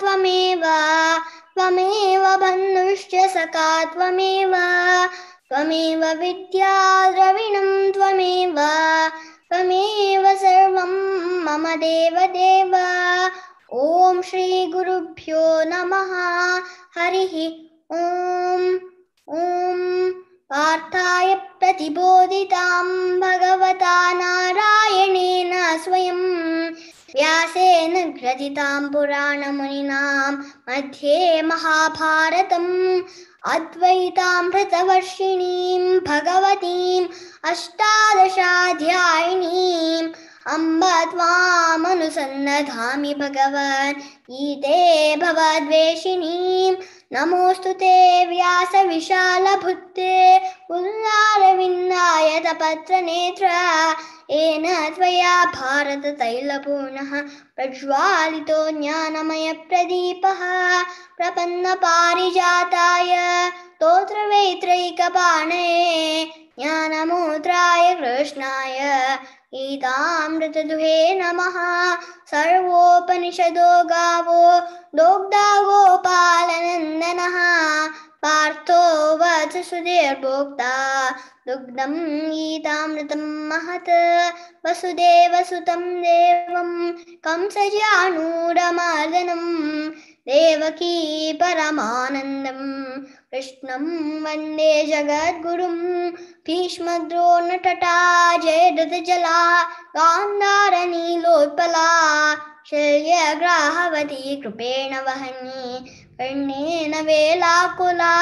त्वमेव त्वमेव बन्धुश्च सखा त्वमेव त्वमेव विद्या द्रविणं त्वमेव त्वमेव सर्वं मम देवदेव ॐ श्रीगुरुभ्यो नमः हरिः ॐ ॐ पार्थाय प्रतिबोधितां भगवता नारायणेन स्वयं व्यासेन ग्रथितां पुराणमुनिनां मध्ये महाभारतम् अद्वैतामृतवर्षिणीं भगवतीम् अष्टादशाध्यायिनीम् अम्ब त्वामनुसन्नधामि भगवन् गीते भवद्वेषिणीं नमोऽस्तु ते व्यासविशालभुत्ते उल्लारविन्दाय तपत्रनेत्र येन त्वया भारततैलपूर्णः प्रज्वालितो ज्ञानमयप्रदीपः प्रपन्नपारिजाताय स्तोत्रवेत्रैकपाणे ज्ञानमूत्राय कृष्णाय गीतामृतदुहे नमः सर्वोपनिषदो गावो दोग्धा गोपालनन्दनः पार्थो वत्सुधीर्भोक्ता दुग्धं गीतामृतं महत् वसुदेवसुतं देवं कंसजानूरमर्दनं देवकी परमानन्दं कृष्णं वन्दे जगद्गुरुं भीष्मद्रोणटटा जयदृतजला गान्धारनीलोत्पला शल्यग्राहवती कृपेण वहनी कर्णेन वेलाकुला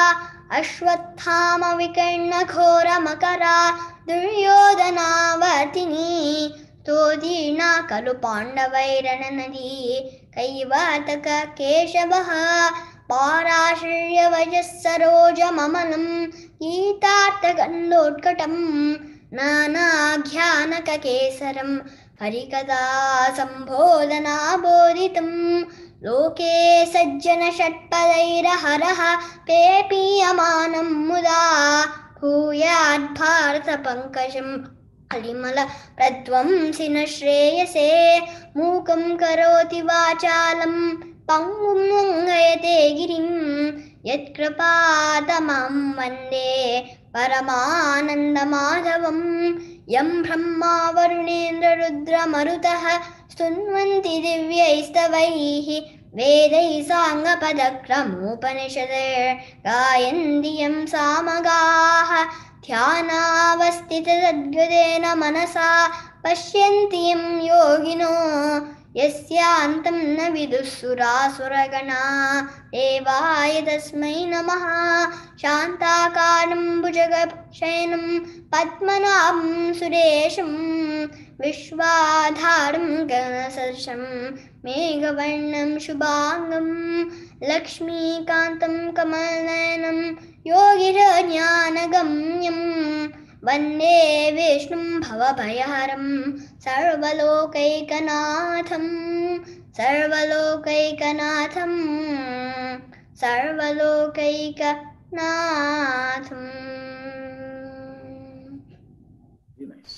अश्वत्थामविकर्णघोरमकरा दुर्योधनावर्तिनी तोदीर्णा खलु पाण्डवैरणनदी कैवातक केशवः पाराशर्यवजः सरोजममनं गीतार्थगन्धोत्कटं नानाघ्यानककेसरं हरिकथा सम्बोधना बोधितं लोके सज्जनषट्पदैरहरः पेपीयमानं मुदा भूयाद्भारतपङ्कजं हरिमल प्रध्वंसि न श्रेयसे मूकं करोति वाचालं पङ्गुं लङ्घयते गिरिं यत्कृपातमं वन्दे परमानन्दमाधवं यं ब्रह्मा वरुणेन्द्ररुद्रमरुतः स्तुन्वन्ति दिव्यैस्तवैः वेदैः साङ्गपदक्रमोपनिषदे यं सामगाः ध्यानावस्थितसद्गतेन मनसा पश्यन्ति यं योगिनो यस्यान्तं न विदुःसुरासुरगणा देवाय तस्मै नमः शान्ताकारं भुजगशयनं पद्मनाभं सुरेशं विश्वाधारं गणसदृशं मेघवर्णं शुभाङ्गं लक्ष्मीकान्तं कमलनयनं योगिरज्ञानगम्यं वन्दे विष्णुं भवभयहरं सर्वलोकैकनाथं सर्वलोकैकनाथं सर्वलोकैकनाथम्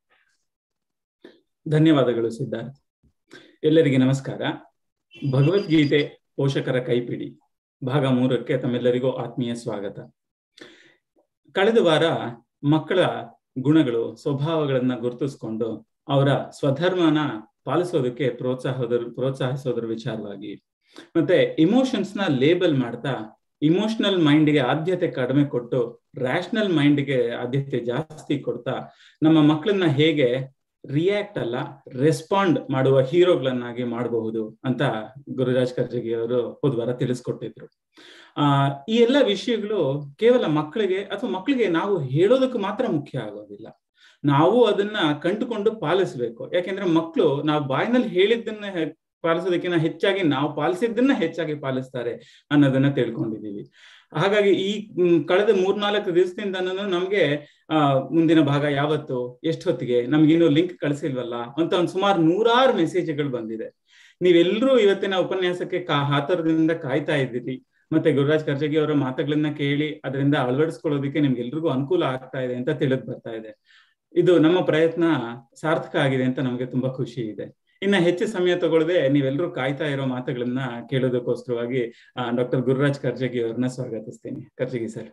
ಧನ್ಯವಾದಗಳು ಸಿದ್ಧಾರ್ಥ್ ಎಲ್ಲರಿಗೆ ನಮಸ್ಕಾರ ಭಗವದ್ಗೀತೆ ಪೋಷಕರ ಕೈಪಿಡಿ ಭಾಗ ಮೂರಕ್ಕೆ ತಮ್ಮೆಲ್ಲರಿಗೂ ಆತ್ಮೀಯ ಸ್ವಾಗತ ಕಳೆದ ವಾರ ಮಕ್ಕಳ ಗುಣಗಳು ಸ್ವಭಾವಗಳನ್ನ ಗುರುತಿಸ್ಕೊಂಡು ಅವರ ಸ್ವಧರ್ಮನ ಪಾಲಿಸೋದಕ್ಕೆ ಪ್ರೋತ್ಸಾಹದ ಪ್ರೋತ್ಸಾಹಿಸೋದ್ರ ವಿಚಾರವಾಗಿ ಮತ್ತೆ ಇಮೋಷನ್ಸ್ ನ ಲೇಬಲ್ ಮಾಡ್ತಾ ಇಮೋಷನಲ್ ಮೈಂಡ್ಗೆ ಆದ್ಯತೆ ಕಡಿಮೆ ಕೊಟ್ಟು ರ್ಯಾಷನಲ್ ಮೈಂಡ್ಗೆ ಆದ್ಯತೆ ಜಾಸ್ತಿ ಕೊಡ್ತಾ ನಮ್ಮ ಮಕ್ಕಳನ್ನ ಹೇಗೆ ರಿಯಾಕ್ಟ್ ಅಲ್ಲ ರೆಸ್ಪಾಂಡ್ ಮಾಡುವ ಹೀರೋಗಳನ್ನಾಗಿ ಮಾಡಬಹುದು ಅಂತ ಗುರುರಾಜ್ ಕರ್ಜಗಿ ಅವರು ಹೋದ್ವಾರ ತಿಳಿಸ್ಕೊಟ್ಟಿದ್ರು ಆ ಈ ಎಲ್ಲ ವಿಷಯಗಳು ಕೇವಲ ಮಕ್ಕಳಿಗೆ ಅಥವಾ ಮಕ್ಕಳಿಗೆ ನಾವು ಹೇಳೋದಕ್ಕೆ ಮಾತ್ರ ಮುಖ್ಯ ಆಗೋದಿಲ್ಲ ನಾವು ಅದನ್ನ ಕಂಡುಕೊಂಡು ಪಾಲಿಸ್ಬೇಕು ಯಾಕೆಂದ್ರೆ ಮಕ್ಕಳು ನಾವು ಬಾಯಿನಲ್ಲಿ ಹೇಳಿದ್ದನ್ನ ಪಾಲಿಸೋದಕ್ಕಿಂತ ಹೆಚ್ಚಾಗಿ ನಾವು ಪಾಲಿಸಿದ್ದನ್ನ ಹೆಚ್ಚಾಗಿ ಪಾಲಿಸ್ತಾರೆ ಅನ್ನೋದನ್ನ ತಿಳ್ಕೊಂಡಿದೀವಿ ಹಾಗಾಗಿ ಈ ಕಳೆದ ಮೂರ್ನಾಲ್ಕು ದಿವಸದಿಂದ ನಮ್ಗೆ ಆ ಮುಂದಿನ ಭಾಗ ಯಾವತ್ತು ಎಷ್ಟೊತ್ತಿಗೆ ನಮ್ಗಿನ್ನು ಲಿಂಕ್ ಕಳಿಸಿಲ್ವಲ್ಲ ಅಂತ ಒಂದ್ ಸುಮಾರು ನೂರಾರು ಮೆಸೇಜ್ಗಳು ಬಂದಿದೆ ನೀವೆಲ್ಲರೂ ಇವತ್ತಿನ ಉಪನ್ಯಾಸಕ್ಕೆ ಕಾ ಹಾತರದಿಂದ ಕಾಯ್ತಾ ಇದ್ದೀರಿ ಮತ್ತೆ ಗುರುರಾಜ್ ಕರ್ಜಗಿ ಅವರ ಮಾತುಗಳನ್ನ ಕೇಳಿ ಅದರಿಂದ ಅಳವಡಿಸ್ಕೊಳ್ಳೋದಕ್ಕೆ ನಿಮ್ಗೆಲ್ರಿಗೂ ಅನುಕೂಲ ಆಗ್ತಾ ಇದೆ ಅಂತ ತಿಳಿದ್ ಬರ್ತಾ ಇದೆ ಇದು ನಮ್ಮ ಪ್ರಯತ್ನ ಸಾರ್ಥಕ ಆಗಿದೆ ಅಂತ ನಮ್ಗೆ ತುಂಬಾ ಖುಷಿ ಇದೆ ಇನ್ನ ಹೆಚ್ಚು ಸಮಯ ತಗೊಳ್ಳದೆ ನೀವೆಲ್ಲರೂ ಕಾಯ್ತಾ ಇರೋ ಮಾತುಗಳನ್ನ ಕೇಳೋದಕ್ಕೋಸ್ಕರವಾಗಿ ಡಾಕ್ಟರ್ ಗುರುರಾಜ್ ಕರ್ಜಗಿ ಅವ್ರನ್ನ ಸ್ವಾಗತಿಸ್ತೀನಿ ಕರ್ಜಗಿ ಸರ್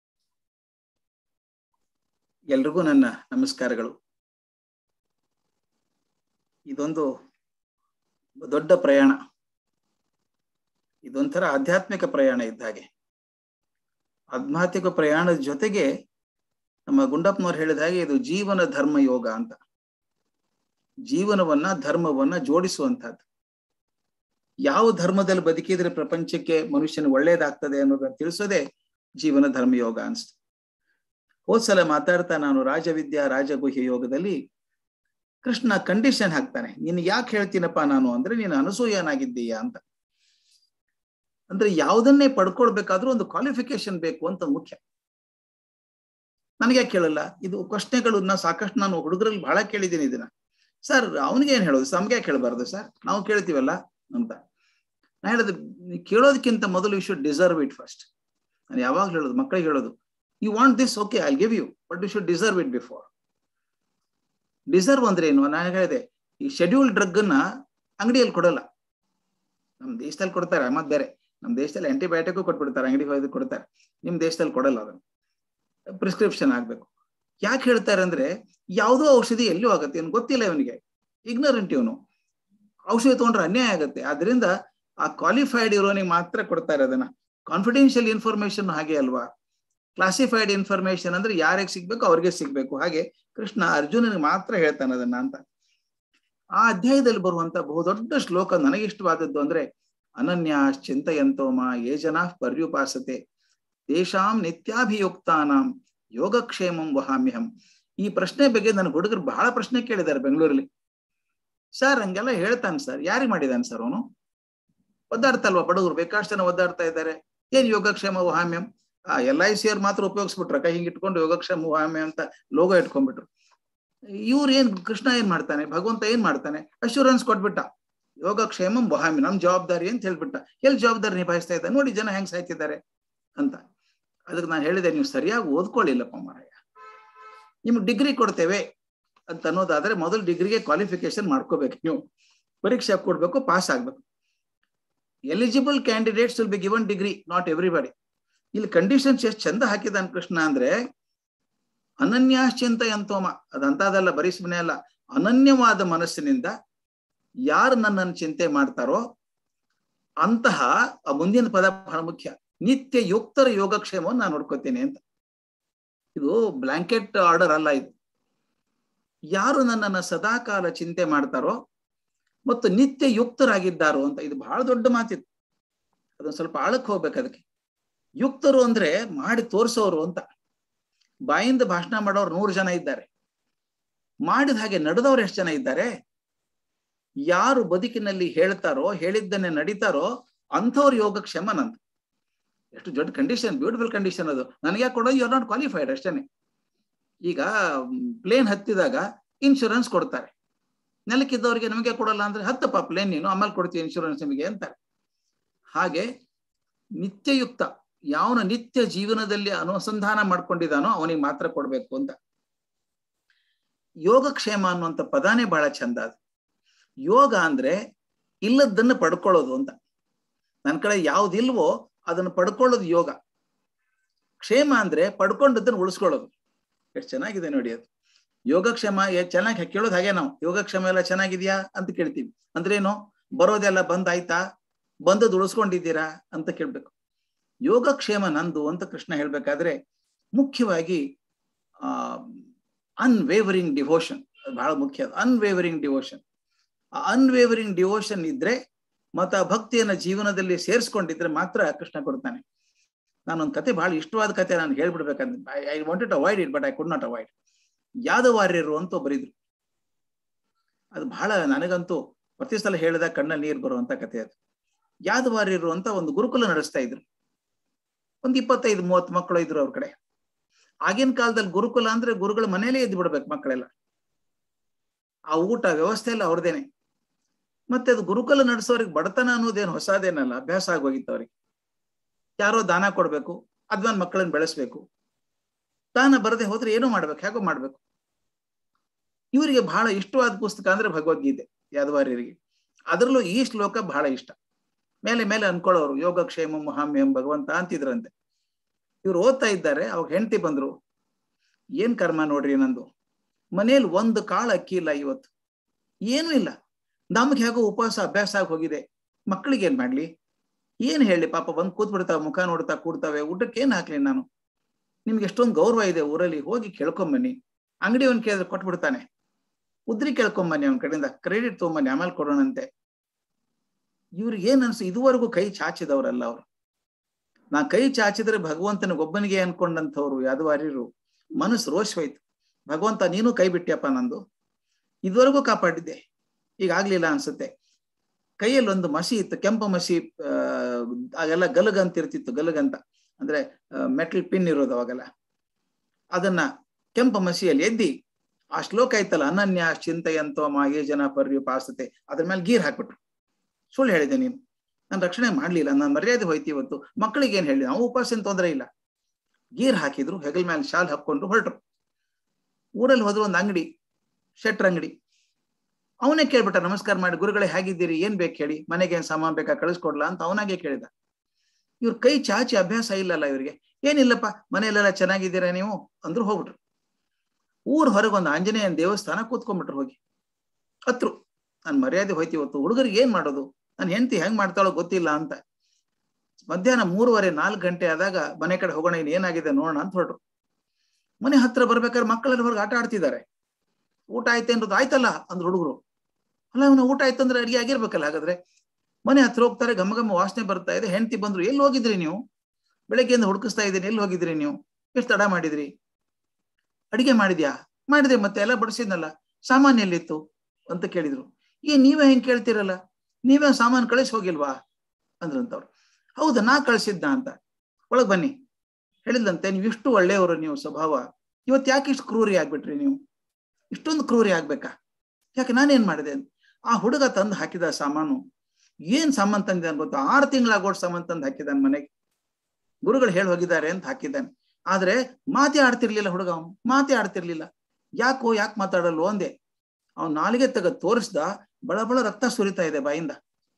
ಎಲ್ರಿಗೂ ನನ್ನ ನಮಸ್ಕಾರಗಳು ಇದೊಂದು ದೊಡ್ಡ ಪ್ರಯಾಣ ಇದೊಂಥರ ಆಧ್ಯಾತ್ಮಿಕ ಪ್ರಯಾಣ ಇದ್ದ ಹಾಗೆ ಆಧ್ಯಾತ್ಮಿಕ ಪ್ರಯಾಣದ ಜೊತೆಗೆ ನಮ್ಮ ಗುಂಡಪ್ಪನವ್ರು ಹೇಳಿದ ಹಾಗೆ ಇದು ಜೀವನ ಧರ್ಮ ಯೋಗ ಅಂತ ಜೀವನವನ್ನ ಧರ್ಮವನ್ನ ಜೋಡಿಸುವಂತಹದ್ದು ಯಾವ ಧರ್ಮದಲ್ಲಿ ಬದುಕಿದ್ರೆ ಪ್ರಪಂಚಕ್ಕೆ ಮನುಷ್ಯನ ಒಳ್ಳೇದಾಗ್ತದೆ ಅನ್ನೋದನ್ನ ತಿಳಿಸೋದೇ ಜೀವನ ಧರ್ಮ ಯೋಗ ಅನ್ಸ್ತು ಹೋದ್ಸಲ ಮಾತಾಡ್ತಾ ನಾನು ರಾಜವಿದ್ಯಾ ರಾಜಗುಹ್ಯ ಯೋಗದಲ್ಲಿ ಕೃಷ್ಣ ಕಂಡೀಷನ್ ಹಾಕ್ತಾನೆ ನೀನು ಯಾಕೆ ಹೇಳ್ತೀನಪ್ಪ ನಾನು ಅಂದ್ರೆ ನೀನು ಅನಸೂಯನಾಗಿದ್ದೀಯಾ ಅಂತ ಅಂದ್ರೆ ಯಾವುದನ್ನೇ ಪಡ್ಕೊಳ್ಬೇಕಾದ್ರೂ ಒಂದು ಕ್ವಾಲಿಫಿಕೇಶನ್ ಬೇಕು ಅಂತ ಮುಖ್ಯ ನನಗೆ ಯಾಕೆ ಕೇಳಲ್ಲ ಇದು ಪ್ರಶ್ನೆಗಳನ್ನ ಸಾಕಷ್ಟು ನಾನು ಹುಡುಗರಲ್ಲಿ ಬಹಳ ಕೇಳಿದ್ದೀನಿ ಇದನ್ನ ಸರ್ ಅವನಿಗೆ ಏನ್ ಹೇಳೋದು ನಮ್ಗೆ ಕೇಳಬಾರ್ದು ಸರ್ ನಾವು ಕೇಳ್ತೀವಲ್ಲ ಅಂತ ನಾ ಹೇಳೋದು ಕೇಳೋದಕ್ಕಿಂತ ಮೊದಲು you should deserve it first ನಾನು ಯಾವಾಗ್ಲೂ ಹೇಳೋದು ಮಕ್ಕಳಿಗೆ ಹೇಳೋದು you want this okay I give you but you should deserve it before deserve ಅಂದ್ರೆ ಏನು ನಾನು ಹೇಳಿದೆ ಈ ಶೆಡ್ಯೂಲ್ ಡ್ರಗ್ ಅನ್ನ ಅಂಗಡಿಯಲ್ಲಿ ಕೊಡಲ್ಲ ನಮ್ ದೇಶದಲ್ಲಿ ಕೊಡ್ತಾರೆ ಮತ್ ಬೇರೆ ನಮ್ ದೇಶದಲ್ಲಿ ಆಂಟಿಬಯೋಟಿಕ್ ಕೊಟ್ಬಿಡ್ತಾರೆ ಅಂಗಡಿ ಹೋಯ್ದು ಕೊಡ್ತಾರೆ ನಿಮ್ ದೇಶದಲ್ಲಿ ಕೊಡಲ್ಲ ಅದನ್ನು ಪ್ರಿಸ್ಕ್ರಿಪ್ಷನ್ ಆಗ್ಬೇಕು ಯಾಕೆ ಹೇಳ್ತಾರೆ ಅಂದ್ರೆ ಯಾವುದೋ ಔಷಧಿ ಎಲ್ಲೂ ಆಗುತ್ತೆ ಏನು ಗೊತ್ತಿಲ್ಲ ಇವನಿಗೆ ಇಗ್ನರೆಂಟ್ ಇವನು ಔಷಧಿ ತಗೊಂಡ್ರೆ ಅನ್ಯಾಯ ಆಗುತ್ತೆ ಆದ್ರಿಂದ ಆ ಕ್ವಾಲಿಫೈಡ್ ಇರೋನಿಗೆ ಮಾತ್ರ ಕೊಡ್ತಾರೆ ಅದನ್ನ ಕಾನ್ಫಿಡೆನ್ಷಿಯಲ್ ಇನ್ಫಾರ್ಮೇಶನ್ ಹಾಗೆ ಅಲ್ವಾ ಕ್ಲಾಸಿಫೈಡ್ ಇನ್ಫಾರ್ಮೇಶನ್ ಅಂದ್ರೆ ಯಾರಿಗೆ ಸಿಗ್ಬೇಕು ಅವ್ರಿಗೆ ಸಿಗ್ಬೇಕು ಹಾಗೆ ಕೃಷ್ಣ ಅರ್ಜುನನಿಗೆ ಮಾತ್ರ ಹೇಳ್ತಾನೆ ಅದನ್ನ ಅಂತ ಆ ಅಧ್ಯಾಯದಲ್ಲಿ ಬರುವಂತ ಬಹುದೊಡ್ಡ ಶ್ಲೋಕ ನನಗೆ ಇಷ್ಟವಾದದ್ದು ಅಂದ್ರೆ ಅನನ್ಯ ಚಿಂತಯಂತೋಮ ಯೇ ಜನಾ ಪರ್ಯುಪಾಸತೆ ತೇಷಾಂ ನಿತ್ಯಾಭಿಯುಕ್ತಾನಾಂ ಯೋಗಕ್ಷೇಮಂ ವಹಾಮ್ಯಹಂ ಈ ಪ್ರಶ್ನೆ ಬಗ್ಗೆ ನನ್ನ ಹುಡುಗರು ಬಹಳ ಪ್ರಶ್ನೆ ಕೇಳಿದ್ದಾರೆ ಬೆಂಗಳೂರಲ್ಲಿ ಸರ್ ಹಂಗೆಲ್ಲ ಹೇಳ್ತಾನೆ ಸರ್ ಯಾರಿಗೆ ಮಾಡಿದಾನೆ ಸರ್ ಅವನು ಒದ್ದಾಡ್ತಲ್ವಾ ಬಡವರು ಬೇಕಾಷ್ಟು ಜನ ಒದ್ದಾಡ್ತಾ ಇದ್ದಾರೆ ಏನ್ ಯೋಗಕ್ಷೇಮ ವಹಾಮ್ಯಂ ಆ ಎಲ್ ಐ ಸಿ ಅವ್ರು ಮಾತ್ರ ಉಪಯೋಗಿಸ್ಬಿಟ್ರ ಕೈ ಹಿಂಗೆ ಇಟ್ಕೊಂಡು ಯೋಗಕ್ಷೇಮ ವಹಾಮ್ಯ ಅಂತ ಲೋಗೋ ಇಟ್ಕೊಂಡ್ಬಿಟ್ರು ಇವ್ರು ಏನ್ ಕೃಷ್ಣ ಏನ್ ಮಾಡ್ತಾನೆ ಭಗವಂತ ಏನ್ ಮಾಡ್ತಾನೆ ಅಶ್ಯೂರೆನ್ಸ್ ಕೊಟ್ಬಿಟ್ಟ ಯೋಗಕ್ಷೇಮಂ ವಹಾಮಿ ನಮ್ ಜವಾಬ್ದಾರಿ ಅಂತ ಹೇಳ್ಬಿಟ್ಟ ಎಲ್ಲಿ ಜವಾಬ್ದಾರಿ ನಿಭಾಯಿಸ್ತಾ ಇದ್ದ ನೋಡಿ ಜನ ಹೆಂಗ್ ಸಾಯ್ತಿದ್ದಾರೆ ಅಂತ ಅದಕ್ಕೆ ನಾನು ಹೇಳಿದೆ ನೀವು ಸರಿಯಾಗಿ ಓದ್ಕೊಳ್ಳಿಲ್ಲಪ್ಪ ಮಾರಾಯ ನಿಮ್ಗೆ ಡಿಗ್ರಿ ಕೊಡ್ತೇವೆ ಅಂತ ಅನ್ನೋದಾದ್ರೆ ಮೊದಲು ಡಿಗ್ರಿಗೆ ಕ್ವಾಲಿಫಿಕೇಶನ್ ಮಾಡ್ಕೋಬೇಕು ನೀವು ಪರೀಕ್ಷೆ ಕೊಡ್ಬೇಕು ಪಾಸ್ ಆಗ್ಬೇಕು eligible candidates will be given degree not everybody ಇಲ್ಲಿ ಕಂಡೀಷನ್ಸ್ ಎಷ್ಟು ಚಂದ ಹಾಕಿದಾನ ಕೃಷ್ಣ ಅಂದ್ರೆ ಅನನ್ಯಾಶ್ಚಿಂತ ಅಂತೋಮ ಅದಂತದಲ್ಲ ಬರೀ ಸುಮ್ಮನೆ ಅಲ್ಲ ಅನನ್ಯವಾದ ಮನಸ್ಸಿನಿಂದ ಯಾರು ನನ್ನನ್ನು ಚಿಂತೆ ಮಾಡ್ತಾರೋ ಅಂತಹ ಆ ಮುಂದಿನ ಪದ ಬಹಳ ಮುಖ್ಯ ನಿತ್ಯ ಯುಕ್ತರ ಯೋಗಕ್ಷೇಮವನ್ನು ನಾನು ನೋಡ್ಕೋತೀನಿ ಅಂತ ಇದು ಬ್ಲಾಂಕೆಟ್ ಆರ್ಡರ್ ಅಲ್ಲ ಇದು ಯಾರು ನನ್ನನ್ನು ಸದಾಕಾಲ ಚಿಂತೆ ಮಾಡ್ತಾರೋ ಮತ್ತು ನಿತ್ಯ ಯುಕ್ತರಾಗಿದ್ದಾರೋ ಅಂತ ಇದು ಬಹಳ ದೊಡ್ಡ ಮಾತಿತ್ತು ಅದೊಂದು ಸ್ವಲ್ಪ ಆಳಕ್ಕೆ ಹೋಗ್ಬೇಕು ಅದಕ್ಕೆ ಯುಕ್ತರು ಅಂದ್ರೆ ಮಾಡಿ ತೋರಿಸೋರು ಅಂತ ಬಾಯಿಂದ ಭಾಷಣ ಮಾಡೋರು ನೂರು ಜನ ಇದ್ದಾರೆ ಮಾಡಿದ ಹಾಗೆ ನಡೆದವ್ರು ಎಷ್ಟು ಜನ ಇದ್ದಾರೆ ಯಾರು ಬದುಕಿನಲ್ಲಿ ಹೇಳ್ತಾರೋ ಹೇಳಿದ್ದನ್ನೇ ನಡೀತಾರೋ ಅಂಥವ್ರ ಯೋಗಕ್ಷೇಮ ನಂದು ಎಷ್ಟು ದೊಡ್ಡ ಕಂಡೀಷನ್ ಬ್ಯೂಟಿಫುಲ್ ಕಂಡೀಷನ್ ಅದು ನನಗೆ ಕೊಡೋ ಯು ಆರ್ ನಾಟ್ ಕ್ವಾಲಿಫೈಡ್ ಅಷ್ಟೇನೆ ಈಗ ಪ್ಲೇನ್ ಹತ್ತಿದಾಗ ಇನ್ಶೂರೆನ್ಸ್ ಕೊಡ್ತಾರೆ ನೆಲಕ್ಕಿದ್ದವರಿಗೆ ನಮಗೆ ಕೊಡಲ್ಲ ಅಂದ್ರೆ ಹತ್ತಪ್ಪ ಪ್ಲೇನ್ ನೀನು ಆಮೇಲೆ ಕೊಡ್ತೀವಿ ಇನ್ಶೂರೆನ್ಸ್ ನಿಮಗೆ ಅಂತಾರೆ ಹಾಗೆ ನಿತ್ಯಯುಕ್ತ ಯಾವನ ನಿತ್ಯ ಜೀವನದಲ್ಲಿ ಅನುಸಂಧಾನ ಮಾಡ್ಕೊಂಡಿದ್ದಾನೋ ಅವನಿಗೆ ಮಾತ್ರ ಕೊಡ್ಬೇಕು ಅಂತ ಯೋಗಕ್ಷೇಮ ಅನ್ನುವಂಥ ಪದಾನೇ ಬಹಳ ಚಂದ ಅದು ಯೋಗ ಅಂದ್ರೆ ಇಲ್ಲದನ್ನ ಪಡ್ಕೊಳ್ಳೋದು ಅಂತ ನನ್ನ ಕಡೆ ಯಾವ್ದಿಲ್ವೋ ಅದನ್ನು ಪಡ್ಕೊಳ್ಳೋದು ಯೋಗ ಕ್ಷೇಮ ಅಂದ್ರೆ ಪಡ್ಕೊಂಡದನ್ನ ಉಳಿಸ್ಕೊಳ್ಳೋದು ಎಷ್ಟು ಚೆನ್ನಾಗಿದೆ ನೋಡಿ ಅದು ಯೋಗಕ್ಷೇಮ ಚೆನ್ನಾಗಿ ಕೇಳೋದು ಹಾಗೆ ನಾವು ಯೋಗಕ್ಷೇಮ ಎಲ್ಲ ಚೆನ್ನಾಗಿದ್ಯಾ ಅಂತ ಕೇಳ್ತೀವಿ ಅಂದ್ರೇನು ಬರೋದೆಲ್ಲ ಬಂದಾಯ್ತಾ ಬಂದದ್ದು ಉಳಿಸ್ಕೊಂಡಿದ್ದೀರಾ ಅಂತ ಕೇಳ್ಬೇಕು ಯೋಗಕ್ಷೇಮ ನಂದು ಅಂತ ಕೃಷ್ಣ ಹೇಳ್ಬೇಕಾದ್ರೆ ಮುಖ್ಯವಾಗಿ ಆ ಅನ್ವೇವರಿಂಗ್ ಡಿವೋಷನ್ ಬಹಳ ಮುಖ್ಯ ಅನ್ವೇವರಿಂಗ್ ಡಿವೋಷನ್ ಆ ಅನ್ವೇವರಿಂಗ್ ಡಿವೋಷನ್ ಇದ್ರೆ ಮತ್ತ ಭಕ್ತಿಯನ್ನ ಜೀವನದಲ್ಲಿ ಸೇರಿಸ್ಕೊಂಡಿದ್ರೆ ಮಾತ್ರ ಕೃಷ್ಣ ಕೊಡ್ತಾನೆ ನಾನೊಂದು ಕತೆ ಬಹಳ ಇಷ್ಟವಾದ ಕತೆ ನಾನು ಹೇಳ್ಬಿಡ್ಬೇಕಂದ್ರೆ I wanted avoid it but I could not avoid ಯಾದವಾರ್ಯರು ಅಂತ ಬರೀದ್ರು ಅದು ಬಹಳ ನನಗಂತೂ ಪ್ರತಿ ಸಲ ಹೇಳಿದಾಗ ಕಣ್ಣಲ್ಲಿ ನೀರು ಬರುವಂತ ಕತೆ ಅದು ಯಾದವಾರ್ಯರು ಅಂತ ಒಂದು ಗುರುಕುಲ ನಡೆಸ್ತಾ ಇದ್ರು ಒಂದು ಇಪ್ಪತ್ತೈದು ಮೂವತ್ತು ಮಕ್ಕಳು ಇದ್ರು ಅವ್ರ ಕಡೆ ಆಗಿನ ಕಾಲದಲ್ಲಿ ಗುರುಕುಲ ಅಂದ್ರೆ ಗುರುಗಳ ಮನೇಲೇ ಎದ್ದು ಬಿಡ್ಬೇಕು ಮಕ್ಕಳೆಲ್ಲ ಆ ಊಟ ವ್ಯವಸ್ಥೆ ಎಲ್ಲ ಅವ್ರದೇನೆ ಮತ್ತೆ ಅದು ಗುರುಕುಲ ನಡೆಸೋರಿಗೆ ಬಡತನ ಅನ್ನೋದೇನು ಹೊಸದೇನಲ್ಲ ಅಭ್ಯಾಸ ಆಗೋಗಿತ್ತು ಅವ್ರಿಗೆ ಯಾರೋ ದಾನ ಕೊಡ್ಬೇಕು ಅದ್ಮೇಲೆ ಮಕ್ಕಳನ್ನ ಬೆಳೆಸ್ಬೇಕು ದಾನ ಬರದೆ ಹೋದ್ರೆ ಏನೋ ಮಾಡ್ಬೇಕು ಹೇಗೋ ಮಾಡ್ಬೇಕು ಇವರಿಗೆ ಬಹಳ ಇಷ್ಟವಾದ ಪುಸ್ತಕ ಅಂದ್ರೆ ಭಗವದ್ಗೀತೆ ಯಾದವಾರ್ಯರಿಗೆ ಅದರಲ್ಲೂ ಈ ಶ್ಲೋಕ ಬಹಳ ಇಷ್ಟ ಮೇಲೆ ಮೇಲೆ ಅನ್ಕೊಳ್ಳೋರು ಯೋಗಕ್ಷೇಮ ಮಹಾಮ್ಯಂ ಭಗವಂತ ಅಂತಿದ್ರಂತೆ ಇವ್ರು ಓದ್ತಾ ಇದ್ದಾರೆ ಅವಾಗ ಹೆಂಡತಿ ಬಂದ್ರು ಏನ್ ಕರ್ಮ ನೋಡ್ರಿ ನಂದು ಮನೇಲಿ ಒಂದು ಕಾಳು ಅಕ್ಕಿ ಇಲ್ಲ ಇವತ್ತು ಏನೂ ಇಲ್ಲ ನಮ್ಗೆ ಹೇಗೋ ಉಪವಾಸ ಅಭ್ಯಾಸ ಆಗಿ ಹೋಗಿದೆ ಮಕ್ಕಳಿಗೆ ಏನ್ ಮಾಡ್ಲಿ ಏನ್ ಹೇಳಿ ಪಾಪ ಬಂದು ಕೂತ್ ಬಿಡ್ತಾವ ಮುಖ ನೋಡ್ತಾ ಕೂಡ್ತಾವೆ ಊಟಕ್ಕೆ ಏನ್ ಹಾಕ್ಲಿ ನಾನು ನಿಮ್ಗೆ ಎಷ್ಟೊಂದು ಗೌರವ ಇದೆ ಊರಲ್ಲಿ ಹೋಗಿ ಕೇಳ್ಕೊಂಬನ್ನಿ ಅಂಗಡಿ ಅವ್ನ್ ಕೇಳಿದ್ರೆ ಕೊಟ್ಬಿಡ್ತಾನೆ ಉದ್ರಿ ಕೇಳ್ಕೊಂಬನ್ನಿ ಅವನ ಕಡೆಯಿಂದ ಕ್ರೆಡಿಟ್ ತಗೊಂಬನ್ನಿ ಆಮೇಲೆ ಕೊಡೋಣಂತೆ ಇವ್ರಿಗೆ ಏನ್ ಅನ್ಸು ಇದುವರೆಗೂ ಕೈ ಚಾಚಿದವರಲ್ಲ ಅವ್ರು ನಾ ಕೈ ಚಾಚಿದ್ರೆ ಭಗವಂತನ ಒಬ್ಬನಿಗೆ ಅನ್ಕೊಂಡಂಥವ್ರು ಯಾದವಾರ್ಯರು ಮನಸ್ಸು ರೋಷವಾಯ್ತು ಭಗವಂತ ನೀನು ಕೈ ಬಿಟ್ಟಿಯಪ್ಪ ನಂದು ಇದುವರೆಗೂ ಕಾಪಾಡಿದ್ದೆ ಈಗ ಆಗ್ಲಿಲ್ಲ ಅನ್ಸುತ್ತೆ ಕೈಯಲ್ಲಿ ಒಂದು ಮಸಿ ಇತ್ತು ಕೆಂಪು ಮಸಿ ಆಗೆಲ್ಲ ಗಲಗ ಅಂತ ಇರ್ತಿತ್ತು ಗಲಗಂತ ಅಂದ್ರೆ ಮೆಟಲ್ ಪಿನ್ ಇರೋದು ಅವಾಗೆಲ್ಲ ಅದನ್ನ ಕೆಂಪು ಮಸಿಯಲ್ಲಿ ಎದ್ದಿ ಆ ಶ್ಲೋಕ ಐತಲ್ಲ ಅನನ್ಯ ಚಿಂತೆಯಂತೋ ಮಾಯೇ ಜನ ಪರ್ಯುಪಾಸತೆ ಅದ್ರ ಮೇಲೆ ಗೀರ್ ಹಾಕ್ಬಿಟ್ರು ಸುಳ್ಳು ಹೇಳಿದೆ ನೀನು ನಾನು ರಕ್ಷಣೆ ಮಾಡ್ಲಿಲ್ಲ ನಾನು ಮರ್ಯಾದೆ ಹೋಯ್ತು ಇವತ್ತು ಮಕ್ಕಳಿಗೆ ಏನ್ ಹೇಳಿ ನಾವು ಉಪವಾಸ ಏನ್ ತೊಂದರೆ ಇಲ್ಲ ಗೀರ್ ಹಾಕಿದ್ರು ಹೆಗಲ್ ಮೇಲೆ ಶಾಲ್ ಹಾಕೊಂಡು ಹೊರಟ್ರು ಊರಲ್ಲಿ ಹೋದ್ರು ಒಂದು ಅಂಗಡಿ ಶೆಟ್ರ್ ಅಂಗಡಿ ಅವನೇ ಕೇಳ್ಬಿಟ್ಟ ನಮಸ್ಕಾರ ಮಾಡಿ ಗುರುಗಳೇ ಹೇಗಿದ್ದೀರಿ ಏನ್ ಬೇಕು ಹೇಳಿ ಮನೆಗೆ ಏನ್ ಸಾಮಾನ್ ಬೇಕಾ ಕಳಿಸ್ಕೊಡ್ಲಾ ಅಂತ ಅವನಾಗೆ ಕೇಳಿದ ಇವ್ರ ಕೈ ಚಾಚಿ ಅಭ್ಯಾಸ ಇಲ್ಲಲ್ಲ ಇವ್ರಿಗೆ ಏನಿಲ್ಲಪ್ಪ ಮನೆಯಲ್ಲೆಲ್ಲ ಚೆನ್ನಾಗಿದ್ದೀರಾ ನೀವು ಅಂದ್ರು ಹೋಗ್ಬಿಟ್ರು ಊರ್ ಹೊರಗೆ ಒಂದು ಆಂಜನೇಯನ ದೇವಸ್ಥಾನ ಕೂತ್ಕೊಂಡ್ಬಿಟ್ರು ಹೋಗಿ ಹತ್ರು ನನ್ ಮರ್ಯಾದೆ ಹೋಯ್ತು ಇವತ್ತು ಹುಡುಗರಿಗೆ ಏನ್ ಮಾಡೋದು ನನ್ ಹೆಂಡತಿ ಹೆಂಗ್ ಮಾಡ್ತಾಳೋ ಗೊತ್ತಿಲ್ಲ ಅಂತ ಮಧ್ಯಾಹ್ನ ಮೂರುವರೆ ನಾಲ್ಕು ಗಂಟೆ ಆದಾಗ ಮನೆ ಕಡೆ ಹೋಗೋಣ ಇನ್ ಏನಾಗಿದೆ ನೋಡೋಣ ಅಂತ ಹೊರಟು ಮನೆ ಹತ್ರ ಬರ್ಬೇಕಾದ್ರೆ ಮಕ್ಕಳೆಲ್ಲ ಹೊರಗೆ ಆಟ ಆಡ್ತಿದ್ದಾರೆ ಊಟ ಆಯ್ತು ಅನ್ನೋದು ಆಯ್ತಲ್ಲ ಅಂದ್ರು ಹುಡುಗರು ಅಲ್ಲ ಅವನ ಊಟ ಆಯ್ತು ಅಂದ್ರೆ ಅಡಿಗೆ ಆಗಿರ್ಬೇಕಲ್ಲ ಹಾಗಾದ್ರೆ ಮನೆ ಹತ್ರ ಹೋಗ್ತಾರೆ ಘಮ ಘಮ ವಾಸನೆ ಬರ್ತಾ ಇದೆ ಹೆಂಡತಿ ಬಂದ್ರು ಎಲ್ಲಿ ಹೋಗಿದ್ರಿ ನೀವು ಬೆಳಗ್ಗೆಯಿಂದ ಹುಡುಕಿಸ್ತಾ ಇದ್ದೀನಿ ಎಲ್ಲಿ ಹೋಗಿದ್ರಿ ನೀವು ಎಷ್ಟು ತಡ ಮಾಡಿದ್ರಿ ಅಡಿಗೆ ಮಾಡಿದ್ಯಾ ಮಾಡಿದೆ ಮತ್ತೆ ಎಲ್ಲ ಬಡಿಸಿದ್ನಲ್ಲ ಸಾಮಾನ್ ಎಲ್ಲಿತ್ತು ಅಂತ ಕೇಳಿದ್ರು ಏ ನೀವೇ ಹೆಂಗ್ ಕೇಳ್ತಿರಲ್ಲ ನೀವೇ ಸಾಮಾನು ಕಳಿಸಿ ಹೋಗಿಲ್ವಾ ಅಂದ್ರಂತವ್ರು ಹೌದಾ ನಾ ಕಳ್ಸಿದ್ದ ಅಂತ ಒಳಗ್ ಬನ್ನಿ ಹೇಳಿದಂತೆ ನೀವು ಇಷ್ಟು ಒಳ್ಳೆಯವರು ನೀವು ಸ್ವಭಾವ ಇವತ್ತು ಯಾಕೆ ಇಷ್ಟು ಕ್ರೂರಿ ಆಗ್ಬಿಟ್ರಿ ನೀವು ಇಷ್ಟೊಂದು ಕ್ರೂರಿ ಆಗ್ಬೇಕಾ ಯಾಕೆ ನಾನೇನ್ ಮಾಡಿದೆ ಆ ಹುಡುಗ ತಂದು ಹಾಕಿದ ಸಾಮಾನು ಏನ್ ಸಾಮಾನ್ ತಂದಿದ್ದಾನೆ ಗೊತ್ತಾ ಆರು ತಿಂಗಳಾಗೋಡ್ ಸಾಮಾನ್ ತಂದು ಹಾಕಿದ್ದಾನೆ ಮನೆಗೆ ಗುರುಗಳು ಹೇಳಿ ಹೋಗಿದ್ದಾರೆ ಅಂತ ಹಾಕಿದ್ದಾನೆ ಆದ್ರೆ ಮಾತೇ ಆಡ್ತಿರ್ಲಿಲ್ಲ ಹುಡುಗ ಅವನು ಮಾತೇ ಆಡ್ತಿರ್ಲಿಲ್ಲ ಯಾಕೋ ಯಾಕೆ ಮಾತಾಡಲ್ವೋ ಅಂದೆ ಅವ್ನು ನಾಲಿಗೆ ತೆಗೆದು ತೋರಿಸ್ದ ಬಳ ಬಳ ರಕ್ತ ಸುರಿತಾ ಇದೆ ಬಾಯಿಂದ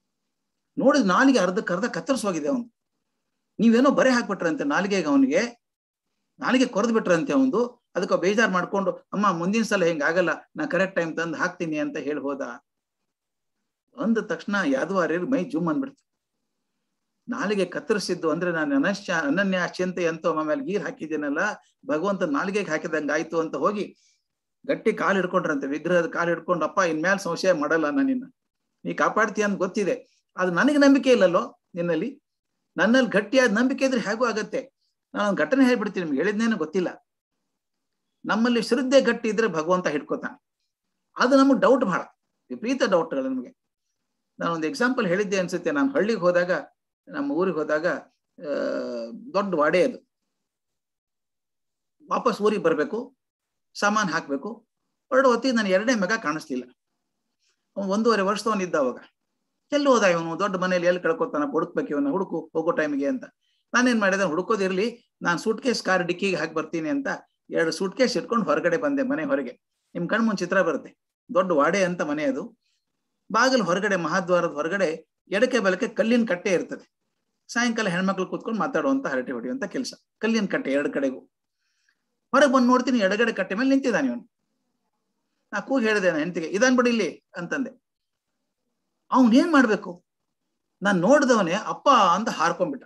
ನೋಡಿದ ನಾಲಿಗೆ ಅರ್ಧಕ್ಕೆ ಅರ್ಧ ಕತ್ತರಿಸೋಗಿದೆ ಅವನು ನೀವೇನೋ ಬರೆ ಹಾಕ್ಬಿಟ್ರಂತೆ ನಾಲಿಗೆಗೆ ಅವನಿಗೆ ನಾಲಿಗೆ ಕೊರೆದು ಬಿಟ್ರಂತೆ ಅವನು ಅದಕ್ಕೆ ಬೇಜಾರ್ ಮಾಡ್ಕೊಂಡು ಅಮ್ಮ ಮುಂದಿನ ಸಲ ಹಿಂಗ ಆಗಲ್ಲ ನಾ ಕರೆಕ್ಟ್ ಟೈಮ್ ತಂದು ಹಾಕ್ತೀನಿ ಅಂತ ಹೇಳಿ ಹೋದ ಅಂದ ತಕ್ಷಣ ಯಾದವಾರ್ಯರು ಮೈ ಜುಮ್ ಅಂದ್ಬಿಡ್ತು ನಾಲಿಗೆ ಕತ್ತರಿಸಿದ್ದು ಅಂದ್ರೆ ನಾನು ಅನಶ್ಯ ಅನನ್ಯ ಚಿಂತೆ ಅಂತ ಆಮೇಲೆ ಗೀರ್ ಹಾಕಿದ್ದೇನಲ್ಲ ಭಗವಂತ ನಾಲಿಗೆಗೆ ಹಾಕಿದಂಗ ಆಯ್ತು ಅಂತ ಹೋಗಿ ಗಟ್ಟಿ ಕಾಲು ಹಿಡ್ಕೊಂಡ್ರಂತೆ ವಿಗ್ರಹದ ಕಾಲು ಹಿಡ್ಕೊಂಡು ಅಪ್ಪ ಇನ್ಮೇಲೆ ಸಂಶಯ ಮಾಡಲ್ಲ ನಾನಿನ್ನ ನೀ ಕಾಪಾಡ್ತೀಯ ಅಂತ ಗೊತ್ತಿದೆ ಅದು ನನಗೆ ನಂಬಿಕೆ ಇಲ್ಲಲ್ಲೋ ನಿನ್ನಲ್ಲಿ ನನ್ನಲ್ಲಿ ಗಟ್ಟಿಯಾದ ನಂಬಿಕೆ ಇದ್ರೆ ಹೇಗೂ ಆಗತ್ತೆ ನಾನು ಒಂದು ಘಟನೆ ಹೇಳ್ಬಿಡ್ತೀನಿ ನಿಮ್ಗೆ ಹೇಳಿದ್ನೇನು ಗೊತ್ತಿಲ್ಲ ನಮ್ಮಲ್ಲಿ ಶ್ರದ್ಧೆ ಗಟ್ಟಿ ಇದ್ರೆ ಭಗವಂತ ಹಿಡ್ಕೋತಾನೆ ಅದು ನಮಗೆ ಡೌಟ್ ಬಹಳ ವಿಪರೀತ ಡೌಟ್ಗಳು ನಮಗೆ ನಾನು ಒಂದು ಎಕ್ಸಾಂಪಲ್ ಹೇಳಿದ್ದೆ ಅನ್ಸುತ್ತೆ ನಾನು ಹಳ್ಳಿಗೆ ಹೋದಾಗ ನಮ್ಮ ಊರಿಗೆ ಹೋದಾಗ ದೊಡ್ಡ ವಾಡೆ ಅದು ವಾಪಸ್ ಊರಿಗೆ ಬರಬೇಕು ಸಾಮಾನು ಹಾಕ್ಬೇಕು ಹೊರಡು ಹೊತ್ತಿಗೆ ನಾನು ಎರಡನೇ ಮಗ ಕಾಣಿಸ್ಲಿಲ್ಲ ಒಂದೂವರೆ ವರ್ಷದವನಿದ್ದ ಅವಾಗ ಎಲ್ಲಿ ಹೋದ ಇವನು ದೊಡ್ಡ ಮನೇಲಿ ಎಲ್ಲಿ ಕಳ್ಕೊತಾನ ಹುಡುಕ್ಬೇಕು ಇವನ್ನ ಹುಡುಕು ಹೋಗೋ ಟೈಮಿಗೆ ಅಂತ ನಾನೇನ್ ಮಾಡಿದೆ ಹುಡುಕೋದಿರ್ಲಿ ನಾನು ಸೂಟ್ ಕೇಸ್ ಕಾರ್ ಡಿಕ್ಕಿಗೆ ಹಾಕಿ ಬರ್ತೀನಿ ಅಂತ ಎರಡು ಸೂಟ್ ಕೇಸ್ ಇಟ್ಕೊಂಡು ಹೊರಗಡೆ ಬಂದೆ ಮನೆ ಹೊರಗೆ ನಿಮ್ ಕಣ್ ಮುಂದೆ ಚಿತ್ರ ಬರುತ್ತೆ ದೊಡ್ಡ ವಾಡೆ ಅಂತ ಮನೆ ಅದು ಬಾಗಿಲು ಹೊರಗಡೆ ಮಹಾದ್ವಾರದ ಹೊರಗಡೆ ಎಡಕೆ ಬಲಕ್ಕೆ ಕಲ್ಲಿನ ಕಟ್ಟೆ ಇರ್ತದೆ ಸಾಯಂಕಾಲ ಹೆಣ್ಮಕ್ಳು ಕೂತ್ಕೊಂಡು ಮಾತಾಡುವಂತ ಹರಟೆ ಹೊಡೆಯುವಂತ ಕೆಲಸ ಕಲ್ಲಿನ ಕಟ್ಟೆ ಎರಡು ಕಡೆಗೂ ಹೊರಗೆ ಬಂದು ನೋಡ್ತೀನಿ ಎಡಗಡೆ ಕಟ್ಟೆ ಮೇಲೆ ನಿಂತಿದ್ದಾನೆ ಇವನು ನಾ ಕೂಗಿ ಹೇಳಿದೆ ನಾನು ಹೆಂಡತಿಗೆ ಇದನ್ ಬಿಡಿ ಇಲ್ಲಿ ಅಂತಂದೆ ಅವನ್ ಏನ್ ಮಾಡ್ಬೇಕು ನಾನ್ ನೋಡಿದವನೇ ಅಪ್ಪ ಅಂತ ಹಾರ್ಕೊಂಡ್ಬಿಟ್ಟ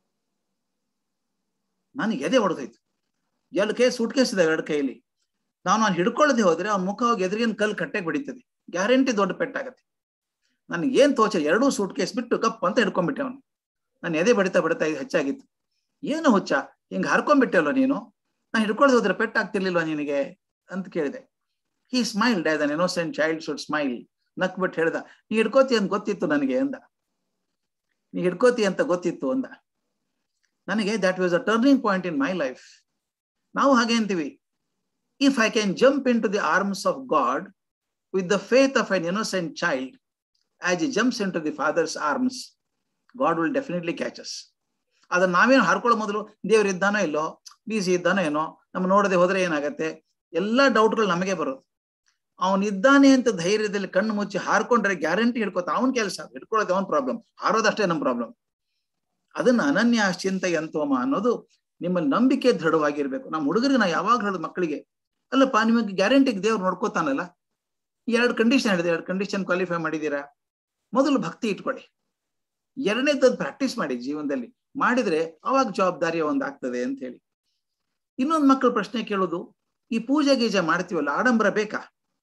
ನನಗೆ ಎದೆ ಹೊಡೆದೋಯ್ತು ಎರಡು ಕೈ ಸೂಟ್ ಕೇಸ್ ಇದಾವೆ ಎರಡು ಕೈಯಲ್ಲಿ ನಾನು ಅವ್ನು ಹಿಡ್ಕೊಳ್ಳದೆ ಹೋದ್ರೆ ಅವ್ನ ಮುಖ ಹೋಗಿ ಎದುರಿಗಿನ ಕಲ್ಲು ಕಟ್ಟೆಗೆ ಬಿಡಿತದೆ ಗ್ಯಾರಂಟಿ ದೊಡ್ಡ ಪೆಟ್ಟಾಗತ್ತೆ ನನಗೆ ಏನ್ ತೋಚ ಎರಡೂ ಸೂಟ್ ಕೇಸ್ ಬಿಟ್ಟು ಕಪ್ ಅಂತ ಹಿಡ್ಕೊಂಡ್ಬಿಟ್ಟೆ ಅವನು ನಾನು ಎದೆ ಬಡಿತಾ ಬಡಿತಾ ಇದು ಹೆಚ್ಚಾಗಿತ್ತು ಏನು ಹುಚ್ಚ ಹಿಂಗ್ ಹರ್ಕೊಂಡ್ಬಿಟ್ಟೆ ಅಲ್ವ ನೀನು ನಾನು ಹಿಡ್ಕೊಳ್ಳದೆ ಹೋದ್ರೆ ಪೆಟ್ಟಾಗ್ತಿರ್ಲಿಲ್ವಾ ನಿನಗೆ ಅಂತ ಕೇಳಿದೆ he smiled as an innocent child should smile ನಕ್ಬಿಟ್ಟು ಹೇಳ್ದ ನೀ ಹಿಡ್ಕೋತಿ ಅಂತ ಗೊತ್ತಿತ್ತು ನನಗೆ ಅಂದ ನೀ ಹಿಡ್ಕೋತಿ ಅಂತ ಗೊತ್ತಿತ್ತು ಅಂದ ನನಗೆ that was a turning point in my life ನಾವು ಹಾಗೆ ಅಂತೀವಿ if I can jump into the arms of God with the faith of an innocent child as he jumps into the father's arms God will definitely catches ಅದನ್ನ ನಾವೇನು ಹಾರ್ಕೊಳ್ಳೋ ಮೊದಲು ದೇವ್ರು ಇದ್ದಾನೋ ಇಲ್ಲೋ ಬೀಸಿ ಇದ್ದಾನೋ ಏನೋ ನಮ್ಮ ನೋಡದೆ ಹೋದ್ರೆ ಏನಾಗತ್ತೆ ಎಲ್ಲಾ ಡೌಟ್ಗಳು ನಮಗೆ ಬರೋದು ಅವನಿದ್ದಾನೆ ಅಂತ ಧೈರ್ಯದಲ್ಲಿ ಕಣ್ಣು ಮುಚ್ಚಿ ಹಾರ್ಕೊಂಡ್ರೆ ಗ್ಯಾರಂಟಿ ಹಿಡ್ಕೋತ ಅವನ್ ಕೆಲಸ ಹಿಡ್ಕೊಳ್ಳೋದು ಅವನ್ ಪ್ರಾಬ್ಲಮ್ ಹಾರೋದಷ್ಟೇ ನಮ್ ಪ್ರಾಬ್ಲಮ್ ಅದನ್ನ ಅನನ್ಯ ಚಿಂತೆಯಂತೋಮ ಅನ್ನೋದು ನಿಮ್ಮಲ್ಲಿ ನಂಬಿಕೆ ದೃಢವಾಗಿರ್ಬೇಕು ನಮ್ಮ ಹುಡುಗರಿಗೆ ನಾ ಯಾವಾಗ ಹೇಳೋದು ಮಕ್ಕಳಿಗೆ ಅಲ್ಲಪ್ಪ ನಿಮಗೆ ಗ್ಯಾರಂಟಿಗೆ ದೇವ್ರು ನೋಡ್ಕೋತಾನಲ್ಲ ಎರಡು ಕಂಡೀಷನ್ ಹೇಳಿದೆ ಎರಡು ಕಂಡೀಷನ್ ಕ್ವಾಲಿಫೈ ಮಾಡಿದ್ದೀರಾ ಮೊದಲು ಭಕ್ತಿ ಇಟ್ಕೊಳ್ಳಿ ಎರಡನೇದದ್ದು ಪ್ರಾಕ್ಟೀಸ್ ಮಾಡಿ ಜೀವನದಲ್ಲಿ ಮಾಡಿದ್ರೆ ಅವಾಗ ಜವಾಬ್ದಾರಿ ಒಂದಾಗ್ತದೆ ಅಂತ ಹೇಳಿ ಇನ್ನೊಂದು ಮಕ್ಕಳು ಪ್ರಶ್ನೆ ಕೇಳೋದು ಈ ಪೂಜೆ ಗೀಜೆ ಮಾಡ್ತೀವಲ್ಲ ಆಡಂಬರ ಬೇಕಾ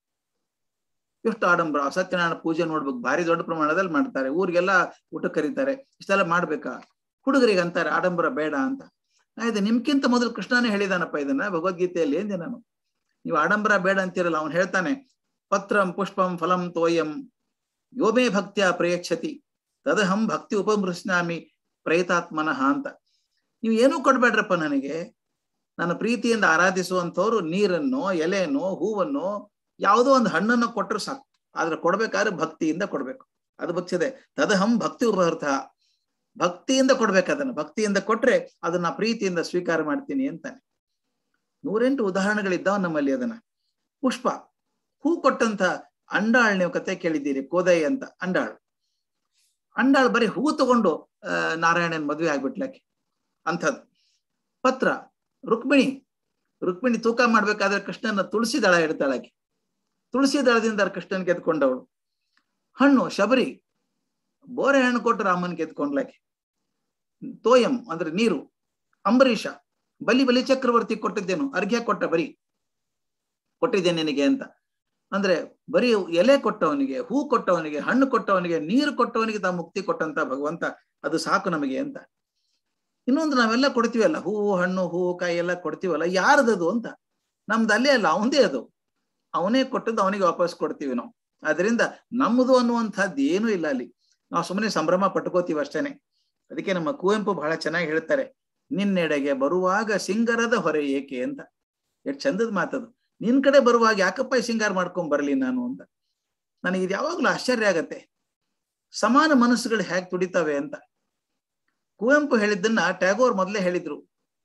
ಎಷ್ಟು ಆಡಂಬರ ಸತ್ಯನಾರಾಯಣ ಪೂಜೆ ನೋಡ್ಬೇಕು ಭಾರಿ ದೊಡ್ಡ ಪ್ರಮಾಣದಲ್ಲಿ ಮಾಡ್ತಾರೆ ಊರಿಗೆಲ್ಲ ಊಟ ಕರೀತಾರೆ ಇಷ್ಟೆಲ್ಲ ಮಾಡ್ಬೇಕಾ ಹುಡುಗರಿಗೆ ಅಂತಾರೆ ಆಡಂಬರ ಬೇಡ ಅಂತ ಆಯ್ತು ನಿಮ್ಗಿಂತ ಮೊದಲು ಕೃಷ್ಣನೇ ಹೇಳಿದಾನಪ್ಪ ಇದನ್ನ ಭಗವದ್ಗೀತೆಯಲ್ಲಿ ಎಂದೆ ನಾನು ನೀವು ಆಡಂಬರ ಬೇಡ ಅಂತಿರಲ್ಲ ಅವನು ಹೇಳ್ತಾನೆ ಪತ್ರಂ ಪುಷ್ಪಂ ಫಲಂ ತೋಯಂ ಯೋಮೇ ಭಕ್ತಿಯ ಪ್ರಯಚ್ಛತಿ ತದಹಂ ಭಕ್ತಿ ಉಪಮೃಶ್ನಾಮಿ ಪ್ರಯತಾತ್ಮನಃ ಅಂತ ನೀವು ಏನೂ ಕೊಡ್ಬೇಡ್ರಪ್ಪ ನನಗೆ ನನ್ನ ಪ್ರೀತಿಯಿಂದ ಆರಾಧಿಸುವಂಥವ್ರು ನೀರನ್ನು ಎಲೆನೋ ಹೂವನ್ನು ಯಾವುದೋ ಒಂದು ಹಣ್ಣನ್ನು ಕೊಟ್ಟರು ಸಾಕು ಆದ್ರೆ ಕೊಡ್ಬೇಕಾದ್ರೆ ಭಕ್ತಿಯಿಂದ ಕೊಡ್ಬೇಕು ಅದು ಬಚ್ಚಿದೆ ತದಹಂ ಭಕ್ತಿ ಉಪಹರ್ಥ ಭಕ್ತಿಯಿಂದ ಕೊಡ್ಬೇಕು ಅದನ್ನು ಭಕ್ತಿಯಿಂದ ಕೊಟ್ರೆ ಅದನ್ನ ಪ್ರೀತಿಯಿಂದ ಸ್ವೀಕಾರ ಮಾಡ್ತೀನಿ ಅಂತಾನೆ ನೂರೆಂಟು ಉದಾಹರಣೆಗಳಿದ್ದಾವ ನಮ್ಮಲ್ಲಿ ಅದನ್ನ ಪುಷ್ಪ ಹೂ ಕೊಟ್ಟಂತ ಅಂಡಾಳ್ ನೀವು ಕತೆ ಕೇಳಿದ್ದೀರಿ ಕೋದೈ ಅಂತ ಅಂಡಾಳ್ ಅಂಡಾಳ್ ಬರೀ ಹೂ ತಗೊಂಡು ಆ ನಾರಾಯಣನ್ ಮದುವೆ ಆಗ್ಬಿಟ್ಲಕ್ಕೆ ಅಂಥದ್ದು ಪತ್ರ ರುಕ್ಮಿಣಿ ರುಕ್ಮಿಣಿ ತೂಕ ಮಾಡ್ಬೇಕಾದ್ರೆ ಕೃಷ್ಣನ ತುಳಸಿ ದಳ ಇಡ್ತಾಳಾಕೆ ತುಳಸಿ ದಳದಿಂದ ಕೃಷ್ಣನ್ ಗೆದ್ಕೊಂಡವಳು ಹಣ್ಣು ಶಬರಿ ಬೋರೆ ಹಣ್ಣು ಕೊಟ್ಟು ರಾಮನ್ ಗೆದ್ಕೊಂಡ್ಲಾಕೆ ತೋಯಂ ಅಂದ್ರೆ ನೀರು ಅಂಬರೀಷ ಬಲಿ ಬಲಿ ಚಕ್ರವರ್ತಿ ಕೊಟ್ಟಿದ್ದೇನು ಅರ್ಘ್ಯ ಕೊಟ್ಟ ಬರಿ ಕೊಟ್ಟಿದ್ದೆ ನಿನಗೆ ಅಂತ ಅಂದ್ರೆ ಬರೀ ಎಲೆ ಕೊಟ್ಟವನಿಗೆ ಹೂ ಕೊಟ್ಟವನಿಗೆ ಹಣ್ಣು ಕೊಟ್ಟವನಿಗೆ ನೀರು ಕೊಟ್ಟವನಿಗೆ ತಾ ಮುಕ್ತಿ ಕೊಟ್ಟಂತ ಭಗವಂತ ಅದು ಸಾಕು ನಮಗೆ ಅಂತ ಇನ್ನೊಂದು ನಾವೆಲ್ಲ ಕೊಡ್ತೀವಲ್ಲ ಹೂವು ಹಣ್ಣು ಹೂವು ಕಾಯಿ ಎಲ್ಲ ಕೊಡ್ತೀವಲ್ಲ ಯಾರದದು ಅಂತ ನಮ್ದು ಅಲ್ಲೇ ಅಲ್ಲ ಅವನದೇ ಅದು ಅವನೇ ಕೊಟ್ಟದ್ದು ಅವನಿಗೆ ವಾಪಸ್ ಕೊಡ್ತೀವಿ ನಾವು ಅದರಿಂದ ನಮ್ಮದು ಅನ್ನುವಂಥದ್ದು ಏನೂ ಇಲ್ಲ ಅಲ್ಲಿ ನಾವು ಸುಮ್ಮನೆ ಸಂಭ್ರಮ ಪಟ್ಕೋತೀವಿ ಅಷ್ಟೇನೆ ಅದಕ್ಕೆ ನಮ್ಮ ಕುವೆಂಪು ಬಹಳ ಚೆನ್ನಾಗಿ ಹೇಳ್ತಾರೆ ನಿನ್ನೆಡೆಗೆ ಬರುವಾಗ ಸಿಂಗರದ ಹೊರೆ ಏಕೆ ಅಂತ ಎಷ್ಟು ಚಂದದ ಮಾತದು ನಿನ್ ಕಡೆ ಬರುವಾಗ ಯಾಕಪ್ಪ ಈ ಸಿಂಗಾರ ಮಾಡ್ಕೊಂಡ್ ಬರ್ಲಿ ನಾನು ಅಂತ ನನಗೆ ಇದು ಯಾವಾಗ್ಲೂ ಆಶ್ಚರ್ಯ ಆಗತ್ತೆ ಸಮಾನ ಮನಸ್ಸುಗಳು ಹೇಗೆ ತುಡಿತವೆ ಅಂತ ಕುವೆಂಪು ಹೇಳಿದ್ದನ್ನ ಟ್ಯಾಗೋರ್ ಮೊದಲೇ ಹೇಳಿದ್ರು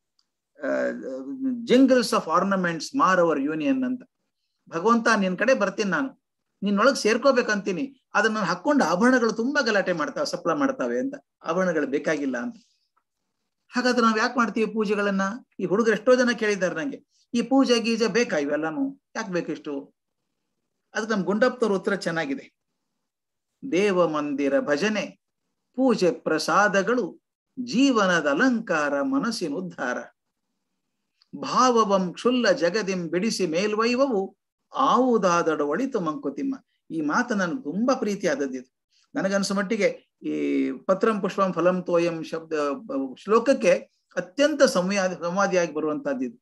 jingles of ornaments mar our union ಅಂತ ಭಗವಂತ ನಿನ್ ಕಡೆ ಬರ್ತೀನಿ ನಾನು ನಿನ್ನೊಳಗೆ ಸೇರ್ಕೋಬೇಕಂತೀನಿ ಅದನ್ನ ಹಾಕೊಂಡು ಆಭರಣಗಳು ತುಂಬಾ ಗಲಾಟೆ ಮಾಡ್ತಾವೆ ಸಪ್ಲ ಮಾಡ್ತಾವೆ ಅಂತ ಆಭರಣಗಳು ಬೇಕಾಗಿಲ್ಲ ಅಂತ ಹಾಗಾದ್ರೆ ನಾವ್ ಯಾಕೆ ಮಾಡ್ತೀವಿ ಪೂಜೆಗಳನ್ನ ಈ ಹುಡುಗರು ಎಷ್ಟೋ ಜನ ಕೇಳಿದ್ದಾರೆ ನಂಗೆ ಈ ಪೂಜೆ ಗೀಜೆ ಬೇಕಾ ಇವೆಲ್ಲಾನು ಯಾಕೆ ಬೇಕಿಷ್ಟು ಅದಕ್ಕೆ ನಮ್ ಗುಂಡಪ್ಪನವ್ರ ಉತ್ತರ ಚೆನ್ನಾಗಿದೆ ದೇವ ಮಂದಿರ ಭಜನೆ ಪೂಜೆ ಪ್ರಸಾದಗಳು ಜೀವನದ ಅಲಂಕಾರ ಮನಸ್ಸಿನ ಉದ್ಧಾರ ಭಾವವಂ ಕ್ಷುಲ್ಲ ಜಗದಿಂ ಬಿಡಿಸಿ ಮೇಲ್ವೈವವು ಆವುದಾದಡ ಒಳಿತು ಮಂಕುತಿಮ್ಮ ಈ ಮಾತು ನನಗೆ ತುಂಬಾ ಪ್ರೀತಿ ಆದದ್ದಿದು ನನಗನ್ಸೋ ಮಟ್ಟಿಗೆ ಈ ಪತ್ರಂ ಪುಷ್ಪಂ ಫಲಂ ತೋಯಂ ಶಬ್ದ ಶ್ಲೋಕಕ್ಕೆ ಅತ್ಯಂತ ಸಂವಾದ ಸಂವಾದಿಯಾಗಿ ಬರುವಂತಹದ್ದು ಇದು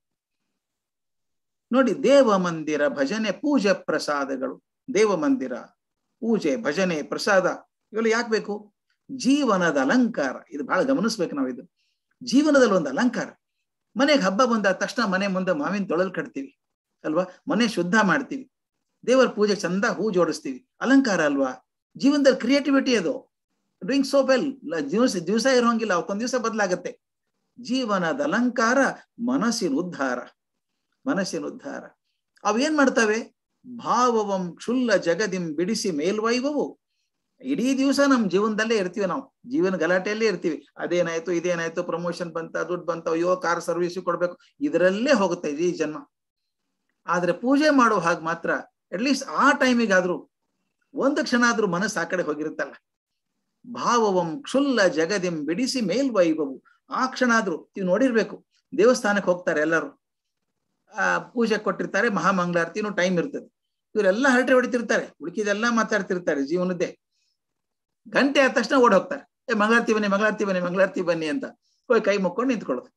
ನೋಡಿ ದೇವ ಮಂದಿರ ಭಜನೆ ಪೂಜೆ ಪ್ರಸಾದಗಳು ದೇವ ಮಂದಿರ ಪೂಜೆ ಭಜನೆ ಪ್ರಸಾದ ಇವೆಲ್ಲ ಯಾಕೆ ಬೇಕು ಜೀವನದ ಅಲಂಕಾರ ಇದು ಬಹಳ ಗಮನಿಸ್ಬೇಕು ನಾವು ಇದು ಜೀವನದಲ್ಲಿ ಒಂದು ಅಲಂಕಾರ ಮನೆಗೆ ಹಬ್ಬ ಬಂದ ತಕ್ಷಣ ಮನೆ ಮುಂದೆ ಮಾವಿನ ತೊಳಲ್ ಕಟ್ತೀವಿ ಅಲ್ವಾ ಮನೆ ಶುದ್ಧ ಮಾಡ್ತೀವಿ ದೇವರ ಪೂಜೆ ಚಂದ ಹೂ ಜೋಡಿಸ್ತೀವಿ ಅಲಂಕಾರ ಅಲ್ವಾ ಜೀವನದಲ್ಲಿ ಕ್ರಿಯೇಟಿವಿಟಿ ಅದು ಡೂಯಿಂಗ್ ಸೋ ವೆಲ್ ದಿವಸ ದಿವಸ ಇರೋಂಗಿಲ್ಲ ಅವತ್ತೊಂದ್ ದಿವಸ ಬದಲಾಗತ್ತೆ ಜೀವನದ ಅಲಂಕಾರ ಮನಸ್ಸಿನ ಉದ್ಧಾರ ಮನಸ್ಸಿನ ಉದ್ಧಾರ ಅವೇನ್ ಮಾಡ್ತವೆ ಭಾವವಂ ಕ್ಷುಲ್ಲ ಜಗದಿಂ ಬಿಡಿಸಿ ಮೇಲ್ವೈವವು ಇಡೀ ದಿವಸ ನಮ್ ಜೀವನದಲ್ಲೇ ಇರ್ತೀವಿ ನಾವು ಜೀವನ ಗಲಾಟೆಯಲ್ಲೇ ಇರ್ತೀವಿ ಅದೇನಾಯ್ತು ಇದೇನಾಯ್ತು ಪ್ರಮೋಷನ್ ಬಂತ ದುಡ್ಡು ಬಂತ ಅಯ್ಯೋ ಕಾರ್ ಸರ್ವಿಸ್ ಕೊಡ್ಬೇಕು ಇದರಲ್ಲೇ ಹೋಗುತ್ತೆ ಇಡೀ ಜನ್ಮ ಆದ್ರೆ ಪೂಜೆ ಮಾಡೋ ಹಾಗೆ ಮಾತ್ರ ಅಟ್ಲೀಸ್ಟ್ ಆ ಟೈಮಿಗಾದ್ರೂ ಒಂದು ಕ್ಷಣ ಆದ್ರೂ ಮನಸ್ಸು ಆ ಕಡೆ ಹೋಗಿರುತ್ತಲ್ಲ ಭಾವವಂ ಕ್ಷುಲ್ಲ ಜಗದಿಂ ಬಿಡಿಸಿ ಮೇಲ್ವೈಭವು ಆ ಕ್ಷಣ ಆದ್ರೂ ನೀವು ನೋಡಿರ್ಬೇಕು ದೇವಸ್ಥಾನಕ್ಕೆ ಹೋಗ್ತಾರೆ ಎಲ್ಲರೂ ಆ ಪೂಜೆ ಕೊಟ್ಟಿರ್ತಾರೆ ಮಹಾಮಂಗಳಾರತಿನೂ ಟೈಮ್ ಇರ್ತದೆ ಇವರೆಲ್ಲ ಹರಟೆ ಹೊಡಿತಿರ್ತಾರೆ ಉಳಿಕಿದೆಲ್ಲ ಮಾತಾಡ್ತಿರ್ತಾರೆ ಜೀವನದ್ದೇ ಗಂಟೆ ಆದ ತಕ್ಷಣ ಓಡ್ ಹೋಗ್ತಾರೆ ಏ ಮಂಗಳಾರತಿ ಬನ್ನಿ ಮಂಗಳಾರತಿ ಬನ್ನಿ ಮಂಗಳಾರತಿ ಬನ್ನಿ ಅಂತ ಹೋಗಿ ಕೈ ಮುಕ್ಕೊಂಡು ನಿಂತ್ಕೊಳ್ಳೋದು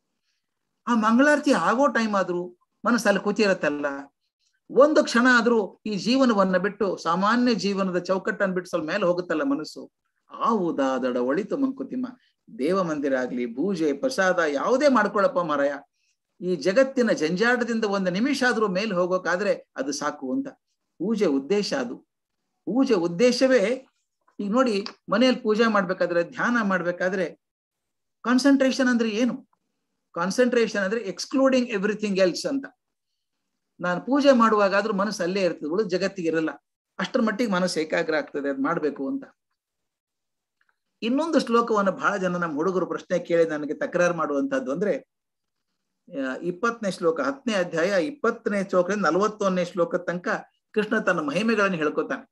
ಆ ಮಂಗಳಾರತಿ ಆಗೋ ಟೈಮ್ ಆದ್ರೂ ಮನಸ್ಸಲ್ಲಿ ಕೂತಿರತ್ತಲ್ಲ ಒಂದು ಕ್ಷಣ ಆದ್ರೂ ಈ ಜೀವನವನ್ನ ಬಿಟ್ಟು ಸಾಮಾನ್ಯ ಜೀವನದ ಚೌಕಟ್ಟನ್ನು ಬಿಟ್ಟು ಸ್ವಲ್ಪ ಮೇಲೆ ಹೋಗುತ್ತಲ್ಲ ಮನಸ್ಸು ಆವುದಾದಡ ಒಳಿತು ಮಂಕುತಿಮ್ಮ ದೇವ ಮಂದಿರ ಆಗ್ಲಿ ಪೂಜೆ ಪ್ರಸಾದ ಯಾವುದೇ ಮಾಡ್ಕೊಳಪ್ಪ ಮಾರಾಯ ಈ ಜಗತ್ತಿನ ಜಂಜಾಟದಿಂದ ಒಂದು ನಿಮಿಷ ಆದ್ರೂ ಮೇಲೆ ಹೋಗೋಕಾದ್ರೆ ಅದು ಸಾಕು ಅಂತ ಪೂಜೆ ಉದ್ದೇಶ ಅದು ಪೂಜೆ ಉದ್ದೇಶವೇ ಈಗ ನೋಡಿ ಮನೆಯಲ್ಲಿ ಪೂಜೆ ಮಾಡ್ಬೇಕಾದ್ರೆ ಧ್ಯಾನ ಮಾಡ್ಬೇಕಾದ್ರೆ ಕಾನ್ಸಂಟ್ರೇಷನ್ ಅಂದ್ರೆ ಏನು ಕಾನ್ಸಂಟ್ರೇಷನ್ ಅಂದ್ರೆ ಎಕ್ಸ್ಕ್ಲೂಡಿಂಗ್ ಎವ್ರಿಥಿಂಗ್ ಎಲ್ಸ್ ಅಂತ ನಾನು ಪೂಜೆ ಮಾಡುವಾಗಾದ್ರೂ ಮನಸ್ಸು ಅಲ್ಲೇ ಇರ್ತದೆ ಉಳಿದ ಜಗತ್ತಿಗೆ ಇರಲ್ಲ ಅಷ್ಟರ ಮಟ್ಟಿಗೆ ಮನಸ್ಸು ಏಕಾಗ್ರ ಆಗ್ತದೆ ಅದು ಮಾಡ್ಬೇಕು ಅಂತ ಇನ್ನೊಂದು ಶ್ಲೋಕವನ್ನು ಬಹಳ ಜನ ನಮ್ಮ ಹುಡುಗರು ಪ್ರಶ್ನೆ ಕೇಳಿ ನನಗೆ ತಕರಾರು ಮಾಡುವಂತಹದ್ದು ಅಂದ್ರೆ ಆ, ಇಪ್ಪತ್ತನೇ ಶ್ಲೋಕ ಹತ್ತನೇ ಅಧ್ಯಾಯ ಇಪ್ಪತ್ತನೇ ಶ್ಲೋಕದಿಂದ ನಲವತ್ತೊಂದನೇ ಶ್ಲೋಕ ತನಕ ಕೃಷ್ಣ ತನ್ನ ಮಹಿಮೆಗಳನ್ನು ಹೇಳ್ಕೊತಾನೆ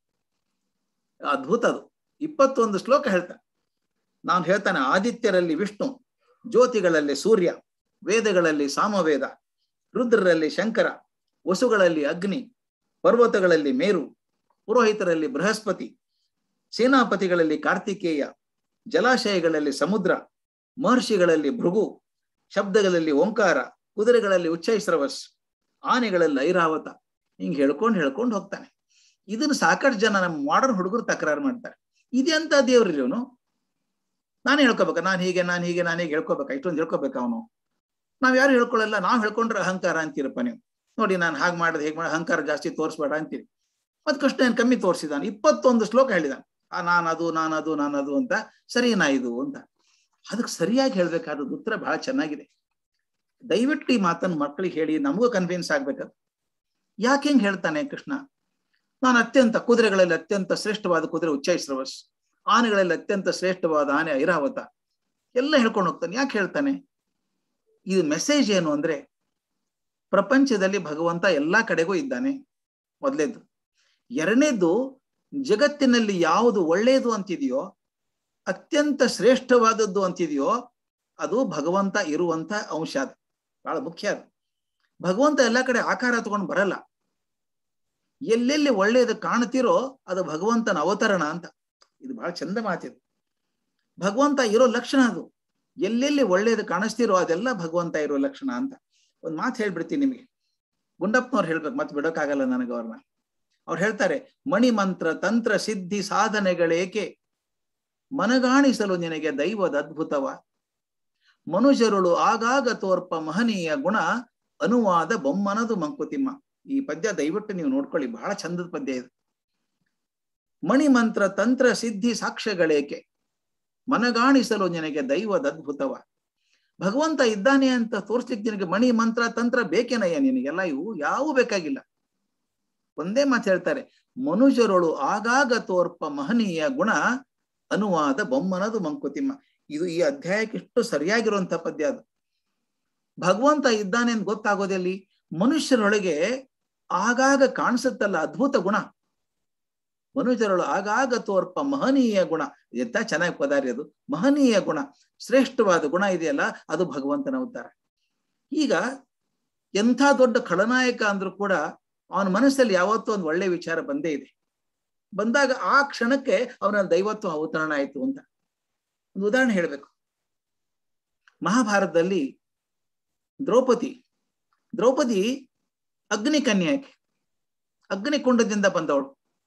ಅದ್ಭುತ ಅದು ಇಪ್ಪತ್ತೊಂದು ಶ್ಲೋಕ ಹೇಳ್ತಾನೆ ನಾನು ಹೇಳ್ತಾನೆ ಆದಿತ್ಯರಲ್ಲಿ ವಿಷ್ಣು ಜ್ಯೋತಿಗಳಲ್ಲಿ ಸೂರ್ಯ ವೇದಗಳಲ್ಲಿ ಸಾಮವೇದ ರುದ್ರರಲ್ಲಿ ಶಂಕರ ವಸುಗಳಲ್ಲಿ ಅಗ್ನಿ ಪರ್ವತಗಳಲ್ಲಿ ಮೇರು ಪುರೋಹಿತರಲ್ಲಿ ಬೃಹಸ್ಪತಿ ಸೇನಾಪತಿಗಳಲ್ಲಿ ಕಾರ್ತಿಕೇಯ ಜಲಾಶಯಗಳಲ್ಲಿ ಸಮುದ್ರ ಮಹರ್ಷಿಗಳಲ್ಲಿ ಭೃಗು ಶಬ್ದಗಳಲ್ಲಿ ಓಂಕಾರ ಕುದುರೆಗಳಲ್ಲಿ ಉಚ್ಚೈಸ್ರವಸ್ ಆನೆಗಳಲ್ಲಿ ಐರಾವತ ಹಿಂಗ್ ಹೇಳ್ಕೊಂಡು ಹೇಳ್ಕೊಂಡು ಹೋಗ್ತಾನೆ ಇದನ್ನು ಸಾಕಷ್ಟು ಜನ ನಮ್ಮ ಮಾಡರ್ನ್ ಹುಡುಗರು ತಕರಾರು ಮಾಡ್ತಾರೆ ಇದೆಂತ ದೇವ್ರಿ ಇವನು ನಾನು ಹೇಳ್ಕೊಬೇಕ ನಾನು ಹೀಗೆ ನಾನು ಹೀಗೆ ನಾನು ಹೀಗೆ ಹೇಳ್ಕೊಬೇಕಾ ಇಷ್ಟೊಂದು ಹೇಳ್ಕೊಬೇಕ ಅವನು ನಾವ್ ಯಾರು ಹೇಳ್ಕೊಳ್ಳಲ್ಲ ನಾವ್ ಹೇಳ್ಕೊಂಡ್ರೆ ಅಹಂಕಾರ ಅಂತೀರಪ್ಪ ನೀವು ನೋಡಿ ನಾನು ಹಾಗೆ ಮಾಡಿದ್ರೆ ಹೇಗೆ ಮಾಡಿ ಅಹಂಕಾರ ಜಾಸ್ತಿ ತೋರಿಸ್ಬೇಡ ಅಂತೀರಿ ಮತ್ ಕೃಷ್ಣ ಏನ್ ಕಮ್ಮಿ ತೋರಿಸಿದಾನೆ ಇಪ್ಪತ್ತೊಂದು ಶ್ಲೋಕ ಹೇಳಿದಾನೆ ಆ ನಾನದು ನಾನದು ನಾನದು ಅಂತ ಸರಿನಾ ಇದು ಅಂತ ಅದಕ್ಕೆ ಸರಿಯಾಗಿ ಹೇಳ್ಬೇಕಾದದ್ದು ಉತ್ತರ ಬಹಳ ಚೆನ್ನಾಗಿದೆ ದಯವಿಟ್ಟು ಈ ಮಾತನ್ನು ಮಕ್ಕಳಿಗೆ ಹೇಳಿ ನಮಗೂ ಕನ್ವಿನ್ಸ್ ಆಗ್ಬೇಕದು ಯಾಕೆ ಹೆಂಗ್ ಹೇಳ್ತಾನೆ ಕೃಷ್ಣ ನಾನು ಅತ್ಯಂತ ಕುದುರೆಗಳಲ್ಲಿ ಅತ್ಯಂತ ಶ್ರೇಷ್ಠವಾದ ಕುದುರೆ ಉಚ್ಚೈಸ್ರವಸ್ ಆನೆಗಳಲ್ಲಿ ಅತ್ಯಂತ ಶ್ರೇಷ್ಠವಾದ ಆನೆ ಐರಾವತ ಎಲ್ಲ ಹೇಳ್ಕೊಂಡು ಹೋಗ್ತಾನೆ ಯಾಕೆ ಹೇಳ್ತಾನೆ ಇದು ಮೆಸೇಜ್ ಏನು ಅಂದ್ರೆ ಪ್ರಪಂಚದಲ್ಲಿ ಭಗವಂತ ಎಲ್ಲಾ ಕಡೆಗೂ ಇದ್ದಾನೆ ಮೊದಲೇದು ಎರಡನೇದು ಜಗತ್ತಿನಲ್ಲಿ ಯಾವುದು ಒಳ್ಳೆಯದು ಅಂತಿದೆಯೋ ಅತ್ಯಂತ ಶ್ರೇಷ್ಠವಾದದ್ದು ಅಂತಿದೆಯೋ ಅದು ಭಗವಂತ ಇರುವಂತ ಅಂಶ ಅದು ಬಹಳ ಮುಖ್ಯ ಅದು ಭಗವಂತ ಎಲ್ಲ ಕಡೆ ಆಕಾರ ತಗೊಂಡು ಬರಲ್ಲ ಎಲ್ಲೆಲ್ಲಿ ಒಳ್ಳೆಯದು ಕಾಣ್ತಿರೋ ಅದು ಭಗವಂತನ ಅವತರಣ ಅಂತ ಇದು ಬಹಳ ಚಂದ ಮಾತಿದು ಭಗವಂತ ಇರೋ ಲಕ್ಷಣ ಅದು ಎಲ್ಲೆಲ್ಲಿ ಒಳ್ಳೇದು ಕಾಣಿಸ್ತಿರೋ ಅದೆಲ್ಲ ಭಗವಂತ ಇರೋ ಲಕ್ಷಣ ಅಂತ ಒಂದು ಮಾತು ಹೇಳ್ಬಿಡ್ತೀನಿ ನಿಮಗೆ ಗುಂಡಪ್ಪನವ್ರು ಹೇಳ್ಬೇಕು ಮತ್ತೆ ಬಿಡೋಕ್ಕಾಗಲ್ಲ ನನಗೆ ಅವ್ರನ್ನ ಅವ್ರು ಹೇಳ್ತಾರೆ ಮಣಿ ಮಂತ್ರ ತಂತ್ರ ಸಿದ್ಧಿ ಸಾಧನೆಗಳೇಕೆ ಮನಗಾಣಿಸಲು ನಿನಗೆ ದೈವದ ಅದ್ಭುತವ ಮನುಜರುಳು ಆಗಾಗ ತೋರ್ಪ ಮಹನೀಯ ಗುಣ ಅನುವಾದ ಬೊಮ್ಮನದು ಮಂಕುತಿಮ್ಮ ಈ ಪದ್ಯ ದಯವಿಟ್ಟು ನೀವು ನೋಡ್ಕೊಳ್ಳಿ ಬಹಳ ಚಂದದ ಪದ್ಯ ಇದು ಮಣಿ ಮಂತ್ರ ತಂತ್ರ ಸಿದ್ಧಿ ಸಾಕ್ಷ್ಯಗಳೇಕೆ ಮನಗಾಣಿಸಲು ನಿನಗೆ ದೈವದ ಅದ್ಭುತವ ಭಗವಂತ ಇದ್ದಾನೆ ಅಂತ ತೋರಿಸ್ಲಿಕ್ಕೆ ನಿನಗೆ ಮಣಿ ಮಂತ್ರ ತಂತ್ರ ಬೇಕೇನಯ್ಯ ನಿನಗೆಲ್ಲ ಇವು ಯಾವ ಬೇಕಾಗಿಲ್ಲ ಒಂದೇ ಮಾತು ಹೇಳ್ತಾರೆ ಮನುಜರೊಳು ಆಗಾಗ ತೋರ್ಪ ಮಹನೀಯ ಗುಣ ಅನುವಾದ ಬೊಮ್ಮನದು ಮಂಕುತಿಮ್ಮ ಇದು ಈ ಅಧ್ಯಾಯಕ್ಕೆ ಇಷ್ಟು ಸರಿಯಾಗಿರುವಂತ ಪದ್ಯ ಅದು ಭಗವಂತ ಇದ್ದಾನೆ ಅಂತ ಗೊತ್ತಾಗೋದಲ್ಲಿ ಮನುಷ್ಯರೊಳಗೆ ಆಗಾಗ ಕಾಣಿಸುತ್ತಲ್ಲ ಅದ್ಭುತ ಗುಣ ಮನುಷ್ಯರೊಳು ಆಗಾಗ ತೋರ್ಪ ಮಹನೀಯ ಗುಣ ಎಂತ ಚೆನ್ನಾಗಿ ಪದಾರಿ ಅದು ಮಹನೀಯ ಗುಣ ಶ್ರೇಷ್ಠವಾದ ಗುಣ ಇದೆಯಲ್ಲ ಅದು ಭಗವಂತನ ಅವತಾರ ಈಗ ಎಂಥ ದೊಡ್ಡ ಖಳನಾಯಕ ಅಂದ್ರೂ ಕೂಡ ಅವನ ಮನಸ್ಸಲ್ಲಿ ಯಾವತ್ತೂ ಒಂದು ಒಳ್ಳೆ ವಿಚಾರ ಬಂದೇ ಇದೆ ಬಂದಾಗ ಆ ಕ್ಷಣಕ್ಕೆ ಅವನ ದೈವತ್ವ ಅವತರಣ ಆಯ್ತು ಅಂತ ಒಂದು ಉದಾಹರಣೆ ಹೇಳ್ಬೇಕು ಮಹಾಭಾರತದಲ್ಲಿ ದ್ರೌಪದಿ ದ್ರೌಪದಿ ಅಗ್ನಿ ಕನ್ಯಾಕೆ ಅಗ್ನಿ ಕುಂಡದಿಂದ ಬಂದವಳು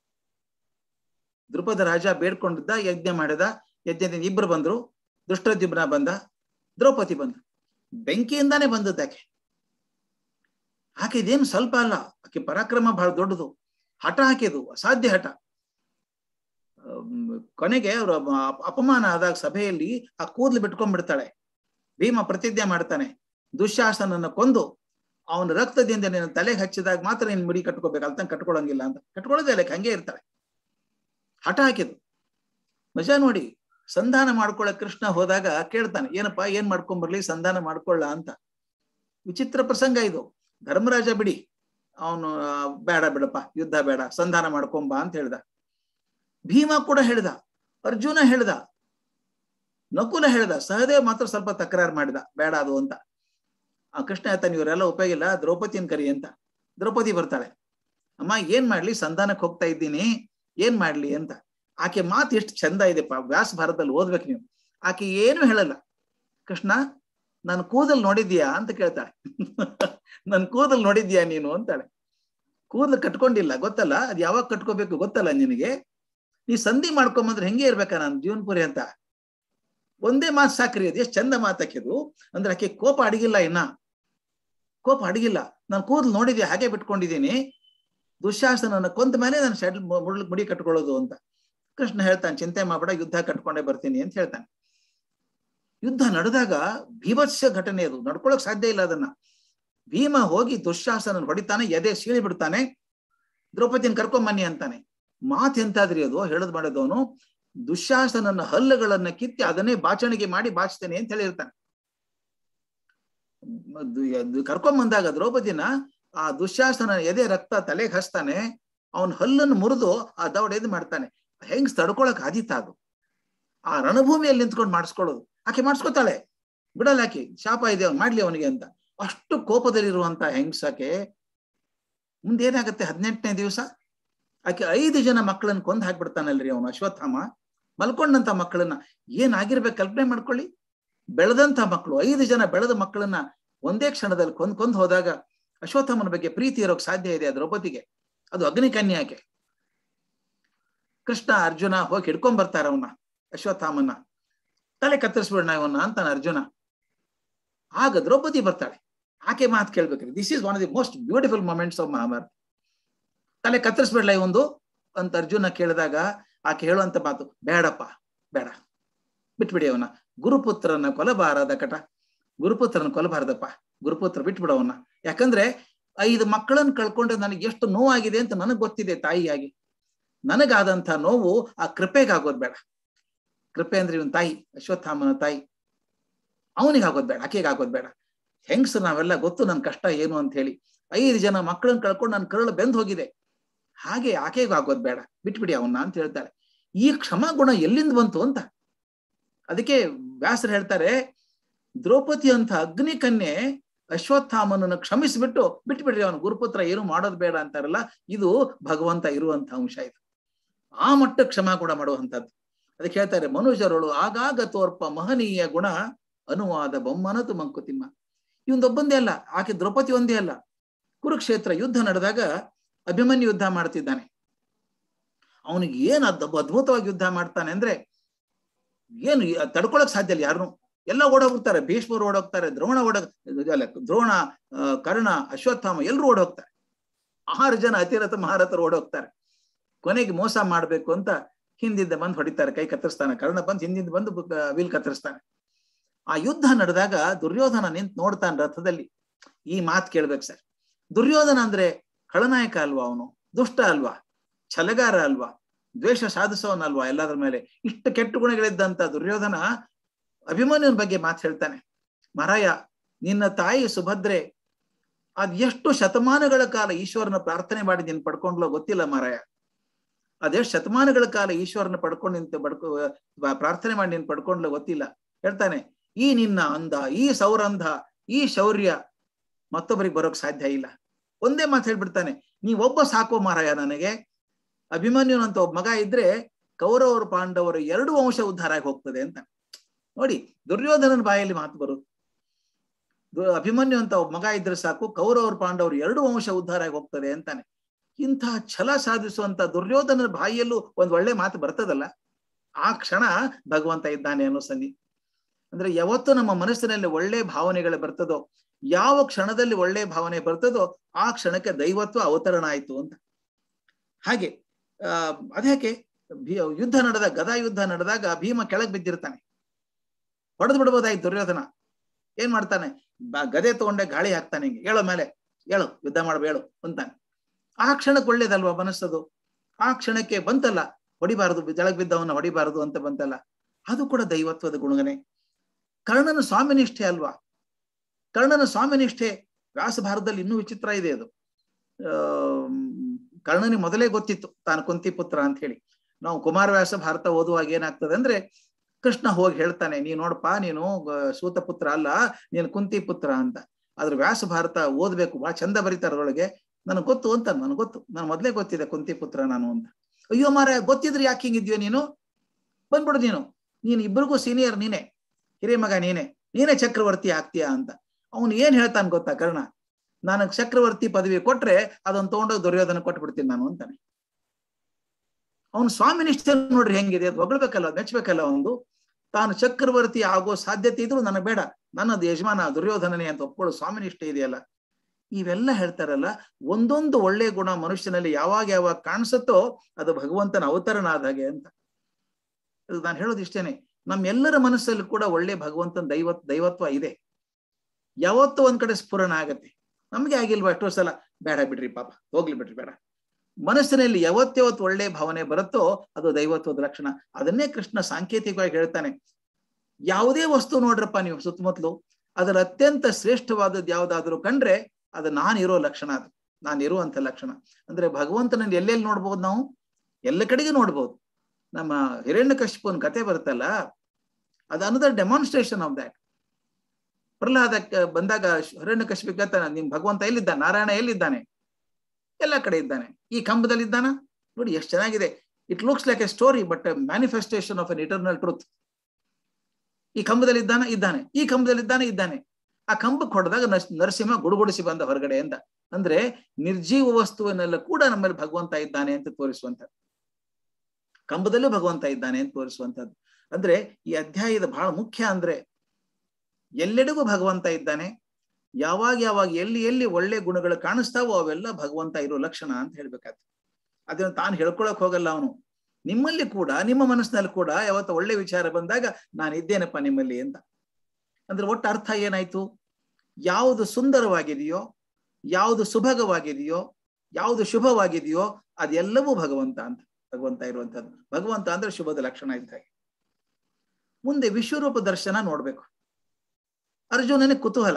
ದೃಪದ ರಾಜ ಬೇಡ್ಕೊಂಡಿದ್ದ ಯಜ್ಞ ಮಾಡಿದ ಯಜ್ಞದಿಂದ ಇಬ್ರು ಬಂದ್ರು ದುಷ್ಟದ್ಯುಮ್ನ ಬಂದ ದ್ರೌಪದಿ ಬಂದ ಬೆಂಕಿಯಿಂದಾನೇ ಬಂದದ್ದಾಕೆ ಆಕೆ ಇದೇನು ಸ್ವಲ್ಪ ಅಲ್ಲ ಆಕೆ ಪರಾಕ್ರಮ ಬಹಳ ದೊಡ್ಡದು ಹಠ ಹಾಕಿದು ಅಸಾಧ್ಯ ಹಠ ಕೊನೆಗೆ ಅವರು ಅಪಮಾನ ಆದಾಗ ಸಭೆಯಲ್ಲಿ ಆ ಕೂದಲು ಬಿಟ್ಕೊಂಡ್ಬಿಡ್ತಾಳೆ ಭೀಮ ಪ್ರತಿಜ್ಞೆ ಮಾಡ್ತಾನೆ ದುಶ್ಯಾಸನನ್ನ ಕೊಂದು ಅವನ ರಕ್ತದಿಂದ ನೀನು ತಲೆಗೆ ಹಚ್ಚಿದಾಗ ಮಾತ್ರ ನೀನು ಮುಡಿ ಕಟ್ಕೋಬೇಕು ಅಲ್ಲಿ ಕಟ್ಕೊಳಂಗಿಲ್ಲ ಅಂತ ಕಟ್ಕೊಳ್ಳೋದೇ ಅಲ್ಲ ಹಂಗೆ ಇರ್ತಾಳೆ ಹಠ ಹಾಕಿದ್ದು ಮಜಾ ನೋಡಿ ಸಂಧಾನ ಮಾಡ್ಕೊಳ್ಳ ಕೃಷ್ಣ ಹೋದಾಗ ಕೇಳ್ತಾನೆ ಏನಪ್ಪ ಏನ್ ಮಾಡ್ಕೊಂಬರ್ಲಿ ಸಂಧಾನ ಮಾಡ್ಕೊಳ್ಳ ಅಂತ ವಿಚಿತ್ರ ಪ್ರಸಂಗ ಇದು ಧರ್ಮರಾಜ ಬಿಡಿ ಅವನು ಬೇಡ ಬಿಡಪ್ಪ ಯುದ್ಧ ಬೇಡ ಸಂಧಾನ ಮಾಡ್ಕೊಂಬ ಅಂತ ಹೇಳ್ದ ಭೀಮ ಕೂಡ ಹೇಳ್ದ ಅರ್ಜುನ ಹೇಳ್ದ ನಕುಲ ಹೇಳ್ದ ಸಹದೇವ್ ಮಾತ್ರ ಸ್ವಲ್ಪ ತಕರಾರು ಮಾಡಿದ ಬೇಡ ಅದು ಅಂತ ಆ ಕೃಷ್ಣ ಹೇಳ್ತಾನೆ ಇವರೆಲ್ಲ ಉಪಯೋಗ ಇಲ್ಲ ದ್ರೌಪದಿನ ಕರಿ ಅಂತ ದ್ರೌಪದಿ ಬರ್ತಾಳೆ ಅಮ್ಮ ಏನ್ ಮಾಡ್ಲಿ ಸಂಧಾನಕ್ಕೆ ಹೋಗ್ತಾ ಇದ್ದೀನಿ ಏನ್ ಮಾಡ್ಲಿ ಅಂತ ಆಕೆ ಮಾತು ಎಷ್ಟು ಚಂದ ಇದೆಪ್ಪ ವ್ಯಾಸ ಭಾರತದಲ್ಲಿ ಓದ್ಬೇಕು ನೀವು ಆಕೆ ಏನು ಹೇಳಲ್ಲ ಕೃಷ್ಣ ನಾನು ಕೂದಲ್ ನೋಡಿದ್ಯಾ ಅಂತ ಕೇಳ್ತಾಳೆ ನನ್ ಕೂದಲ್ ನೋಡಿದ್ಯಾ ನೀನು ಅಂತಾಳೆ ಕೂದಲು ಕಟ್ಕೊಂಡಿಲ್ಲ ಗೊತ್ತಲ್ಲ ಅದ್ ಯಾವಾಗ ಕಟ್ಕೋಬೇಕು ಗೊತ್ತಲ್ಲ ನಿನಗೆ ನೀ ಸಂಧಿ ಮಾಡ್ಕೊಂಬಂದ್ರೆ ಹೆಂಗೆ ಇರ್ಬೇಕಾ ನಾನು ಜೀವನ್ಪುರಿ ಅಂತ ಒಂದೇ ಮಾತು ಸಾಕ್ರಿ ಅದು ಎಷ್ಟು ಚಂದ ಮಾತಾಕಿದು ಅಂದ್ರೆ ಆಕೆ ಕೋಪ ಅಡಗಿಲ್ಲ ಇನ್ನ ಕೋಪ ಅಡಗಿಲ್ಲ ನಾನು ಕೂದಲು ನೋಡಿದ್ಯಾ ಹಾಗೆ ಬಿಟ್ಕೊಂಡಿದ್ದೀನಿ ದುಶ್ಯಾಸನನ್ನ ಕೊಂದ ಮೇಲೆ ನಾನು ಶೆಡ್ ಮುಡ್ಲಿಕ್ ಮುಡಿ ಕಟ್ಕೊಳ್ಳೋದು ಅಂತ ಕೃಷ್ಣ ಹೇಳ್ತಾನೆ ಚಿಂತೆ ಮಾಡ್ಬೇಡ ಯುದ್ಧ ಕಟ್ಕೊಂಡೇ ಬರ್ತೀನಿ ಅಂತ ಹೇಳ್ತಾನೆ ಯುದ್ಧ ನಡೆದಾಗ ಭೀಭತ್ಸ ಘಟನೆ ಅದು ನಡ್ಕೊಳಕ್ ಸಾಧ್ಯ ಇಲ್ಲ ಅದನ್ನ ಭೀಮ ಹೋಗಿ ದುಶ್ಯಾಸನ ಹೊಡಿತಾನೆ ಎದೆ ಸೀಳಿ ಬಿಡ್ತಾನೆ ದ್ರೌಪದಿನ ಕರ್ಕೊಂಬನ್ನಿ ಅಂತಾನೆ ಮಾತು ಎಂತಾದ್ರಿ ಅದು ಹೇಳದ್ ಮಾಡೋದವನು ದುಶ್ಯಾಸನನ ಹಲ್ಲುಗಳನ್ನ ಕಿತ್ತಿ ಅದನ್ನೇ ಬಾಚಣಿಗೆ ಮಾಡಿ ಬಾಚ್ತೇನೆ ಅಂತ ಹೇಳಿರ್ತಾನೆ ಕರ್ಕೊಂಡ್ ಬಂದಾಗ ದ್ರೌಪದಿನ ಆ ದುಶ್ಯಾಸನ ಎದೆ ರಕ್ತ ತಲೆಗೆ ಹಚ್ತಾನೆ ಅವನ ಹಲ್ಲನ್ನು ಮುರಿದು ಆ ದೌಡ್ ಎದ್ ಮಾಡ್ತಾನೆ ಹೆಂಗ್ ತಡ್ಕೊಳಕ್ ಆದಿತ್ತ ಅದು ಆ ರಣಭೂಮಿಯಲ್ಲಿ ನಿಂತ್ಕೊಂಡು ಮಾಡಿಸ್ಕೊಳ್ಳೋದು ಆಕೆ ಮಾಡಿಸ್ಕೊತಾಳೆ ಬಿಡಲ್ಲ ಆಕೆ ಶಾಪ ಇದೆ ಅವ್ನು ಮಾಡ್ಲಿ ಅವನಿಗೆ ಅಂತ ಅಷ್ಟು ಕೋಪದಲ್ಲಿರುವಂತ ಹೆಂಗ್ಸಕ್ಕೆ ಮುಂದೆ ಏನಾಗುತ್ತೆ ಹದಿನೆಂಟನೇ ದಿವಸ ಆಕೆ ಐದು ಜನ ಮಕ್ಕಳನ್ನ ಕೊಂದ್ ಹಾಕ್ಬಿಡ್ತಾನಲ್ರಿ ಅವನು ಅಶ್ವತ್ಥಾಮ ಮಲ್ಕೊಂಡಂತ ಮಕ್ಕಳನ್ನ ಏನಾಗಿರ್ಬೇಕು ಕಲ್ಪನೆ ಮಾಡ್ಕೊಳ್ಳಿ ಬೆಳೆದಂತ ಮಕ್ಕಳು ಐದು ಜನ ಬೆಳೆದ ಮಕ್ಕಳನ್ನ ಒಂದೇ ಕ್ಷಣದಲ್ಲಿ ಕೊಂದ್ ಕೊಂದ್ ಹೋದಾಗ ಅಶ್ವತ್ಥಾಮನ ಬಗ್ಗೆ ಪ್ರೀತಿ ಇರೋಕ್ ಸಾಧ್ಯ ಇದೆ ದ್ರೌಪದಿಗೆ ಅದು ಅಗ್ನಿ ಕನ್ಯಾಕೆ ಕೃಷ್ಣ ಅರ್ಜುನ ಹೋಗಿ ಹಿಡ್ಕೊಂಡ್ ಬರ್ತಾರ ಅವನ್ನ ಅಶ್ವತ್ಥಾಮನ್ನ ತಲೆ ಕತ್ತರಿಸ್ಬಿಡೋಣ ಇವನ್ನ ಅಂತಾನೆ ಅರ್ಜುನ ಆಗ ದ್ರೌಪದಿ ಬರ್ತಾಳೆ ಆಕೆ ಮಾತು ಕೇಳ್ಬೇಕ್ರಿ this is one of the most beautiful moments of Mahabharata ತಲೆ ಕತ್ತರಿಸ್ಬಿಡ್ಲ ಒಂದು ಅಂತ ಅರ್ಜುನ ಕೇಳಿದಾಗ ಆಕೆ ಹೇಳುವಂತ ಮಾತು ಬೇಡಪ್ಪ ಬೇಡ ಬಿಟ್ಬಿಡಿ ಅವನ ಗುರುಪುತ್ರನ ಕೊಲಬಾರದ ಕಟ ಗುರುಪುತ್ರನ ಕೊಲಬಾರದಪ್ಪ ಗುರುಪುತ್ರ ಬಿಟ್ಬಿಡವನ್ನ ಯಾಕಂದ್ರೆ ಐದು ಮಕ್ಕಳನ್ನ ಕಳ್ಕೊಂಡ್ರೆ ನನಗೆ ಎಷ್ಟು ನೋವಾಗಿದೆ ಅಂತ ನನಗ್ ಗೊತ್ತಿದೆ ತಾಯಿಯಾಗಿ ನನಗಾದಂತ ನೋವು ಆ ಕೃಪೆಗಾಗೋದ್ ಬೇಡ ಕೃಪೆ ಅಂದ್ರೆ ಇವನ್ ತಾಯಿ ಅಶ್ವತ್ಥಾಮನ ತಾಯಿ ಅವನಿಗೆ ಆಗೋದ್ ಬೇಡ ಆಕೆಗೆ ಆಗೋದ್ ಬೇಡ ಹೆಂಗ್ಸ್ ನಾವೆಲ್ಲ ಗೊತ್ತು ನನ್ ಕಷ್ಟ ಏನು ಅಂತ ಹೇಳಿ ಐದು ಜನ ಮಕ್ಕಳನ್ನ ಕಳ್ಕೊಂಡು ನನ್ನ ಕರಳು ಬೆಂದ್ ಹೋಗಿದೆ ಹಾಗೆ ಆಕೆಗೂ ಆಗೋದ್ ಬೇಡ ಬಿಟ್ಬಿಡಿ ಅವನ್ನ ಅಂತ ಹೇಳ್ತಾಳೆ ಈ ಕ್ಷಮಾ ಗುಣ ಎಲ್ಲಿಂದ ಬಂತು ಅಂತ ಅದಕ್ಕೆ ವ್ಯಾಸರು ಹೇಳ್ತಾರೆ ದ್ರೌಪದಿ ಅಂತ ಅಗ್ನಿ ಕನ್ಯೆ ಅಶ್ವತ್ಥಾಮನನ್ನು ಕ್ಷಮಿಸಿಬಿಟ್ಟು ಬಿಟ್ಬಿಡ್ರಿ ಅವನು ಗುರುಪುತ್ರ ಏನು ಮಾಡೋದು ಬೇಡ ಅಂತಾರಲ್ಲ ಇದು ಭಗವಂತ ಇರುವಂತ ಅಂಶ ಇದು ಆ ಮಟ್ಟ ಕ್ಷಮಾ ಗುಣ ಮಾಡುವಂತದ್ದು ಅದಕ್ಕೆ ಹೇಳ್ತಾರೆ ಮನುಜರಳು ಆಗಾಗ ತೋರ್ಪ ಮಹನೀಯ ಗುಣ ಅನುವಾದ ಬೊಮ್ಮನತು ಮಂಕುತಿಮ್ಮ ಇವೊಂದೊಬ್ಬಂದೇ ಅಲ್ಲ ಆಕೆ ದ್ರೌಪದಿ ಒಂದೇ ಅಲ್ಲ ಕುರುಕ್ಷೇತ್ರ ಯುದ್ಧ ನಡೆದಾಗ ಅಭಿಮನ್ಯು ಯುದ್ಧ ಮಾಡ್ತಿದ್ದಾನೆ ಅವನಿಗೆ ಏನ್ ಅದ್ ಅದ್ಭುತವಾಗಿ ಯುದ್ಧ ಮಾಡ್ತಾನೆ ಅಂದ್ರೆ ಏನು ತಡ್ಕೊಳಕ್ ಸಾಧ್ಯ ಇಲ್ಲ ಯಾರನ್ನು ಎಲ್ಲ ಓಡೋಗ್ತಾರೆ ಭೀಷ್ಮರು ಓಡೋಗ್ತಾರೆ ದ್ರೋಣ ಓಡ ಅಲ್ಲ ದ್ರೋಣ ಕರ್ಣ ಅಶ್ವತ್ಥಾಮ ಎಲ್ಲರೂ ಓಡೋಗ್ತಾರೆ ಆರು ಜನ ಅತಿರಥ ಮಹಾರಥರು ಓಡೋಗ್ತಾರೆ ಕೊನೆಗೆ ಮೋಸ ಮಾಡ್ಬೇಕು ಅಂತ ಹಿಂದಿಂದ ಬಂದು ಹೊಡಿತಾರೆ ಕೈ ಕತ್ತರಿಸ್ತಾನೆ ಕರ್ಣ ಬಂದು ಹಿಂದಿಂದ ಬಂದು ವಿಲ್ ಕತ್ತರಿಸ್ತಾನೆ ಆ ಯುದ್ಧ ನಡೆದಾಗ ದುರ್ಯೋಧನ ನಿಂತು ನೋಡ್ತಾನೆ ರಥದಲ್ಲಿ ಈ ಮಾತು ಕೇಳ್ಬೇಕು ಸರ್ ದುರ್ಯೋಧನ ಅಂದ್ರೆ ಖಳನಾಯಕ ಅಲ್ವಾ ಅವನು ದುಷ್ಟ ಅಲ್ವಾ ಛಲಗಾರ ಅಲ್ವಾ ದ್ವೇಷ ಸಾಧಿಸೋನಲ್ವಾ ಎಲ್ಲದ್ರ ಮೇಲೆ ಇಷ್ಟು ಕೆಟ್ಟ ಗುಣಗಳಿದ್ದಂತ ದುರ್ಯೋಧನ ಅಭಿಮನ್ಯುನ ಬಗ್ಗೆ ಮಾತು ಹೇಳ್ತಾನೆ ಮಹಾರಾಯ ನಿನ್ನ ತಾಯಿ ಸುಭದ್ರೆ ಅದ್ ಎಷ್ಟು ಶತಮಾನಗಳ ಕಾಲ ಈಶ್ವರನ ಪ್ರಾರ್ಥನೆ ಮಾಡಿ ನೀನ್ ಪಡ್ಕೊಂಡ್ಲೋ ಗೊತ್ತಿಲ್ಲ ಮಾರಾಯ ಅದೆಷ್ಟು ಶತಮಾನಗಳ ಕಾಲ ಈಶ್ವರನ ಪಡ್ಕೊಂಡು ನಿಂತು ಪಡ್ಕೊ ಪ್ರಾರ್ಥನೆ ಮಾಡಿ ನೀನ್ ಪಡ್ಕೊಂಡ್ಲೋ ಗೊತ್ತಿಲ್ಲ ಹೇಳ್ತಾನೆ ಈ ನಿನ್ನ ಅಂದ ಈ ಸೌರಂಧ ಈ ಶೌರ್ಯ ಮತ್ತೊಬ್ಬರಿಗೆ ಬರೋಕ್ ಸಾಧ್ಯ ಇಲ್ಲ ಒಂದೇ ಮಾತು ಹೇಳ್ಬಿಡ್ತಾನೆ ನೀವೊಬ್ಬ ಸಾಕೋ ಮಾರಾಯ ನನಗೆ ಅಭಿಮನ್ಯುನಂತ ಒಬ್ಬ ಮಗ ಇದ್ರೆ ಕೌರವರು ಪಾಂಡವರು ಎರಡು ವಂಶ ಉದ್ಧಾರ ಆಗಿ ಹೋಗ್ತದೆ ಅಂತ ನೋಡಿ ದುರ್ಯೋಧನನ ಬಾಯಲ್ಲಿ ಮಾತು ಬರುದು ಅಭಿಮನ್ಯು ಅಂತ ಒಬ್ಬ ಮಗ ಇದ್ರೆ ಸಾಕು ಕೌರವರು ಪಾಂಡವರು ಎರಡು ವಂಶ ಉದ್ಧಾರ ಆಗಿ ಹೋಗ್ತದೆ ಅಂತಾನೆ ಇಂತಹ ಛಲ ಸಾಧಿಸುವಂತ ದುರ್ಯೋಧನನ ಬಾಯಿಯಲ್ಲೂ ಒಂದ್ ಒಳ್ಳೆ ಮಾತು ಬರ್ತದಲ್ಲ ಆ ಕ್ಷಣ ಭಗವಂತ ಇದ್ದಾನೆ ಅನ್ನೋ ಸನ್ನಿ ಅಂದ್ರೆ ಯಾವತ್ತು ನಮ್ಮ ಮನಸ್ಸಿನಲ್ಲಿ ಒಳ್ಳೆ ಭಾವನೆಗಳು ಬರ್ತದೋ ಯಾವ ಕ್ಷಣದಲ್ಲಿ ಒಳ್ಳೆ ಭಾವನೆ ಬರ್ತದೋ ಆ ಕ್ಷಣಕ್ಕೆ ದೈವತ್ವ ಅವತರಣ ಆಯ್ತು ಅಂತ ಹಾಗೆ ಆ ಅದ್ಯಾಕೆ ಯುದ್ಧ ನಡೆದಾಗ ಗದಾ ಯುದ್ಧ ನಡೆದಾಗ ಭೀಮ ಕೆಳಗ್ ಬಿದ್ದಿರ್ತಾನೆ ಹೊಡೆದು ಬಿಡ್ಬೋದಾಯ್ತು ದುರ್ಯೋಧನ ಏನ್ ಮಾಡ್ತಾನೆ ಗದೆ ತಗೊಂಡೆ ಗಾಳಿ ಹಾಕ್ತಾನೆ ಹಿಂಗೆ ಹೇಳೋ ಮೇಲೆ ಹೇಳು ಯುದ್ಧ ಮಾಡ್ಬ ಹೇಳು ಅಂತಾನೆ ಆ ಕ್ಷಣಕ್ಕೆ ಒಳ್ಳೇದಲ್ವಾ ಮನಸ್ಸದು ಆ ಕ್ಷಣಕ್ಕೆ ಬಂತಲ್ಲ ಹೊಡಿಬಾರದು ಜಳಗ್ ಬಿದ್ದವನ್ನ ಹೊಡಿಬಾರದು ಅಂತ ಬಂತಲ್ಲ ಅದು ಕೂಡ ದೈವತ್ವದ ಗುಣಗನೆ ಕರ್ಣನ ಸ್ವಾಮಿನಿಷ್ಠೆ ಅಲ್ವಾ ಕರ್ಣನ ಸ್ವಾಮಿನಿಷ್ಠೆ ವ್ಯಾಸಭಾರತದಲ್ಲಿ ಇನ್ನೂ ವಿಚಿತ್ರ ಇದೆ ಅದು ಆ ಕರ್ಣನಿಗೆ ಮೊದಲೇ ಗೊತ್ತಿತ್ತು ತಾನು ಕುಂತಿ ಪುತ್ರ ಅಂತ ಹೇಳಿ ನಾವು ಕುಮಾರವ್ಯಾಸ ಭಾರತ ಓದುವಾಗ ಏನಾಗ್ತದೆ ಅಂದ್ರೆ ಕೃಷ್ಣ ಹೋಗಿ ಹೇಳ್ತಾನೆ ನೀ ನೋಡಪ್ಪ ನೀನು ಸೂತ ಪುತ್ರ ಅಲ್ಲ ನೀನು ಕುಂತಿ ಪುತ್ರ ಅಂತ ಆದ್ರೆ ವ್ಯಾಸ ಭಾರತ ಓದ್ಬೇಕು ಬಹಳ ಚಂದ ಬರೀತಾರೆ ಅದರೊಳಗೆ ನನಗೆ ಗೊತ್ತು ಅಂತ ನನಗೆ ಗೊತ್ತು ನಾನು ಮೊದಲೇ ಗೊತ್ತಿದೆ ಕುಂತಿ ಪುತ್ರ ನಾನು ಅಂತ ಅಯ್ಯೋ ಮಾರ ಗೊತ್ತಿದ್ರೆ ಯಾಕೆ ಹಿಂಗಿದ್ಯೋ ನೀನು ಬಂದ್ಬಿಡು ನೀನು ನೀನು ಇಬ್ಬರಿಗೂ ಸೀನಿಯರ್ ನೀನೆ ಹಿರಿಯ ಮಗ ನೀನೆ ನೀನೇ ಚಕ್ರವರ್ತಿ ಆಗ್ತೀಯಾ ಅಂತ ಅವನು ಏನ್ ಹೇಳ್ತಾನೆ ಗೊತ್ತಾ ಕರ್ಣ ನನಗ್ ಚಕ್ರವರ್ತಿ ಪದವಿ ಕೊಟ್ರೆ ಅದನ್ನ ತಗೊಂಡೋಗಿ ದುರ್ಯೋಧನ ಕೊಟ್ಬಿಡ್ತೀನಿ ನಾನು ಅಂತಾನೆ ಅವನು ಸ್ವಾಮಿ ನಿಷ್ಠೆ ನೋಡ್ರಿ ಹೆಂಗಿದೆ ಅದು ಹೊಗಳ್ಬೇಕಲ್ಲ ಮೆಚ್ಚಬೇಕಲ್ಲ ಒಂದು ತಾನು ಚಕ್ರವರ್ತಿ ಆಗೋ ಸಾಧ್ಯತೆ ಇದ್ರು ನನಗೆ ಬೇಡ ನನ್ನದು ಯಜಮಾನ ದುರ್ಯೋಧನನೇ ಅಂತ ಒಪ್ಕೊಳ್ಳೋ ಸ್ವಾಮಿ ನಿಷ್ಠೆ ಇದೆಯಲ್ಲ ಇವೆಲ್ಲ ಹೇಳ್ತಾರಲ್ಲ ಒಂದೊಂದು ಒಳ್ಳೆ ಗುಣ ಮನುಷ್ಯನಲ್ಲಿ ಯಾವಾಗ ಯಾವಾಗ ಕಾಣಿಸುತ್ತೋ ಅದು ಭಗವಂತನ ಅವತರಣ ಆದ ಹಾಗೆ ಅಂತ ನಾನು ಹೇಳೋದು ಇಷ್ಟೇನೆ ನಮ್ಮೆಲ್ಲರ ಮನಸ್ಸಲ್ಲಿ ಕೂಡ ಒಳ್ಳೆ ಭಗವಂತನ ದೈವತ್ ದೈವತ್ವ ಇದೆ ಯಾವತ್ತೂ ಒಂದ್ ಕಡೆ ಸ್ಫುರಣ ಆಗತ್ತೆ ನಮ್ಗೆ ಆಗಿಲ್ವಾ ಎಷ್ಟೋ ಸಲ ಬೇಡ ಬಿಡ್ರಿ ಪಾಪ ಹೋಗ್ಲಿ ಬಿಡ್ರಿ ಬೇಡ ಮನಸ್ಸಿನಲ್ಲಿ ಯಾವತ್ಯಾವತ್ತು ಒಳ್ಳೆ ಭಾವನೆ ಬರುತ್ತೋ ಅದು ದೈವತ್ವದ ಲಕ್ಷಣ ಅದನ್ನೇ ಕೃಷ್ಣ ಸಾಂಕೇತಿಕವಾಗಿ ಹೇಳ್ತಾನೆ ಯಾವುದೇ ವಸ್ತು ನೋಡ್ರಪ್ಪ ನೀವು ಸುತ್ತಮುತ್ತಲು ಅದರ ಅತ್ಯಂತ ಶ್ರೇಷ್ಠವಾದದ್ದು ಯಾವ್ದಾದ್ರು ಕಂಡ್ರೆ ಅದು ನಾನಿರೋ ಲಕ್ಷಣ ಅದು ನಾನಿರುವಂತ ಲಕ್ಷಣ ಅಂದ್ರೆ ಭಗವಂತನನ್ನು ಎಲ್ಲೆಲ್ಲಿ ನೋಡ್ಬೋದು ನಾವು ಎಲ್ಲ ಕಡೆಗೆ ನೋಡ್ಬೋದು ನಮ್ಮ ಹಿರಣ್ಯ ಕಶ್ಯಪನ್ ಕತೆ ಬರುತ್ತಲ್ಲ ಅದು another demonstration of that Prahlada ಬಂದಾಗ ಹಿರಣ್ಯ ಕಶ್ಯಪ ಕೇಳ್ತಾನೆ ನಿಮ್ ಭಗವಂತ ಎಲ್ಲಿದ್ದಾನೆ ನಾರಾಯಣ ಎಲ್ಲಿದ್ದಾನೆ ಎಲ್ಲ ಕಡೆ ಇದ್ದಾನೆ ಈ ಕಂಬದಲ್ಲಿ ಇದ್ದಾನ ನೋಡಿ ಎಷ್ಟು ಚೆನ್ನಾಗಿದೆ it looks like a story but manifestation of an eternal truth ಈ ಕಂಬದಲ್ಲಿ ಇದ್ದಾನ ಇದ್ದಾನೆ ಈ ಕಂಬದಲ್ಲಿ ಇದ್ದಾನೆ ಇದ್ದಾನೆ ಆ ಕಂಬಕ್ಕೆ ಹೊಡೆದಾಗ ನರಸಿಂಹ ಗುಡುಗುಡಿಸಿ ಬಂದ ಹೊರಗಡೆ ಅಂತ ಅಂದ್ರೆ ನಿರ್ಜೀವ ವಸ್ತುವನ್ನೆಲ್ಲ ಕೂಡ ನಮ್ಮಲ್ಲಿ ಭಗವಂತ ಇದ್ದಾನೆ ಅಂತ ತೋರಿಸುವಂತ ಕಂಬದಲ್ಲೂ ಭಗವಂತ ಇದ್ದಾನೆ ಅಂತ ತೋರಿಸುವಂತದ್ದು ಅಂದ್ರೆ ಈ ಅಧ್ಯಾಯದ ಬಹಳ ಮುಖ್ಯ ಅಂದ್ರೆ ಎಲ್ಲೆಡೆಗೂ ಭಗವಂತ ಇದ್ದಾನೆ ಯಾವಾಗ ಯಾವಾಗ ಎಲ್ಲಿ ಎಲ್ಲಿ ಒಳ್ಳೆ ಗುಣಗಳು ಕಾಣಿಸ್ತಾವೋ ಅವೆಲ್ಲ ಭಗವಂತ ಇರೋ ಲಕ್ಷಣ ಅಂತ ಹೇಳ್ಬೇಕಾಗ್ತದೆ ಅದನ್ನ ತಾನು ಹೇಳ್ಕೊಳಕ್ ಹೋಗಲ್ಲ ಅವನು ನಿಮ್ಮಲ್ಲಿ ಕೂಡ ನಿಮ್ಮ ಮನಸ್ಸಿನಲ್ಲಿ ಕೂಡ ಯಾವತ್ತ ಒಳ್ಳೆ ವಿಚಾರ ಬಂದಾಗ ನಾನು ಇದ್ದೇನಪ್ಪ ನಿಮ್ಮಲ್ಲಿ ಅಂತ ಅಂದ್ರೆ ಒಟ್ಟು ಅರ್ಥ ಏನಾಯ್ತು ಯಾವುದು ಸುಂದರವಾಗಿದೆಯೋ ಯಾವುದು ಸುಭಗವಾಗಿದೆಯೋ ಯಾವುದು ಶುಭವಾಗಿದೆಯೋ ಅದೆಲ್ಲವೂ ಭಗವಂತ ಅಂತ ಭಗವಂತ ಇರುವಂತದ್ದು ಭಗವಂತ ಅಂದ್ರೆ ಶುಭದ ಲಕ್ಷಣ ಇದ್ದ ಹಾಗೆ ಮುಂದೆ ವಿಶ್ವರೂಪ ದರ್ಶನ ನೋಡ್ಬೇಕು ಅರ್ಜುನನಿಗೆ ಕುತೂಹಲ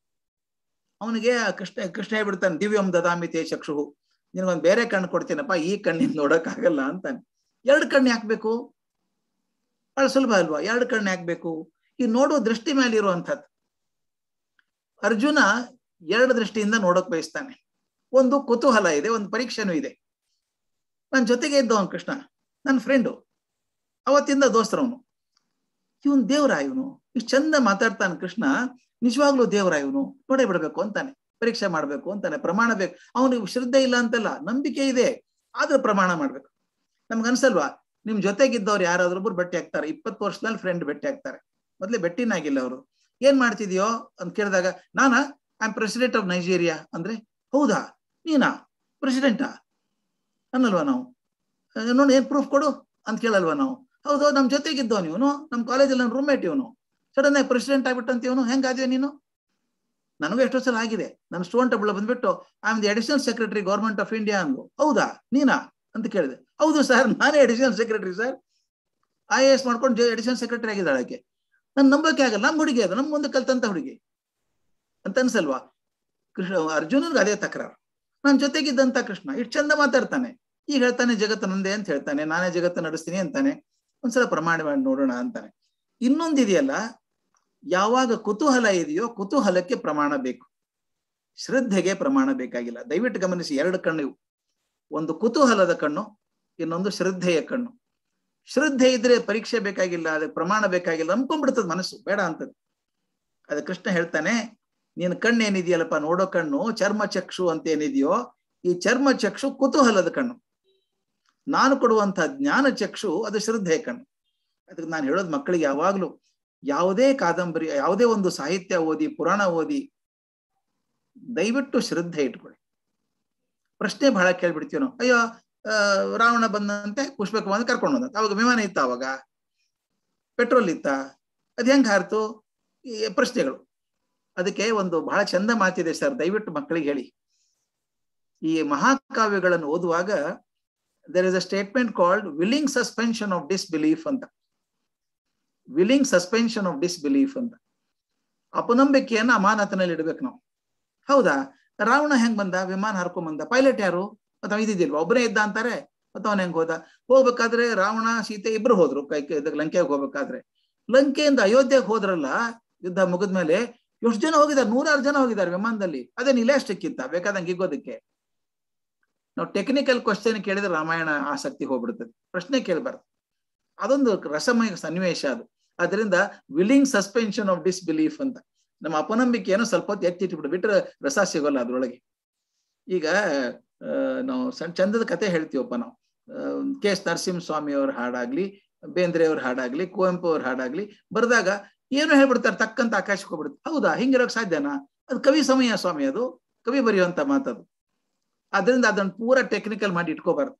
ಅವನಿಗೆ ಕೃಷ್ಣ ಕೃಷ್ಣ ಹೇಳ್ಬಿಡ್ತಾನೆ ದಿವ್ಯಂ ದದಾಮಿತೆ ಚಕ್ಷು ನಿನಗೊಂದು ಬೇರೆ ಕಣ್ಣು ಕೊಡ್ತೀನಪ್ಪ ಈ ಕಣ್ಣಿಂದ ನೋಡಕ್ಕಾಗಲ್ಲ ಅಂತಾನೆ ಎರಡು ಕಣ್ಣು ಹಾಕ್ಬೇಕು ಬಹಳ ಸುಲಭ ಅಲ್ವಾ ಎರಡು ಕಣ್ಣು ಹಾಕ್ಬೇಕು ಈ ನೋಡುವ ದೃಷ್ಟಿ ಮೇಲೆ ಇರುವಂಥದ್ದು ಅರ್ಜುನ ಎರಡು ದೃಷ್ಟಿಯಿಂದ ನೋಡಕ್ ಬಯಸ್ತಾನೆ ಒಂದು ಕುತೂಹಲ ಇದೆ ಒಂದು ಪರೀಕ್ಷೆನೂ ಇದೆ ನನ್ನ ಜೊತೆಗೆ ಇದ್ದವನು ಕೃಷ್ಣ ನನ್ನ ಫ್ರೆಂಡು ಅವತ್ತಿಂದ ದೋಸ್ತರವನು ಇವನ್ ದೇವ್ರ ಇವನು ಇಷ್ಟು ಚಂದ ಮಾತಾಡ್ತಾನೆ ಕೃಷ್ಣ ನಿಜವಾಗ್ಲೂ ದೇವ್ರ ಇವನು ನೋಡೇ ಬಿಡ್ಬೇಕು ಅಂತಾನೆ ಪರೀಕ್ಷೆ ಮಾಡ್ಬೇಕು ಅಂತಾನೆ ಪ್ರಮಾಣ ಬೇಕು ಅವನಿಗೆ ಶ್ರದ್ಧೆ ಇಲ್ಲ ಅಂತಲ್ಲ ನಂಬಿಕೆ ಇದೆ ಆದ್ರೆ ಪ್ರಮಾಣ ಮಾಡ್ಬೇಕು ನಮ್ಗೆ ಅನ್ಸಲ್ವಾ ನಿಮ್ ಜೊತೆಗಿದ್ದವ್ರು ಯಾರಾದ್ರೊಬ್ರು ಭೇಟಿ ಆಗ್ತಾರೆ ಇಪ್ಪತ್ತು ವರ್ಷದಲ್ಲಿ ಫ್ರೆಂಡ್ ಭೇಟಿ ಆಗ್ತಾರೆ ಮೊದ್ಲೇ ಭೇಟಿನಾಗಿಲ್ಲ ಅವರು ಏನ್ ಮಾಡ್ತಿದ್ಯೋ ಅಂತ ಕೇಳಿದಾಗ ನಾನಾ I am president of Nigeria ಅಂದ್ರೆ ಹೌದಾ ನೀನಾ ಪ್ರೆಸಿಡೆಂಟಾ ಅನ್ನಲ್ವಾ ನಾವು ನೋಡಿ ಏನ್ ಪ್ರೂಫ್ ಕೊಡು ಅಂತ ಕೇಳಲ್ವಾ ನಾವು ಹೌದು ನಮ್ ಜೊತೆಗಿದ್ದವನು ಇವನು ನಮ್ ಕಾಲೇಜಲ್ಲಿ ನನ್ನ ರೂಮ್ಮೇಟ್ ಇವನು ಸಡನ್ ಆಗಿ ಪ್ರೆಸಿಡೆಂಟ್ ಆಗ್ಬಿಟ್ಟಂತ ಇವನು ಹೆಂಗಾದ್ಯ ನೀನು ನನಗೂ ಎಷ್ಟೋ ಸಲ ಆಗಿದೆ ನನ್ನ ಸ್ಟೂಡೆಂಟ್ ಒಬ್ಬಳು ಬಂದ್ಬಿಟ್ಟು I am the additional secretary government of India ಅಂದ್ರು ಹೌದಾ ನೀನಾ ಅಂತ ಕೇಳಿದೆ ಹೌದು ಸರ್ ನಾನೇ additional secretary sir I A S ಮಾಡ್ಕೊಂಡು ಅಡಿಷನಲ್ ಸೆಕ್ರೆಟರಿ ಆಗಿದ್ದಾಳೆ ಆಕೆ ನನ್ ನಂಬಕ್ಕೆ ಆಗಲ್ಲ ನಮ್ ಹುಡುಗಿ ಅದು ನಮ್ ಮುಂದೆ ಕಲ್ತಂತ ಹುಡುಗಿ ಅಂತ ಅನ್ಸಲ್ವಾ ಕೃಷ್ಣ ಅರ್ಜುನನ್ಗೆ ಅದೇ ತಕರಾರು ನನ್ನ ಜೊತೆಗಿದ್ದಂತ ಕೃಷ್ಣ ಇಷ್ಟು ಚಂದ ಮಾತಾಡ್ತಾನೆ ಈಗ ಹೇಳ್ತಾನೆ ಜಗತ್ತು ನಂದೇ ಅಂತ ಹೇಳ್ತಾನೆ ನಾನೇ ಜಗತ್ತು ನಡೆಸ್ತೀನಿ ಅಂತಾನೆ ಒಂದ್ಸಲ ಪ್ರಮಾಣ ಮಾಡಿ ನೋಡೋಣ ಅಂತಾನೆ ಇನ್ನೊಂದಿದೆಯಲ್ಲ ಯಾವಾಗ ಕುತೂಹಲ ಇದೆಯೋ ಕುತೂಹಲಕ್ಕೆ ಪ್ರಮಾಣ ಬೇಕು ಶ್ರದ್ಧೆಗೆ ಪ್ರಮಾಣ ಬೇಕಾಗಿಲ್ಲ ದಯವಿಟ್ಟು ಗಮನಿಸಿ ಎರಡು ಕಣ್ಣು ಇವು ಒಂದು ಕುತೂಹಲದ ಕಣ್ಣು ಇನ್ನೊಂದು ಶ್ರದ್ಧೆಯ ಕಣ್ಣು ಶ್ರದ್ಧೆ ಇದ್ರೆ ಪರೀಕ್ಷೆ ಬೇಕಾಗಿಲ್ಲ ಅದಕ್ಕೆ ಪ್ರಮಾಣ ಬೇಕಾಗಿಲ್ಲ ಅನ್ಕೊಂಡ್ಬಿಡ್ತದ ಮನಸ್ಸು ಬೇಡ ಅಂತದ್ ಅದ ಕೃಷ್ಣ ಹೇಳ್ತಾನೆ ನೀನ್ ಕಣ್ಣು ಏನಿದೆಯಲ್ಲಪ್ಪ ನೋಡೋ ಕಣ್ಣು ಚರ್ಮ ಚಕ್ಷು ಅಂತ ಏನಿದೆಯೋ ಈ ಚರ್ಮ ಚಕ್ಷು ಕುತೂಹಲದ ಕಣ್ಣು ನಾನು ಕೊಡುವಂತಹ ಜ್ಞಾನ ಚಕ್ಷು ಅದು ಶ್ರದ್ಧೆಯ ಕಣ್ಣು ಅದಕ್ಕೆ ನಾನು ಹೇಳೋದು ಮಕ್ಕಳಿಗೆ ಯಾವಾಗ್ಲೂ ಯಾವುದೇ ಕಾದಂಬರಿ ಯಾವುದೇ ಒಂದು ಸಾಹಿತ್ಯ ಓದಿ ಪುರಾಣ ಓದಿ ದಯವಿಟ್ಟು ಶ್ರದ್ಧೆ ಇಟ್ಕೊಳ್ಳಿ ಪ್ರಶ್ನೆ ಬಹಳ ಕೇಳ್ಬಿಡ್ತೀವಿ ನಾವು ಅಯ್ಯೋ ರಾವಣ ಬಂದಂತೆ ಪುಷ್ಪಕ ಬಂದು ಕರ್ಕೊಂಡು ಬಂದ ಅವಾಗ ವಿಮಾನ ಇತ್ತ ಅವಾಗ ಪೆಟ್ರೋಲ್ ಇತ್ತ ಅದ್ ಹೆಂಗ್ ಹಾರ್ತು ಈ ಪ್ರಶ್ನೆಗಳು ಅದಕ್ಕೆ ಒಂದು ಬಹಳ ಚಂದ ಮಾತಿದೆ ಸರ್ ದಯವಿಟ್ಟು ಮಕ್ಕಳಿಗೆ ಹೇಳಿ ಈ ಮಹಾಕಾವ್ಯಗಳನ್ನು ಓದುವಾಗ there is a statement called willing suspension of disbelief ಅಂತ ವಿಲ್ಲಿಂಗ್ ಸಸ್ಪೆನ್ಷನ್ ಆಫ್ ಡಿಸ್ಬಿಲೀಫ್ ಅಂತ ಅಪನಂಬಿಕೆಯನ್ನ ಅಮಾನತಿನಲ್ಲಿ ಇಡ್ಬೇಕು ನಾವು ಹೌದಾ ರಾವಣ ಹೆಂಗ್ ಬಂದ ವಿಮಾನ ಹರ್ಕೊಂಡ್ ಬಂದ ಪೈಲಟ್ ಯಾರು ಮತ್ತ ಇದ್ದಿದ್ದಿಲ್ವಾ ಒಬ್ಬನೇ ಇದ್ದ ಅಂತಾರೆ ಮತ್ತ ಅವನ್ ಹೆಂಗ್ ಹೋದ ಹೋಗ್ಬೇಕಾದ್ರೆ ರಾವಣ ಸೀತೆ ಇಬ್ರು ಹೋದ್ರು ಕೈ ಲಂಕೆಗೆ ಹೋಗ್ಬೇಕಾದ್ರೆ ಲಂಕೆಯಿಂದ ಅಯೋಧ್ಯೆಗೆ ಹೋದ್ರಲ್ಲ ಯುದ್ಧ ಮುಗಿದ್ಮೇಲೆ ಎಷ್ಟು ಜನ ಹೋಗಿದ್ದಾರೆ ನೂರಾರು ಜನ ಹೋಗಿದ್ದಾರೆ ವಿಮಾನದಲ್ಲಿ ಅದೇ ಇಲಾಸ್ಟಿಕ್ಕಿಂತ ಬೇಕಾದಂಗೆ ಇಗೋದಕ್ಕೆ ನಾವು ಟೆಕ್ನಿಕಲ್ ಕ್ವಶನ್ ಕೇಳಿದ್ರೆ ರಾಮಾಯಣ ಆಸಕ್ತಿ ಹೋಗ್ಬಿಡ್ತದೆ ಪ್ರಶ್ನೆ ಕೇಳಬಾರ್ದು ಅದೊಂದು ರಸಮಯ ಸನ್ನಿವೇಶ ಅದು ಅದರಿಂದ ವಿಲ್ಲಿಂಗ್ ಸಸ್ಪೆನ್ಷನ್ ಆಫ್ ಡಿಸ್ಬಿಲೀಫ್ ಅಂತ ನಮ್ಮ ಅಪನಂಬಿಕೆಯನ್ನು ಸ್ವಲ್ಪ ಹೊತ್ತು ಎತ್ತಿಟ್ಬಿಟ್ಟು ಬಿಟ್ರೆ ರಸ ಸಿಗೋಲ್ಲ ಅದ್ರೊಳಗೆ ಈಗ ನಾವು ಸಣ್ಣ ಚಂದದ ಕತೆ ಹೇಳ್ತೀವಪ್ಪ ನಾವು ಕೆ ಎಸ್ ನರಸಿಂಹಸ್ವಾಮಿ ಅವ್ರ ಹಾಡಾಗ್ಲಿ ಬೇಂದ್ರೆ ಅವ್ರ ಹಾಡಾಗ್ಲಿ ಕುವೆಂಪು ಅವ್ರ ಹಾಡಾಗ್ಲಿ ಬರ್ದಾಗ ಏನು ಹೇಳ್ಬಿಡ್ತಾರೆ ತಕ್ಕಂತ ಆಕಾಶಕ್ಕೆ ಹೋಗ್ಬಿಡುತ್ತೆ ಹೌದಾ ಹಿಂಗಿರೋಕ್ ಸಾಧ್ಯನಾ ಅದು ಕವಿ ಸಮಯ ಸ್ವಾಮಿ ಅದು ಕವಿ ಬರೆಯುವಂತ ಮಾತದು ಅದರಿಂದ ಅದನ್ನ ಪೂರ ಟೆಕ್ನಿಕಲ್ ಮಾಡಿ ಇಟ್ಕೋಬಾರ್ದು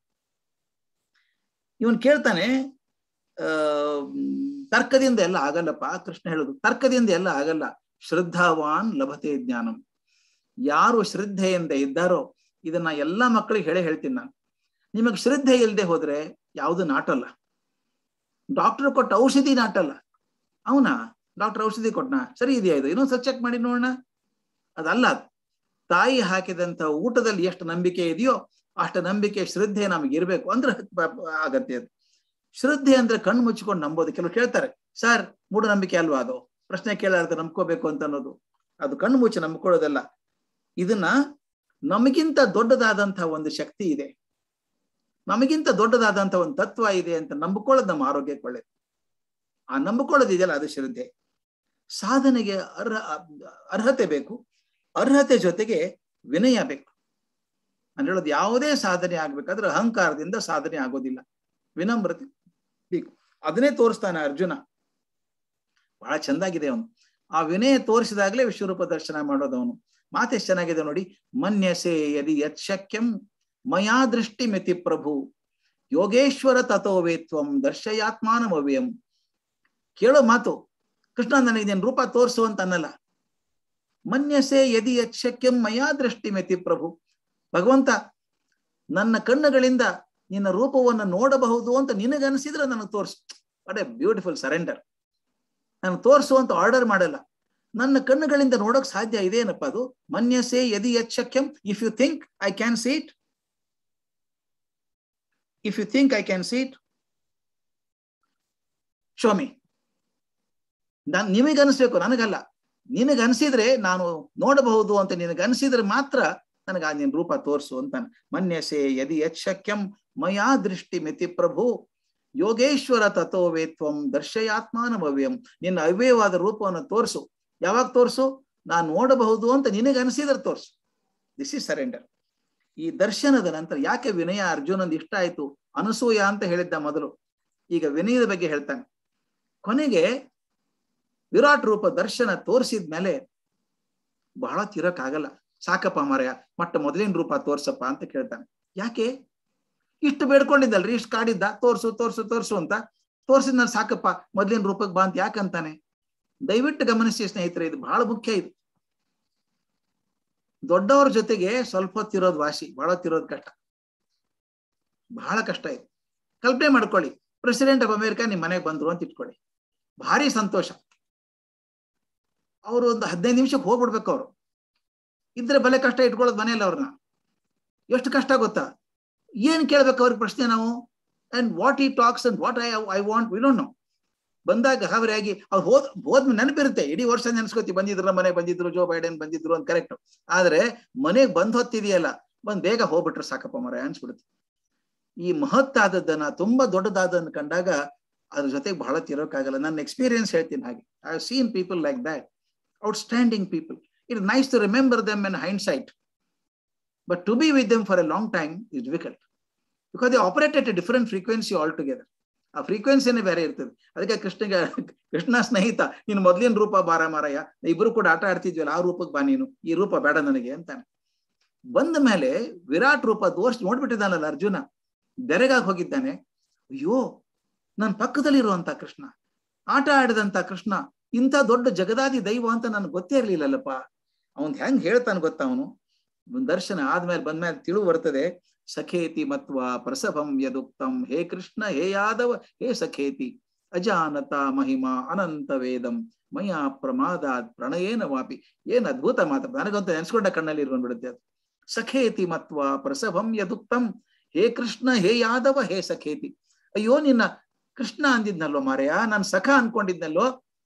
ಇವನ್ ಕೇಳ್ತಾನೆ ಆ ತರ್ಕದಿಂದ ಎಲ್ಲ ಆಗಲ್ಲಪ್ಪ ಕೃಷ್ಣ ಹೇಳುದು ತರ್ಕದಿಂದ ಎಲ್ಲ ಆಗಲ್ಲ ಶ್ರದ್ಧಾವಾನ್ ಲಭತೆ ಜ್ಞಾನಂ ಯಾರು ಶ್ರದ್ಧೆಯಿಂದ ಇದ್ದಾರೋ ಇದನ್ನ ಎಲ್ಲ ಮಕ್ಕಳಿಗೆ ಹೇಳೇ ಹೇಳ್ತೀನಿ ನಾನು ನಿಮಗೆ ಶ್ರದ್ಧೆ ಇಲ್ಲದೆ ಹೋದ್ರೆ ಯಾವುದು ನಾಟಲ್ಲ ಡಾಕ್ಟರ್ ಕೊಟ್ಟ ಔಷಧಿ ನಾಟಲ್ಲ ಅವನಾ ಡಾಕ್ಟರ್ ಔಷಧಿ ಕೊಟ್ನಾ ಸರಿ ಇದೆಯಾ ಇದು ಇನ್ನೊಂದ್ಸಲ ಚೆಕ್ ಮಾಡಿ ನೋಡೋಣ ಅದಲ್ಲ ಅದು. ತಾಯಿ ಹಾಕಿದಂತ ಊಟದಲ್ಲಿ ಎಷ್ಟು ನಂಬಿಕೆ ಇದೆಯೋ ಅಷ್ಟು ನಂಬಿಕೆ ಶ್ರದ್ಧೆ ನಮಗೆ ಇರಬೇಕು ಅಂದ್ರೆ ಬ- ಬ- ಆಗತ್ತೆ ಅದು ಶ್ರದ್ಧೆ ಅಂದ್ರೆ ಕಣ್ಣು ಮುಚ್ಚಿಕೊಂಡು ನಂಬೋದು ಕೆಲವು ಕೇಳ್ತಾರೆ ಸರ್ ಮೂಢನಂಬಿಕೆ ಅಲ್ವಾ ಅದು ಪ್ರಶ್ನೆ ಕೇಳಾರ್ದು ನಂಬ್ಕೋಬೇಕು ಅಂತ ಅನ್ನೋದು ಅದು ಕಣ್ಣು ಮುಚ್ಚಿ ನಂಬ್ಕೊಳ್ಳೋದಲ್ಲ ಇದನ್ನ ನಮಗಿಂತ ದೊಡ್ಡದಾದಂತಹ ಒಂದು ಶಕ್ತಿ ಇದೆ ನಮಗಿಂತ ದೊಡ್ಡದಾದಂತಹ ಒಂದು ತತ್ವ ಇದೆ ಅಂತ ನಂಬಿಕೊಳ್ಳೋದು ನಮ್ಮ ಆರೋಗ್ಯಕ್ಕೆ ಒಳ್ಳೇದು ಆ ನಂಬಿಕೊಳ್ಳೋದಿದೆಯಲ್ಲ ಅದು ಶ್ರದ್ಧೆ ಸಾಧನೆಗೆ ಅರ್ಹ ಅರ್ಹತೆ ಬೇಕು ಅರ್ಹತೆ ಜೊತೆಗೆ ವಿನಯ ಬೇಕು ನಾನು ಹೇಳೋದು ಯಾವುದೇ ಸಾಧನೆ ಆಗ್ಬೇಕಾದ್ರೆ ಅಹಂಕಾರದಿಂದ ಸಾಧನೆ ಆಗೋದಿಲ್ಲ ವಿನಮ್ರತೆ ಬೇಕು ಅದನ್ನೇ ತೋರಿಸ್ತಾನೆ ಅರ್ಜುನ ಬಹಳ ಚಂದಾಗಿದೆ ಅವನು ಆ ವಿನಯ ತೋರಿಸಿದಾಗಲೇ ವಿಶ್ವರೂಪ ದರ್ಶನ ಮಾಡೋದು ಅವನು ಮಾತೆಷ್ಟು ಚೆನ್ನಾಗಿದೆ ನೋಡಿ ಮನ್ಯಸೆ ಯದಿ ಯತ್ ಶಕ್ಯಂ ಮಯಾ ದೃಷ್ಟಿ ಮಿತಿ ಪ್ರಭು ಯೋಗೇಶ್ವರ ತಥೋವೇತ್ವಂ ದರ್ಶಯಾತ್ಮಾನಮವ್ಯಂ ಕೇಳೋ ಮಾತು ಕೃಷ್ಣ ನನಗೆ ನೀನು ರೂಪ ತೋರಿಸು ಅಂತ ಅನ್ನಲ್ಲ ಮನ್ಯಸೆ ಯದಿ ಯತ್ ಶಕ್ಯಂ ಮಯಾ ದೃಷ್ಟಿ ಮಿತಿ ಪ್ರಭು ಭಗವಂತ ನನ್ನ ಕಣ್ಣುಗಳಿಂದ ನಿನ್ನ ರೂಪವನ್ನು ನೋಡಬಹುದು ಅಂತ ನಿನಗನ್ಸಿದ್ರೆ ನನಗೆ ತೋರಿಸು ಅಡೆ ಬ್ಯೂಟಿಫುಲ್ ಸರೆಂಡರ್ ನಾನು ತೋರಿಸು ಅಂತ ಆರ್ಡರ್ ಮಾಡಲ್ಲ ನನ್ನ ಕಣ್ಣುಗಳಿಂದ ನೋಡೋಕ್ ಸಾಧ್ಯ ಇದೇನಪ್ಪ ಅದು ಮನ್ಯಸೆ ಯದಿ ಯತ್ ಶಕ್ಯಂ if you think I can see it if you think I can see it show me ನಾನು ನಿಮಗನ್ಸ್ಬೇಕು ನನಗಲ್ಲ ನಿನಗನ್ಸಿದ್ರೆ ನಾನು ನೋಡಬಹುದು ಅಂತ ನಿನಗನ್ಸಿದ್ರೆ ಮಾತ್ರ ನನಗೆ ಆ ನಿನ್ನ ರೂಪ ತೋರಿಸು ಅಂತಾನೆ ಮನ್ಯಸೆ ಯದಿ ಯತ್ ಶಕ್ಯಂ ಮಯಾ ದೃಷ್ಟಿ ಮಿತಿ ಪ್ರಭು ಯೋಗೇಶ್ವರ ತಥೋವೇತ್ವಂ ದರ್ಶಯಾತ್ಮಾನಭವ್ಯಂ ನಿನ್ನ ಅವ್ಯಯವಾದ ರೂಪವನ್ನು ತೋರಿಸು ಯಾವಾಗ ತೋರಿಸು ನಾನು ನೋಡಬಹುದು ಅಂತ ನಿನಗನ್ಸಿದ್ರೆ ತೋರಿಸು ದಿಸ್ ಇಸ್ ಸರೆಂಡರ್ ಈ ದರ್ಶನದ ನಂತರ ಯಾಕೆ ವಿನಯ ಅರ್ಜುನಂದ್ ಇಷ್ಟ ಆಯ್ತು ಅನಸೂಯ ಅಂತ ಹೇಳಿದ್ದ ಮೊದಲು ಈಗ ವಿನಯದ ಬಗ್ಗೆ ಹೇಳ್ತಾನೆ ಕೊನೆಗೆ ವಿರಾಟ್ ರೂಪ ದರ್ಶನ ತೋರಿಸಿದ ಮೇಲೆ ಬಹಳ ತಿರಕ್ಕಾಗಲ್ಲ ಸಾಕಪ್ಪ ಮಾರಾಯ ಮಟ್ಟ ಮೊದಲಿನ ರೂಪ ತೋರ್ಸಪ್ಪ ಅಂತ ಕೇಳ್ತಾನೆ ಯಾಕೆ ಇಷ್ಟು ಬೇಡ್ಕೊಂಡಿದ್ದಲ್ರಿ ಇಷ್ಟು ಕಾಡಿದ್ದ ತೋರ್ಸು ತೋರ್ಸು ತೋರ್ಸು ಅಂತ ತೋರ್ಸಿದ್ ನಾನು ಸಾಕಪ್ಪ ಮೊದಲಿನ ರೂಪಕ್ಕೆ ಬಾ ಅಂತ ಯಾಕಂತಾನೆ ದಯವಿಟ್ಟು ಗಮನಿಸಿ ಸ್ನೇಹಿತರೆ ಇದು ಬಹಳ ಮುಖ್ಯ ಇದು ದೊಡ್ಡವ್ರ ಜೊತೆಗೆ ಸ್ವಲ್ಪ ಹೊತ್ತಿರೋದು ವಾಸಿ ಬಹಳ ಹೊತ್ತಿರೋದು ಕಷ್ಟ ಬಹಳ ಕಷ್ಟ ಇದು ಕಲ್ಪನೆ ಮಾಡ್ಕೊಳ್ಳಿ ಪ್ರೆಸಿಡೆಂಟ್ ಆಫ್ ಅಮೆರಿಕ ನಿಮ್ ಮನೆಗೆ ಬಂದ್ರು ಅಂತ ಇಟ್ಕೊಳ್ಳಿ ಭಾರಿ ಸಂತೋಷ ಅವರು ಒಂದು ಹದಿನೈದು ನಿಮಿಷಕ್ಕೆ ಹೋಗ್ಬಿಡ್ಬೇಕು ಅವರು ಇದ್ರೆ ಬಲೆ ಕಷ್ಟ ಇಟ್ಕೊಳ್ಳೋದು ಮನೆಯಲ್ಲಿ ಅವ್ರನ್ನ ಎಷ್ಟು ಕಷ್ಟ ಗೊತ್ತಾ ಏನ್ ಕೇಳ್ಬೇಕು ಅವ್ರಿಗೆ ಪ್ರಶ್ನೆ ನಾವು and what he talks and what I I want we don't know ಬಂದಾಗ ಗಾಬರಿಯಾಗಿ ಅವ್ರು ಹೋದ್ ಹೋದ್ಮೇಲೆ ನೆನಪಿರುತ್ತೆ ಇಡೀ ವರ್ಷ ನೆನೆಸ್ಕೋತಿ ಬಂದಿದ್ರು ಮನೆ ಬಂದಿದ್ರು ಜೋ ಬೈಡೆನ್ ಬಂದಿದ್ರು ಅಂತ ಕರೆಕ್ಟ್ ಆದ್ರೆ ಮನೆಗೆ ಬಂದ್ ಹೊತ್ತಿದೆಯಲ್ಲ ಬಂದ್ ಬೇಗ ಹೋಗ್ಬಿಟ್ರೆ ಸಾಕಪ್ಪ ಮರ ಅನ್ಸ್ಬಿಡುತ್ತೆ ಈ ಮಹತ್ತಾದದ್ದನ್ನ ತುಂಬಾ ದೊಡ್ಡದಾದನ್ನ ಕಂಡಾಗ ಅದ್ರ ಜೊತೆಗೆ ಬಹಳ ತಿರೋಕ್ಕಾಗಲ್ಲ ನನ್ನ ಎಕ್ಸ್ಪೀರಿಯನ್ಸ್ ಹೇಳ್ತೀನಿ ಹಾಗೆ I have seen people like that outstanding people it nice to remember them in hindsight but to be with them for a long time is difficult because they operate at a different frequency altogether ಆ ಫ್ರೀಕ್ವೆನ್ಸಿನೇ ಬೇರೆ ಇರ್ತದೆ ಅದಕ್ಕೆ ಕೃಷ್ಣಗೆ ಕೃಷ್ಣ ಸ್ನೇಹಿತ ನೀನು ಮೊದ್ಲಿನ ರೂಪ ಬಾರ ಮಾರಯ್ಯ ಇಬ್ರು ಕೂಡ ಆಟ ಆಡ್ತಿದ್ವಲ್ಲ ಆ ರೂಪಕ್ಕೆ ಬಾ ನೀನು ಈ ರೂಪ ಬೇಡ ನನಗೆ ಅಂತಾನೆ ಬಂದ ಮೇಲೆ ವಿರಾಟ್ ರೂಪ ದೋಷ್ ನೋಡ್ಬಿಟ್ಟಿದ್ದಾನಲ್ಲ ಅರ್ಜುನ ಬೆರೆಗಾಗಿ ಹೋಗಿದ್ದಾನೆ ಅಯ್ಯೋ ನನ್ನ ಪಕ್ಕದಲ್ಲಿರುವಂತ ಕೃಷ್ಣ ಆಟ ಆಡಿದಂತ ಕೃಷ್ಣ ಇಂಥ ದೊಡ್ಡ ಜಗದಾದಿ ದೈವ ಅಂತ ನನಗೆ ಗೊತ್ತೇ ಇರ್ಲಿಲ್ಲಲ್ಲಪ್ಪ ಅವನ್ ಹೆಂಗ್ ಹೇಳ್ತಾನೆ ಗೊತ್ತಾ ಅವನು ದರ್ಶನ ಆದ್ಮೇಲೆ ಬಂದ್ಮೇಲೆ ತಿಳು ಬರ್ತದೆ ಸಖೇತಿ ಮತ್ವ ಪ್ರಸಭಂ ಯದುಕ್ತಂ ಹೇ ಕೃಷ್ಣ ಹೇ ಯಾದವ ಹೇ ಸಖೇತಿ ಅಜಾನತ ಮಹಿಮಾ ಅನಂತ ವೇದಂ ಮಯ ಪ್ರಮಾದಾತ್ ಪ್ರಣಯೇನ ವಾಪಿ ಏನ್ ಅದ್ಭುತ ಮಾತು ನನಗಂತೂ ನೆನ್ಸ್ಕೊಂಡ ಕಣ್ಣಲ್ಲಿ ಬಂದ್ಬಿಡುತ್ತೆ ಅದು ಸಖೇತಿ ಮತ್ವ ಪ್ರಸಭಂ ಯದುಕ್ತಂ ಹೇ ಕೃಷ್ಣ ಹೇ ಯಾದವ ಹೇ ಸಖೇತಿ ಅಯ್ಯೋ ನಿನ್ನ ಕೃಷ್ಣ ಅಂದಿದ್ನಲ್ಲೋ ಮಾರಯ್ಯ ನಾನು ಸಖ ಅನ್ಕೊಂಡಿದ್ನಲ್ಲೋ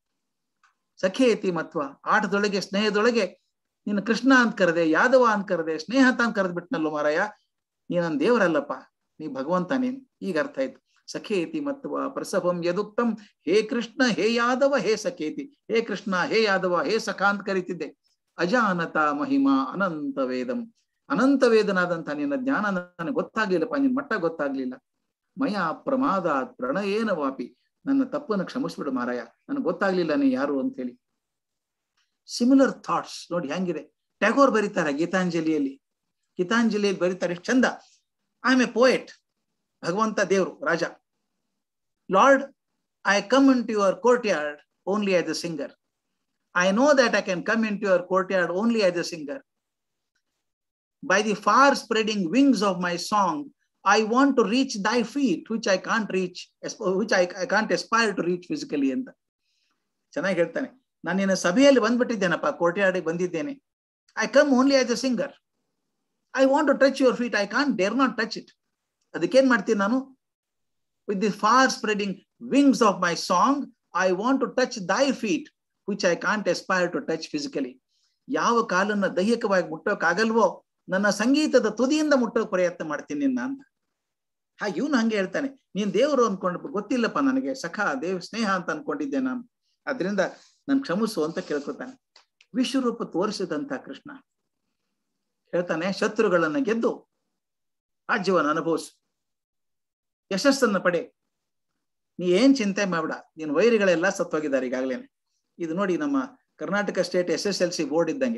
ಸಖೇತಿ ಮತ್ವ ಆಟದೊಳಗೆ ಸ್ನೇಹದೊಳಗೆ ನಿನ್ನ ಕೃಷ್ಣ ಅಂತ ಕರೆದೆ ಯಾದವ ಅಂತ ಕರೆದೆ ಸ್ನೇಹ ಅಂತ ಕರೆದ್ ಬಿಟ್ನಲ್ಲೋ ಮಾರಯ್ಯ ನೀ ನನ್ನ ದೇವರಲ್ಲಪ್ಪ ನೀ ಭಗವಂತ ನೀನ್ ಈಗ ಅರ್ಥ ಆಯ್ತು ಸಖೇತಿ ಮತ್ವ ಪ್ರಸಭಂ ಯದುಕ್ತಂ ಹೇ ಕೃಷ್ಣ ಹೇ ಯಾದವ ಹೇ ಸಖೇತಿ ಹೇ ಕೃಷ್ಣ ಹೇ ಯಾದವ ಹೇ ಸಖ ಅಂತ ಕರೀತಿದ್ದೆ ಅಜಾನತ ಮಹಿಮಾ ಅನಂತ ವೇದಂ ಅನಂತ ವೇದನಾದಂತ ನಿನ್ನ ಜ್ಞಾನ ನನಗೆ ಗೊತ್ತಾಗ್ಲಿಲ್ಲಪ್ಪ ನಿನ್ ಮಟ್ಟ ಗೊತ್ತಾಗ್ಲಿಲ್ಲ ಮಯ ಪ್ರಮಾದ ಪ್ರಣಯೇನ ವಾಪಿ ನನ್ನ ತಪ್ಪನ್ನು ಕ್ಷಮಿಸ್ಬಿಡು ಮಾರಾಯ ನನಗೆ ಗೊತ್ತಾಗ್ಲಿಲ್ಲ ನೀ ಯಾರು ಅಂತ ಹೇಳಿ ಸಿಮಿಲರ್ ಥಾಟ್ಸ್ ನೋಡಿ ಹೆಂಗಿದೆ ಟ್ಯಾಗೋರ್ ಬರೀತಾರೆ ಗೀತಾಂಜಲಿಯಲ್ಲಿ ಗೀತಾಂಜಲಿಯಲ್ಲಿ ಬರೀತಾರೆ ಎಷ್ಟು ಚಂದ ಐ ಎಮ್ ಎ ಪೋಯೆಟ್ ಭಗವಂತ ದೇವ್ರು ರಾಜ lord I come into your courtyard only as a singer I know that I can come into your courtyard only as a singer by the far spreading wings of my song I want to reach thy feet which I can't reach which I I can't aspire to reach physically ಅಂತ ಚೆನ್ನಾಗಿ ಹೇಳ್ತಾನೆ ನಾನು ನಿನ್ನ ಸಭೆಯಲ್ಲಿ ಬಂದ್ಬಿಟ್ಟಿದ್ದೇನಪ್ಪ ಕೋರ್ಟ್ಯಾರ್ಡಿಗೆ ಬಂದಿದ್ದೇನೆ I come only as a singer I want to touch your feet I can't dare not touch it ಅದಕ್ಕೇನ್ ಮಾಡ್ತೀನಿ ನಾನು with the far spreading wings of my song I want to touch thy feet which I can't aspire to touch physically ಯಾವ ಕಾಲನ್ನ ದೈಹಿಕವಾಗಿ ಮುಟ್ಟೋಕ್ಕಾಗಲ್ವೋ ನನ್ನ ಸಂಗೀತದ ತುದಿಯಿಂದ ಮುಟ್ಟೋಕ್ ಪ್ರಯತ್ನ ಮಾಡ್ತೀನಿ ನಿನ್ನ ಅಂತ ಹಾಗೆ ಇವನು ಹಂಗೆ ಹೇಳ್ತಾನೆ ನೀನ್ ದೇವರು ಅನ್ಕೊಂಡು ಗೊತ್ತಿಲ್ಲಪ್ಪ ನನಗೆ ಸಖ ದೇವ್ ಸ್ನೇಹ ಅಂತ ಅನ್ಕೊಂಡಿದ್ದೆ ನಾನು ಅದರಿಂದ ನನ್ ಕ್ಷಮಿಸು ಅಂತ ಕೇಳ್ಕೊತಾನೆ ವಿಶ್ವರೂಪ ತೋರಿಸಿದಂತ ಕೃಷ್ಣ ಹೇಳ್ತಾನೆ ಶತ್ರುಗಳನ್ನ ಗೆದ್ದು ರಾಜ್ಯವನ್ನು ಅನುಭವಿಸು ಯಶಸ್ಸನ್ನ ಪಡೆ ನೀ ಏನ್ ಚಿಂತೆ ಮಾಡ್ಬೇಡ ನೀನ್ ವೈರಿಗಳೆಲ್ಲ ಸತ್ತೋಗಿದ್ದಾರೆ ಈಗಾಗಲೇನೆ ಇದು ನೋಡಿ ನಮ್ಮ Karnataka state S S L C board ಇದ್ದಂಗೆ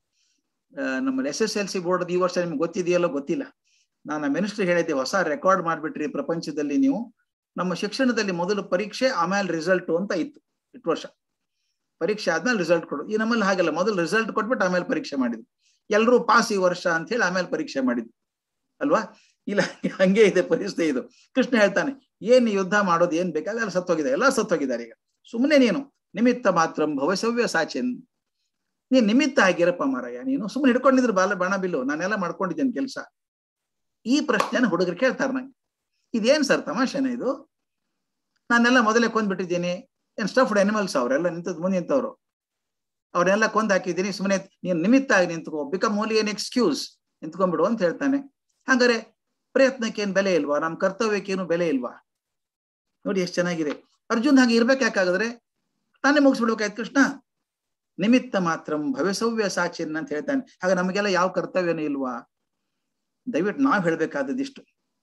ನಮ್ಮ S S L C board ಈ ವರ್ಷ ನಿಮ್ಗೆ ಗೊತ್ತಿದೆಯಲ್ಲೋ ಗೊತ್ತಿಲ್ಲ ನಾನು ಮಿನಿಸ್ಟರ್ ಹೇಳಿದ್ದೆ ಹೊಸ ರೆಕಾರ್ಡ್ ಮಾಡ್ಬಿಟ್ರಿ ಪ್ರಪಂಚದಲ್ಲಿ ನೀವು ನಮ್ಮ ಶಿಕ್ಷಣದಲ್ಲಿ ಮೊದಲು ಪರೀಕ್ಷೆ ಆಮೇಲೆ ರಿಸಲ್ಟ್ ಅಂತ ಇತ್ತು ಇಟ್ಟು ವರ್ಷ ಪರೀಕ್ಷೆ ಆದ್ಮೇಲೆ ರಿಸಲ್ಟ್ ಕೊಡು ಈ ನಮ್ಮಲ್ಲಿ ಹಾಗಲ್ಲ ಮೊದಲು ರಿಸಲ್ಟ್ ಕೊಟ್ಬಿಟ್ಟು ಆಮೇಲೆ ಪರೀಕ್ಷೆ ಮಾಡಿದ್ವಿ ಎಲ್ಲರೂ ಪಾಸ್ ಈ ವರ್ಷ ಅಂತ ಹೇಳಿ ಆಮೇಲೆ ಪರೀಕ್ಷೆ ಮಾಡಿದ್ವಿ ಅಲ್ವಾ ಇಲ್ಲ ಹಂಗೆ ಇದೆ ಪರಿಸ್ಥಿತಿ ಇದು ಕೃಷ್ಣ ಹೇಳ್ತಾನೆ ಏನ್ ಯುದ್ಧ ಮಾಡೋದು ಏನ್ ಬೇಕಾದ್ರೆ ಸತ್ತೋಗಿದೆ ಎಲ್ಲ ಸತ್ತೋಗಿದ್ದಾರೆ ಈಗ ಸುಮ್ಮನೆ ನೀನು ನಿಮಿತ್ತ ಮಾತ್ರ ಭವಸವ್ಯ ಸಾಚೆನ್ ನೀನ್ ನಿಮಿತ್ತ ಆಗಿರಪ್ಪ ಮಾರಾಯ ನೀನು ಸುಮ್ಮನೆ ಹಿಡ್ಕೊಂಡಿದ್ರು ಬಾಲ ಬಾಣ ಬಿಲ್ಲು ನಾನೆಲ್ಲ ಮಾಡ್ಕೊಂಡಿದ್ದೇನೆ ಕೆಲಸ ಈ ಪ್ರಶ್ನೆನ ಹುಡುಗರು ಕೇಳ್ತಾರೆ ನಂಗೆ ಇದೇನ್ ಸರ್ ತಮಾಷೆನ ಇದು ನಾನೆಲ್ಲ ಮೊದಲೇ ಕೊಂದ್ಬಿಟ್ಟಿದ್ದೀನಿ ಏನ್ ಸ್ಟಫ್ಡ್ ಅನಿಮಲ್ಸ್ ಅವರೆಲ್ಲ ನಿಂತದ್ ಮುಂದೆ ನಿಂತವ್ರು ಅವ್ರನ್ನೆಲ್ಲ ಕೊಂದ್ ಹಾಕಿದ್ದೀನಿ ಸುಮ್ಮನೆ ನೀನ್ ನಿಮಿತ್ತ ಆಗಿ ನಿಂತ್ಕೋ ಬಿಕಮ್ ಓನ್ಲಿ ಏನ್ ಎಕ್ಸ್ಕ್ಯೂಸ್ ನಿಂತ್ಕೊಂಡ್ಬಿಡು ಅಂತ ಹೇಳ್ತಾನೆ ಹಂಗಾರೆ ಪ್ರಯತ್ನಕ್ಕೆ ಏನ್ ಬೆಲೆ ಇಲ್ವಾ ನಮ್ ಕರ್ತವ್ಯಕ್ಕೇನು ಬೆಲೆ ಇಲ್ವಾ ನೋಡಿ ಎಷ್ಟು ಚೆನ್ನಾಗಿದೆ ಅರ್ಜುನ್ ಹಾಗೆ ಇರ್ಬೇಕಾಕಾಗಿದ್ರೆ ತಾನೇ ಮುಗಿಸ್ಬಿಡ್ಬೇಕಾಯ್ತು ಕೃಷ್ಣ ನಿಮಿತ್ತ ಮಾತ್ರ ಭವ್ಯಸವ್ಯ ಸಾಚಿನ್ ಅಂತ ಹೇಳ್ತಾನೆ ಹಾಗ ನಮಗೆಲ್ಲ ಯಾವ ಕರ್ತವ್ಯನೂ ಇಲ್ವಾ ದಯವಿಟ್ಟು ನಾವ್ ಹೇಳ್ಬೇಕಾದದಿಷ್ಟು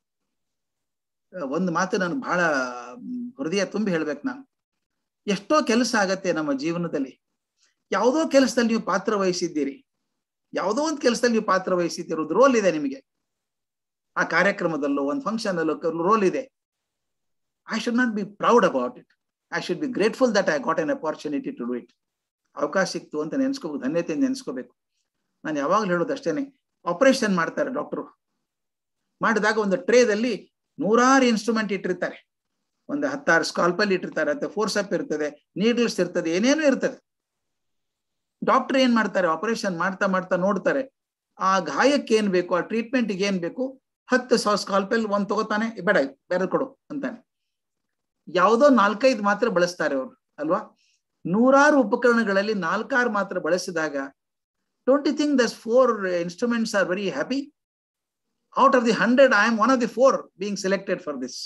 ಒಂದು ಮಾತು ನಾನು ಬಹಳ ಹೃದಯ ತುಂಬಿ ಹೇಳ್ಬೇಕು ನಾನು ಎಷ್ಟೋ ಕೆಲಸ ಆಗತ್ತೆ ನಮ್ಮ ಜೀವನದಲ್ಲಿ ಯಾವುದೋ ಕೆಲಸದಲ್ಲಿ ನೀವು ಪಾತ್ರ ವಹಿಸಿದ್ದೀರಿ ಯಾವುದೋ ಒಂದು ಕೆಲಸದಲ್ಲಿ ನೀವು ಪಾತ್ರ ವಹಿಸಿದ್ದೀರಿ ಒಂದು ರೋಲ್ ಇದೆ ನಿಮಗೆ ಆ ಕಾರ್ಯಕ್ರಮದಲ್ಲೋ ಒಂದು ಫಂಕ್ಷನ್ ಅಲ್ಲೋ ರೋಲ್ ಇದೆ I should not be proud about it I should be grateful that I got an opportunity to do it ಅವಕಾಶ ಸಿಕ್ತು ಅಂತ ನೆನ್ಸ್ಕೋಬೇಕು ಧನ್ಯತೆಯಿಂದ ನೆನ್ಸ್ಕೋಬೇಕು ನಾನು ಯಾವಾಗಲೂ ಹೇಳೋದು ಅಷ್ಟೇನೆ ಆಪರೇಷನ್ ಮಾಡ್ತಾರೆ ಡಾಕ್ಟರು ಮಾಡಿದಾಗ ಒಂದು ಟ್ರೇದಲ್ಲಿ ನೂರಾರು ಇನ್ಸ್ಟ್ರೂಮೆಂಟ್ ಇಟ್ಟಿರ್ತಾರೆ ಒಂದು ಹತ್ತಾರು ಸ್ಕಾಲ್ಪಲ್ ಇಟ್ಟಿರ್ತಾರೆ ಅಥವಾ ಫೋರ್ಸ್ ಅಪ್ ಇರ್ತದೆ ನೀಡ್ಲ್ಸ್ ಇರ್ತದೆ ಏನೇನೋ ಇರ್ತದೆ ಡಾಕ್ಟರ್ ಏನ್ ಮಾಡ್ತಾರೆ ಆಪರೇಷನ್ ಮಾಡ್ತಾ ಮಾಡ್ತಾ ನೋಡ್ತಾರೆ ಆ ಗಾಯಕ್ಕೆ ಏನ್ ಬೇಕು ಆ ಟ್ರೀಟ್ಮೆಂಟ್ಗೆ ಏನ್ ಬೇಕು ಹತ್ತು ಸಾವಿರ ಸ್ಕಾಲ್ಪೆಲ್ ಒಂದ್ ತಗೋತಾನೆ ಬೇಡ ಬೇರೆ ಕೊಡು ಅಂತಾನೆ ಯಾವುದೋ ನಾಲ್ಕೈದು ಮಾತ್ರ ಬಳಸ್ತಾರೆ ಅವರು ಅಲ್ವಾ ನೂರಾರು ಉಪಕರಣಗಳಲ್ಲಿ ನಾಲ್ಕಾರು ಮಾತ್ರ ಬಳಸಿದಾಗ don't you think thus four instruments are very happy out of the hundred I am one of the four being selected for this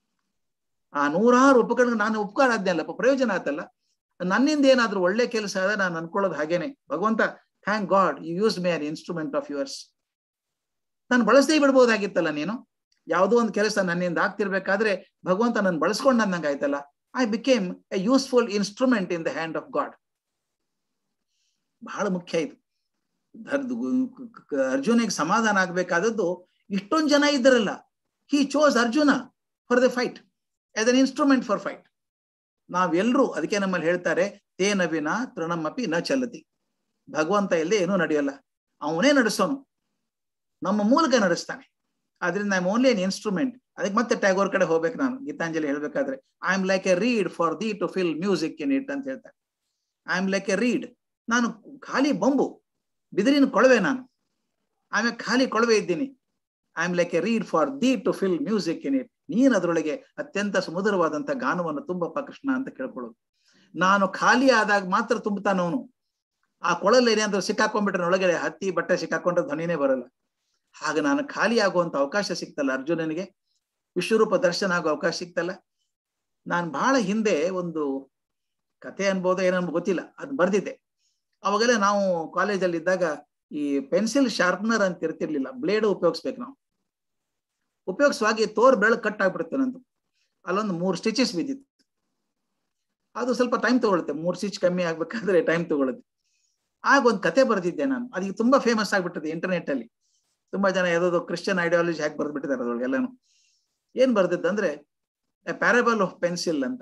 ಆ ನೂರಾರು ಉಪಕರಣ ನಾನು ಉಪಕಾರ ಆದ್ನಲ್ಲಪ್ಪ ಪ್ರಯೋಜನ ಆತಲ್ಲ ನನ್ನಿಂದ ಏನಾದ್ರೂ ಒಳ್ಳೆ ಕೆಲಸ ಆದ ನಾನು ಅನ್ಕೊಳ್ಳೋದು ಹಾಗೇನೆ ಭಗವಂತ thank God you use me an instrument of yours ನಾನು ಬಳಸದೇ ಬಿಡ್ಬೋದಾಗಿತ್ತಲ್ಲ ನೀನು ಯಾವುದೋ ಒಂದು ಕೆಲಸ ನನ್ನಿಂದ ಆಗ್ತಿರ್ಬೇಕಾದ್ರೆ ಭಗವಂತ ನಾನು ಬಳಸ್ಕೊಂಡ್ ಅಂದಂಗೆ ಆಯ್ತಲ್ಲ I became a useful instrument in the hand of God ಬಹಳ ಮುಖ್ಯ ಇದು ಅರ್ಜುನಿಗೆ ಸಮಾಧಾನ ಆಗ್ಬೇಕಾದದ್ದು ಇಷ್ಟೊಂದು ಜನ ಇದ್ದರಲ್ಲ he chose Arjuna for the fight as an instrument for fight ನಾವೆಲ್ಲರೂ ಅದಕ್ಕೆ ನಮ್ಮಲ್ಲಿ ಹೇಳ್ತಾರೆ ತೇನ ವಿನ ತೃಣಮಪಿ ನ ಚಲತಿ ಭಗವಂತ ಇಲ್ಲದೆ ಏನೂ ನಡೆಯಲ್ಲ ಅವನೇ ನಡೆಸೋನು ನಮ್ಮ ಮೂಲಕ ನಡೆಸ್ತಾನೆ ಆದ್ರಿಂದ ಐ ಓನ್ಲಿ ಎನ್ ಇನ್ಸ್ಟ್ರೂಮೆಂಟ್ ಅದಕ್ಕೆ ಮತ್ತೆ ಟ್ಯಾಗೋರ್ ಕಡೆ ಹೋಗ್ಬೇಕು ನಾನು ಗೀತಾಂಜಲಿ ಹೇಳ್ಬೇಕಾದ್ರೆ I am like a reed for the to fill music in it ಅಂತ ಹೇಳ್ತಾರೆ I am like a reed ನಾನು ಖಾಲಿ ಬೊಂಬು ಬಿದಿರಿನ ಕೊಳವೆ ನಾನು ಆಮೇಲೆ ಖಾಲಿ ಕೊಳವೆ ಇದ್ದೀನಿ I am like a reed for the to fill music in it ನೀನ್ ಅದರೊಳಗೆ ಅತ್ಯಂತ ಸುಮಧುರವಾದಂತ ಗಾನವನ್ನು ತುಂಬಪ್ಪ ಕೃಷ್ಣ ಅಂತ ಕೇಳ್ಕೊಳ್ಳೋದು ನಾನು ಖಾಲಿ ಆದಾಗ ಮಾತ್ರ ತುಂಬುತ್ತಾನವನು ಆ ಕೊಳಲ್ಲಿ ಏನಾದ್ರು ಸಿಕ್ಕಾಕೊಂಡ್ಬಿಟ್ರೆ ಒಳಗಡೆ ಹತ್ತಿ ಬಟ್ಟೆ ಸಿಕ್ಕಾಕೊಂಡ್ರೆ ಧ್ವನಿನೇ ಬರಲ್ಲ ಹಾಗೆ ನಾನು ಖಾಲಿ ಆಗುವಂತ ಅವಕಾಶ ಸಿಕ್ತಲ್ಲ ಅರ್ಜುನನಿಗೆ ವಿಶ್ವರೂಪ ದರ್ಶನ ಆಗೋ ಅವಕಾಶ ಸಿಕ್ತಲ್ಲ ನಾನು ಬಹಳ ಹಿಂದೆ ಒಂದು ಕತೆ ಅನ್ಬೋದ ಏನೋ ಗೊತ್ತಿಲ್ಲ ಅದು ಬರ್ದಿದ್ದೆ ಅವಾಗೆಲ್ಲ ನಾವು ಕಾಲೇಜಲ್ಲಿ ಇದ್ದಾಗ ಈ ಪೆನ್ಸಿಲ್ ಶಾರ್ಪ್ನರ್ ಅಂತ ಇರ್ತಿರ್ಲಿಲ್ಲ ಬ್ಲೇಡ್ ಉಪಯೋಗಿಸ್ಬೇಕು ನಾವು ಉಪಯೋಗಿಸುವಾಗಿ ತೋರ್ ಬೆಳಕು ಕಟ್ ಆಗ್ಬಿಡುತ್ತೆ ನಂದು ಅಲ್ಲೊಂದು ಮೂರು ಸ್ಟಿಚಸ್ ಬಿದ್ದಿತ್ತು ಅದು ಸ್ವಲ್ಪ ಟೈಮ್ ತಗೊಳುತ್ತೆ ಮೂರು ಸ್ಟಿಚ್ ಕಮ್ಮಿ ಆಗ್ಬೇಕಾದ್ರೆ ಟೈಮ್ ತಗೊಳುತ್ತೆ ಆಗ ಒಂದು ಕತೆ ಬರೆದಿದ್ದೆ ನಾನು ಅದಕ್ಕೆ ತುಂಬಾ ಫೇಮಸ್ ಆಗ್ಬಿಟ್ಟಿದೆ ಇಂಟರ್ನೆಟ್ ಅಲ್ಲಿ ತುಂಬಾ ಜನ ಯಾವುದೋ ಕ್ರಿಶ್ಚಿಯನ್ ಐಡಿಯಾಲಜಿ ಹಾಕಿ ಬರ್ದ್ಬಿಟ್ಟಿದ್ದಾರೆ ಅದ್ರೊಳಗೆ ಎಲ್ಲಾನು ಏನ್ ಬರ್ದಿದ್ದಂದ್ರೆ ಎ ಪ್ಯಾರಬಲ್ ಆಫ್ ಪೆನ್ಸಿಲ್ ಅಂತ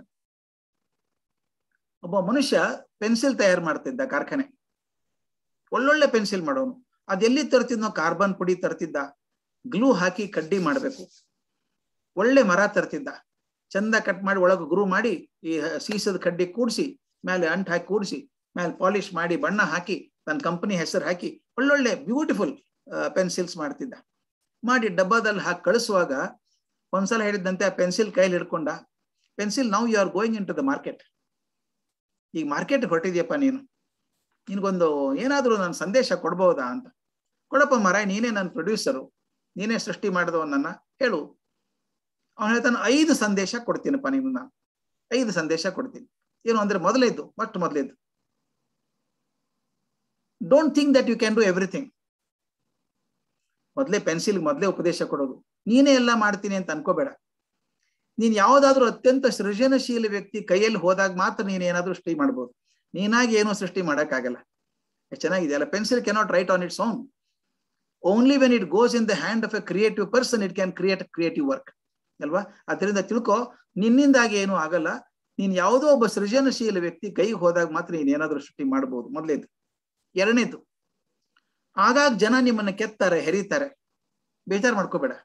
ಒಬ್ಬ ಮನುಷ್ಯ ಪೆನ್ಸಿಲ್ ತಯಾರು ಮಾಡ್ತಿದ್ದ ಕಾರ್ಖಾನೆ ಒಳ್ಳೊಳ್ಳೆ ಪೆನ್ಸಿಲ್ ಮಾಡೋನು ಅದೆಲ್ಲಿ ತರ್ತಿದ್ನೋ ಕಾರ್ಬನ್ ಪುಡಿ ತರ್ತಿದ್ದ ಗ್ಲೂ ಹಾಕಿ ಕಡ್ಡಿ ಮಾಡಬೇಕು ಒಳ್ಳೆ ಮರ ತರ್ತಿದ್ದ ಚಂದ ಕಟ್ ಮಾಡಿ ಒಳಗೆ ಗ್ರೂ ಮಾಡಿ ಈ ಸೀಸದ ಕಡ್ಡಿ ಕೂಡಿಸಿ ಮೇಲೆ ಅಂಟ್ ಹಾಕಿ ಕೂಡಿಸಿ ಮೇಲೆ ಪಾಲಿಶ್ ಮಾಡಿ ಬಣ್ಣ ಹಾಕಿ ತನ್ನ ಕಂಪನಿ ಹೆಸರು ಹಾಕಿ ಒಳ್ಳೊಳ್ಳೆ ಬ್ಯೂಟಿಫುಲ್ ಪೆನ್ಸಿಲ್ಸ್ ಮಾಡ್ತಿದ್ದ ಮಾಡಿ ಡಬ್ಬದಲ್ಲಿ ಹಾಕಿ ಕಳಿಸುವಾಗ ಒಂದ್ಸಲ ಹೇಳಿದಂತೆ ಆ ಪೆನ್ಸಿಲ್ ಕೈಲಿ ಹಿಡ್ಕೊಂಡ ಪೆನ್ಸಿಲ್ ನಾವು you are going into the market ಈಗ ಮಾರ್ಕೆಟ್ ಹೊರಟಿದ್ಯಪ್ಪ ನೀನು ನಿನ್ಗೊಂದು ಏನಾದರೂ ನಾನು ಸಂದೇಶ ಕೊಡ್ಬಹುದಾ ಅಂತ ಕೊಡಪ್ಪ ಮರ ನೀನೇ ನನ್ನ ಪ್ರೊಡ್ಯೂಸರು ನೀನೇ ಸೃಷ್ಟಿ ಮಾಡಿದವ ನನ್ನ ಹೇಳು ಅವನು ಹೇಳ್ತಾನೆ ಐದು ಸಂದೇಶ ಕೊಡ್ತೀನಪ್ಪ ನೀನು ನಾನು ಐದು ಸಂದೇಶ ಕೊಡ್ತೀನಿ ಏನು ಅಂದ್ರೆ ಮೊದಲೇದ್ದು ಮೊಟ್ಟ ಮೊದಲೇದ್ದು don't think that you can do everything ಮೊದಲೇ ಪೆನ್ಸಿಲ್ ಮೊದಲೇ ಉಪದೇಶ ಕೊಡೋದು ನೀನೇ ಎಲ್ಲ ಮಾಡ್ತೀನಿ ಅಂತ ಅನ್ಕೋಬೇಡ ನೀನ್ ಯಾವ್ದಾದ್ರು ಅತ್ಯಂತ ಸೃಜನಶೀಲ ವ್ಯಕ್ತಿ ಕೈಯಲ್ಲಿ ಹೋದಾಗ ಮಾತ್ರ ನೀನ್ ಏನಾದ್ರೂ ಸೃಷ್ಟಿ ಮಾಡ್ಬೋದು ನೀನಾಗಿ ಏನೋ ಸೃಷ್ಟಿ ಮಾಡಕ್ಕಾಗಲ್ಲ ಚೆನ್ನಾಗಿದೆ ಅಲ್ಲ pencil cannot write on its own only when it goes in the hand of a creative person it can create creative work ಅಲ್ವಾ ಅದರಿಂದ ತಿಳ್ಕೊ ನಿನ್ನಿಂದಾಗಿ ಏನೂ ಆಗಲ್ಲ ನೀನ್ ಯಾವುದೋ ಒಬ್ಬ ಸೃಜನಶೀಲ ವ್ಯಕ್ತಿ ಕೈಗೆ ಹೋದಾಗ ಮಾತ್ರ ನೀನ್ ಏನಾದ್ರೂ ಸೃಷ್ಟಿ ಮಾಡಬಹುದು ಮೊದಲೇದು ಎರಡನೇದು ಆಗಾಗ ಜನ ನಿಮ್ಮನ್ನ ಕೆತ್ತಾರೆ ಹೆರೀತಾರೆ ಬೇಜಾರು ಮಾಡ್ಕೋಬೇಡ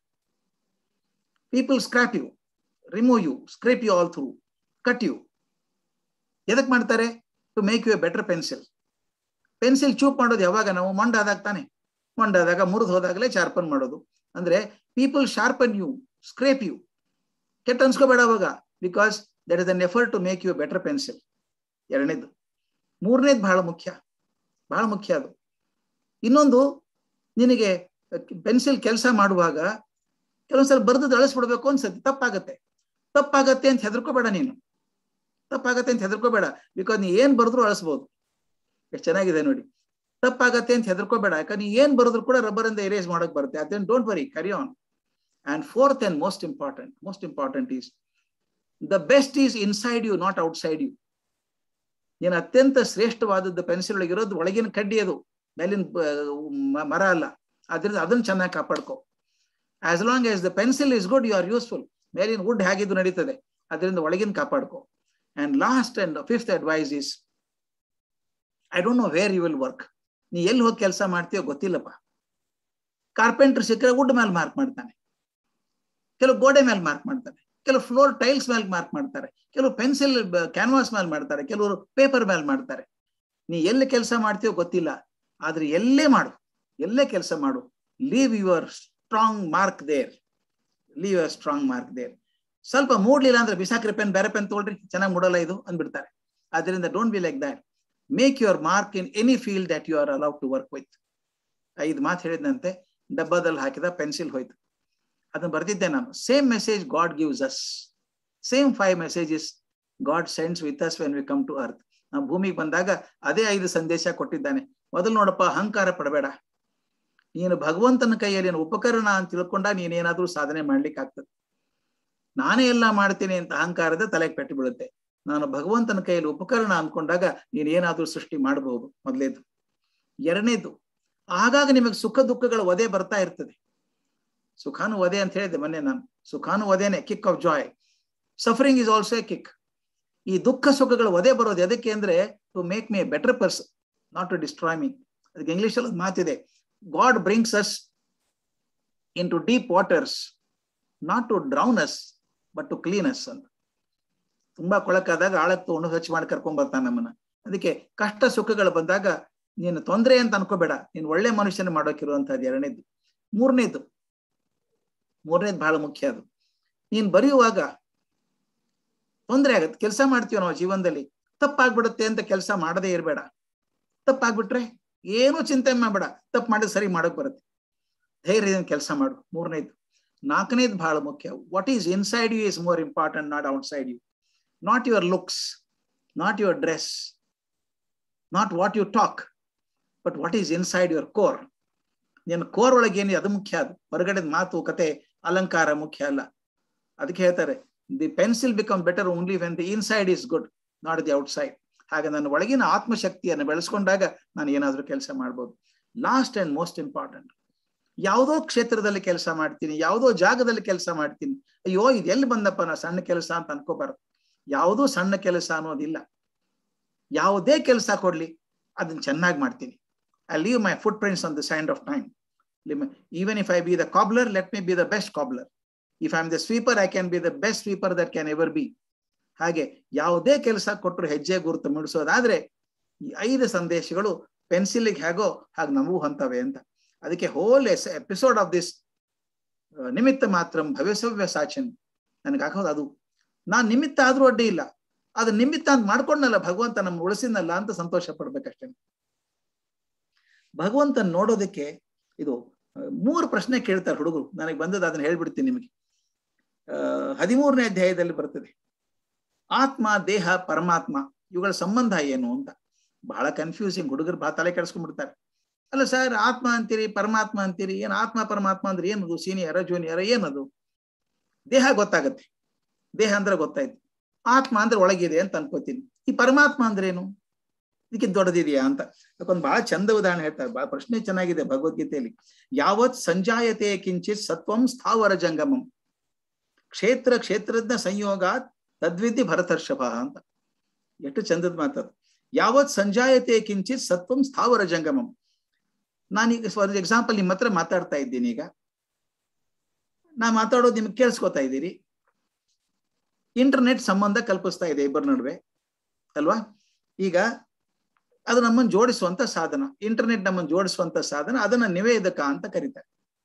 people scrap you remove you scrape you all through cut you ಎದಕ್ ಮಾಡ್ತಾರೆ to make you a better pencil pencil ಚೂಪ್ ಮಾಡೋದು ಯಾವಾಗ ನಾವು ಮೊಂಡಾದಾಗ ತಾನೆ ಮೊಂಡಾದಾಗ ಮುರಿದು ಹೋದಾಗಲೇ ಶಾರ್ಪನ್ ಮಾಡೋದು ಅಂದ್ರೆ people sharpen you scrape you ಕೆಟ್ಟ ಅನ್ಸ್ಕೋಬೇಡ ಅವಾಗ because that is an effort to make you better pencil ಎರಡನೇದು ಮೂರನೇದು ಬಹಳ ಮುಖ್ಯ ಬಹಳ ಮುಖ್ಯ ಅದು ಇನ್ನೊಂದು ನಿನಗೆ ಪೆನ್ಸಿಲ್ ಕೆಲಸ ಮಾಡುವಾಗ ಕೆಲವೊಂದ್ಸಲ ಬರ್ದದ್ದು ಅಳಿಸ್ಬಿಡ್ಬೇಕು ಅನ್ಸತ್ತೆ ತಪ್ಪಾಗತ್ತೆ ತಪ್ಪಾಗತ್ತೆ ಅಂತ ಹೆದರ್ಕೋಬೇಡ ನೀನು ತಪ್ಪಾಗತ್ತೆ ಅಂತ ಹೆದರ್ಕೋಬೇಡ ಬಿಕಾಸ್ ನೀ ಏನ್ ಬರೆದ್ರು ಅಳಿಸ್ಬೋದು ಎಷ್ಟು ಚೆನ್ನಾಗಿದೆ ನೋಡಿ ತಪ್ಪಾಗತ್ತೆ ಅಂತ ಹೆದರ್ಕೋಬೇಡ ಯಾಕಂದ್ರೆ ನೀ ಏನ್ ಬರೆದ್ರು ಕೂಡ ರಬ್ಬರ್ ಇಂದ ಎರೇಸ್ ಮಾಡಕ್ ಬರುತ್ತೆ ಅದೇನ್ don't worry carry on and fourth and most important most important is the best is inside you not outside you ನೀನು ಅತ್ಯಂತ ಶ್ರೇಷ್ಠವಾದದ್ದು ಪೆನ್ಸಿಲ್ ಒಳಗೆ ಇರೋದು ಒಳಗಿನ ಕಡ್ಡಿ ಅದು ಮೇಲಿನ ಮರ ಅಲ್ಲ ಅದರಿಂದ ಅದನ್ನ ಚೆನ್ನಾಗಿ ಕಾಪಾಡ್ಕೋ as long as the pencil is good you are useful ಮೇಲಿನ ವುಡ್ ಹೇಗಿದ್ದು ನಡೀತದೆ ಅದರಿಂದ ಒಳಗಿನ ಕಾಪಾಡ್ಕೋ and last and fifth advice is I don't know where you will work ನೀ ಎಲ್ಲಿ ಹೋಗಿ ಕೆಲಸ ಮಾಡ್ತೀಯೋ ಗೊತ್ತಿಲ್ಲಪ್ಪ ಕಾರ್ಪೆಂಟರ್ ಸಿಕ್ಕರೆ ವುಡ್ ಮೇಲೆ ಮಾರ್ಕ್ ಮಾಡ್ತಾನೆ ಕೆಲವು ಗೋಡೆ ಮೇಲೆ ಮಾರ್ಕ್ ಮಾಡ್ತಾನೆ ಕೆಲವು ಫ್ಲೋರ್ ಟೈಲ್ಸ್ ಮೇಲೆ ಮಾರ್ಕ್ ಮಾಡ್ತಾರೆ ಕೆಲವು ಪೆನ್ಸಿಲ್ ಕ್ಯಾನ್ವಾಸ್ ಮೇಲೆ ಮಾಡ್ತಾರೆ ಕೆಲವರು ಪೇಪರ್ ಮೇಲೆ ಮಾಡ್ತಾರೆ ನೀ ಎಲ್ಲಿ ಕೆಲಸ ಮಾಡ್ತೀಯೋ ಗೊತ್ತಿಲ್ಲ ಆದ್ರೆ ಎಲ್ಲೇ ಮಾಡು ಎಲ್ಲೇ ಕೆಲಸ ಮಾಡು leave your strong mark there leave your strong mark there ಸ್ವಲ್ಪ ಮೂಡ್ಲಿಲ್ಲ ಅಂದ್ರೆ ಬಿಸಾಕ್ರಿ ಪೆನ್ ಬೇರೆ ಪೆನ್ ತೊಗೊಳ್ರಿ ಚೆನ್ನಾಗಿ ಮೂಡಲ್ಲ ಇದು ಅಂದ್ಬಿಡ್ತಾರೆ ಅದರಿಂದ don't be like that make your mark in any field that you are allowed to work with ಐದು ಮಾತು ಹೇಳಿದಂತೆ ಡಬ್ಬದಲ್ಲಿ ಹಾಕಿದ ಪೆನ್ಸಿಲ್ ಹೋಯ್ತು ಅದನ್ನ ಬರ್ದಿದ್ದೆ ನಾನು same message God gives us same five messages God sends with us when we come to earth ನಾವು ಭೂಮಿಗೆ ಬಂದಾಗ ಅದೇ ಐದು ಸಂದೇಶ ಕೊಟ್ಟಿದ್ದಾನೆ ಮೊದಲು ನೋಡಪ್ಪ ಅಹಂಕಾರ ಪಡಬೇಡ ನೀನು ಭಗವಂತನ ಕೈಯಲ್ಲಿ ಉಪಕರಣ ಅಂತ ತಿಳ್ಕೊಂಡಾಗ ನೀನೇನಾದ್ರೂ ಸಾಧನೆ ಮಾಡ್ಲಿಕ್ಕೆ ಆಗ್ತದೆ ನಾನೇ ಎಲ್ಲ ಮಾಡ್ತೀನಿ ಅಂತ ಅಹಂಕಾರದ ತಲೆಗೆ ಪೆಟ್ಟು ಬೀಳುತ್ತೆ ನಾನು ಭಗವಂತನ ಕೈಯಲ್ಲಿ ಉಪಕರಣ ಅಂದ್ಕೊಂಡಾಗ ನೀನ್ ಏನಾದ್ರೂ ಸೃಷ್ಟಿ ಮಾಡಬಹುದು ಮೊದಲೇದು ಎರಡನೇದು ಆಗಾಗ ನಿಮಗೆ ಸುಖ ದುಃಖಗಳ ಒದೆ ಬರ್ತಾ ಇರ್ತದೆ ಸುಖಾನು ಒದೆ ಅಂತ ಹೇಳಿದೆ ಮೊನ್ನೆ ನಾನು ಸುಖಾನು ಒದೇನೆ kick of joy suffering is also a kick ಈ ದುಃಖ ಸುಖಗಳ ಒದೆ ಬರೋದು ಎದಕ್ಕೆ ಅಂದ್ರೆ to make me a better person not to destroy me ಅದಕ್ಕೆ ಇಂಗ್ಲಿಷ್ ಅಲ್ಲಿ ಮಾತಿದೆ God brings us into deep waters not to drown us but to clean us ಅಂತ ತುಂಬಾ ಕೊಳಕಾದಾಗ ಆಳಕ್ಕೆ ತಗೊಂಡು ಸ್ವಚ್ಛ ಮಾಡಿ ಕರ್ಕೊಂಡ್ ಬರ್ತಾನೆ ನಮ್ಮನ್ನ ಅದಕ್ಕೆ ಕಷ್ಟ ಸುಖಗಳು ಬಂದಾಗ ನೀನು ತೊಂದರೆ ಅಂತ ಅನ್ಕೋಬೇಡ ನೀನು ಒಳ್ಳೆ ಮನುಷ್ಯನ ಮಾಡೋಕಿರುವಂತಹದ್ದು ಎರಡನೇದು ಮೂರನೇದು ಮೂರನೇದು ಬಹಳ ಮುಖ್ಯ ಅದು ನೀನ್ ಬರೆಯುವಾಗ ತೊಂದರೆ ಆಗತ್ತೆ ಕೆಲಸ ಮಾಡ್ತೀವಿ ನಾವು ಜೀವನದಲ್ಲಿ ತಪ್ಪಾಗ್ಬಿಡುತ್ತೆ ಅಂತ ಕೆಲಸ ಮಾಡದೇ ಇರಬೇಡ ತಪ್ಪಾಗ್ಬಿಟ್ರೆ ಏನೂ ಚಿಂತೆ ಮಾಡಬೇಡ ತಪ್ಪು ಮಾಡಿದ್ರೆ ಸರಿ ಮಾಡಕ್ ಬರುತ್ತೆ ಧೈರ್ಯದಿಂದ ಕೆಲಸ ಮಾಡು ಮೂರನೇದು ನಾಲ್ಕನೇದು ಬಹಳ ಮುಖ್ಯ what is inside you is more important not outside you not your looks not your dress not what you talk but what is inside your core ನಿನ್ನ ಕೋರ್ ಒಳಗೆ ಏನಿದೆ ಅದು ಮುಖ್ಯ ಅದು ಹೊರಗಡೆ ಮಾತು ಕತೆ ಅಲಂಕಾರ ಮುಖ್ಯ ಅಲ್ಲ ಅದಕ್ಕೆ ಹೇಳ್ತಾರೆ the pencil become better only when the inside is good not the outside ಹಾಗೆ ನನ್ನ ಒಳಗಿನ ಆತ್ಮಶಕ್ತಿಯನ್ನು ಬೆಳೆಸ್ಕೊಂಡಾಗ ನಾನು ಏನಾದ್ರೂ ಕೆಲಸ ಮಾಡ್ಬೋದು ಲಾಸ್ಟ್ ಅಂಡ್ ಮೋಸ್ಟ್ ಇಂಪಾರ್ಟೆಂಟ್ ಯಾವುದೋ ಕ್ಷೇತ್ರದಲ್ಲಿ ಕೆಲಸ ಮಾಡ್ತೀನಿ ಯಾವುದೋ ಜಾಗದಲ್ಲಿ ಕೆಲಸ ಮಾಡ್ತೀನಿ ಅಯ್ಯೋ ಇದು ಎಲ್ಲಿ ಬಂದಪ್ಪ ನಾ ಸಣ್ಣ ಕೆಲಸ ಅಂತ ಅನ್ಕೋಬಾರ್ದು ಯಾವುದೋ ಸಣ್ಣ ಕೆಲಸ ಅನ್ನೋದಿಲ್ಲ ಯಾವುದೇ ಕೆಲಸ ಕೊಡ್ಲಿ ಅದನ್ನ ಚೆನ್ನಾಗಿ ಮಾಡ್ತೀನಿ I leave my footprints on the sand of time even if I be the cobbler let me be the best cobbler if I am the sweeper I can be the best sweeper that can ever be ಹಾಗೆ ಯಾವುದೇ ಕೆಲಸ ಕೊಟ್ಟರು ಹೆಜ್ಜೆ ಗುರುತು ಮೂಡಿಸೋದಾದ್ರೆ ಈ ಐದು ಸಂದೇಶಗಳು ಪೆನ್ಸಿಲ್ಗೆ ಹೇಗೋ ಹಾಗೆ ನಮಗೂ ಹೊಂತವೆ ಅಂತ ಅದಕ್ಕೆ ಹೋಲ್ ಎಸ್ ಎಪಿಸೋಡ್ ಆಫ್ ದಿಸ್ ನಿಮಿತ್ತ ಮಾತ್ರ ಭವ್ಯಸವ್ಯ ಸಾಚನ್ ನನಗೆ ಹಾಕೋದು ಅದು ನಾನ್ ನಿಮಿತ್ತ ಆದ್ರೂ ಅಡ್ಡಿ ಇಲ್ಲ ಅದು ನಿಮಿತ್ತ ಅಂತ ಮಾಡ್ಕೊಂಡಲ್ಲ ಭಗವಂತ ನಮ್ಮ ಉಳಿಸಿದ್ನಲ್ಲ ಅಂತ ಸಂತೋಷ ಪಡ್ಬೇಕಷ್ಟೇ ಭಗವಂತನ್ ನೋಡೋದಕ್ಕೆ ಇದು ಮೂರು ಪ್ರಶ್ನೆ ಕೇಳ್ತಾರೆ ಹುಡುಗರು ನನಗೆ ಬಂದದ್ದು ಅದನ್ನ ಹೇಳ್ಬಿಡ್ತೀನಿ ನಿಮಗೆ ಅಹ್ ಹದಿಮೂರನೇ ಅಧ್ಯಾಯದಲ್ಲಿ ಬರ್ತದೆ ಆತ್ಮ ದೇಹ ಪರಮಾತ್ಮ ಇವುಗಳ ಸಂಬಂಧ ಏನು ಅಂತ ಬಹಳ ಕನ್ಫ್ಯೂಸಿಂಗ್ ಹುಡುಗರು ಬಹಳ ತಲೆ ಕೆಡಿಸ್ಕೊಂಡ್ಬಿಡ್ತಾರೆ ಅಲ್ಲ ಸರ್ ಆತ್ಮ ಅಂತೀರಿ ಪರಮಾತ್ಮ ಅಂತೀರಿ ಏನ್ ಆತ್ಮ ಪರಮಾತ್ಮ ಅಂದ್ರೆ ಏನದು ಸೀನಿಯರ ಜೂನಿಯರ ಏನದು ದೇಹ ಗೊತ್ತಾಗತ್ತೆ ದೇಹ ಅಂದ್ರೆ ಗೊತ್ತಾಯ್ತು ಆತ್ಮ ಅಂದ್ರೆ ಒಳಗಿದೆ ಅಂತ ಅನ್ಕೋತೀನಿ ಈ ಪರಮಾತ್ಮ ಅಂದ್ರೆ ಏನು ಇದಕ್ಕೆ ದೊಡ್ಡದಿದೆಯಾ ಅಂತ ಅದಕ್ಕೊಂದು ಬಹಳ ಚಂದ ಉದಾಹರಣೆ ಹೇಳ್ತಾರೆ ಬಹಳ ಪ್ರಶ್ನೆ ಚೆನ್ನಾಗಿದೆ ಭಗವದ್ಗೀತೆಯಲ್ಲಿ ಯಾವತ್ ಸಂಜಾಯತೆ ಕಿಂಚಿತ್ ಸತ್ವಂ ಸ್ಥಾವರ ಜಂಗಮಂ ಕ್ಷೇತ್ರ ಕ್ಷೇತ್ರಜ್ಞ ಸಂಯೋಗ ತದ್ವಿಧಿ ಭರತರ್ಷಭ ಅಂತ ಎಷ್ಟು ಚಂದದ ಮಾತದು ಯಾವತ್ ಸಂಜಾಯತೆ ಕಿಂಚಿತ್ ಸತ್ವಂ ಸ್ಥಾವರ ಜಂಗಮಂ ನಾನೀಗ ಫಾರ್ ಎಕ್ಸಾಂಪಲ್ ನಿಮ್ಮ ಹತ್ರ ಮಾತಾಡ್ತಾ ಇದ್ದೀನಿ ಈಗ ನಾ ಮಾತಾಡೋದು ನಿಮ್ಗೆ ಕೇಳಿಸ್ಕೊತಾ ಇದ್ದೀರಿ ಇಂಟರ್ನೆಟ್ ಸಂಬಂಧ ಕಲ್ಪಿಸ್ತಾ ಇದೆ ಇಬ್ಬರ ನಡುವೆ ಅಲ್ವಾ ಈಗ ಅದು ನಮ್ಮನ್ನು ಜೋಡಿಸುವಂತ ಸಾಧನ ಇಂಟರ್ನೆಟ್ ನಮ್ಮನ್ನು ಜೋಡಿಸುವಂತ ಸಾಧನ ಅದನ್ನ ನಿವೇದಕ ಅಂತ ಕರೀತಾರೆ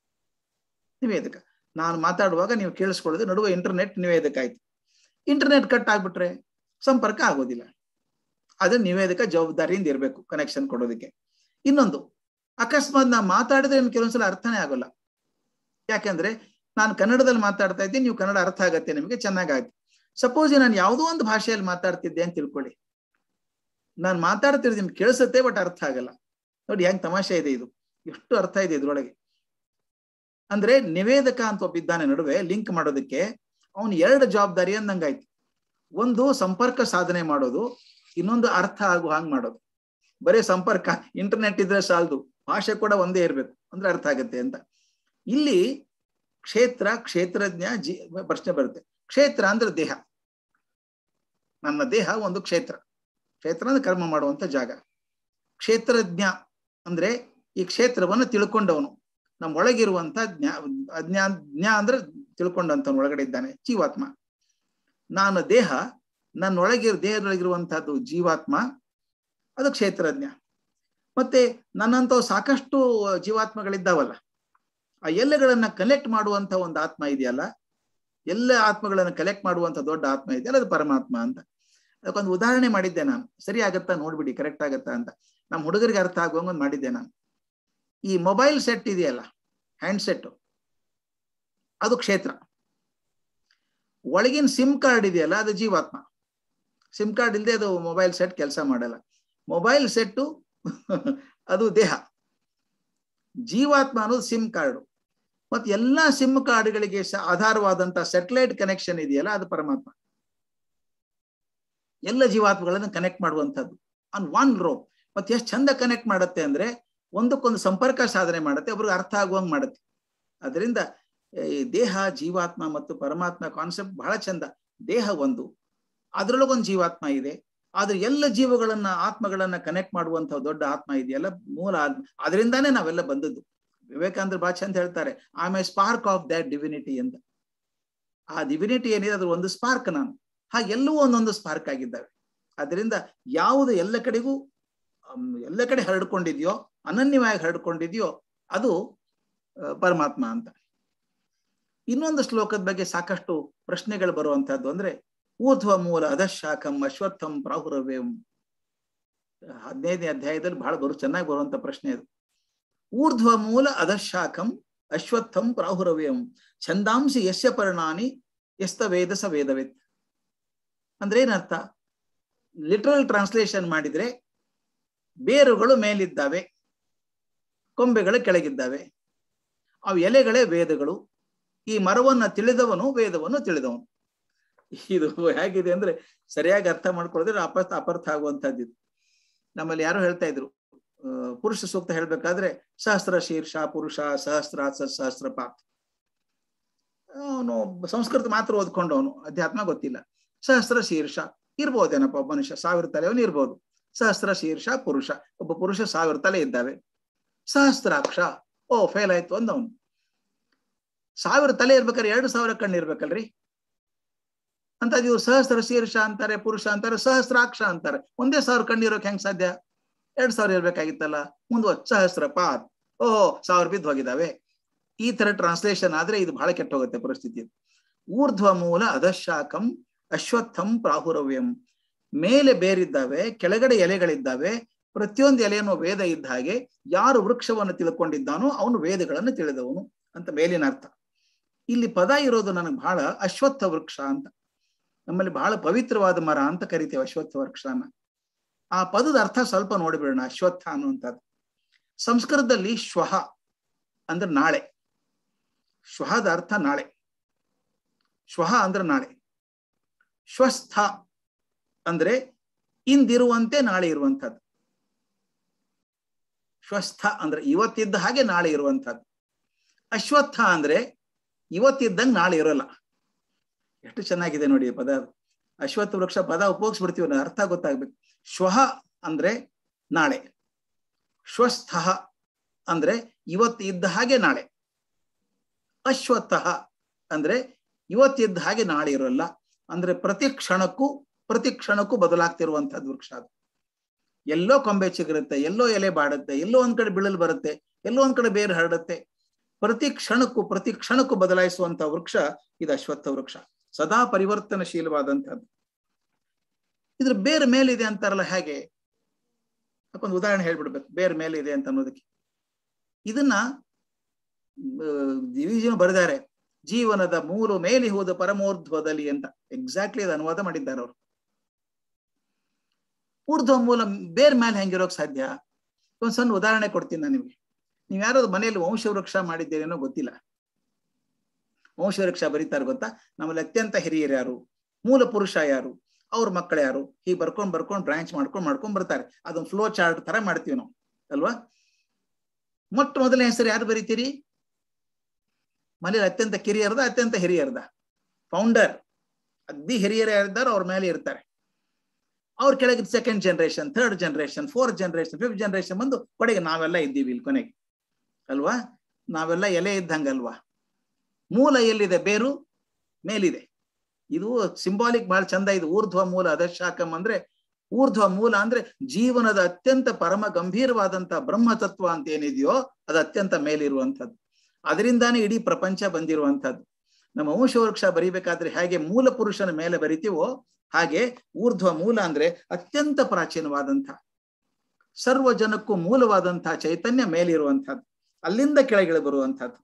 ನಿವೇದಕ ನಾನು ಮಾತಾಡುವಾಗ ನೀವು ಕೇಳಿಸ್ಕೊಳ್ಳೋದು ನಡುವೆ ಇಂಟರ್ನೆಟ್ ನಿವೇದಕ ಆಯ್ತು ಇಂಟರ್ನೆಟ್ ಕಟ್ ಆಗ್ಬಿಟ್ರೆ ಸಂಪರ್ಕ ಆಗೋದಿಲ್ಲ ಅದು ನಿವೇದಕ ಜವಾಬ್ದಾರಿಯಿಂದ ಇರಬೇಕು ಕನೆಕ್ಷನ್ ಕೊಡೋದಕ್ಕೆ ಇನ್ನೊಂದು ಅಕಸ್ಮಾತ್ ನಾ ಮಾತಾಡಿದ್ರೆ ನಿಮ್ಗೆ ಕೆಲವೊಂದ್ಸಲ ಅರ್ಥನೇ ಆಗೋಲ್ಲ ಯಾಕಂದ್ರೆ ನಾನು ಕನ್ನಡದಲ್ಲಿ ಮಾತಾಡ್ತಾ ಇದ್ದೀನಿ ನೀವು ಕನ್ನಡ ಅರ್ಥ ಆಗತ್ತೆ ನಿಮಗೆ ಚೆನ್ನಾಗಾಯ್ತು ಸಪೋಸ್ ನಾನು ಯಾವುದೋ ಒಂದು ಭಾಷೆಯಲ್ಲಿ ಮಾತಾಡ್ತಿದ್ದೆ ಅಂತ ತಿಳ್ಕೊಳ್ಳಿ ನಾನು ಮಾತಾಡ್ತಿರೋದು ನಿಮ್ಗೆ ಕೇಳಿಸುತ್ತೆ ಬಟ್ ಅರ್ಥ ಆಗಲ್ಲ ನೋಡಿ ಹೆಂಗ್ ತಮಾಷೆ ಇದೆ ಇದು ಎಷ್ಟು ಅರ್ಥ ಇದೆ ಇದ್ರೊಳಗೆ ಅಂದ್ರೆ ನಿವೇದಕ ಅಂತ ಒಬ್ಬಿದ್ದಾನೆ ನಡುವೆ ಲಿಂಕ್ ಮಾಡೋದಕ್ಕೆ ಅವನು ಎರಡು ಜವಾಬ್ದಾರಿ ಅಂದಂಗಾಯ್ತು ಒಂದು ಸಂಪರ್ಕ ಸಾಧನೆ ಮಾಡೋದು ಇನ್ನೊಂದು ಅರ್ಥ ಆಗು ಹಾಂಗ್ ಮಾಡೋದು ಬರೀ ಸಂಪರ್ಕ ಇಂಟರ್ನೆಟ್ ಇದ್ರೆ ಸಾಲದು ಭಾಷೆ ಕೂಡ ಒಂದೇ ಇರ್ಬೇಕು ಅಂದ್ರೆ ಅರ್ಥ ಆಗತ್ತೆ ಅಂತ ಇಲ್ಲಿ ಕ್ಷೇತ್ರ ಕ್ಷೇತ್ರಜ್ಞ ಜೀ ಪ್ರಶ್ನೆ ಬರುತ್ತೆ ಕ್ಷೇತ್ರ ಅಂದ್ರೆ ದೇಹ ನನ್ನ ದೇಹ ಒಂದು ಕ್ಷೇತ್ರ ಕ್ಷೇತ್ರ ಅಂದ್ರೆ ಕರ್ಮ ಮಾಡುವಂತ ಜಾಗ ಕ್ಷೇತ್ರಜ್ಞ ಅಂದ್ರೆ ಈ ಕ್ಷೇತ್ರವನ್ನು ತಿಳ್ಕೊಂಡವನು ನಮ್ಮ ಒಳಗಿರುವಂತ ಜ್ಞಾ ಅಜ್ಞಾ ಜ್ಞಾ ಅಂದ್ರೆ ತಿಳ್ಕೊಂಡಂತವನು ಒಳಗಡೆ ಇದ್ದಾನೆ ಜೀವಾತ್ಮ ನಾನು ದೇಹ ನನ್ನ ಒಳಗಿರೋ ದೇಹದೊಳಗಿರುವಂತಹದ್ದು ಜೀವಾತ್ಮ ಅದು ಕ್ಷೇತ್ರಜ್ಞ ಮತ್ತೆ ನನ್ನಂತ ಸಾಕಷ್ಟು ಜೀವಾತ್ಮಗಳಿದ್ದಾವಲ್ಲ ಆ ಎಲ್ಲಗಳನ್ನ ಕಲೆಕ್ಟ್ ಮಾಡುವಂತ ಒಂದು ಆತ್ಮ ಇದೆಯಲ್ಲ ಎಲ್ಲ ಆತ್ಮಗಳನ್ನ ಕಲೆಕ್ಟ್ ಮಾಡುವಂತ ದೊಡ್ಡ ಆತ್ಮ ಇದೆಯಲ್ಲ ಅದು ಪರಮಾತ್ಮ ಅಂತ ಅದಕ್ಕೊಂದು ಉದಾಹರಣೆ ಮಾಡಿದ್ದೆ ನಾನು ಸರಿ ಆಗತ್ತಾ ನೋಡ್ಬಿಡಿ ಕರೆಕ್ಟ್ ಆಗತ್ತಾ ಅಂತ ನಮ್ಮ ಹುಡುಗರಿಗೆ ಅರ್ಥ ಆಗುವಂಗೊಂದು ಮಾಡಿದ್ದೆ ನಾನು ಈ ಮೊಬೈಲ್ ಸೆಟ್ ಇದೆಯಲ್ಲ ಹ್ಯಾಂಡ್ ಸೆಟ್ ಅದು ಕ್ಷೇತ್ರ ಒಳಗಿನ ಸಿಮ್ ಕಾರ್ಡ್ ಇದೆಯಲ್ಲ ಅದು ಜೀವಾತ್ಮ ಸಿಮ್ ಕಾರ್ಡ್ ಇಲ್ಲದೆ ಅದು ಮೊಬೈಲ್ ಸೆಟ್ ಕೆಲಸ ಮಾಡಲ್ಲ ಮೊಬೈಲ್ ಸೆಟ್ಟು ಅದು ದೇಹ ಜೀವಾತ್ಮ ಅನ್ನೋದು ಸಿಮ್ ಕಾರ್ಡು ಮತ್ತೆ ಎಲ್ಲಾ ಸಿಮ್ ಕಾರ್ಡ್ಗಳಿಗೆ ಆಧಾರವಾದಂತ ಸೆಟಲೈಟ್ ಕನೆಕ್ಷನ್ ಇದೆಯಲ್ಲ ಅದು ಪರಮಾತ್ಮ ಎಲ್ಲ ಜೀವಾತ್ಮಗಳನ್ನು ಕನೆಕ್ಟ್ ಮಾಡುವಂಥದ್ದು ಆನ್ ಒನ್ ರೋ ಮತ್ತೆ ಎಷ್ಟು ಚಂದ ಕನೆಕ್ಟ್ ಮಾಡುತ್ತೆ ಅಂದ್ರೆ ಒಂದಕ್ಕೊಂದು ಸಂಪರ್ಕ ಸಾಧನೆ ಮಾಡುತ್ತೆ ಒಬ್ರಿಗೆ ಅರ್ಥ ಆಗುವಂಗ್ ಮಾಡುತ್ತೆ ಅದರಿಂದ ಈ ದೇಹ ಜೀವಾತ್ಮ ಮತ್ತು ಪರಮಾತ್ಮ ಕಾನ್ಸೆಪ್ಟ್ ಬಹಳ ಚಂದ ದೇಹ ಒಂದು ಅದರೊಳಗೊಂದು ಜೀವಾತ್ಮ ಇದೆ ಆದ್ರೆ ಎಲ್ಲ ಜೀವಗಳನ್ನ ಆತ್ಮಗಳನ್ನ ಕನೆಕ್ಟ್ ಮಾಡುವಂತ ದೊಡ್ಡ ಆತ್ಮ ಇದೆಯಲ್ಲ ಮೂಲ ಆತ್ಮ ಅದರಿಂದಾನೇ ನಾವೆಲ್ಲ ಬಂದದ್ದು ವಿವೇಕಾನಂದ ಭಾಷೆ ಅಂತ ಹೇಳ್ತಾರೆ I a spark of that divinity ಅಂತ ಆ ಡಿವಿನಿಟಿ ಏನಿದೆ ಅದ್ರ ಒಂದು ಸ್ಪಾರ್ಕ್ ನಾನು ಹಾಗೆಲ್ಲವೂ ಒಂದೊಂದು ಸ್ಪಾರ್ಕ್ ಆಗಿದ್ದಾವೆ ಅದರಿಂದ ಯಾವುದು ಎಲ್ಲ ಕಡೆಗೂ ಎಲ್ಲ ಕಡೆ ಹರಡ್ಕೊಂಡಿದೆಯೋ ಅನನ್ಯವಾಗಿ ಹರಡ್ಕೊಂಡಿದೆಯೋ ಅದು ಪರಮಾತ್ಮ ಅಂತ ಇನ್ನೊಂದು ಶ್ಲೋಕದ ಬಗ್ಗೆ ಸಾಕಷ್ಟು ಪ್ರಶ್ನೆಗಳು ಬರುವಂತಹದ್ದು ಅಂದ್ರೆ ಊರ್ಧ್ವ ಮೂಲ ಅಧಶಾಖಂ ಅಶ್ವತ್ಥಂ ಪ್ರಾಹುರವೇಂ ಹದಿನೈದನೇ ಅಧ್ಯಾಯದಲ್ಲಿ ಬಹಳ ಬರು ಚೆನ್ನಾಗಿ ಬರುವಂತ ಪ್ರಶ್ನೆ ಅದು ಊರ್ಧ್ವ ಮೂಲ ಅಧಶಾಖಂ ಅಶ್ವತ್ಥಂ ಪ್ರಾಹುರವೇಂ ಛಂದಾಂಸಿ ಯಸ್ಯ ಪರಿಣಾನಿ ಎಸ್ತ ವೇದ ಸ ವೇದವಿತ್ ಅಂದ್ರೆ ಏನರ್ಥ ಲಿಟ್ರಲ್ ಟ್ರಾನ್ಸ್ಲೇಷನ್ ಮಾಡಿದ್ರೆ ಬೇರುಗಳು ಮೇಲಿದ್ದಾವೆ ಕೊಂಬೆಗಳು ಕೆಳಗಿದ್ದಾವೆ ಅವು ಎಲೆಗಳೇ ವೇದಗಳು ಈ ಮರವನ್ನ ತಿಳಿದವನು ವೇದವನ್ನು ತಿಳಿದವನು ಇದು ಹೇಗಿದೆ ಅಂದ್ರೆ ಸರಿಯಾಗಿ ಅರ್ಥ ಮಾಡ್ಕೊಳ್ಳೋದ್ರೆ ಅಪರ್ಥ ಅಪರ್ಥ ಆಗುವಂತಹದ್ದು ನಮ್ಮಲ್ಲಿ ಯಾರು ಹೇಳ್ತಾ ಇದ್ರು ಪುರುಷ ಸೂಕ್ತ ಹೇಳ್ಬೇಕಾದ್ರೆ ಸಹಸ್ರ ಶೀರ್ಷ ಪುರುಷ ಸಹಸ್ರ ಸಹಸ್ರ ಪಾತ್ ಅವನು ಸಂಸ್ಕೃತ ಮಾತ್ರ ಓದ್ಕೊಂಡವನು ಅಧ್ಯಾತ್ಮ ಗೊತ್ತಿಲ್ಲ ಸಹಸ್ರ ಶೀರ್ಷ ಇರ್ಬೋದೇನಪ್ಪ ಮನುಷ್ಯ ಸಾವಿರ ತಲೆ ಅವನು ಇರ್ಬೋದು ಸಹಸ್ರ ಶೀರ್ಷ ಪುರುಷ ಒಬ್ಬ ಪುರುಷ ಸಾವಿರ ತಲೆ ಇದ್ದಾವೆ ಸಹಸ್ರಾಕ್ಷ ಓ ಫೇಲ್ ಆಯ್ತು ಅಂದವನು ಸಾವಿರ ತಲೆ ಇರ್ಬೇಕಾದ್ರೆ ಎರಡು ಸಾವಿರ ಕಣ್ಣು ಇರ್ಬೇಕಲ್ರಿ ಅಂತ ಇವ್ರು ಸಹಸ್ರ ಶೀರ್ಷ ಅಂತಾರೆ ಪುರುಷ ಅಂತಾರೆ ಸಹಸ್ರಾಕ್ಷ ಅಂತಾರೆ ಒಂದೇ ಸಾವಿರ ಕಣ್ಣು ಇರೋಕೆ ಹೆಂಗ್ ಸಾಧ್ಯ ಎರಡ್ ಸಾವಿರ ಇರ್ಬೇಕಾಗಿತ್ತಲ್ಲ ಮುಂದುವ ಸಹಸ್ರ ಪಾತ್ ಓಹೋ ಸಾವಿರ ಬಿದ್ದು ಹೋಗಿದಾವೆ ಈ ತರ ಟ್ರಾನ್ಸ್ಲೇಷನ್ ಆದ್ರೆ ಇದು ಬಹಳ ಕೆಟ್ಟ ಹೋಗುತ್ತೆ ಪರಿಸ್ಥಿತಿ ಊರ್ಧ್ವ ಮೂಲ ಅಧಶಾಕಂ ಅಶ್ವತ್ಥಂ ಪ್ರಾಹುರವ್ಯಂ ಮೇಲೆ ಬೇರಿದ್ದಾವೆ ಕೆಳಗಡೆ ಎಲೆಗಳಿದ್ದಾವೆ ಪ್ರತಿಯೊಂದು ಎಲೆಯನ್ನು ವೇದ ಇದ್ದ ಹಾಗೆ ಯಾರು ವೃಕ್ಷವನ್ನು ತಿಳ್ಕೊಂಡಿದ್ದಾನೋ ಅವನು ವೇದಗಳನ್ನು ತಿಳಿದವನು ಅಂತ ಮೇಲಿನ ಅರ್ಥ ಇಲ್ಲಿ ಪದ ಇರೋದು ನನಗೆ ಬಹಳ ಅಶ್ವತ್ಥ ವೃಕ್ಷ ಅಂತ ನಮ್ಮಲ್ಲಿ ಬಹಳ ಪವಿತ್ರವಾದ ಮರ ಅಂತ ಕರಿತೇವೆ ಅಶ್ವತ್ಥ ವೃಕ್ಷನ ಆ ಪದದ ಅರ್ಥ ಸ್ವಲ್ಪ ನೋಡಿಬಿಡೋಣ ಅಶ್ವತ್ಥ ಅನ್ನುವಂಥದ್ದು ಸಂಸ್ಕೃತದಲ್ಲಿ ಶ್ವಹ ಅಂದ್ರೆ ನಾಳೆ ಶ್ವಹದ ಅರ್ಥ ನಾಳೆ ಶ್ವಹ ಅಂದ್ರೆ ನಾಳೆ ಶ್ವಸ್ಥ ಅಂದ್ರೆ ಇಂದಿರುವಂತೆ ನಾಳೆ ಇರುವಂಥದ್ದು ಶ್ವಸ್ಥ ಅಂದ್ರೆ ಇವತ್ತಿದ್ದ ಹಾಗೆ ನಾಳೆ ಇರುವಂಥದ್ದು ಅಶ್ವತ್ಥ ಅಂದ್ರೆ ಇವತ್ತಿದ್ದಂಗೆ ನಾಳೆ ಇರೋಲ್ಲ ಎಷ್ಟು ಚೆನ್ನಾಗಿದೆ ನೋಡಿ ಈ ಪದ ಅಶ್ವತ್ಥ ವೃಕ್ಷ ಪದ ಉಪಯೋಗಿಸ್ಬಿಡ್ತೀವಿ ನಾವು ಅರ್ಥ ಗೊತ್ತಾಗ್ಬೇಕು ಶ್ವಹ ಅಂದ್ರೆ ನಾಳೆ ಶ್ವಸ್ಥ ಅಂದ್ರೆ ಇವತ್ತು ಇದ್ದ ಹಾಗೆ ನಾಳೆ ಅಶ್ವತ್ಥ ಅಂದ್ರೆ ಇವತ್ತಿದ್ದ ಹಾಗೆ ನಾಳೆ ಇರೋಲ್ಲ ಅಂದ್ರೆ ಪ್ರತಿ ಕ್ಷಣಕ್ಕೂ ಪ್ರತಿ ಕ್ಷಣಕ್ಕೂ ಬದಲಾಗ್ತಿರುವಂತಹದ್ದು ವೃಕ್ಷ ಅದು ಎಲ್ಲೋ ಕೊಂಬೆ ಚಿಗುರುತ್ತೆ ಎಲ್ಲೋ ಎಲೆ ಬಾಡುತ್ತೆ ಎಲ್ಲೋ ಒಂದ್ ಕಡೆ ಬಿಳಲ್ ಬರುತ್ತೆ ಎಲ್ಲೋ ಒಂದ್ ಕಡೆ ಬೇರೆ ಹರಡುತ್ತೆ ಪ್ರತಿ ಕ್ಷಣಕ್ಕೂ ಪ್ರತಿ ಕ್ಷಣಕ್ಕೂ ಬದಲಾಯಿಸುವಂತ ವೃಕ್ಷ ಇದು ಅಶ್ವತ್ಥ ವೃಕ್ಷ ಸದಾ ಪರಿವರ್ತನಶೀಲವಾದಂತಹದ್ದು ಇದ್ರ ಬೇರೆ ಮೇಲಿದೆ ಅಂತಾರಲ್ಲ ಹೇಗೆ ಒಂದು ಉದಾಹರಣೆ ಹೇಳ್ಬಿಡ್ಬೇಕು ಬೇರೆ ಮೇಲೆ ಇದೆ ಅಂತ ಅನ್ನೋದಕ್ಕೆ ಇದನ್ನ ದಿವಿಜನ್ ಬರೆದಾರೆ ಜೀವನದ ಮೂರು ಮೇಲಿ ಹೋದ ಪರಮೋರ್ಧ್ವದಲ್ಲಿ ಅಂತ ಎಕ್ಸಾಕ್ಟ್ಲಿ ಅದು ಅನುವಾದ ಮಾಡಿದ್ದಾರೆ ಅವರು ಊರ್ಧ್ವ ಮೂಲ ಬೇರೆ ಮೇಲೆ ಹೆಂಗಿರೋಕ್ ಸಾಧ್ಯ ಒಂದ್ ಸಣ್ಣ ಉದಾಹರಣೆ ಕೊಡ್ತೀನಿ ನಾನು ನಿಮ್ಗೆ ನೀವ್ ಯಾರಾದ್ರು ಮನೆಯಲ್ಲಿ ವಂಶವೃಕ್ಷ ಮಾಡಿದ್ದೀರೇನೋ ಗೊತ್ತಿಲ್ಲ ವಂಶವೃಕ್ಷ ಬರೀತಾರೆ ಗೊತ್ತಾ ನಮ್ಮಲ್ಲಿ ಅತ್ಯಂತ ಹಿರಿಯರು ಯಾರು ಮೂಲ ಪುರುಷ ಯಾರು ಅವ್ರ ಮಕ್ಕಳು ಯಾರು ಹೀಗೆ ಬರ್ಕೊಂಡ್ ಬರ್ಕೊಂಡ್ ಬ್ರಾಂಚ್ ಮಾಡ್ಕೊಂಡ್ ಮಾಡ್ಕೊಂಡ್ ಬರ್ತಾರೆ ಅದೊಂದು ಫ್ಲೋ ಚಾರ್ಟ್ ತರ ಮಾಡ್ತೀವಿ ನಾವು ಅಲ್ವಾ ಮೊಟ್ಟ ಮೊದಲನೇ ಹೆಸರು ಯಾರು ಬರೀತೀರಿ ಮನೇಲಿ ಅತ್ಯಂತ ಕಿರಿಯರ್ದ ಅತ್ಯಂತ ಹಿರಿಯರ್ದ ಫೌಂಡರ್ ಅಗ್ದಿ ಹಿರಿಯರು ಯಾರಿದ್ದಾರೋ ಅವ್ರ ಮೇಲೆ ಇರ್ತಾರೆ ಅವ್ರ ಕೆಳಗೆ second generation third generation fourth generation fifth generation ಬಂದು ಕೊನೆಗೆ ನಾವೆಲ್ಲ ಇದ್ದೀವಿ ಇಲ್ಲಿ ಕೊನೆಗೆ ಅಲ್ವಾ ನಾವೆಲ್ಲ ಎಲೆ ಇದ್ದಂಗಲ್ವಾ ಮೂಲ ಎಲ್ಲಿದೆ ಬೇರು ಮೇಲಿದೆ ಇದು ಸಿಂಬಾಲಿಕ್ ಬಹಳ ಚಂದ ಇದು ಊರ್ಧ್ವ ಮೂಲ ಅದಶಾಕಂ ಅಂದ್ರೆ ಊರ್ಧ್ವ ಮೂಲ ಅಂದ್ರೆ ಜೀವನದ ಅತ್ಯಂತ ಪರಮ ಗಂಭೀರವಾದಂತ ಬ್ರಹ್ಮತತ್ವ ಅಂತ ಏನಿದೆಯೋ ಅದು ಅತ್ಯಂತ ಮೇಲಿರುವಂಥದ್ದು ಅದರಿಂದಾನೇ ಇಡೀ ಪ್ರಪಂಚ ಬಂದಿರುವಂಥದ್ದು ನಮ್ಮ ವಂಶವೃಕ್ಷ ಬರಿಬೇಕಾದ್ರೆ ಹೇಗೆ ಮೂಲ ಪುರುಷನ ಮೇಲೆ ಬರಿತೀವೋ ಹಾಗೆ ಊರ್ಧ್ವ ಮೂಲ ಅಂದ್ರೆ ಅತ್ಯಂತ ಪ್ರಾಚೀನವಾದಂಥ ಸರ್ವ ಜನಕ್ಕೂ ಮೂಲವಾದಂತಹ ಚೈತನ್ಯ ಮೇಲಿರುವಂಥದ್ದು ಅಲ್ಲಿಂದ ಕೆಳಗಿಳಿ ಬರುವಂಥದ್ದು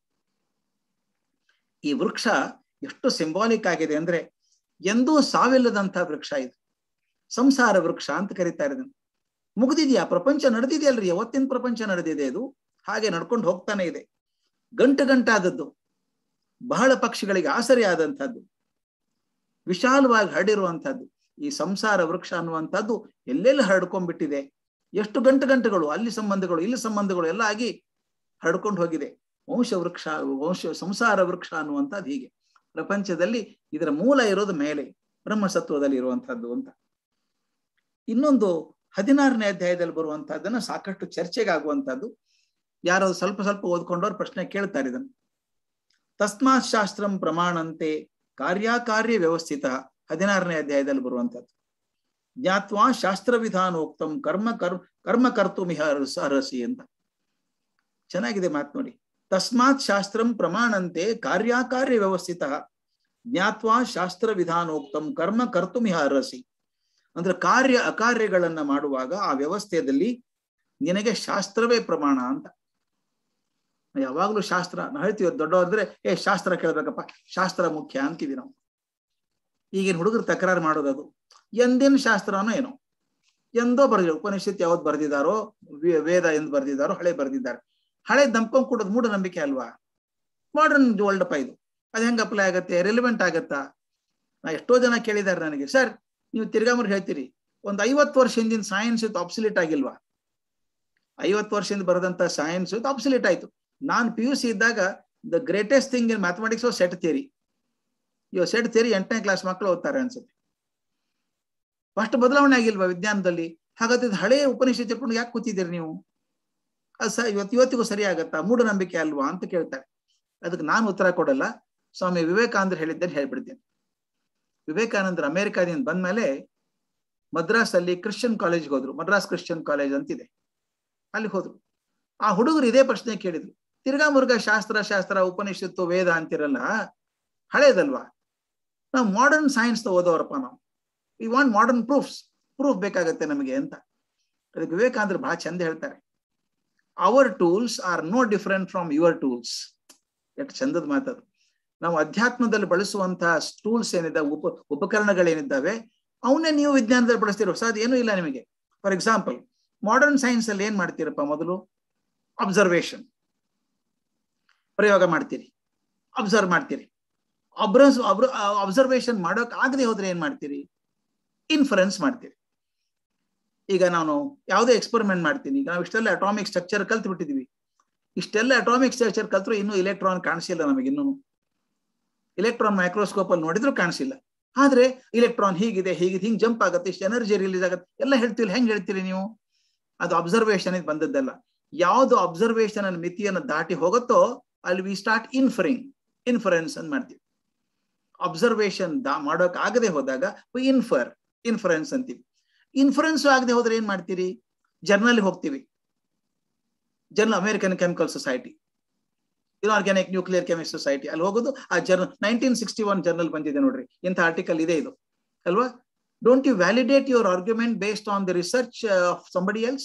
ಈ ವೃಕ್ಷ ಎಷ್ಟು ಸಿಂಬಾಲಿಕ್ ಆಗಿದೆ ಅಂದ್ರೆ ಎಂದೂ ಸಾವಿಲ್ಲದಂತ ವೃಕ್ಷ ಇದು ಸಂಸಾರ ವೃಕ್ಷ ಅಂತ ಕರೀತಾರೆ ಇದನ್ನು ಮುಗ್ದಿದ್ಯಾ ಪ್ರಪಂಚ ನಡೆದಿದೆಯಲ್ರಿ ಯಾವತ್ತಿನ ಪ್ರಪಂಚ ನಡೆದಿದೆ ಅದು ಹಾಗೆ ನಡ್ಕೊಂಡು ಹೋಗ್ತಾನೆ ಇದೆ ಗಂಟು ಗಂಟಾದದ್ದು ಬಹಳ ಪಕ್ಷಿಗಳಿಗೆ ಆಸರೆ ಆದಂಥದ್ದು ವಿಶಾಲವಾಗಿ ಹರಡಿರುವಂಥದ್ದು ಈ ಸಂಸಾರ ವೃಕ್ಷ ಅನ್ನುವಂಥದ್ದು ಎಲ್ಲೆಲ್ಲಿ ಹರಡ್ಕೊಂಡ್ಬಿಟ್ಟಿದೆ ಎಷ್ಟು ಗಂಟು ಗಂಟುಗಳು ಅಲ್ಲಿ ಸಂಬಂಧಗಳು ಇಲ್ಲಿ ಸಂಬಂಧಗಳು ಎಲ್ಲ ಆಗಿ ಹರಡ್ಕೊಂಡು ಹೋಗಿದೆ ವಂಶ ವೃಕ್ಷ ವಂಶ ಸಂಸಾರ ವೃಕ್ಷ ಅನ್ನುವಂಥದ್ದು ಹೀಗೆ ಪ್ರಪಂಚದಲ್ಲಿ ಇದರ ಮೂಲ ಇರೋದು ಮೇಲೆ ಬ್ರಹ್ಮಸತ್ವದಲ್ಲಿ ಇರುವಂತಹದ್ದು ಅಂತ ಇನ್ನೊಂದು ಹದಿನಾರನೇ ಅಧ್ಯಾಯದಲ್ಲಿ ಬರುವಂತಹದ್ದನ್ನ ಸಾಕಷ್ಟು ಚರ್ಚೆಗಾಗುವಂತಹದ್ದು ಯಾರೋ ಸ್ವಲ್ಪ ಸ್ವಲ್ಪ ಓದ್ಕೊಂಡವ್ರು ಪ್ರಶ್ನೆ ಕೇಳ್ತಾರೆ ಇದನ್ನು ತಸ್ಮಾತ್ ಶಾಸ್ತ್ರಂ ಪ್ರಮಾಣಂತೆ ಕಾರ್ಯಕಾರ್ಯ ವ್ಯವಸ್ಥಿತ ಹದಿನಾರನೇ ಅಧ್ಯಾಯದಲ್ಲಿ ಬರುವಂತಹದ್ದು ಜ್ಞಾತ್ವಾ ಶಾಸ್ತ್ರ ವಿಧಾನೋಕ್ತಂ ಕರ್ಮ ಕರ್ ಕರ್ಮ ಕರ್ತುಮಿಹ ಅರಸಿ ಅಂತ ಚೆನ್ನಾಗಿದೆ ಮಾತು ನೋಡಿ ತಸ್ಮಾತ್ ಶಾಸ್ತ್ರಂ ಪ್ರಮಾಣಂತೆ ಕಾರ್ಯಕಾರ್ಯ ವ್ಯವಸ್ಥಿತ ಜ್ಞಾತ್ವಾ ಶಾಸ್ತ್ರ ವಿಧಾನೋಕ್ತಂ ಕರ್ಮ ಕರ್ತುಮಿಹ ಅರಸಿ ಅಂದ್ರೆ ಕಾರ್ಯ ಅಕಾರ್ಯಗಳನ್ನ ಮಾಡುವಾಗ ಆ ವ್ಯವಸ್ಥೆಯಲ್ಲಿ ನಿನಗೆ ಶಾಸ್ತ್ರವೇ ಪ್ರಮಾಣ ಅಂತ ಯಾವಾಗ್ಲೂ ಶಾಸ್ತ್ರ ನಾವು ಹೇಳ್ತೀವಿ ದೊಡ್ಡವ್ರಂದ್ರೆ ಏ ಶಾಸ್ತ್ರ ಕೇಳ್ಬೇಕಪ್ಪ ಶಾಸ್ತ್ರ ಮುಖ್ಯ ಅಂತೀವಿ ನಾವು ಈಗಿನ ಹುಡುಗರು ತಕರಾರು ಮಾಡೋದದು ಎಂದಿನ ಶಾಸ್ತ್ರನೋ ಏನೋ ಎಂದೋ ಬರ್ದಿರೋ ಉಪನಿಷತ್ ಯಾವ್ದು ಬರ್ದಿದ್ದಾರೋ ವೇದ ಎಂದು ಬರ್ದಿದ್ದಾರೋ ಹಳೆ ಬರ್ದಿದ್ದಾರೆ ಹಳೆ ದಂಪಂ ಕೊಡೋದು ಮೂಢನಂಬಿಕೆ ಅಲ್ವಾ ಮಾಡರ್ನ್ ವರ್ಲ್ಡ್ ಅಪ್ಪ ಇದು ಅದು ಹೆಂಗ್ ಅಪ್ಲೈ ಆಗತ್ತೆ ರಿಲಿವೆಂಟ್ ಆಗತ್ತಾ ನಾ ಎಷ್ಟೋ ಜನ ಕೇಳಿದ್ದಾರೆ ನನಗೆ ಸರ್ ನೀವು ತಿರ್ಗಾಮರ್ ಹೇಳ್ತೀರಿ ಒಂದ್ ಐವತ್ತು ವರ್ಷ ಹಿಂದಿನ ಸೈನ್ಸ್ ಇತ್ತು ಅಬ್ಸಲಿಟ್ ಆಗಿಲ್ವಾ ಐವತ್ತು ವರ್ಷದಿಂದ ಬರೆದಂತ ಸೈನ್ಸ್ ಇತ್ತು ಅಬ್ಸಲಿಟ್ ಆಯ್ತು ನಾನು ಪಿ ಯು ಸಿ ಇದ್ದಾಗ the greatest thing in mathematics set theory ಇವಾಗ ಸೆಟ್ ಥಿಯರಿ ಎಂಟನೇ ಕ್ಲಾಸ್ ಮಕ್ಕಳು ಓದ್ತಾರೆ ಅನ್ಸುತ್ತೆ ಅಷ್ಟು ಬದಲಾವಣೆ ಆಗಿಲ್ವಾ ವಿಜ್ಞಾನದಲ್ಲಿ ಹಾಗಾದ್ರೆ ಹಳೆ ಉಪನಿಷತ್ ಇಟ್ಕೊಂಡು ಯಾಕೆ ಕೂತಿದ್ದೀರಿ ನೀವು ಅದು ಸ ಇವತ್ತು ಇವತ್ತಿಗೂ ಸರಿ ಆಗತ್ತಾ ಮೂಢನಂಬಿಕೆ ಅಲ್ವಾ ಅಂತ ಕೇಳ್ತಾರೆ ಅದಕ್ಕೆ ನಾನು ಉತ್ತರ ಕೊಡಲ್ಲ ಸ್ವಾಮಿ ವಿವೇಕಾನಂದ್ರ ಹೇಳಿದ್ದೇನೆ ಹೇಳ್ಬಿಡ್ತೀನಿ ವಿವೇಕಾನಂದ್ರ ಅಮೆರಿಕಾದಿಂದ ಬಂದ್ಮೇಲೆ ಮದ್ರಾಸ್ ಅಲ್ಲಿ ಕ್ರಿಶ್ಚಿಯನ್ ಕಾಲೇಜ್ಗೆ ಹೋದ್ರು ಮದ್ರಾಸ್ ಕ್ರಿಶ್ಚಿಯನ್ ಕಾಲೇಜ್ ಅಂತಿದೆ ಅಲ್ಲಿ ಹೋದ್ರು ಆ ಹುಡುಗರು ಇದೇ ಪ್ರಶ್ನೆ ಕೇಳಿದ್ರು ತಿರ್ಗಾ ಮುರ್ಗಾ ಶಾಸ್ತ್ರ ಶಾಸ್ತ್ರ ಉಪನಿಷತ್ತು ವೇದ ಅಂತಿರಲ್ಲ ಹಳೇದಲ್ವಾ ನಾವು ಮಾಡರ್ನ್ ಸೈನ್ಸ್ ಓದೋರಪ್ಪ ನಾವು we want modern proofs proof ಬೇಕಾಗತ್ತೆ ನಮಗೆ ಅಂತ ಅದಕ್ಕೆ ವಿವೇಕಾನಂದ್ರ ಬಹಳ ಚಂದ ಹೇಳ್ತಾರೆ our tools are no different from your tools ಎಷ್ಟು ಚಂದದ ಮಾತದು ನಾವು ಅಧ್ಯಾತ್ಮದಲ್ಲಿ ಬಳಸುವಂತಹ ಟೂಲ್ಸ್ ಏನಿದ್ದಾವೆ ಉಪ ಉಪಕರಣಗಳೇನಿದ್ದಾವೆ ಅವನ್ನೇ ನೀವು ವಿಜ್ಞಾನದಲ್ಲಿ ಬಳಸ್ತಿರೋ ಸರ್ ಏನೂ ಇಲ್ಲ ನಿಮಗೆ ಫಾರ್ ಎಕ್ಸಾಂಪಲ್ ಮಾಡರ್ನ್ ಸೈನ್ಸ್ ಅಲ್ಲಿ ಏನ್ ಮಾಡ್ತೀರಪ್ಪ ಮೊದಲು ಅಬ್ಸರ್ವೇಷನ್ ಪ್ರಯೋಗ ಮಾಡ್ತೀರಿ ಅಬ್ಸರ್ವ್ ಮಾಡ್ತೀರಿ ಅಬ್ರಸ್ ಅಬ್ಸರ್ವೇಷನ್ ಮಾಡೋಕ್ ಆಗದೆ ಹೋದ್ರೆ ಏನ್ ಮಾಡ್ತೀರಿ ಇನ್ಫರೆನ್ಸ್ ಮಾಡ್ತೀರಿ ಈಗ ನಾನು ಯಾವುದೇ ಎಕ್ಸ್ಪೆರಿಮೆಂಟ್ ಮಾಡ್ತೀನಿ ಈಗ ನಾವು ಇಷ್ಟೆಲ್ಲ ಅಟಾಮಿಕ್ ಸ್ಟ್ರಕ್ಚರ್ ಕಲ್ತು ಬಿಟ್ಟಿದೀವಿ ಇಷ್ಟೆಲ್ಲ ಅಟಾಮಿಕ್ ಸ್ಟ್ರಕ್ಚರ್ ಕಲ್ತ್ರು ಇನ್ನೂ ಇಲೆಕ್ಟ್ರಾನ್ ಕಾಣಿಸಿಲ್ಲ ನಮಗೆ ಇನ್ನೂ ಇಲೆಕ್ಟ್ರಾನ್ ಮೈಕ್ರೋಸ್ಕೋಪ್ ಅಲ್ಲಿ ನೋಡಿದ್ರು ಕಾಣಿಸಿಲ್ಲ ಆದ್ರೆ ಇಲೆಕ್ಟ್ರಾನ್ ಹೀಗಿದೆ ಹೀಗಿದೆ ಹಿಂಗ್ ಜಂಪ್ ಆಗುತ್ತೆ ಇಷ್ಟು ಎನರ್ಜಿ ರಿಲೀಸ್ ಆಗುತ್ತೆ ಎಲ್ಲ ಹೇಳ್ತೀರಿ ಹೆಂಗ್ ಹೇಳ್ತೀರಿ ನೀವು ಅದು ಅಬ್ಸರ್ವೇಷನ್ ಬಂದದ್ದಲ್ಲ ಯಾವ್ದು ಅಬ್ಸರ್ವೇಷನ್ ಅನ್ನ ಮಿತಿಯನ್ನು ದಾಟಿ ಹೋಗುತ್ತೋ ಅಲ್ಲಿ ವಿ ಸ್ಟಾರ್ಟ್ ಇನ್ಫರಿಂಗ್ ಇನ್ಫರೆನ್ಸ್ ಅಂತ ಮಾಡ್ತೀವಿ ಅಬ್ಸರ್ವೇಷನ್ ದಾ ಮಾಡೋಕ್ ಆಗದೆ ಹೋದಾಗ ಇನ್ಫರ್ ಇನ್ಫರೆನ್ಸ್ ಅಂತೀವಿ ಇನ್ಫರೆನ್ಸ್ ಆಗದೆ ಹೋದ್ರೆ ಏನ್ ಮಾಡ್ತೀರಿ ಜರ್ನಲ್ ಹೋಗ್ತೀವಿ journal American Chemical Society inorganic nuclear chemist society ಅಲ್ಲಿ ಹೋಗೋದು ಆ journal nineteen sixty one journal ಬಂದಿದೆ ನೋಡ್ರಿ ಇಂಥ ಆರ್ಟಿಕಲ್ ಇದೆ ಇದು ಅಲ್ವಾ don't you validate your argument based on the research of somebody else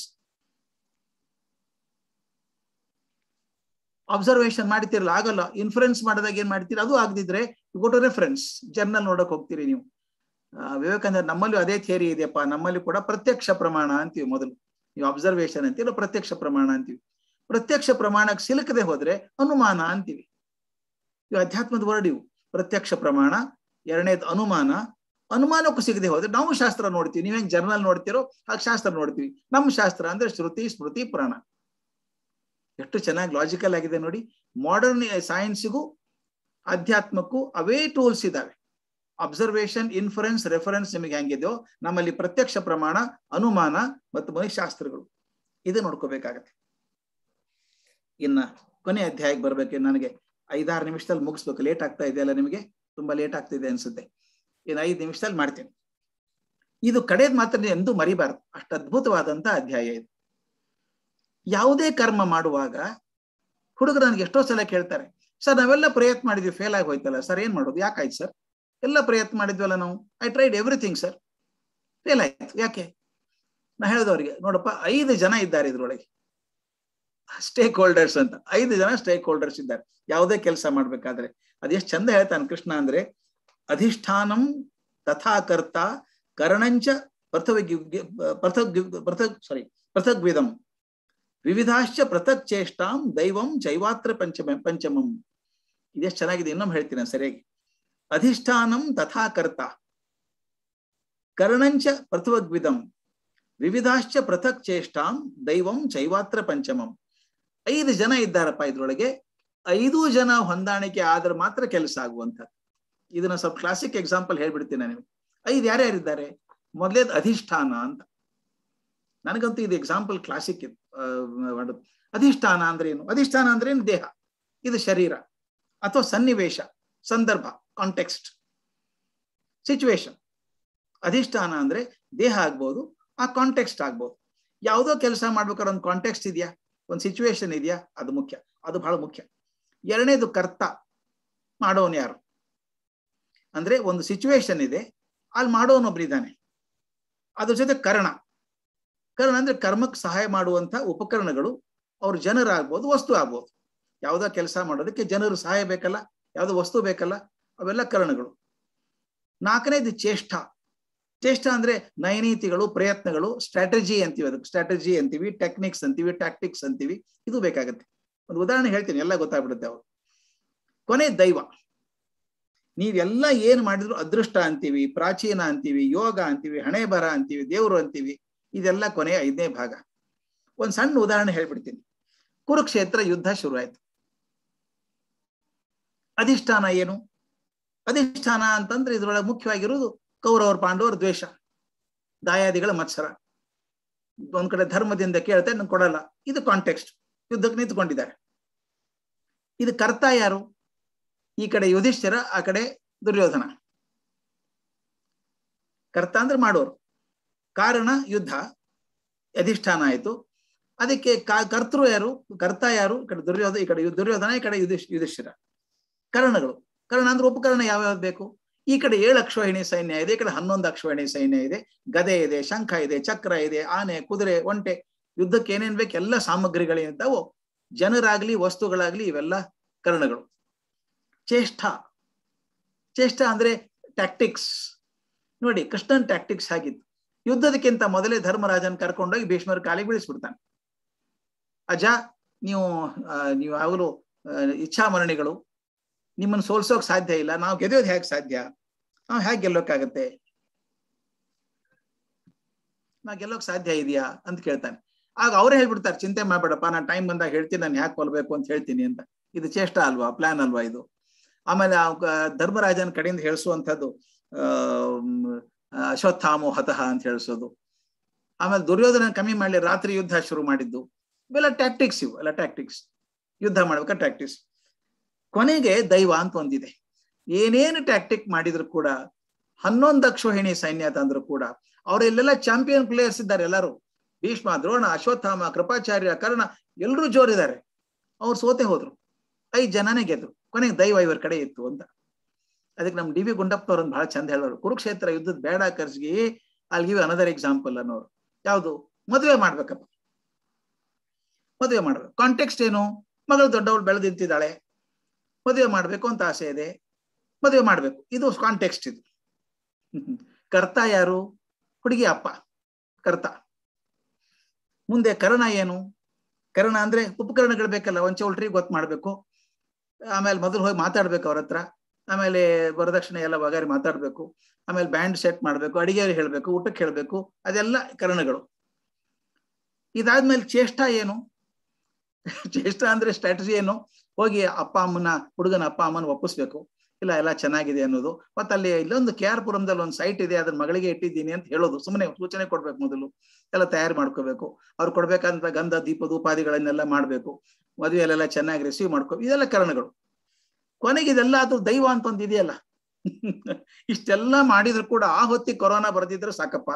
observation ಮಾಡ್ತಿರಲ್ಲ ಆಗಲ್ಲ ಇನ್ಫ್ಲುಯೆನ್ಸ್ ಮಾಡಿದಾಗ ಏನ್ ಮಾಡ್ತೀರಿ ಅದು ಆಗದಿದ್ರೆ ಗೋ ಟು ರೆಫರೆನ್ಸ್ ಜರ್ನಲ್ ನೋಡಕ್ ಹೋಗ್ತೀರಿ ನೀವು ವಿವೇಕಾನಂದ ನಮ್ಮಲ್ಲೂ ಅದೇ ಥಿಯರಿ ಇದೆಯಪ್ಪ ನಮ್ಮಲ್ಲಿ ಕೂಡ ಪ್ರತ್ಯಕ್ಷ ಪ್ರಮಾಣ ಅಂತೀವಿ ಮೊದಲು ನೀವು ಅಬ್ಸರ್ವೇಷನ್ ಅಂತೀವಿ ಪ್ರತ್ಯಕ್ಷ ಪ್ರಮಾಣ ಅಂತೀವಿ ಪ್ರತ್ಯಕ್ಷ ಪ್ರಮಾಣಕ್ಕೆ ಸಿಲುಕದೆ ಹೋದ್ರೆ ಅನುಮಾನ ಅಂತೀವಿ ಇವು ಅಧ್ಯಾತ್ಮದ ವರ್ಡ್ ಇವು ಪ್ರತ್ಯಕ್ಷ ಪ್ರಮಾಣ ಎರಡನೇದು ಅನುಮಾನ ಅನುಮಾನಕ್ಕೂ ಸಿಗದೆ ಹೋದ್ರೆ ನಾವು ಶಾಸ್ತ್ರ ನೋಡ್ತೀವಿ ನೀವ್ ಹೆಂಗ್ ಜರ್ನಲ್ ನೋಡ್ತೀರೋ ಹಾಗೆ ಶಾಸ್ತ್ರ ನೋಡ್ತೀವಿ ನಮ್ಮ ಶಾಸ್ತ್ರ ಅಂದ್ರೆ ಶ್ರುತಿ ಸ್ಮೃತಿ ಪುರಾಣ ಎಷ್ಟು ಚೆನ್ನಾಗಿ ಲಾಜಿಕಲ್ ಆಗಿದೆ ನೋಡಿ ಮಾಡರ್ನ್ ಸೈನ್ಸ್ಗೂ ಅಧ್ಯಾತ್ಮಕ್ಕೂ ಅವೇ ಟೂಲ್ಸ್ ಇದಾವೆ ಅಬ್ಸರ್ವೇಷನ್ ಇನ್ಫರೆನ್ಸ್ ರೆಫರೆನ್ಸ್ ನಿಮಗೆ ಹೆಂಗಿದೆಯೋ ನಮ್ಮಲ್ಲಿ ಪ್ರತ್ಯಕ್ಷ ಪ್ರಮಾಣ ಅನುಮಾನ ಮತ್ತು ಮನುಷ್ಯಾಸ್ತ್ರಗಳು ಇದು ನೋಡ್ಕೋಬೇಕಾಗತ್ತೆ ಇನ್ನ ಕೊನೆ ಅಧ್ಯಾಯಕ್ಕೆ ಬರ್ಬೇಕು ನನಗೆ ಐದಾರು ನಿಮಿಷದಲ್ಲಿ ಮುಗಿಸ್ಬೇಕು ಲೇಟ್ ಆಗ್ತಾ ಇದೆಯಲ್ಲ ನಿಮಗೆ ತುಂಬಾ ಲೇಟ್ ಆಗ್ತಿದೆ ಅನ್ಸುತ್ತೆ ಇನ್ನು ಐದು ನಿಮಿಷದಲ್ಲಿ ಮಾಡ್ತೇನೆ ಇದು ಕಡೆದ್ ಮಾತ್ರ ನೀವು ಎಂದೂ ಮರಿಬಾರ್ದು ಅಷ್ಟು ಅದ್ಭುತವಾದಂತ ಅಧ್ಯಾಯ ಇದು ಯಾವುದೇ ಕರ್ಮ ಮಾಡುವಾಗ ಹುಡುಗರು ನನಗೆ ಎಷ್ಟೋ ಸಲ ಕೇಳ್ತಾರೆ ಸರ್ ನಾವೆಲ್ಲ ಪ್ರಯತ್ನ ಮಾಡಿದ್ವಿ ಫೇಲ್ ಆಗಿ ಹೋಯ್ತಲ್ಲ ಸರ್ ಏನ್ ಮಾಡೋದು ಯಾಕಾಯ್ತು ಸರ್ ಎಲ್ಲ ಪ್ರಯತ್ನ ಮಾಡಿದ್ವಲ್ಲ ನಾವು I tried everything sir fail ಆಯ್ತು ಯಾಕೆ ನಾ ಹೇಳಿದವ್ರಿಗೆ ನೋಡಪ್ಪ ಐದು ಜನ ಇದ್ದಾರೆ ಇದ್ರೊಳಗೆ ಸ್ಟೇಕ್ ಹೋಲ್ಡರ್ಸ್ ಅಂತ ಐದು ಜನ ಸ್ಟೇಕ್ ಹೋಲ್ಡರ್ಸ್ ಇದ್ದಾರೆ ಯಾವುದೇ ಕೆಲಸ ಮಾಡ್ಬೇಕಾದ್ರೆ ಅದೆಷ್ಟು ಚಂದ ಹೇಳ್ತಾನೆ ಕೃಷ್ಣ ಅಂದ್ರೆ ಅಧಿಷ್ಠಾನಂ ತಥಾಕರ್ತ ಕರ್ಣಂಚ ಪೃಥಗ್ ಪೃಥಗ್ ಪೃಥಗ್ ಸಾರಿ ಪೃಥಗ್ವಿದಂ ವಿವಿಧಾಶ್ಚ ಪೃಥಕ್ ಚೇಷ್ಟಾಂ ದೈವಂ ಜೈವಾತ್ರ ಪಂಚಮ ಪಂಚಮಂ ಇದೆಷ್ಟು ಚೆನ್ನಾಗಿದೆ ಇನ್ನೊಮ್ಮೆ ಹೇಳ್ತೀನಿ ಸರಿಯಾಗಿ ಅಧಿಷ್ಠಾನಂ ತಥಾಕರ್ತ ಕರ್ಣಂಚ ಪೃಥಗ್ವಿದಂ ವಿವಿಧಾಶ್ಚ ಪೃಥಕ್ ಚೇಷ್ಟಾಂ ದೈವಂ ಜೈವಾತ್ರ ಪಂಚಮಂ ಐದು ಜನ ಇದ್ದಾರಪ್ಪ ಇದ್ರೊಳಗೆ ಐದು ಜನ ಹೊಂದಾಣಿಕೆ ಆದ್ರೆ ಮಾತ್ರ ಕೆಲಸ ಆಗುವಂತ ಇದನ್ನ ಸ್ವಲ್ಪ ಕ್ಲಾಸಿಕ್ ಎಕ್ಸಾಂಪಲ್ ಹೇಳ್ಬಿಡ್ತೀನಿ ನಾನು ಐದು ಯಾರ್ಯಾರಿದ್ದಾರೆ ಮೊದಲೇದು ಅಧಿಷ್ಠಾನ ಅಂತ ನನಗಂತೂ ಇದು ಎಕ್ಸಾಂಪಲ್ ಕ್ಲಾಸಿಕ್ ಮಾಡೋದು ಅಧಿಷ್ಠಾನ ಅಂದ್ರೆ ಏನು ಅಧಿಷ್ಠಾನ ಅಂದ್ರೆ ಏನು ದೇಹ ಇದು ಶರೀರ ಅಥವಾ ಸನ್ನಿವೇಶ ಸಂದರ್ಭ ಕಾಂಟೆಕ್ಸ್ಟ್ ಸಿಚುವೇಶನ್ ಅಧಿಷ್ಠಾನ ಅಂದ್ರೆ ದೇಹ ಆಗ್ಬೋದು ಆ ಕಾಂಟೆಕ್ಸ್ಟ್ ಆಗ್ಬೋದು ಯಾವುದೋ ಕೆಲಸ ಮಾಡ್ಬೇಕಾದ್ರೆ ಒಂದು ಕಾಂಟೆಕ್ಸ್ಟ್ ಇದೆಯಾ ಒಂದು ಸಿಚುವೇಶನ್ ಇದೆಯಾ ಅದು ಮುಖ್ಯ ಅದು ಬಹಳ ಮುಖ್ಯ ಎರಡನೇದು ಕರ್ತ ಮಾಡೋನು ಯಾರು ಅಂದ್ರೆ ಒಂದು ಸಿಚುವೇಶನ್ ಇದೆ ಅಲ್ಲಿ ಮಾಡೋನೊಬ್ರು ಇದ್ದಾನೆ ಅದ್ರ ಜೊತೆ ಕರ್ಣ ಕರ್ಣ ಅಂದ್ರೆ ಕರ್ಮಕ್ಕೆ ಸಹಾಯ ಮಾಡುವಂತ ಉಪಕರಣಗಳು ಅವ್ರ ಜನರಾಗ್ಬೋದು ವಸ್ತು ಆಗ್ಬೋದು ಯಾವುದೋ ಕೆಲಸ ಮಾಡೋದಕ್ಕೆ ಜನರು ಸಹಾಯ ಬೇಕಲ್ಲ ಯಾವುದೋ ವಸ್ತು ಬೇಕಲ್ಲ ಅವೆಲ್ಲ ಕರ್ಣಗಳು ನಾಲ್ಕನೇದು ಚೇಷ್ಟ ಚೇಷ್ಟ ಅಂದ್ರೆ ನೈನೀತಿಗಳು ಪ್ರಯತ್ನಗಳು ಸ್ಟ್ರಾಟಜಿ ಅಂತೀವಿ ಅದಕ್ಕೆ ಸ್ಟ್ರಾಟಜಿ ಅಂತೀವಿ ಟೆಕ್ನಿಕ್ಸ್ ಅಂತೀವಿ ಟ್ಯಾಕ್ಟಿಕ್ಸ್ ಅಂತೀವಿ ಇದು ಬೇಕಾಗತ್ತೆ ಒಂದು ಉದಾಹರಣೆ ಹೇಳ್ತೀನಿ ಎಲ್ಲ ಗೊತ್ತಾಗ್ಬಿಡುತ್ತೆ ಅವ್ರು ಕೊನೆ ದೈವ ನೀವೆಲ್ಲ ಏನ್ ಮಾಡಿದ್ರು ಅದೃಷ್ಟ ಅಂತೀವಿ ಪ್ರಾಚೀನ ಅಂತೀವಿ ಯೋಗ ಅಂತೀವಿ ಹಣೆ ಬರ ಅಂತೀವಿ ದೇವರು ಅಂತೀವಿ ಇದೆಲ್ಲ ಕೊನೆ ಐದನೇ ಭಾಗ ಒಂದ್ ಸಣ್ಣ ಉದಾಹರಣೆ ಹೇಳ್ಬಿಡ್ತೀನಿ ಕುರುಕ್ಷೇತ್ರ ಯುದ್ಧ ಶುರು ಆಯ್ತು ಅಧಿಷ್ಠಾನ ಏನು ಅಧಿಷ್ಠಾನ ಅಂತಂದ್ರೆ ಇದ್ರೊಳಗೆ ಮುಖ್ಯವಾಗಿರೋದು ಕೌರವರ ಪಾಂಡವರ ದ್ವೇಷ ದಾಯಾದಿಗಳ ಮತ್ಸರ ಒಂದ್ ಕಡೆ ಧರ್ಮದಿಂದ ಕೇಳ್ತೆ ನನ್ ಕೊಡಲ್ಲ ಇದು ಕಾಂಟೆಕ್ಸ್ಟ್ ಯುದ್ಧಕ್ಕೆ ನಿಂತ್ಕೊಂಡಿದ್ದಾರೆ ಇದು ಕರ್ತ ಯಾರು ಈ ಕಡೆ ಯುಧಿಷ್ಠಿರ ಆ ಕಡೆ ದುರ್ಯೋಧನ ಕರ್ತ ಅಂದ್ರೆ ಮಾಡೋರು ಕಾರಣ ಯುದ್ಧ ಅಧಿಷ್ಠಾನ ಆಯ್ತು ಅದಕ್ಕೆ ಕಾ- ಕರ್ತೃ ಯಾರು ಕರ್ತ ಯಾರು ಈ ಕಡೆ ದುರ್ಯೋಧನ ಈ ಕಡೆ ಯು- ದುರ್ಯೋಧನ ಈ ಕಡೆ ಯುಧಿಷ್ ಯುಧಿಷ್ಠಿರ ಕರ್ಣಗಳು ಕರ್ಣ ಅಂದ್ರೆ ಉಪಕರಣ ಯಾವ್ಯಾವ್ದು ಬೇಕು ಈ ಕಡೆ ಏಳು ಅಕ್ಷೋಹಿಣಿ ಸೈನ್ಯ ಇದೆ ಈ ಕಡೆ ಹನ್ನೊಂದು ಅಕ್ಷೋಹಿಣಿ ಸೈನ್ಯ ಇದೆ ಗದೆ ಇದೆ ಶಂಖ ಇದೆ ಚಕ್ರ ಇದೆ ಆನೆ ಕುದುರೆ ಒಂಟೆ ಯುದ್ಧಕ್ಕೆ ಏನೇನ್ ಬೇಕು ಎಲ್ಲ ಸಾಮಗ್ರಿಗಳೇನಿದ್ದಾವೋ ಜನರಾಗ್ಲಿ ವಸ್ತುಗಳಾಗ್ಲಿ ಇವೆಲ್ಲ ಕರ್ಣಗಳು ಚೇಷ್ಟ ಚೇಷ್ಟ ಅಂದ್ರೆ ಟ್ಯಾಕ್ಟಿಕ್ಸ್ ನೋಡಿ ಕೃಷ್ಣನ್ ಟ್ಯಾಕ್ಟಿಕ್ಸ್ ಆಗಿತ್ತು ಯುದ್ಧದಕ್ಕಿಂತ ಮೊದಲೇ ಧರ್ಮರಾಜನ್ ಕರ್ಕೊಂಡೋಗಿ ಭೀಷ್ಮರ ಕಾಲಿಗೆ ಬೀಳಿಸ್ಬಿಡ್ತಾನೆ ಅಜ ನೀವು ಆ, ನೀವು ಯಾವಾಗಲೂ ಇಚ್ಛಾಮರಣಿಗಳು ನಿಮ್ಮನ್ನು ಸೋಲ್ಸೋಕ್ ಸಾಧ್ಯ ಇಲ್ಲ ನಾವು ಗೆದೋದು ಹೇಗೆ ಸಾಧ್ಯ ನಾವು ಹೇಗೆ ಗೆಲ್ಲೋಕ್ಕಾಗತ್ತೆ ನಾ ಗೆಲ್ಲೋಕ್ ಸಾಧ್ಯ ಇದೆಯಾ ಅಂತ ಕೇಳ್ತಾನೆ ಆಗ ಅವರೇ ಹೇಳ್ಬಿಡ್ತಾರೆ ಚಿಂತೆ ಮಾಡ್ಬೇಡಪ್ಪ ನಾನು ಟೈಮ್ ಬಂದಾಗ ಹೇಳ್ತೀನಿ ನಾನು ಯಾಕೆ ಕೊಲ್ಬೇಕು ಅಂತ ಹೇಳ್ತೀನಿ ಅಂತ ಇದು ಚೇಷ್ಟ ಅಲ್ವಾ ಪ್ಲಾನ್ ಅಲ್ವಾ ಇದು ಆಮೇಲೆ ಆ ಕ- ಧರ್ಮರಾಜನ ಕಡೆಯಿಂದ ಹೇಳಿಸುವಂಥದ್ದು ಅಶ್ವತ್ಥಾಮೋ ಹತಃ ಅಂತ ಹೇಳಿಸೋದು ಆಮೇಲೆ ದುರ್ಯೋಧನ ಕಮ್ಮಿ ಮಾಡಲಿ ರಾತ್ರಿ ಯುದ್ಧ ಶುರು ಮಾಡಿದ್ದು ಇವೆಲ್ಲ ಟ್ಯಾಕ್ಟಿಕ್ಸ್ ಇವು ಎಲ್ಲ ಟ್ಯಾಕ್ಟಿಕ್ಸ್ ಯುದ್ಧ ಮಾಡ್ಬೇಕಾ ಟ್ಯಾಕ್ಟಿಕ್ಸ್ ಕೊನೆಗೆ ದೈವ ಅಂತ ಒಂದಿದೆ ಏನೇನು ಟ್ಯಾಕ್ಟಿಕ್ ಮಾಡಿದ್ರು ಕೂಡ ಹನ್ನೊಂದು ಅಕ್ಷೋಹಿಣಿ ಸೈನ್ಯ ತಂದ್ರು ಕೂಡ ಅವರೆಲ್ಲೆಲ್ಲ ಚಾಂಪಿಯನ್ ಪ್ಲೇಯರ್ಸ್ ಇದ್ದಾರೆ ಎಲ್ಲರೂ ಭೀಷ್ಮ ದ್ರೋಣ ಅಶ್ವತ್ಥಾಮ ಕೃಪಾಚಾರ್ಯ ಕರ್ಣ ಎಲ್ಲರೂ ಜೋರಿದ್ದಾರೆ ಅವ್ರು ಸೋತೆ ಹೋದ್ರು ಐದ್ ಜನನೇ ಗೆದ್ರು ಕೊನೆಗೆ ದೈವ ಇವ್ರ ಕಡೆ ಇತ್ತು ಅಂತ ಅದಕ್ಕೆ ನಮ್ ಡಿ ವಿ ಗುಂಡಪ್ಪನವ್ರು ಒಂದು ಬಹಳ ಚಂದ ಹೇಳೋರು ಕುರುಕ್ಷೇತ್ರ ಯುದ್ಧದ ಬೇಡ ಕರ್ಸ್ಗಿ ಅಲ್ಲಿ ಗಿವ್ ಅನದರ್ ಎಕ್ಸಾಂಪಲ್ ಅನ್ನೋರು ಯಾವುದು ಮದುವೆ ಮಾಡ್ಬೇಕಪ್ಪ ಮದುವೆ ಮಾಡ್ಬೇಕು ಕಾಂಟೆಕ್ಸ್ಟ್ ಏನು ಮಗಳು ದೊಡ್ಡವಳು ಬೆಳೆದಿಂತಿದ್ದಾಳೆ ಮದುವೆ ಮಾಡ್ಬೇಕು ಅಂತ ಆಸೆ ಇದೆ ಮದುವೆ ಮಾಡ್ಬೇಕು ಇದು ಕಾಂಟೆಕ್ಸ್ಟ್ ಇದು ಕರ್ತ ಯಾರು ಹುಡುಗಿ ಅಪ್ಪ ಕರ್ತ ಮುಂದೆ ಕರ್ಣ ಏನು ಕರ್ಣ ಅಂದ್ರೆ ಉಪಕರಣಗಳು ಬೇಕಲ್ಲ ಒಂಚೆ ಉಲ್ಟ್ರಿ ಗೊತ್ತು ಮಾಡ್ಬೇಕು ಆಮೇಲೆ ಮೊದಲು ಹೋಗಿ ಮಾತಾಡ್ಬೇಕು ಅವ್ರ ಹತ್ರ ಆಮೇಲೆ ವರದಕ್ಷಿಣೆ ಎಲ್ಲ ಬಗಾರಿ ಮಾತಾಡ್ಬೇಕು ಆಮೇಲೆ ಬ್ಯಾಂಡ್ ಸೆಟ್ ಮಾಡ್ಬೇಕು ಅಡಿಗೆ ಹೇಳ್ಬೇಕು ಊಟಕ್ಕೆ ಹೇಳ್ಬೇಕು ಅದೆಲ್ಲ ಕರ್ಣಗಳು ಇದಾದ್ಮೇಲೆ ಚೇಷ್ಟ ಏನು ಚೇಷ್ಟ ಅಂದ್ರೆ ಸ್ಟ್ರಾಟಜಿ ಏನು ಹೋಗಿ ಅಪ್ಪ ಅಮ್ಮನ ಹುಡುಗನ ಅಪ್ಪ ಅಮ್ಮನ ಒಪ್ಪಿಸ್ಬೇಕು ಇಲ್ಲ ಎಲ್ಲ ಚೆನ್ನಾಗಿದೆ ಅನ್ನೋದು ಮತ್ತೆ ಅಲ್ಲಿ ಇಲ್ಲೊಂದು ಕೆ ಆರ್ ಪುರಂದಲ್ಲಿ ಒಂದು ಸೈಟ್ ಇದೆ ಅದನ್ನ ಮಗಳಿಗೆ ಇಟ್ಟಿದ್ದೀನಿ ಅಂತ ಹೇಳೋದು ಸುಮ್ಮನೆ ಸೂಚನೆ ಕೊಡ್ಬೇಕು ಮೊದಲು ಎಲ್ಲ ತಯಾರು ಮಾಡ್ಕೋಬೇಕು ಅವ್ರು ಕೊಡ್ಬೇಕಂತ ಗಂಧ ದೀಪ ಧೂಪಾದಿಗಳನ್ನೆಲ್ಲ ಮಾಡ್ಬೇಕು ಮದುವೆಯಲ್ಲೆಲ್ಲ ಚೆನ್ನಾಗಿ ರಿಸೀವ್ ಮಾಡ್ಕೋ ಇದೆಲ್ಲ ಕಾರಣಗಳು ಕೊನೆಗೆ ಇದೆಲ್ಲ ಅದು ದೈವ ಅಂತ ಒಂದು ಇದೆಯಲ್ಲ ಇಷ್ಟೆಲ್ಲ ಮಾಡಿದ್ರು ಕೂಡ ಆ ಹೊತ್ತಿ ಕೊರೋನಾ ಬರೆದಿದ್ರೆ ಸಾಕಪ್ಪ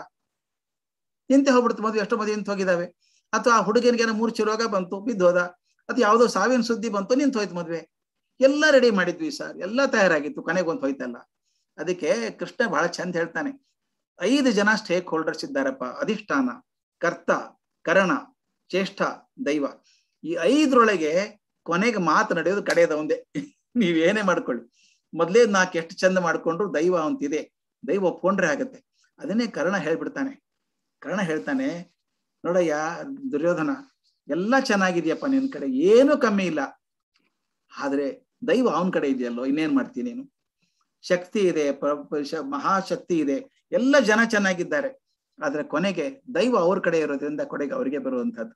ನಿಂತೆ ಹೋಗ್ಬಿಡ್ತು ಮದುವೆ ಎಷ್ಟೋ ಮದುವೆ ನಿಂತು ಹೋಗಿದಾವೆ ಅಥವಾ ಆ ಹುಡುಗನಿಗೆ ಮೂರ್ಛೆ ರೋಗ ಬಂತು ಬಿದ್ದೋದ ಅಥವಾ ಯಾವುದೋ ಸಾವಿನ ಸುದ್ದಿ ಬಂತು ನಿಂತು ಹೋಯ್ತು ಮದ್ವೆ ಎಲ್ಲ ರೆಡಿ ಮಾಡಿದ್ವಿ ಸರ್ ಎಲ್ಲ ತಯಾರಾಗಿತ್ತು ಕೊನೆಗೆ ಒಂದು ಹೋಯ್ತಲ್ಲ ಅದಕ್ಕೆ ಕೃಷ್ಣ ಬಹಳ ಚಂದ ಹೇಳ್ತಾನೆ ಐದು ಜನ ಸ್ಟೇಕ್ ಹೋಲ್ಡರ್ಸ್ ಇದ್ದಾರಪ್ಪ ಅಧಿಷ್ಠಾನ ಕರ್ತ ಕರಣ ಚೇಷ್ಟ ದೈವ ಈ ಐದರೊಳಗೆ ಕೊನೆಗೆ ಮಾತು ನಡೆಯೋದು ಕಡೆಯದ ಒಂದೇ ನೀವೇನೇ ಮಾಡ್ಕೊಳ್ಳಿ ಮೊದ್ಲೇ ನಾಲ್ಕು ಎಷ್ಟು ಚಂದ ಮಾಡ್ಕೊಂಡ್ರು ದೈವ ಅಂತಿದೆ ದೈವ ಒಪ್ಕೊಂಡ್ರೆ ಆಗತ್ತೆ ಅದನ್ನೇ ಕರ್ಣ ಹೇಳ್ಬಿಡ್ತಾನೆ ಕರ್ಣ ಹೇಳ್ತಾನೆ ನೋಡಯ್ಯ ದುರ್ಯೋಧನ ಎಲ್ಲ ಚೆನ್ನಾಗಿದ್ಯಪ್ಪ ನಿನ್ ಕಡೆ ಏನೂ ಕಮ್ಮಿ ಇಲ್ಲ ಆದ್ರೆ ದೈವ ಅವನ ಕಡೆ ಇದೆಯಲ್ಲೋ ಇನ್ನೇನ್ ಮಾಡ್ತೀನಿ ನೀನು ಶಕ್ತಿ ಇದೆ ಮಹಾಶಕ್ತಿ ಇದೆ ಎಲ್ಲ ಜನ ಚೆನ್ನಾಗಿದ್ದಾರೆ ಆದ್ರೆ ಕೊನೆಗೆ ದೈವ ಅವ್ರ ಕಡೆ ಇರೋದ್ರಿಂದ ಕೊನೆಗೆ ಅವರಿಗೆ ಬರುವಂತಹದ್ದು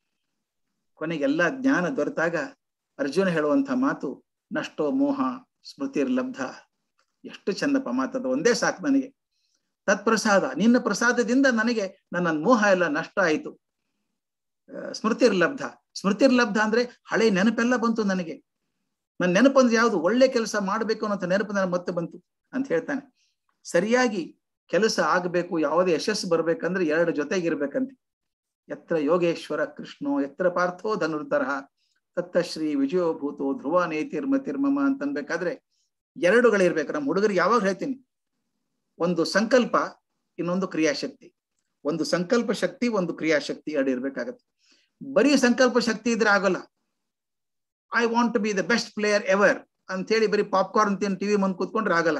ಕೊನೆಗೆ ಎಲ್ಲ ಜ್ಞಾನ ದೊರೆತಾಗ ಅರ್ಜುನ ಹೇಳುವಂತ ಮಾತು ನಷ್ಟೋ ಮೋಹ ಸ್ಮೃತಿರ್ ಲಬ್ಧ ಎಷ್ಟು ಚಂದಪ್ಪ ಮಾತದ ಒಂದೇ ಸಾಕು ನನಗೆ ತತ್ಪ್ರಸಾದ ನಿನ್ನ ಪ್ರಸಾದದಿಂದ ನನಗೆ ನನ್ನ ಮೋಹ ಎಲ್ಲ ನಷ್ಟ ಆಯಿತು ಸ್ಮೃತಿರ್ ಲಬ್ಧ ಸ್ಮೃತಿರ್ ಲಬ್ಧ ಅಂದ್ರೆ ಹಳೆ ನೆನಪೆಲ್ಲ ಬಂತು ನನಗೆ ನನ್ನ ನೆನಪಂದ್ರೆ ಯಾವುದು ಒಳ್ಳೆ ಕೆಲಸ ಮಾಡಬೇಕು ಅನ್ನೋ ನೆನಪು ನನಗೆ ಮತ್ತೆ ಬಂತು ಅಂತ ಹೇಳ್ತಾನೆ ಸರಿಯಾಗಿ ಕೆಲಸ ಆಗಬೇಕು ಯಾವುದೇ ಯಶಸ್ಸು ಬರ್ಬೇಕಂದ್ರೆ ಎರಡು ಜೊತೆಗಿರ್ಬೇಕಂತೆ ಎತ್ರ ಯೋಗೇಶ್ವರ ಕೃಷ್ಣೋ ಎತ್ರ ಪಾರ್ಥೋ ಧನುರ್ಧರ ತತ್ತ ಶ್ರೀ ವಿಜಯೋ ಭೂತೋ ಧ್ರುವ ನೇತಿರ್ಮತಿರ್ಮಮ ಅಂತ ಅನ್ಬೇಕಾದ್ರೆ ಎರಡುಗಳಿರ್ಬೇಕು ನಮ್ಮ ಹುಡುಗರಿಗೆ ಯಾವಾಗ ಹೇಳ್ತೀನಿ ಒಂದು ಸಂಕಲ್ಪ ಇನ್ನೊಂದು ಕ್ರಿಯಾಶಕ್ತಿ ಒಂದು ಸಂಕಲ್ಪ ಶಕ್ತಿ ಒಂದು ಕ್ರಿಯಾಶಕ್ತಿ ಎರಡು ಇರ್ಬೇಕಾಗತ್ತೆ ಬರೀ ಸಂಕಲ್ಪ ಶಕ್ತಿ ಇದ್ರೆ ಆಗೋಲ್ಲ I want to be the best player ever ಅಂತ ಹೇಳಿ ಬರೀ ಪಾಪ್ಕಾರ್ನ್ ತಿನ್ ಟಿವಿ ಮುಂದೆ ಕೂತ್ಕೊಂಡ್ರೆ ಆಗಲ್ಲ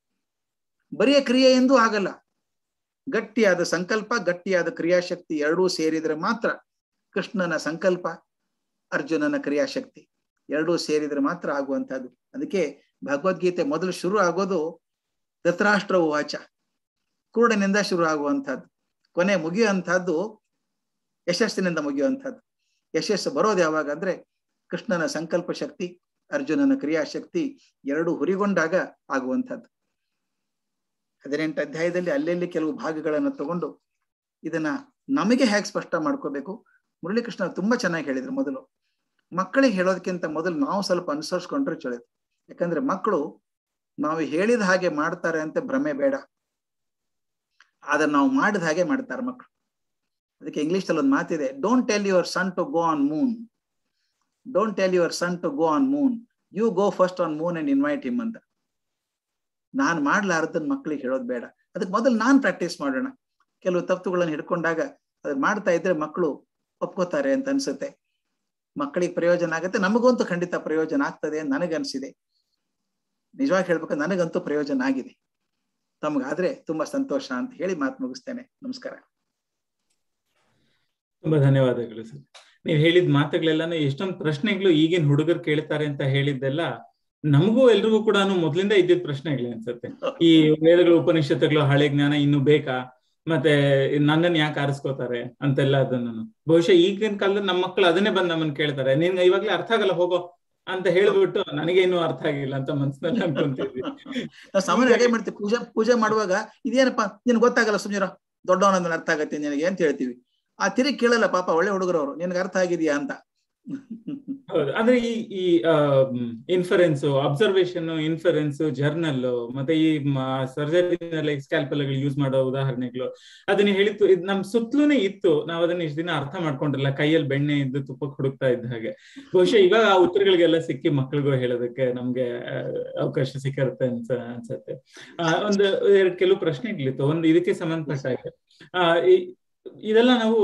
ಬರೀ ಕ್ರಿಯೆ ಎಂದು ಆಗಲ್ಲ ಗಟ್ಟಿಯಾದ ಸಂಕಲ್ಪ ಗಟ್ಟಿಯಾದ ಕ್ರಿಯಾಶಕ್ತಿ ಎರಡೂ ಸೇರಿದ್ರೆ ಮಾತ್ರ ಕೃಷ್ಣನ ಸಂಕಲ್ಪ ಅರ್ಜುನನ ಕ್ರಿಯಾಶಕ್ತಿ ಎರಡೂ ಸೇರಿದ್ರೆ ಮಾತ್ರ ಆಗುವಂತಹದ್ದು ಅದಕ್ಕೆ ಭಗವದ್ಗೀತೆ ಮೊದಲು ಶುರು ಆಗೋದು ಧೃತರಾಷ್ಟ್ರ ವಾಚ ಕುರುಡನಿಂದ ಶುರು ಆಗುವಂತಹದ್ದು ಕೊನೆ ಮುಗಿಯುವಂತಹದ್ದು ಯಶಸ್ಸಿನಿಂದ ಮುಗಿಯುವಂತಹದ್ದು ಯಶಸ್ಸು ಬರೋದು ಯಾವಾಗ ಅಂದ್ರೆ ಕೃಷ್ಣನ ಸಂಕಲ್ಪ ಶಕ್ತಿ ಅರ್ಜುನನ ಕ್ರಿಯಾಶಕ್ತಿ ಎರಡು ಹುರಿಗೊಂಡಾಗ ಆಗುವಂಥದ್ದು ಹದಿನೆಂಟು ಅಧ್ಯಾಯದಲ್ಲಿ ಅಲ್ಲೆಲ್ಲಿ ಕೆಲವು ಭಾಗಗಳನ್ನು ತಗೊಂಡು ಇದನ್ನ ನಮಗೆ ಹೇಗೆ ಸ್ಪಷ್ಟ ಮಾಡ್ಕೋಬೇಕು ಮುರಳೀಕೃಷ್ಣ ತುಂಬಾ ಚೆನ್ನಾಗಿ ಹೇಳಿದ್ರು ಮೊದಲು ಮಕ್ಕಳಿಗೆ ಹೇಳೋದಕ್ಕಿಂತ ಮೊದಲು ನಾವು ಸ್ವಲ್ಪ ಅನುಸರಿಸ್ಕೊಂಡ್ರೆ ಚೊಳ್ಳೆ ಯಾಕಂದ್ರೆ ಮಕ್ಕಳು ನಾವು ಹೇಳಿದ ಹಾಗೆ ಮಾಡ್ತಾರೆ ಅಂತ ಭ್ರಮೆ ಬೇಡ ಆದ್ರೆ ನಾವು ಮಾಡಿದ ಹಾಗೆ ಮಾಡ್ತಾರೆ ಮಕ್ಕಳು ಅದಕ್ಕೆ ಇಂಗ್ಲಿಷ್ ಅಲ್ಲಿ ಒಂದು ಮಾತಿದೆ don't tell your son to go on moon don't tell your son to go on moon you go first on moon and invite him ಅಂತ ನಾನ್ ಮಾಡ್ಲಾರ್ದನ್ ಮಕ್ಕಳಿಗೆ ಹೇಳೋದು ಬೇಡ ಅದಕ್ಕೆ ಮೊದಲು ನಾನ್ ಪ್ರಾಕ್ಟೀಸ್ ಮಾಡೋಣ ಕೆಲವು ತಪ್ಪುಗಳನ್ನು ಹಿಡ್ಕೊಂಡಾಗ ಅದ್ ಮಾಡ್ತಾ ಇದ್ರೆ ಮಕ್ಕಳು ಒಪ್ಕೋತಾರೆ ಅಂತ ಅನ್ಸುತ್ತೆ ಮಕ್ಕಳಿಗೆ ಪ್ರಯೋಜನ ಆಗುತ್ತೆ ನಮಗಂತೂ ಖಂಡಿತ ಪ್ರಯೋಜನ ಆಗ್ತದೆ ಅಂತ ನನಗನ್ಸಿದೆ ನಿಜವಾಗಿ ಹೇಳ್ಬೇಕು ನನಗಂತೂ ಪ್ರಯೋಜನ ಆಗಿದೆ ತಮಗಾದ್ರೆ ತುಂಬಾ ಸಂತೋಷ ಅಂತ ಹೇಳಿ ಮಾತು ಮುಗಿಸ್ತೇನೆ ನಮಸ್ಕಾರ ತುಂಬಾ ಧನ್ಯವಾದಗಳು ಸರ್ ನೀವು ಹೇಳಿದ ಮಾತುಗಳೆಲ್ಲಾನು ಎಷ್ಟೊಂದು ಪ್ರಶ್ನೆಗಳು ಈಗಿನ ಹುಡುಗರು ಕೇಳ್ತಾರೆ ಅಂತ ಹೇಳಿದ್ದೆಲ್ಲ ನಮಗೂ ಎಲ್ರಿಗೂ ಕೂಡ ಮೊದ್ಲಿಂದ ಇದ್ದಿದ್ ಪ್ರಶ್ನೆಗಳೇ ಅನ್ಸುತ್ತೆ ಈ ವೇದಗಳು ಉಪನಿಷತ್ತುಗಳು ಹಳೆ ಜ್ಞಾನ ಇನ್ನು ಬೇಕಾ ಮತ್ತೆ ನನ್ನನ್ನು ಯಾಕೆ ಆರಿಸ್ಕೋತಾರೆ ಅಂತೆಲ್ಲ ಅದನ್ನು ಬಹುಶಃ ಈಗಿನ ಕಾಲದಲ್ಲಿ ನಮ್ಮ ಮಕ್ಕಳು ಅದನ್ನೇ ಬಂದು ನಮ್ಮನ್ನ ಕೇಳ್ತಾರೆ ನಿನ್ಗೆ ಇವಾಗ್ಲೇ ಅರ್ಥ ಆಗಲ್ಲ ಹೋಗೋ ಅಂತ ಹೇಳ್ಬಿಟ್ಟು ನನಗೆ ಇನ್ನೂ ಅರ್ಥ ಆಗಿಲ್ಲ ಅಂತ ಮನ್ಸಿನಲ್ಲಿ ಅನ್ಕೊಂತಿದ್ವಿ ನಾವು ಸಾಮಾನ್ಯ ಹಾಗೆ ಮಾಡ್ತೀವಿ ಪೂಜೆ ಪೂಜೆ ಮಾಡುವಾಗ ಇದೇನಪ್ಪ ನಿನ್ ಗೊತ್ತಾಗಲ್ಲ ಸುಮ್ನಿರ ದೊಡ್ಡವನಂದ್ರೆ ಅರ್ಥ ಆಗತ್ತೆ ನಿನಗೆ ಅಂತ ಹೇಳ್ತೀವಿ ಆ ತಿರುಗಿ ಕೇಳಲ್ಲ ಪಾಪ ಒಳ್ಳೆ ಹುಡುಗರವರು ನಿನ್ಗೆ ಅರ್ಥ ಆಗಿದೆಯಾ ಅಂತ ಹೌದು ಅಂದ್ರೆ ಈ ಈ ಇನ್ಫರೆನ್ಸ್ ಅಬ್ಸರ್ವೇಷನ್ ಇನ್ಫರೆನ್ಸ್ ಜರ್ನಲ್ ಮತ್ತೆ ಈ ಸರ್ಜರಿನಲ್ಲಿ ಸ್ಕ್ಯಾಲ್ಪಲ್ ಯೂಸ್ ಮಾಡೋ ಉದಾಹರಣೆಗಳು ಅದನ್ನ ಹೇಳಿತ್ತು ಇದು ನಮ್ ಸುತ್ತಲೂನೇ ಇತ್ತು ನಾವ್ ಅದನ್ನ ಇಷ್ಟ ದಿನ ಅರ್ಥ ಮಾಡ್ಕೊಂಡಿರಲ್ಲ ಕೈಯಲ್ಲಿ ಬೆಣ್ಣೆ ಇದ್ದು ತುಪ್ಪಕ್ಕೆ ಹುಡುಕ್ತಾ ಇದ್ದ ಹಾಗೆ ಬಹುಶಃ ಇವಾಗ ಆ ಉತ್ತರಗಳಿಗೆಲ್ಲ ಸಿಕ್ಕಿ ಮಕ್ಳಿಗೂ ಹೇಳೋದಕ್ಕೆ ನಮ್ಗೆ ಅವಕಾಶ ಸಿಕ್ಕಿರುತ್ತೆ ಅನ್ಸ ಅನ್ಸತ್ತೆ ಆ ಒಂದು ಎರಡು ಕೆಲವು ಪ್ರಶ್ನೆಗಳಿತ್ತು ಒಂದು ಇದಕ್ಕೆ ಸಂಬಂಧಪಟ್ಟ ಹಾಗೆ ಆ ಇದೆಲ್ಲ ನಾವು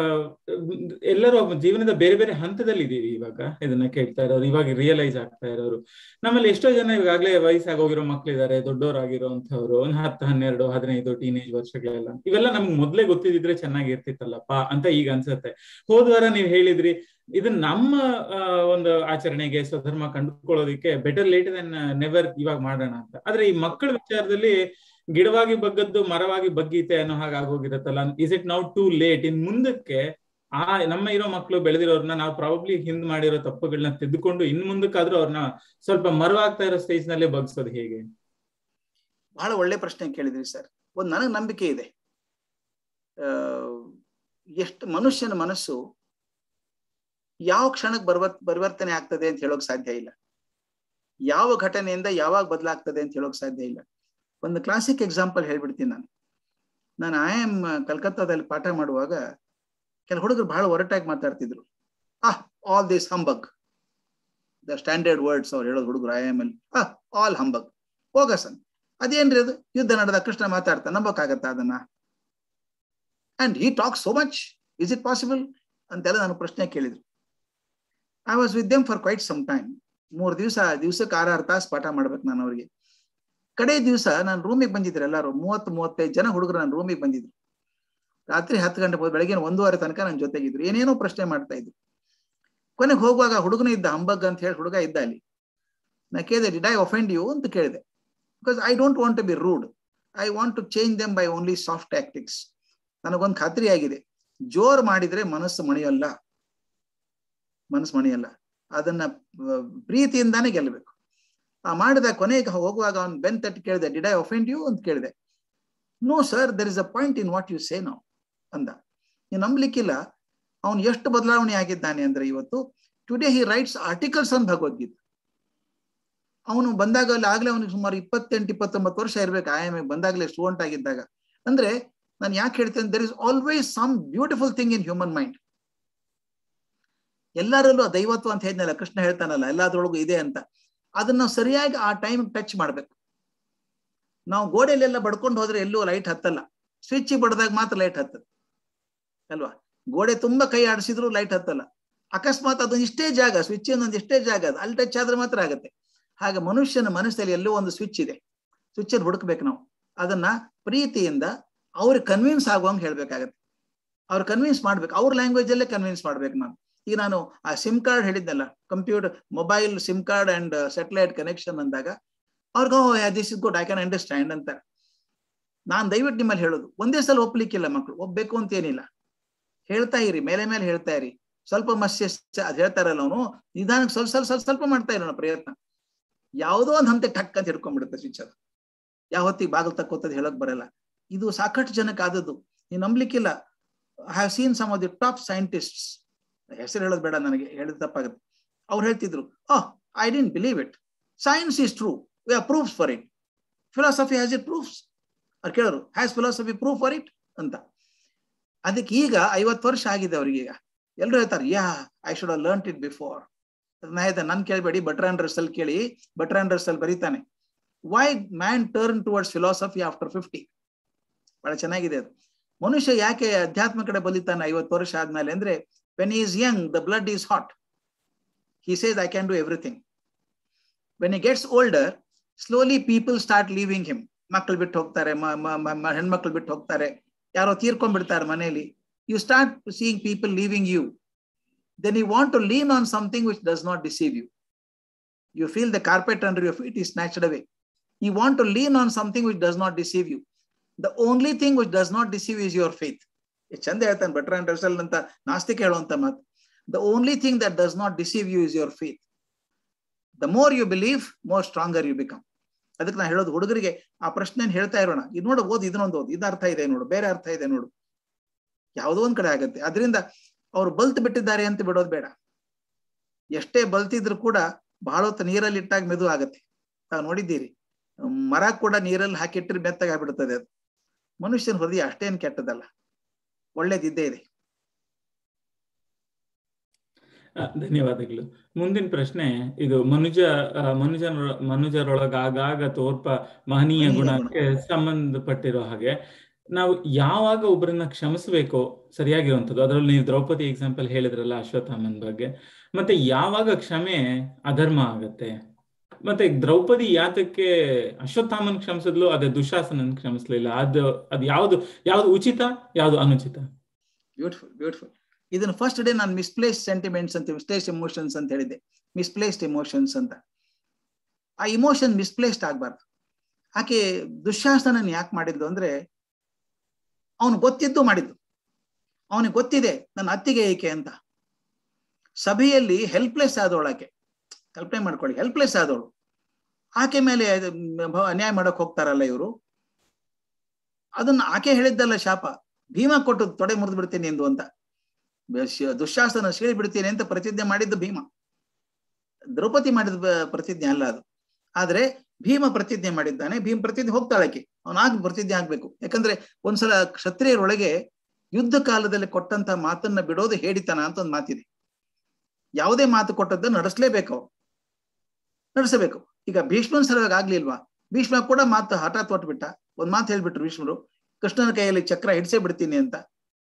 ಎಲ್ಲರೂ ಜೀವನದ ಬೇರೆ ಬೇರೆ ಹಂತದಲ್ಲಿ ಇದೀವಿ ಇವಾಗ ಇದನ್ನ ಕೇಳ್ತಾ ಇರೋರು ಇವಾಗ ರಿಯಲೈಸ್ ಆಗ್ತಾ ಇರೋರು ನಮ್ಮಲ್ಲಿ ಎಷ್ಟೋ ಜನ ಇವಾಗಲೇ ವಯಸ್ಸಾಗೋಗಿರೋ ಮಕ್ಳಿದ್ದಾರೆ ದೊಡ್ಡವರಾಗಿರೋಂಥವ್ರು ಒಂದ್ ಹತ್ತು ಹನ್ನೆರಡು ಹದಿನೈದು ಟೀನೇಜ್ ವರ್ಷಗಳೆಲ್ಲ ಇವೆಲ್ಲ ನಮ್ಗೆ ಮೊದ್ಲೇ ಗೊತ್ತಿದ್ರೆ ಚೆನ್ನಾಗಿರ್ತಿತ್ತಲ್ಲಪ್ಪ ಅಂತ ಈಗ ಅನ್ಸುತ್ತೆ ಹೋದ್ವಾರ ನೀವ್ ಹೇಳಿದ್ರಿ ಇದು ನಮ್ಮ ಒಂದು ಆಚರಣೆಗೆ ಸ್ವಧರ್ಮ ಕಂಡುಕೊಳ್ಳೋದಿಕ್ಕೆ ಬೆಟರ್ ಲೇಟ್ ದೆನ್ ನೆವರ್ ಇವಾಗ ಮಾಡೋಣ ಅಂತ ಆದ್ರೆ ಈ ಮಕ್ಕಳ ವಿಚಾರದಲ್ಲಿ ಗಿಡವಾಗಿ ಬಗ್ಗದ್ದು ಮರವಾಗಿ ಬಗ್ಗೀತೆ ಅನ್ನೋ ಹಾಗೆ ಆಗೋಗಿರತ್ತಲ್ಲ is it now too late ಇನ್ ಮುಂದಕ್ಕೆ ಆ ನಮ್ಮ ಇರೋ ಮಕ್ಕಳು ಬೆಳೆದಿರೋರ್ನ ನಾವು ಪ್ರಾಬಬ್ಲಿ ಹಿಂದ್ ಮಾಡಿರೋ ತಪ್ಪುಗಳನ್ನ ತೆಗೆದುಕೊಂಡು ಇನ್ ಮುಂದಕ್ಕಾದ್ರೂ ಅವ್ರನ್ನ ಸ್ವಲ್ಪ ಮರವಾಗ್ತಾ ಇರೋ ಸ್ಟೇಜ್ ನಲ್ಲೇ ಬಗ್ಸೋದು ಹೇಗೆ ಬಹಳ ಒಳ್ಳೆ ಪ್ರಶ್ನೆ ಕೇಳಿದ್ರಿ ಸರ್ ಒಂದ್ ನನಗ್ ನಂಬಿಕೆ ಇದೆ ಆ ಎಷ್ಟು ಮನುಷ್ಯನ ಮನಸ್ಸು ಯಾವ ಕ್ಷಣಕ್ಕೆ ಬರ್ವ ಪರಿವರ್ತನೆ ಆಗ್ತದೆ ಅಂತ ಹೇಳೋಕ್ ಸಾಧ್ಯ ಇಲ್ಲ ಯಾವ ಘಟನೆಯಿಂದ ಯಾವಾಗ ಬದಲಾಗ್ತದೆ ಅಂತ ಹೇಳೋಕ್ ಸಾಧ್ಯ ಇಲ್ಲ ಒಂದು ಕ್ಲಾಸಿಕ್ ಎಕ್ಸಾಂಪಲ್ ಹೇಳ್ಬಿಡ್ತೀನಿ ನಾನು ನಾನು ಐ ಎಮ್ ಕಲ್ಕತ್ತಾದಲ್ಲಿ ಪಾಠ ಮಾಡುವಾಗ ಕೆಲ ಹುಡುಗರು ಬಹಳ ಒರಟಾಗಿ ಮಾತಾಡ್ತಿದ್ರು ah all this humbug the standard words ಅವ್ರು ಹೇಳೋದು ಹುಡುಗರು ಐ ಎಮ್ ಅಲ್ಲಿ ಆಹ್ ಆಲ್ ಹಂಬಗ್ ಹೋಗ ಸನ್ ಅದೇನ್ರಿ ಅದು ಯುದ್ಧ ನಡೆದ ಕೃಷ್ಣ ಮಾತಾಡ್ತಾ ನಂಬಕ್ಕಾಗತ್ತ ಅದನ್ನ and he talk so much is it possible ಅಂತೆಲ್ಲ ನಾನು ಪ್ರಶ್ನೆ ಕೇಳಿದ್ರು I was with them for quite some time ಮೂರ್ ದಿವಸ ದಿವ್ಸಕ್ಕೆ ಆರಾರು ತಾಸು ಪಾಠ ಮಾಡ್ಬೇಕು ನಾನು ಅವ್ರಿಗೆ ಕಡೆ ದಿವಸ ನಾನು ರೂಮಿಗೆ ಬಂದಿದ್ರು ಎಲ್ಲರೂ ಮೂವತ್ತು ಮೂವತ್ತೈದು ಜನ ಹುಡುಗರು ನನ್ನ ರೂಮಿಗೆ ಬಂದಿದ್ರು ರಾತ್ರಿ ಹತ್ತು ಗಂಟೆ ಬೆಳಗ್ಗೆ ಒಂದೂವರೆ ತನಕ ನನ್ನ ಜೊತೆಗಿದ್ರು ಏನೇನೋ ಪ್ರಶ್ನೆ ಮಾಡ್ತಾ ಇದ್ರು ಕೊನೆಗೆ ಹೋಗುವಾಗ ಹುಡುಗನ ಇದ್ದ ಹಂಬಗ್ ಅಂತ ಹೇಳಿ ಹುಡುಗ ಇದ್ದ ಅಲ್ಲಿ ನಾ ಕೇಳಿದೆ ಡಿಡ್ ಐ ಒಫೆಂಡ್ ಯು ಅಂತ ಕೇಳಿದೆ because I don't want to be rude I want to change them by only soft tactics ನನಗೊಂದು ಖಾತ್ರಿ ಆಗಿದೆ ಜೋರ್ ಮಾಡಿದ್ರೆ ಮನಸ್ಸು ಮಣಿಯಲ್ಲ ಮನಸ್ಸು ಮಣಿಯಲ್ಲ ಅದನ್ನ ಪ್ರೀತಿಯಿಂದಾನೇ ಗೆಲ್ಲಬೇಕು ಆ ಮಾಡಿದ ಕೊನೆಗೆ ಹೋಗುವಾಗ ಅವ್ನು ಬೆನ್ ತಟ್ಟಿ ಕೇಳಿದೆ ಡಿಡ್ ಐ ಒಫೆಂಡ್ ಯು ಅಂತ ಕೇಳಿದೆ no sir there is a point in what you say now ಅಂದ ನೀವು ನಂಬಲಿಕ್ಕಿಲ್ಲ ಅವನು ಎಷ್ಟು ಬದಲಾವಣೆ ಆಗಿದ್ದಾನೆ ಅಂದ್ರೆ ಇವತ್ತು today he writes articles on Bhagavad Gita ಅವನು ಬಂದಾಗ ಅಲ್ಲಿ ಆಗ್ಲೇ ಅವನಿಗೆ ಸುಮಾರು ಇಪ್ಪತ್ತೆಂಟು ಇಪ್ಪತ್ತೊಂಬತ್ತು ವರ್ಷ ಇರ್ಬೇಕು ಐ ಎಮ್ ಬಂದಾಗಲೇ ಸ್ಟೂಡೆಂಟ್ ಆಗಿದ್ದಾಗ ಅಂದ್ರೆ ನಾನು ಯಾಕೆ ಹೇಳ್ತೇನೆ there is always some beautiful thing in human mind ಎಲ್ಲರಲ್ಲೂ ದೈವತ್ವ ಅಂತ ಹೇಳಿದ್ನಲ್ಲ ಕೃಷ್ಣ ಹೇಳ್ತಾನಲ್ಲ ಎಲ್ಲಾದ್ರೊಳಗೂ ಇದೆ ಅಂತ ಅದನ್ನ ಸರಿಯಾಗಿ ಆ ಟೈಮ್ ಟಚ್ ಮಾಡ್ಬೇಕು ನಾವು ಗೋಡೆಯಲ್ಲೆಲ್ಲ ಬಡ್ಕೊಂಡು ಹೋದ್ರೆ ಎಲ್ಲೂ ಲೈಟ್ ಹತ್ತಲ್ಲ ಸ್ವಿಚ್ ಬಡ್ದಾಗ ಮಾತ್ರ ಲೈಟ್ ಹತ್ತದ ಅಲ್ವಾ ಗೋಡೆ ತುಂಬಾ ಕೈ ಆಡಿಸಿದ್ರು ಲೈಟ್ ಹತ್ತಲ್ಲ ಅಕಸ್ಮಾತ್ ಅದೊಂದು ಇಷ್ಟೇ ಜಾಗ ಸ್ವಿಚ್ ಒಂದೊಂದು ಇಷ್ಟೇ ಜಾಗ ಅದು ಅಲ್ಲಿ ಟಚ್ ಆದ್ರೆ ಮಾತ್ರ ಆಗತ್ತೆ ಹಾಗೆ ಮನುಷ್ಯನ ಮನಸ್ಸಲ್ಲಿ ಎಲ್ಲೋ ಒಂದು ಸ್ವಿಚ್ ಇದೆ ಸ್ವಿಚ್ ಅಲ್ಲಿ ಹುಡುಕ್ಬೇಕು ನಾವು ಅದನ್ನ ಪ್ರೀತಿಯಿಂದ ಅವ್ರಿಗೆ ಕನ್ವಿನ್ಸ್ ಆಗುವಂಗೆ ಹೇಳ್ಬೇಕಾಗತ್ತೆ ಅವ್ರು ಕನ್ವಿನ್ಸ್ ಮಾಡ್ಬೇಕು ಅವ್ರ ಲ್ಯಾಂಗ್ವೇಜ್ ಅಲ್ಲೇ ಕನ್ವಿನ್ಸ್ ಮಾಡ್ಬೇಕು ನಾನು ಈಗ ನಾನು ಆ ಸಿಮ್ ಕಾರ್ಡ್ ಹೇಳಿದ್ನಲ್ಲ computer mobile SIM card and satellite connection ಅಂದಾಗ ಅವ್ರಿಗೆ oh this is good I can understand ಅಂತ ನಾನ್ ದಯವಿಟ್ಟು ನಿಮ್ಮಲ್ಲಿ ಹೇಳೋದು ಒಂದೇ ಸಲ ಒಪ್ಲಿಕ್ಕಿಲ್ಲ ಮಕ್ಕಳು ಒಪ್ಬೇಕು ಅಂತ ಏನಿಲ್ಲ ಹೇಳ್ತಾ ಇರಿ ಮೇಲೆ ಮೇಲೆ ಹೇಳ್ತಾ ಇರಿ ಸ್ವಲ್ಪ ಮಸ್ಯ ಅದ್ ಹೇಳ್ತಾರಲ್ಲ ಅವನು ನಿಧಾನಕ್ಕೆ ಸ್ವಲ್ಪ ಸ್ವಲ್ಪ ಸ್ವಲ್ಪ ಸ್ವಲ್ಪ ಮಾಡ್ತಾ ಇರೋಣ ಪ್ರಯತ್ನ ಯಾವುದೋ ಒಂದು ಹಂತೆ ಟಕ್ ಅಂತ ಹಿಡ್ಕೊಂಡ್ಬಿಡುತ್ತೆ ಸ್ವಿಚ್ ಅದು ಯಾವ ಹೊತ್ತಿಗೆ ಬಾಗಿಲು ತಕ್ಕೋತದ್ ಹೇಳಕ್ ಬರಲ್ಲ ಇದು ಸಾಕಷ್ಟು ಜನಕ್ಕೆ ಆದದ್ದು ನೀವು ನಂಬ್ಲಿಕ್ಕಿಲ್ಲ I have seen some of the top scientists ಹೆಸರು ಹೇಳೋದು ಬೇಡ ನನಗೆ ಹೇಳಿದ ತಪ್ಪಾಗುತ್ತೆ ಅವ್ರು ಹೇಳ್ತಿದ್ರು oh I didn't believe it science is true we are proofs for it philosophy has it proofs ಅವ್ರು ಕೇಳೋರು has philosophy proof for it ಅಂತ ಅದಕ್ಕೆ ಈಗ ಐವತ್ತು ವರ್ಷ ಆಗಿದೆ ಅವ್ರಿಗೆ ಈಗ ಎಲ್ಲರೂ ಹೇಳ್ತಾರೆ yeah I should have learn it before ನಾ ಹೇಳ್ದೆ ನನ್ ಕೇಳಬೇಡಿ ಬಟ್ರ್ ಅಂಡ್ ರಸಲ್ ಕೇಳಿ ಬಟ್ರ್ ಅಂಡ್ ರಸಲ್ ಬರೀತಾನೆ why man turn towards philosophy after fifty ಬಹಳ ಚೆನ್ನಾಗಿದೆ ಅದು ಮನುಷ್ಯ ಯಾಕೆ ಅಧ್ಯಾತ್ಮ ಕಡೆ ಬಲಿತಾನೆ ಐವತ್ತು ವರ್ಷ ಆದ್ಮೇಲೆ ಅಂದ್ರೆ when is young the blood is hot he says I can do everything when he gets older slowly people start leaving him ಮಕ್ಕಳು ಬಿಟ್ಟು ಹೋಗ್ತಾರೆ ಹೆಣ್ಮಕ್ಳು ಬಿಟ್ಟು ಹೋಗ್ತಾರೆ ಯಾರೋ ತೀರ್ಕೊಂಡ್ಬಿಡ್ತಾರೆ ಮನೆಯಲ್ಲಿ you start seeing people leaving you then you want to lean on something which does not deceive you you feel the carpet under your feet is snatched away you want to lean on something which does not deceive you the only thing which does not deceive is your faith ಚಂದ ಹೇಳ್ತಾನೆ Bertrand Russell ಅಂತ ನಾಸ್ತಿಕ ಹೇಳುವಂತ ಮಾತು the only thing that does not deceive you is your faith the more you believe more stronger you become ಅದಕ್ಕೆ ನಾನು ಹೇಳೋದು ಹುಡುಗರಿಗೆ ಆ ಪ್ರಶ್ನೆ ಹೇಳ್ತಾ ಇರೋಣ ಇದು ನೋಡು ಓದು ಇದನ್ನೊಂದು ಓದು ಇದು ಅರ್ಥ ಇದೆ ನೋಡು ಬೇರೆ ಅರ್ಥ ಇದೆ ನೋಡು ಯಾವುದೋ ಒಂದ್ ಕಡೆ ಆಗತ್ತೆ ಅದರಿಂದ ಅವ್ರು ಬಲ್ತ್ ಬಿಟ್ಟಿದ್ದಾರೆ ಅಂತ ಬಿಡೋದು ಬೇಡ ಎಷ್ಟೇ ಬಲ್ತಿದ್ರು ಕೂಡ ಬಹಳ ಹೊತ್ತು ನೀರಲ್ಲಿ ಇಟ್ಟಾಗ ಮೆದು ಆಗತ್ತೆ ತಾವು ನೋಡಿದ್ದೀರಿ ಮರ ಕೂಡ ನೀರಲ್ಲಿ ಹಾಕಿಟ್ರೆ ಮೆತ್ತಗೆ ಆಗ್ಬಿಡ್ತದೆ ಅದು ಮನುಷ್ಯನ ಹೃದಯ ಅಷ್ಟೇನ್ ಕೆಟ್ಟದಲ್ಲ ಒಳ್ಳೇದಿದ್ದೇ ಇದೆ ಧನ್ಯವಾದಗಳು ಮುಂದಿನ ಪ್ರಶ್ನೆ ಇದು ಮನುಜ ಮನುಜನ ಮನುಜರೊಳಗ ಆಗಾಗ ತೋರ್ಪ ಮಹನೀಯ ಗುಣಕ್ಕೆ ಸಂಬಂಧಪಟ್ಟಿರೋ ಹಾಗೆ ನಾವು ಯಾವಾಗ ಒಬ್ಬರನ್ನ ಕ್ಷಮಿಸಬೇಕೋ ಸರಿಯಾಗಿರುವಂಥದ್ದು ಅದರಲ್ಲಿ ನೀವು ದ್ರೌಪದಿ ಎಕ್ಸಾಂಪಲ್ ಹೇಳಿದ್ರಲ್ಲ ಅಶ್ವತ್ಥಾಮನ್ ಬಗ್ಗೆ ಮತ್ತೆ ಯಾವಾಗ ಕ್ಷಮೆ ಅಧರ್ಮ ಆಗತ್ತೆ ಮತ್ತೆ ದ್ರೌಪದಿ ಯಾತಕ್ಕೆ ಅಶ್ವತ್ಥಾಮನ್ ಕ್ಷಮಿಸಿದ್ಲು ಅದೇ ದುಶಾಸನನ್ ಕ್ಷಮಿಸ್ಲಿಲ್ಲ ಅದು ಅದು ಯಾವ್ದು ಯಾವ್ದು ಉಚಿತ ಯಾವ್ದು ಅನುಚಿತ ಬ್ಯೂಟಿಫುಲ್ ಬ್ಯೂಟಿಫುಲ್ ಇದನ್ನ ಫಸ್ಟ್ ಡೇ ನಾನು ಮಿಸ್ಪ್ಲೇಸ್ ಸೆಂಟಿಮೆಂಟ್ಸ್ ಅಂತ ಮಿಸ್ಪ್ಲೇಸ್ ಎಮೋಷನ್ಸ್ ಅಂತ ಹೇಳಿದ್ದೆ ಮಿಸ್ಪ್ಲೇಸ್ಡ್ ಎಮೋಷನ್ಸ್ ಅಂತ ಆ ಇಮೋಷನ್ ಮಿಸ್ಪ್ಲೇಸ್ಡ್ ಆಗ್ಬಾರ್ದು ಆಕೆ ದುಶ್ಯಾಸನನ್ ಯಾಕೆ ಮಾಡಿದ್ಲು ಅಂದ್ರೆ ಅವನು ಗೊತ್ತಿದ್ದು ಮಾಡಿದ್ದು ಅವನಿಗೆ ಗೊತ್ತಿದೆ ನನ್ನ ಅತ್ತಿಗೆ ಏಕೆ ಅಂತ ಸಭೆಯಲ್ಲಿ ಹೆಲ್ಪ್ಲೆಸ್ ಆದವಳಾಕೆ ಕಲ್ಪನೆ ಮಾಡ್ಕೊಳ್ಳಿ ಹೆಲ್ಪ್ಲೆಸ್ ಆದವಳು ಆಕೆ ಮೇಲೆ ಅನ್ಯಾಯ ಮಾಡಕ್ ಹೋಗ್ತಾರಲ್ಲ ಇವರು ಅದನ್ನ ಆಕೆ ಹೇಳಿದ್ದಲ್ಲ ಶಾಪ ಭೀಮ ಕೊಟ್ಟು ತೊಡೆ ಮುರಿದು ಬಿಡ್ತೀನಿ ಎಂದು ಅಂತ ದುಶ್ಯಾಸನ ಸೀಳಿ ಬಿಡ್ತೀನಿ ಅಂತ ಪ್ರತಿಜ್ಞೆ ಮಾಡಿದ್ದು ಭೀಮ ದ್ರೌಪದಿ ಮಾಡಿದ ಪ್ರತಿಜ್ಞೆ ಅಲ್ಲ ಅದು ಆದ್ರೆ ಭೀಮ ಪ್ರತಿಜ್ಞೆ ಮಾಡಿದ್ದಾನೆ ಭೀಮ ಪ್ರತಿಜ್ಞೆ ಹೋಗ್ತಾಳಕ್ಕೆ ಅವನಾಗಿ ಪ್ರತಿಜ್ಞೆ ಆಗ್ಬೇಕು ಯಾಕಂದ್ರೆ ಒಂದ್ಸಲ ಕ್ಷತ್ರಿಯರೊಳಗೆ ಯುದ್ಧ ಕಾಲದಲ್ಲಿ ಕೊಟ್ಟಂತ ಮಾತನ್ನ ಬಿಡೋದು ಹೇಳಿತನ ಅಂತ ಒಂದು ಮಾತಿದೆ ಯಾವುದೇ ಮಾತು ಕೊಟ್ಟದ್ದನ್ನು ನಡೆಸಲೇಬೇಕು ಅವ್ರು ನಡೆಸಬೇಕು ಈಗ ಭೀಷ್ಮನ್ ಸಲುವಾಗಿ ಆಗ್ಲಿಲ್ವಾ ಭೀಷ್ಮ ಕೂಡ ಮಾತು ಹಠಾತ್ ಹೊಟ್ಬಿಟ್ಟ ಒಂದ್ ಮಾತು ಹೇಳ್ಬಿಟ್ರು ಭೀಷ್ಮರು ಕೃಷ್ಣನ ಕೈಯಲ್ಲಿ ಚಕ್ರ ಹಿಡಿಸೇ ಬಿಡ್ತೀನಿ ಅಂತ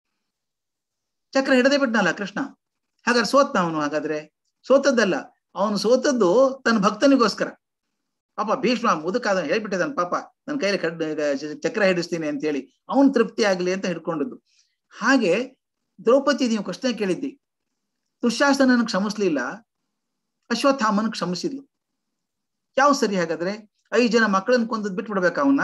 ಚಕ್ರ ಹಿಡದೆ ಬಿಟ್ನಲ್ಲ ಕೃಷ್ಣ ಹಾಗಾದ್ರೆ ಸೋತ್ನ ಅವನು ಹಾಗಾದ್ರೆ ಸೋತದ್ದಲ್ಲ ಅವನು ಸೋತದ್ದು ತನ್ನ ಭಕ್ತನಿಗೋಸ್ಕರ ಪಾಪ ಭೀಷ್ಮ ಮುದುಕಾದ ಹೇಳ್ಬಿಟ್ಟಿದ್ದಾನೆ ಪಾಪ ನನ್ನ ಕೈಯಲ್ಲಿ ಕಡ್ ಚಕ್ರ ಹಿಡಿಸ್ತೀನಿ ಅಂತ ಹೇಳಿ ಅವನು ತೃಪ್ತಿ ಆಗ್ಲಿ ಅಂತ ಹಿಡ್ಕೊಂಡದ್ದು ಹಾಗೆ ದ್ರೌಪದಿ ನೀವು ಕೃಷ್ಣ ಕೇಳಿದ್ದಿ ದುಶ್ಯಾಸನನ ಕ್ಷಮಿಸ್ಲಿಲ್ಲ ಅಶ್ವತ್ಥಾಮನ್ ಕ್ಷಮಿಸಿದ್ಲು ಯಾವ ಸರಿ ಹಾಗಾದ್ರೆ ಐದು ಜನ ಮಕ್ಕಳನ್ನ ಕೊಂದದ್ ಬಿಟ್ಬಿಡ್ಬೇಕ ಅವನ್ನ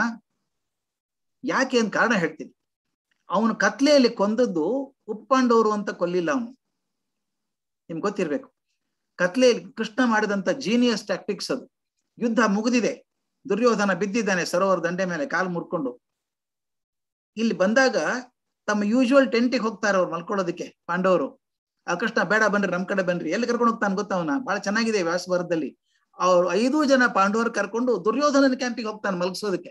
ಯಾಕೆ ಅಂತ ಕಾರಣ ಹೇಳ್ತೀನಿ ಅವನು ಕತ್ಲೆಯಲ್ಲಿ ಕೊಂದದ್ದು ಉಪ್ಪಾಂಡವರು ಅಂತ ಕೊಲ್ಲಿಲ್ಲ ಅವನು ನಿಮ್ಗೆ ಗೊತ್ತಿರ್ಬೇಕು ಕತ್ಲೆಯಲ್ಲಿ ಕೃಷ್ಣ ಮಾಡಿದಂತ ಜೀನಿಯಸ್ ಟ್ಯಾಕ್ಟಿಕ್ಸ್ ಅದು ಯುದ್ಧ ಮುಗಿದಿದೆ ದುರ್ಯೋಧನ ಬಿದ್ದಿದ್ದಾನೆ ಸರೋವರ ದಂಡೆ ಮೇಲೆ ಕಾಲು ಮುರ್ಕೊಂಡು ಇಲ್ಲಿ ಬಂದಾಗ ತಮ್ಮ ಯೂಶುವಲ್ ಟೆಂಟಿಗೆ ಹೋಗ್ತಾರೆ ಅವ್ರು ಮಲ್ಕೊಳ್ಳೋದಕ್ಕೆ ಪಾಂಡವರು ಆ ಕೃಷ್ಣ ಬೇಡ ಬನ್ರಿ ನಮ್ ಕಡೆ ಬನ್ರಿ ಎಲ್ಲಿ ಕರ್ಕೊಂಡು ಹೋಗ್ತಾನೆ ಗೊತ್ತವನ ಬಹಳ ಚೆನ್ನಾಗಿದೆ ವ್ಯಾಸಭಾರತದಲ್ಲಿ ಅವ್ರು ಐದು ಜನ ಪಾಂಡವರು ಕರ್ಕೊಂಡು ದುರ್ಯೋಧನನ ಕ್ಯಾಂಪಿಗೆ ಹೋಗ್ತಾನೆ ಮಲಗಿಸೋದಕ್ಕೆ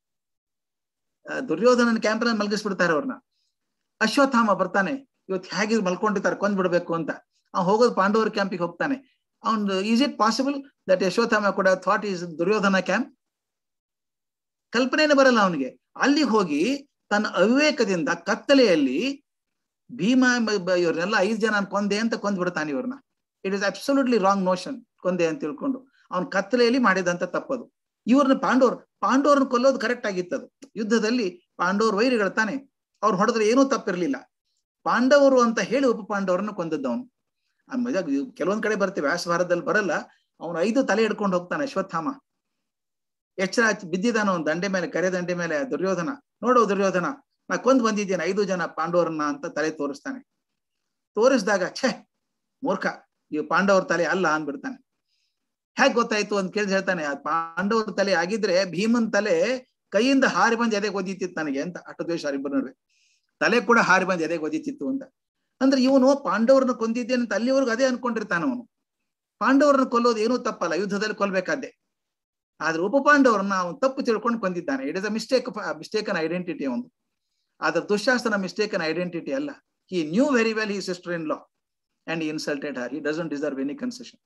ದುರ್ಯೋಧನನ ಕ್ಯಾಂಪ್ನ ಮಲಗಿಸ್ಬಿಡ್ತಾರೆ ಅವ್ರನ್ನ ಅಶ್ವತ್ಥಾಮ ಬರ್ತಾನೆ ಇವತ್ತು ಹೇಗೆ ಮಲ್ಕೊಂಡಿರ್ತಾರೆ ಕೊಂದ್ ಬಿಡ್ಬೇಕು ಅಂತ ಅವ್ನು ಹೋಗೋದು ಪಾಂಡವರ ಕ್ಯಾಂಪಿಗೆ ಹೋಗ್ತಾನೆ ಅವ್ನು is it possible that Ashwatthama ಕೂಡ ಥಾಟ್ ಈಸ್ ದುರ್ಯೋಧನ ಕ್ಯಾಂಪ್ ಕಲ್ಪನೆನೇ ಬರಲ್ಲ ಅವನಿಗೆ ಅಲ್ಲಿಗೆ ಹೋಗಿ ತನ್ನ ಅವಿವೇಕದಿಂದ ಕತ್ತಲೆಯಲ್ಲಿ ಭೀಮ ಇವ್ರನ್ನೆಲ್ಲ ಐದು ಜನ ಕೊಂದೆ ಅಂತ ಕೊಂದ್ ಬಿಡ್ತಾನೆ ಇವ್ರನ್ನ it is absolutely wrong notion ಕೊಂದೆ ಅಂತ ತಿಳ್ಕೊಂಡು ಅವ್ನ ಕತ್ತಲೆಯಲ್ಲಿ ಮಾಡಿದಂತ ತಪ್ಪದು ಇವ್ರನ್ನ ಪಾಂಡವ್ರು ಪಾಂಡವ್ರನ್ನ ಕೊಲ್ಲೋದು ಕರೆಕ್ಟ್ ಆಗಿತ್ತದು ಯುದ್ಧದಲ್ಲಿ ಪಾಂಡವ್ರ ವೈರಿಗಳು ತಾನೆ ಅವ್ರು ಹೊಡೆದ್ರೆ ಏನೂ ತಪ್ಪಿರ್ಲಿಲ್ಲ ಪಾಂಡವರು ಅಂತ ಹೇಳಿ ಉಪ ಪಾಂಡವರನ್ನ ಕೊಂದದ್ದವನು ಕೆಲವೊಂದ್ ಕಡೆ ಬರ್ತೀವಿ ವ್ಯಾಸಭಾರತದಲ್ಲಿ ಬರಲ್ಲ ಅವನು ಐದು ತಲೆ ಹಿಡ್ಕೊಂಡು ಹೋಗ್ತಾನೆ ಅಶ್ವತ್ಥಾಮ ಎಚ್ಚರ ಬಿದ್ದಿದ್ದಾನ ಅವನು ದಂಡೆ ಮೇಲೆ ಕರೆ ದಂಡೆ ಮೇಲೆ ದುರ್ಯೋಧನ ನೋಡು ದುರ್ಯೋಧನ ನಾ ಕೊಂದ್ ಬಂದಿದ್ದೇನೆ ಐದು ಜನ ಪಾಂಡವರನ್ನ ಅಂತ ತಲೆ ತೋರಿಸ್ತಾನೆ ತೋರಿಸಿದಾಗ ಛೇ ಮೂರ್ಖ ಇವ್ ಪಾಂಡವರ ತಲೆ ಅಲ್ಲ ಅಂದ್ಬಿಡ್ತಾನೆ ಹೇಗ್ ಗೊತ್ತಾಯ್ತು ಅಂತ ಕೇಳಿದ್ ಹೇಳ್ತಾನೆ ಆ ಪಾಂಡವರ ತಲೆ ಆಗಿದ್ರೆ ಭೀಮನ್ ತಲೆ ಕೈಯಿಂದ ಹಾರಿ ಬಂದು ಎದೆ ಒದಿತಿತ್ತು ನನಗೆ ಅಂತ ಅಷ್ಟು ದ್ವೇಷ ಇಬ್ಬರು ನಡುವೆ ತಲೆ ಕೂಡ ಹಾರಿ ಬಂದು ಎದೆ ಒದಿತಿತ್ತು ಅಂತ ಅಂದ್ರೆ ಇವನು ಪಾಂಡವರನ್ನ ಕೊಂದಿದ್ದೇನೆ ಅಂತ ಅಲ್ಲಿವರೆಗೂ ಅದೇ ಅನ್ಕೊಂಡಿರ್ತಾನ ಅವನು ಪಾಂಡವರನ್ನ ಕೊಲ್ಲೋದು ಏನೂ ತಪ್ಪಲ್ಲ ಯುದ್ಧದಲ್ಲಿ ಕೊಲ್ಬೇಕಾದ್ದೆ ಆದ್ರೆ ಉಪಪಾಂಡವರನ್ನ ಅವನು ತಪ್ಪು ತಿಳ್ಕೊಂಡು ಕೊಂದಿದ್ದಾನೆ it is a mistake mistaken identity ಒಂದು ಆದ್ರೆ ದುಶ್ಯಾಸನ ಮಿಸ್ಟೇಕನ್ ಐಡೆಂಟಿಟಿ ಅಲ್ಲ he knew very well he sister in law and insulted her he doesn't deserve any concession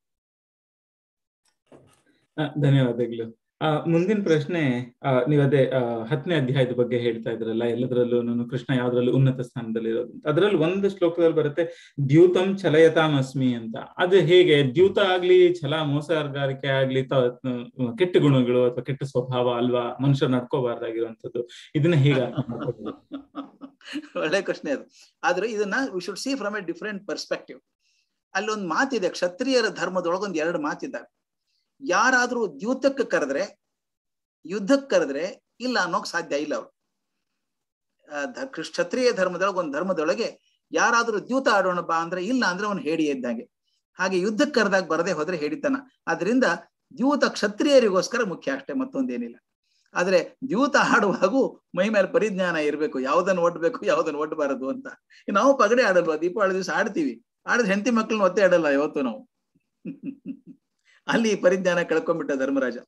ah, ಧನ್ಯವಾದಗಳು ಆ, ಮುಂದಿನ ಪ್ರಶ್ನೆ ಆ, ನೀವು ಅದೇ ಆ, ಹತ್ತನೇ ಅಧ್ಯಾಯದ ಬಗ್ಗೆ ಹೇಳ್ತಾ ಇದ್ರಲ್ಲ ಎಲ್ಲದರಲ್ಲೂ ನಾನು ಕೃಷ್ಣ ಯಾವ್ದ್ರಲ್ಲೂ ಉನ್ನತ ಸ್ಥಾನದಲ್ಲಿ ಇರೋದು ಅಂತ. ಅದ್ರಲ್ಲಿ ಒಂದು ಶ್ಲೋಕದಲ್ಲಿ ಬರುತ್ತೆ ದ್ಯೂತಂ ಚಲಯತಾಮಸ್ಮಿ ಅಂತ ಅದು ಹೇಗೆ ದ್ಯೂತ ಆಗ್ಲಿ ಛಲ ಮೋಸಗಾರಿಕೆ ಆಗ್ಲಿ ತ- ಕೆಟ್ಟ ಗುಣಗಳು ಅಥವಾ ಕೆಟ್ಟ ಸ್ವಭಾವ ಅಲ್ವಾ ಮನುಷ್ಯರು ನಡ್ಕೋಬಾರ್ದಾಗಿರುವಂತದ್ದು ಇದನ್ನ ಹೇಗೆ ಅರ್ಥ ಮಾಡ್ಕೊಬೋದು? ಒಳ್ಳೆ ಪ್ರಶ್ನೆ ಅದು ಆದ್ರೆ ಇದನ್ನ we should see from a different perspective ಅಲ್ಲೊಂದು ಮಾತಿದೆ ಕ್ಷತ್ರಿಯರ ಧರ್ಮದೊಳಗೊಂದು ಎರಡು ಮಾತಿದ್ದಾವೆ ಯಾರಾದ್ರೂ ದ್ಯೂತಕ್ಕೆ ಕರೆದ್ರೆ ಯುದ್ಧಕ್ಕೆ ಕರೆದ್ರೆ ಇಲ್ಲ ಅನ್ನೋಕ್ ಸಾಧ್ಯ ಇಲ್ಲ ಅವರು ಕ್ಷತ್ರಿಯ ಧರ್ಮದೊಳಗೆ ಒಂದು ಧರ್ಮದೊಳಗೆ ಯಾರಾದ್ರೂ ದ್ಯೂತ ಆಡೋಣ ಬಾ ಅಂದ್ರೆ ಇಲ್ಲ ಅಂದ್ರೆ ಅವನು ಹೇಡಿ ಇದ್ದಂಗೆ ಹಾಗೆ ಯುದ್ಧಕ್ಕೆ ಕರೆದಾಗ ಬರದೆ ಹೋದ್ರೆ ಹೇಡಿತನ ಆದ್ರಿಂದ ದ್ಯೂತ ಕ್ಷತ್ರಿಯರಿಗೋಸ್ಕರ ಮುಖ್ಯ ಅಷ್ಟೇ ಮತ್ತೊಂದೇನಿಲ್ಲ ಆದ್ರೆ ದ್ಯೂತ ಆಡುವಾಗೂ ಮೈ ಮೇಲೆ ಪರಿಜ್ಞಾನ ಇರಬೇಕು ಯಾವ್ದನ್ನ ಒಡ್ಬೇಕು ಯಾವ್ದನ್ನ ಒಡ್ಬಾರದು ಅಂತ ನಾವು ಪಗಡೆ ಆಡಲ್ವಾ ದೀಪಾವಳಿ ದಿವಸ ಆಡ್ತೀವಿ ಆಡಿದ ಹೆಂಡತಿ ಮಕ್ಕಳನ್ನ ಒತ್ತೆ ಆಡಲ್ಲ ಯಾವತ್ತು ನಾವು ಅಲ್ಲಿ ಪರಿಜ್ಞಾನ ಕಳ್ಕೊಂಡ್ಬಿಟ್ಟ ಧರ್ಮರಾಜ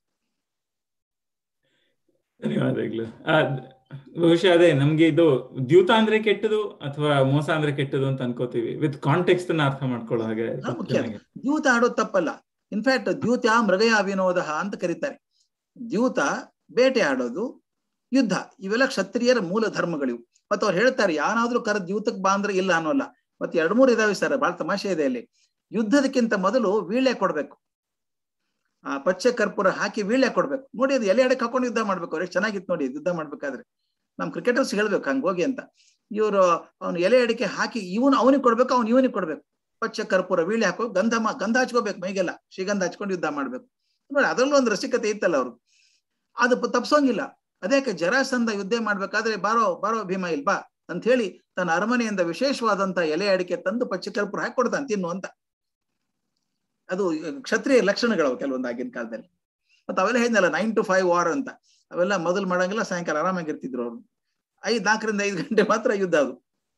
ಧನ್ಯವಾದಗಳು ಆ, ಬಹುಶಃ ಅದೇ ನಮ್ಗೆ ಇದು ದ್ಯೂತ ಅಂದ್ರೆ ಕೆಟ್ಟದು ಅಥವಾ ಮೋಸ ಅಂದ್ರೆ ಕೆಟ್ಟದು ಅಂತ ಅನ್ಕೋತೀವಿ ವಿತ್ ಕಾಂಟೆಕ್ಸ್ಟ್ ಅನ್ನ ಅರ್ಥ ಮಾಡ್ಕೊಳ್ಳೋ ಹಾಗೆ ಹಾ, ಮುಖ್ಯ. ದ್ಯೂತ ಆಡೋದು ತಪ್ಪಲ್ಲ ಇನ್ಫ್ಯಾಕ್ಟ್ ದ್ಯೂತ ಮೃಗಯ ವಿನೋದ ಅಂತ ಕರೀತಾರೆ ದ್ಯೂತ ಬೇಟೆ ಆಡೋದು ಯುದ್ಧ ಇವೆಲ್ಲ ಕ್ಷತ್ರಿಯರ ಮೂಲ ಧರ್ಮಗಳಿವು ಮತ್ತೆ ಅವ್ರು ಹೇಳ್ತಾರೆ ಯಾರಾದ್ರೂ ಕರ ದ್ಯೂತಕ್ಕೆ ಬಾ ಅಂದ್ರೆ ಇಲ್ಲ ಅನ್ನೋಲ್ಲ ಮತ್ತೆ ಎರಡು ಮೂರು ಇದಾವೆ ಸರ್ ಬಹಳ ತಮಾಷೆ ಇದೆ ಅಲ್ಲಿ ಯುದ್ಧದಕ್ಕಿಂತ ಮೊದಲು ವೀಳ್ಯ ಕೊಡ್ಬೇಕು ಆ ಪಚ್ಚೆ ಕರ್ಪೂರ ಹಾಕಿ ವೀಳ್ಯ ಕೊಡ್ಬೇಕು ನೋಡಿ ಅದು ಎಲೆ ಎಡೆಗೆ ಹಾಕೊಂಡು ಯುದ್ಧ ಮಾಡ್ಬೇಕು ಅವ್ರು ಎಷ್ಟು ಚೆನ್ನಾಗಿತ್ತು ನೋಡಿ ಯುದ್ಧ ಮಾಡ್ಬೇಕಾದ್ರೆ ನಮ್ ಕ್ರಿಕೆಟರ್ಸ್ ಹೇಳ್ಬೇಕು ಹಂಗ ಹೋಗಿ ಅಂತ ಇವರು ಅವ್ನು ಎಲೆ ಅಡಿಕೆ ಹಾಕಿ ಇವನು ಅವನಿಗೆ ಕೊಡ್ಬೇಕು ಅವ್ನು ಇವನಿಗೆ ಕೊಡ್ಬೇಕು ಪಚ್ಚ ಕರ್ಪೂರ ವೀಳ್ಯ ಹಾಕೋ ಗಂಧ ಮಾ- ಗಂಧ ಹಚ್ಕೋಬೇಕು ಮೈಗೆಲ್ಲ ಶ್ರೀಗಂಧ ಹಚ್ಕೊಂಡು ಯುದ್ಧ ಮಾಡ್ಬೇಕು ನೋಡಿ ಅದ್ರಲ್ಲೂ ಒಂದು ರಸಿಕತೆ ಇತ್ತಲ್ಲ ಅವ್ರು ಅದು ಪ- ತಪ್ಸೋಂಗಿಲ್ಲ ಅದಕ್ಕೆ ಜರಾಸಂಧ ಯುದ್ಧ ಮಾಡ್ಬೇಕಾದ್ರೆ ಬಾರೋ ಬಾರೋ ಭೀಮ ಇಲ್ ಬಾ ಅಂತ ಹೇಳಿ ತನ್ನ ಅರಮನೆಯಿಂದ ವಿಶೇಷವಾದಂತ ಎಲೆ ಅಡಿಕೆ ತಂದು ಪಚ್ಚ ಕರ್ಪೂರ ಹಾಕಿ ಕೊಡ್ತಾನೆ ತಿನ್ನು ಅಂತ ಅದು ಕ್ಷತ್ರಿಯ ಲಕ್ಷಣಗಳು ಕೆಲವೊಂದು ಆಗಿನ ಕಾಲದಲ್ಲಿ ಮತ್ತೆ ಅವೆಲ್ಲ ಹೇಳಿದ್ನಲ್ಲ ನೈನ್ ಟು ಫೈವ್ ವಾರ್ ಅಂತ ಅವೆಲ್ಲ ಮೊದಲು ಮಾಡಂಗಿಲ್ಲ ಸಾಯಂಕಾಲ ಆರಾಮಾಗಿರ್ತಿದ್ರು ಅವ್ರು ಐದ್ ನಾಲ್ಕರಿಂದ ಐದು ಗಂಟೆ ಮಾತ್ರ ಯುದ್ಧ ಅದು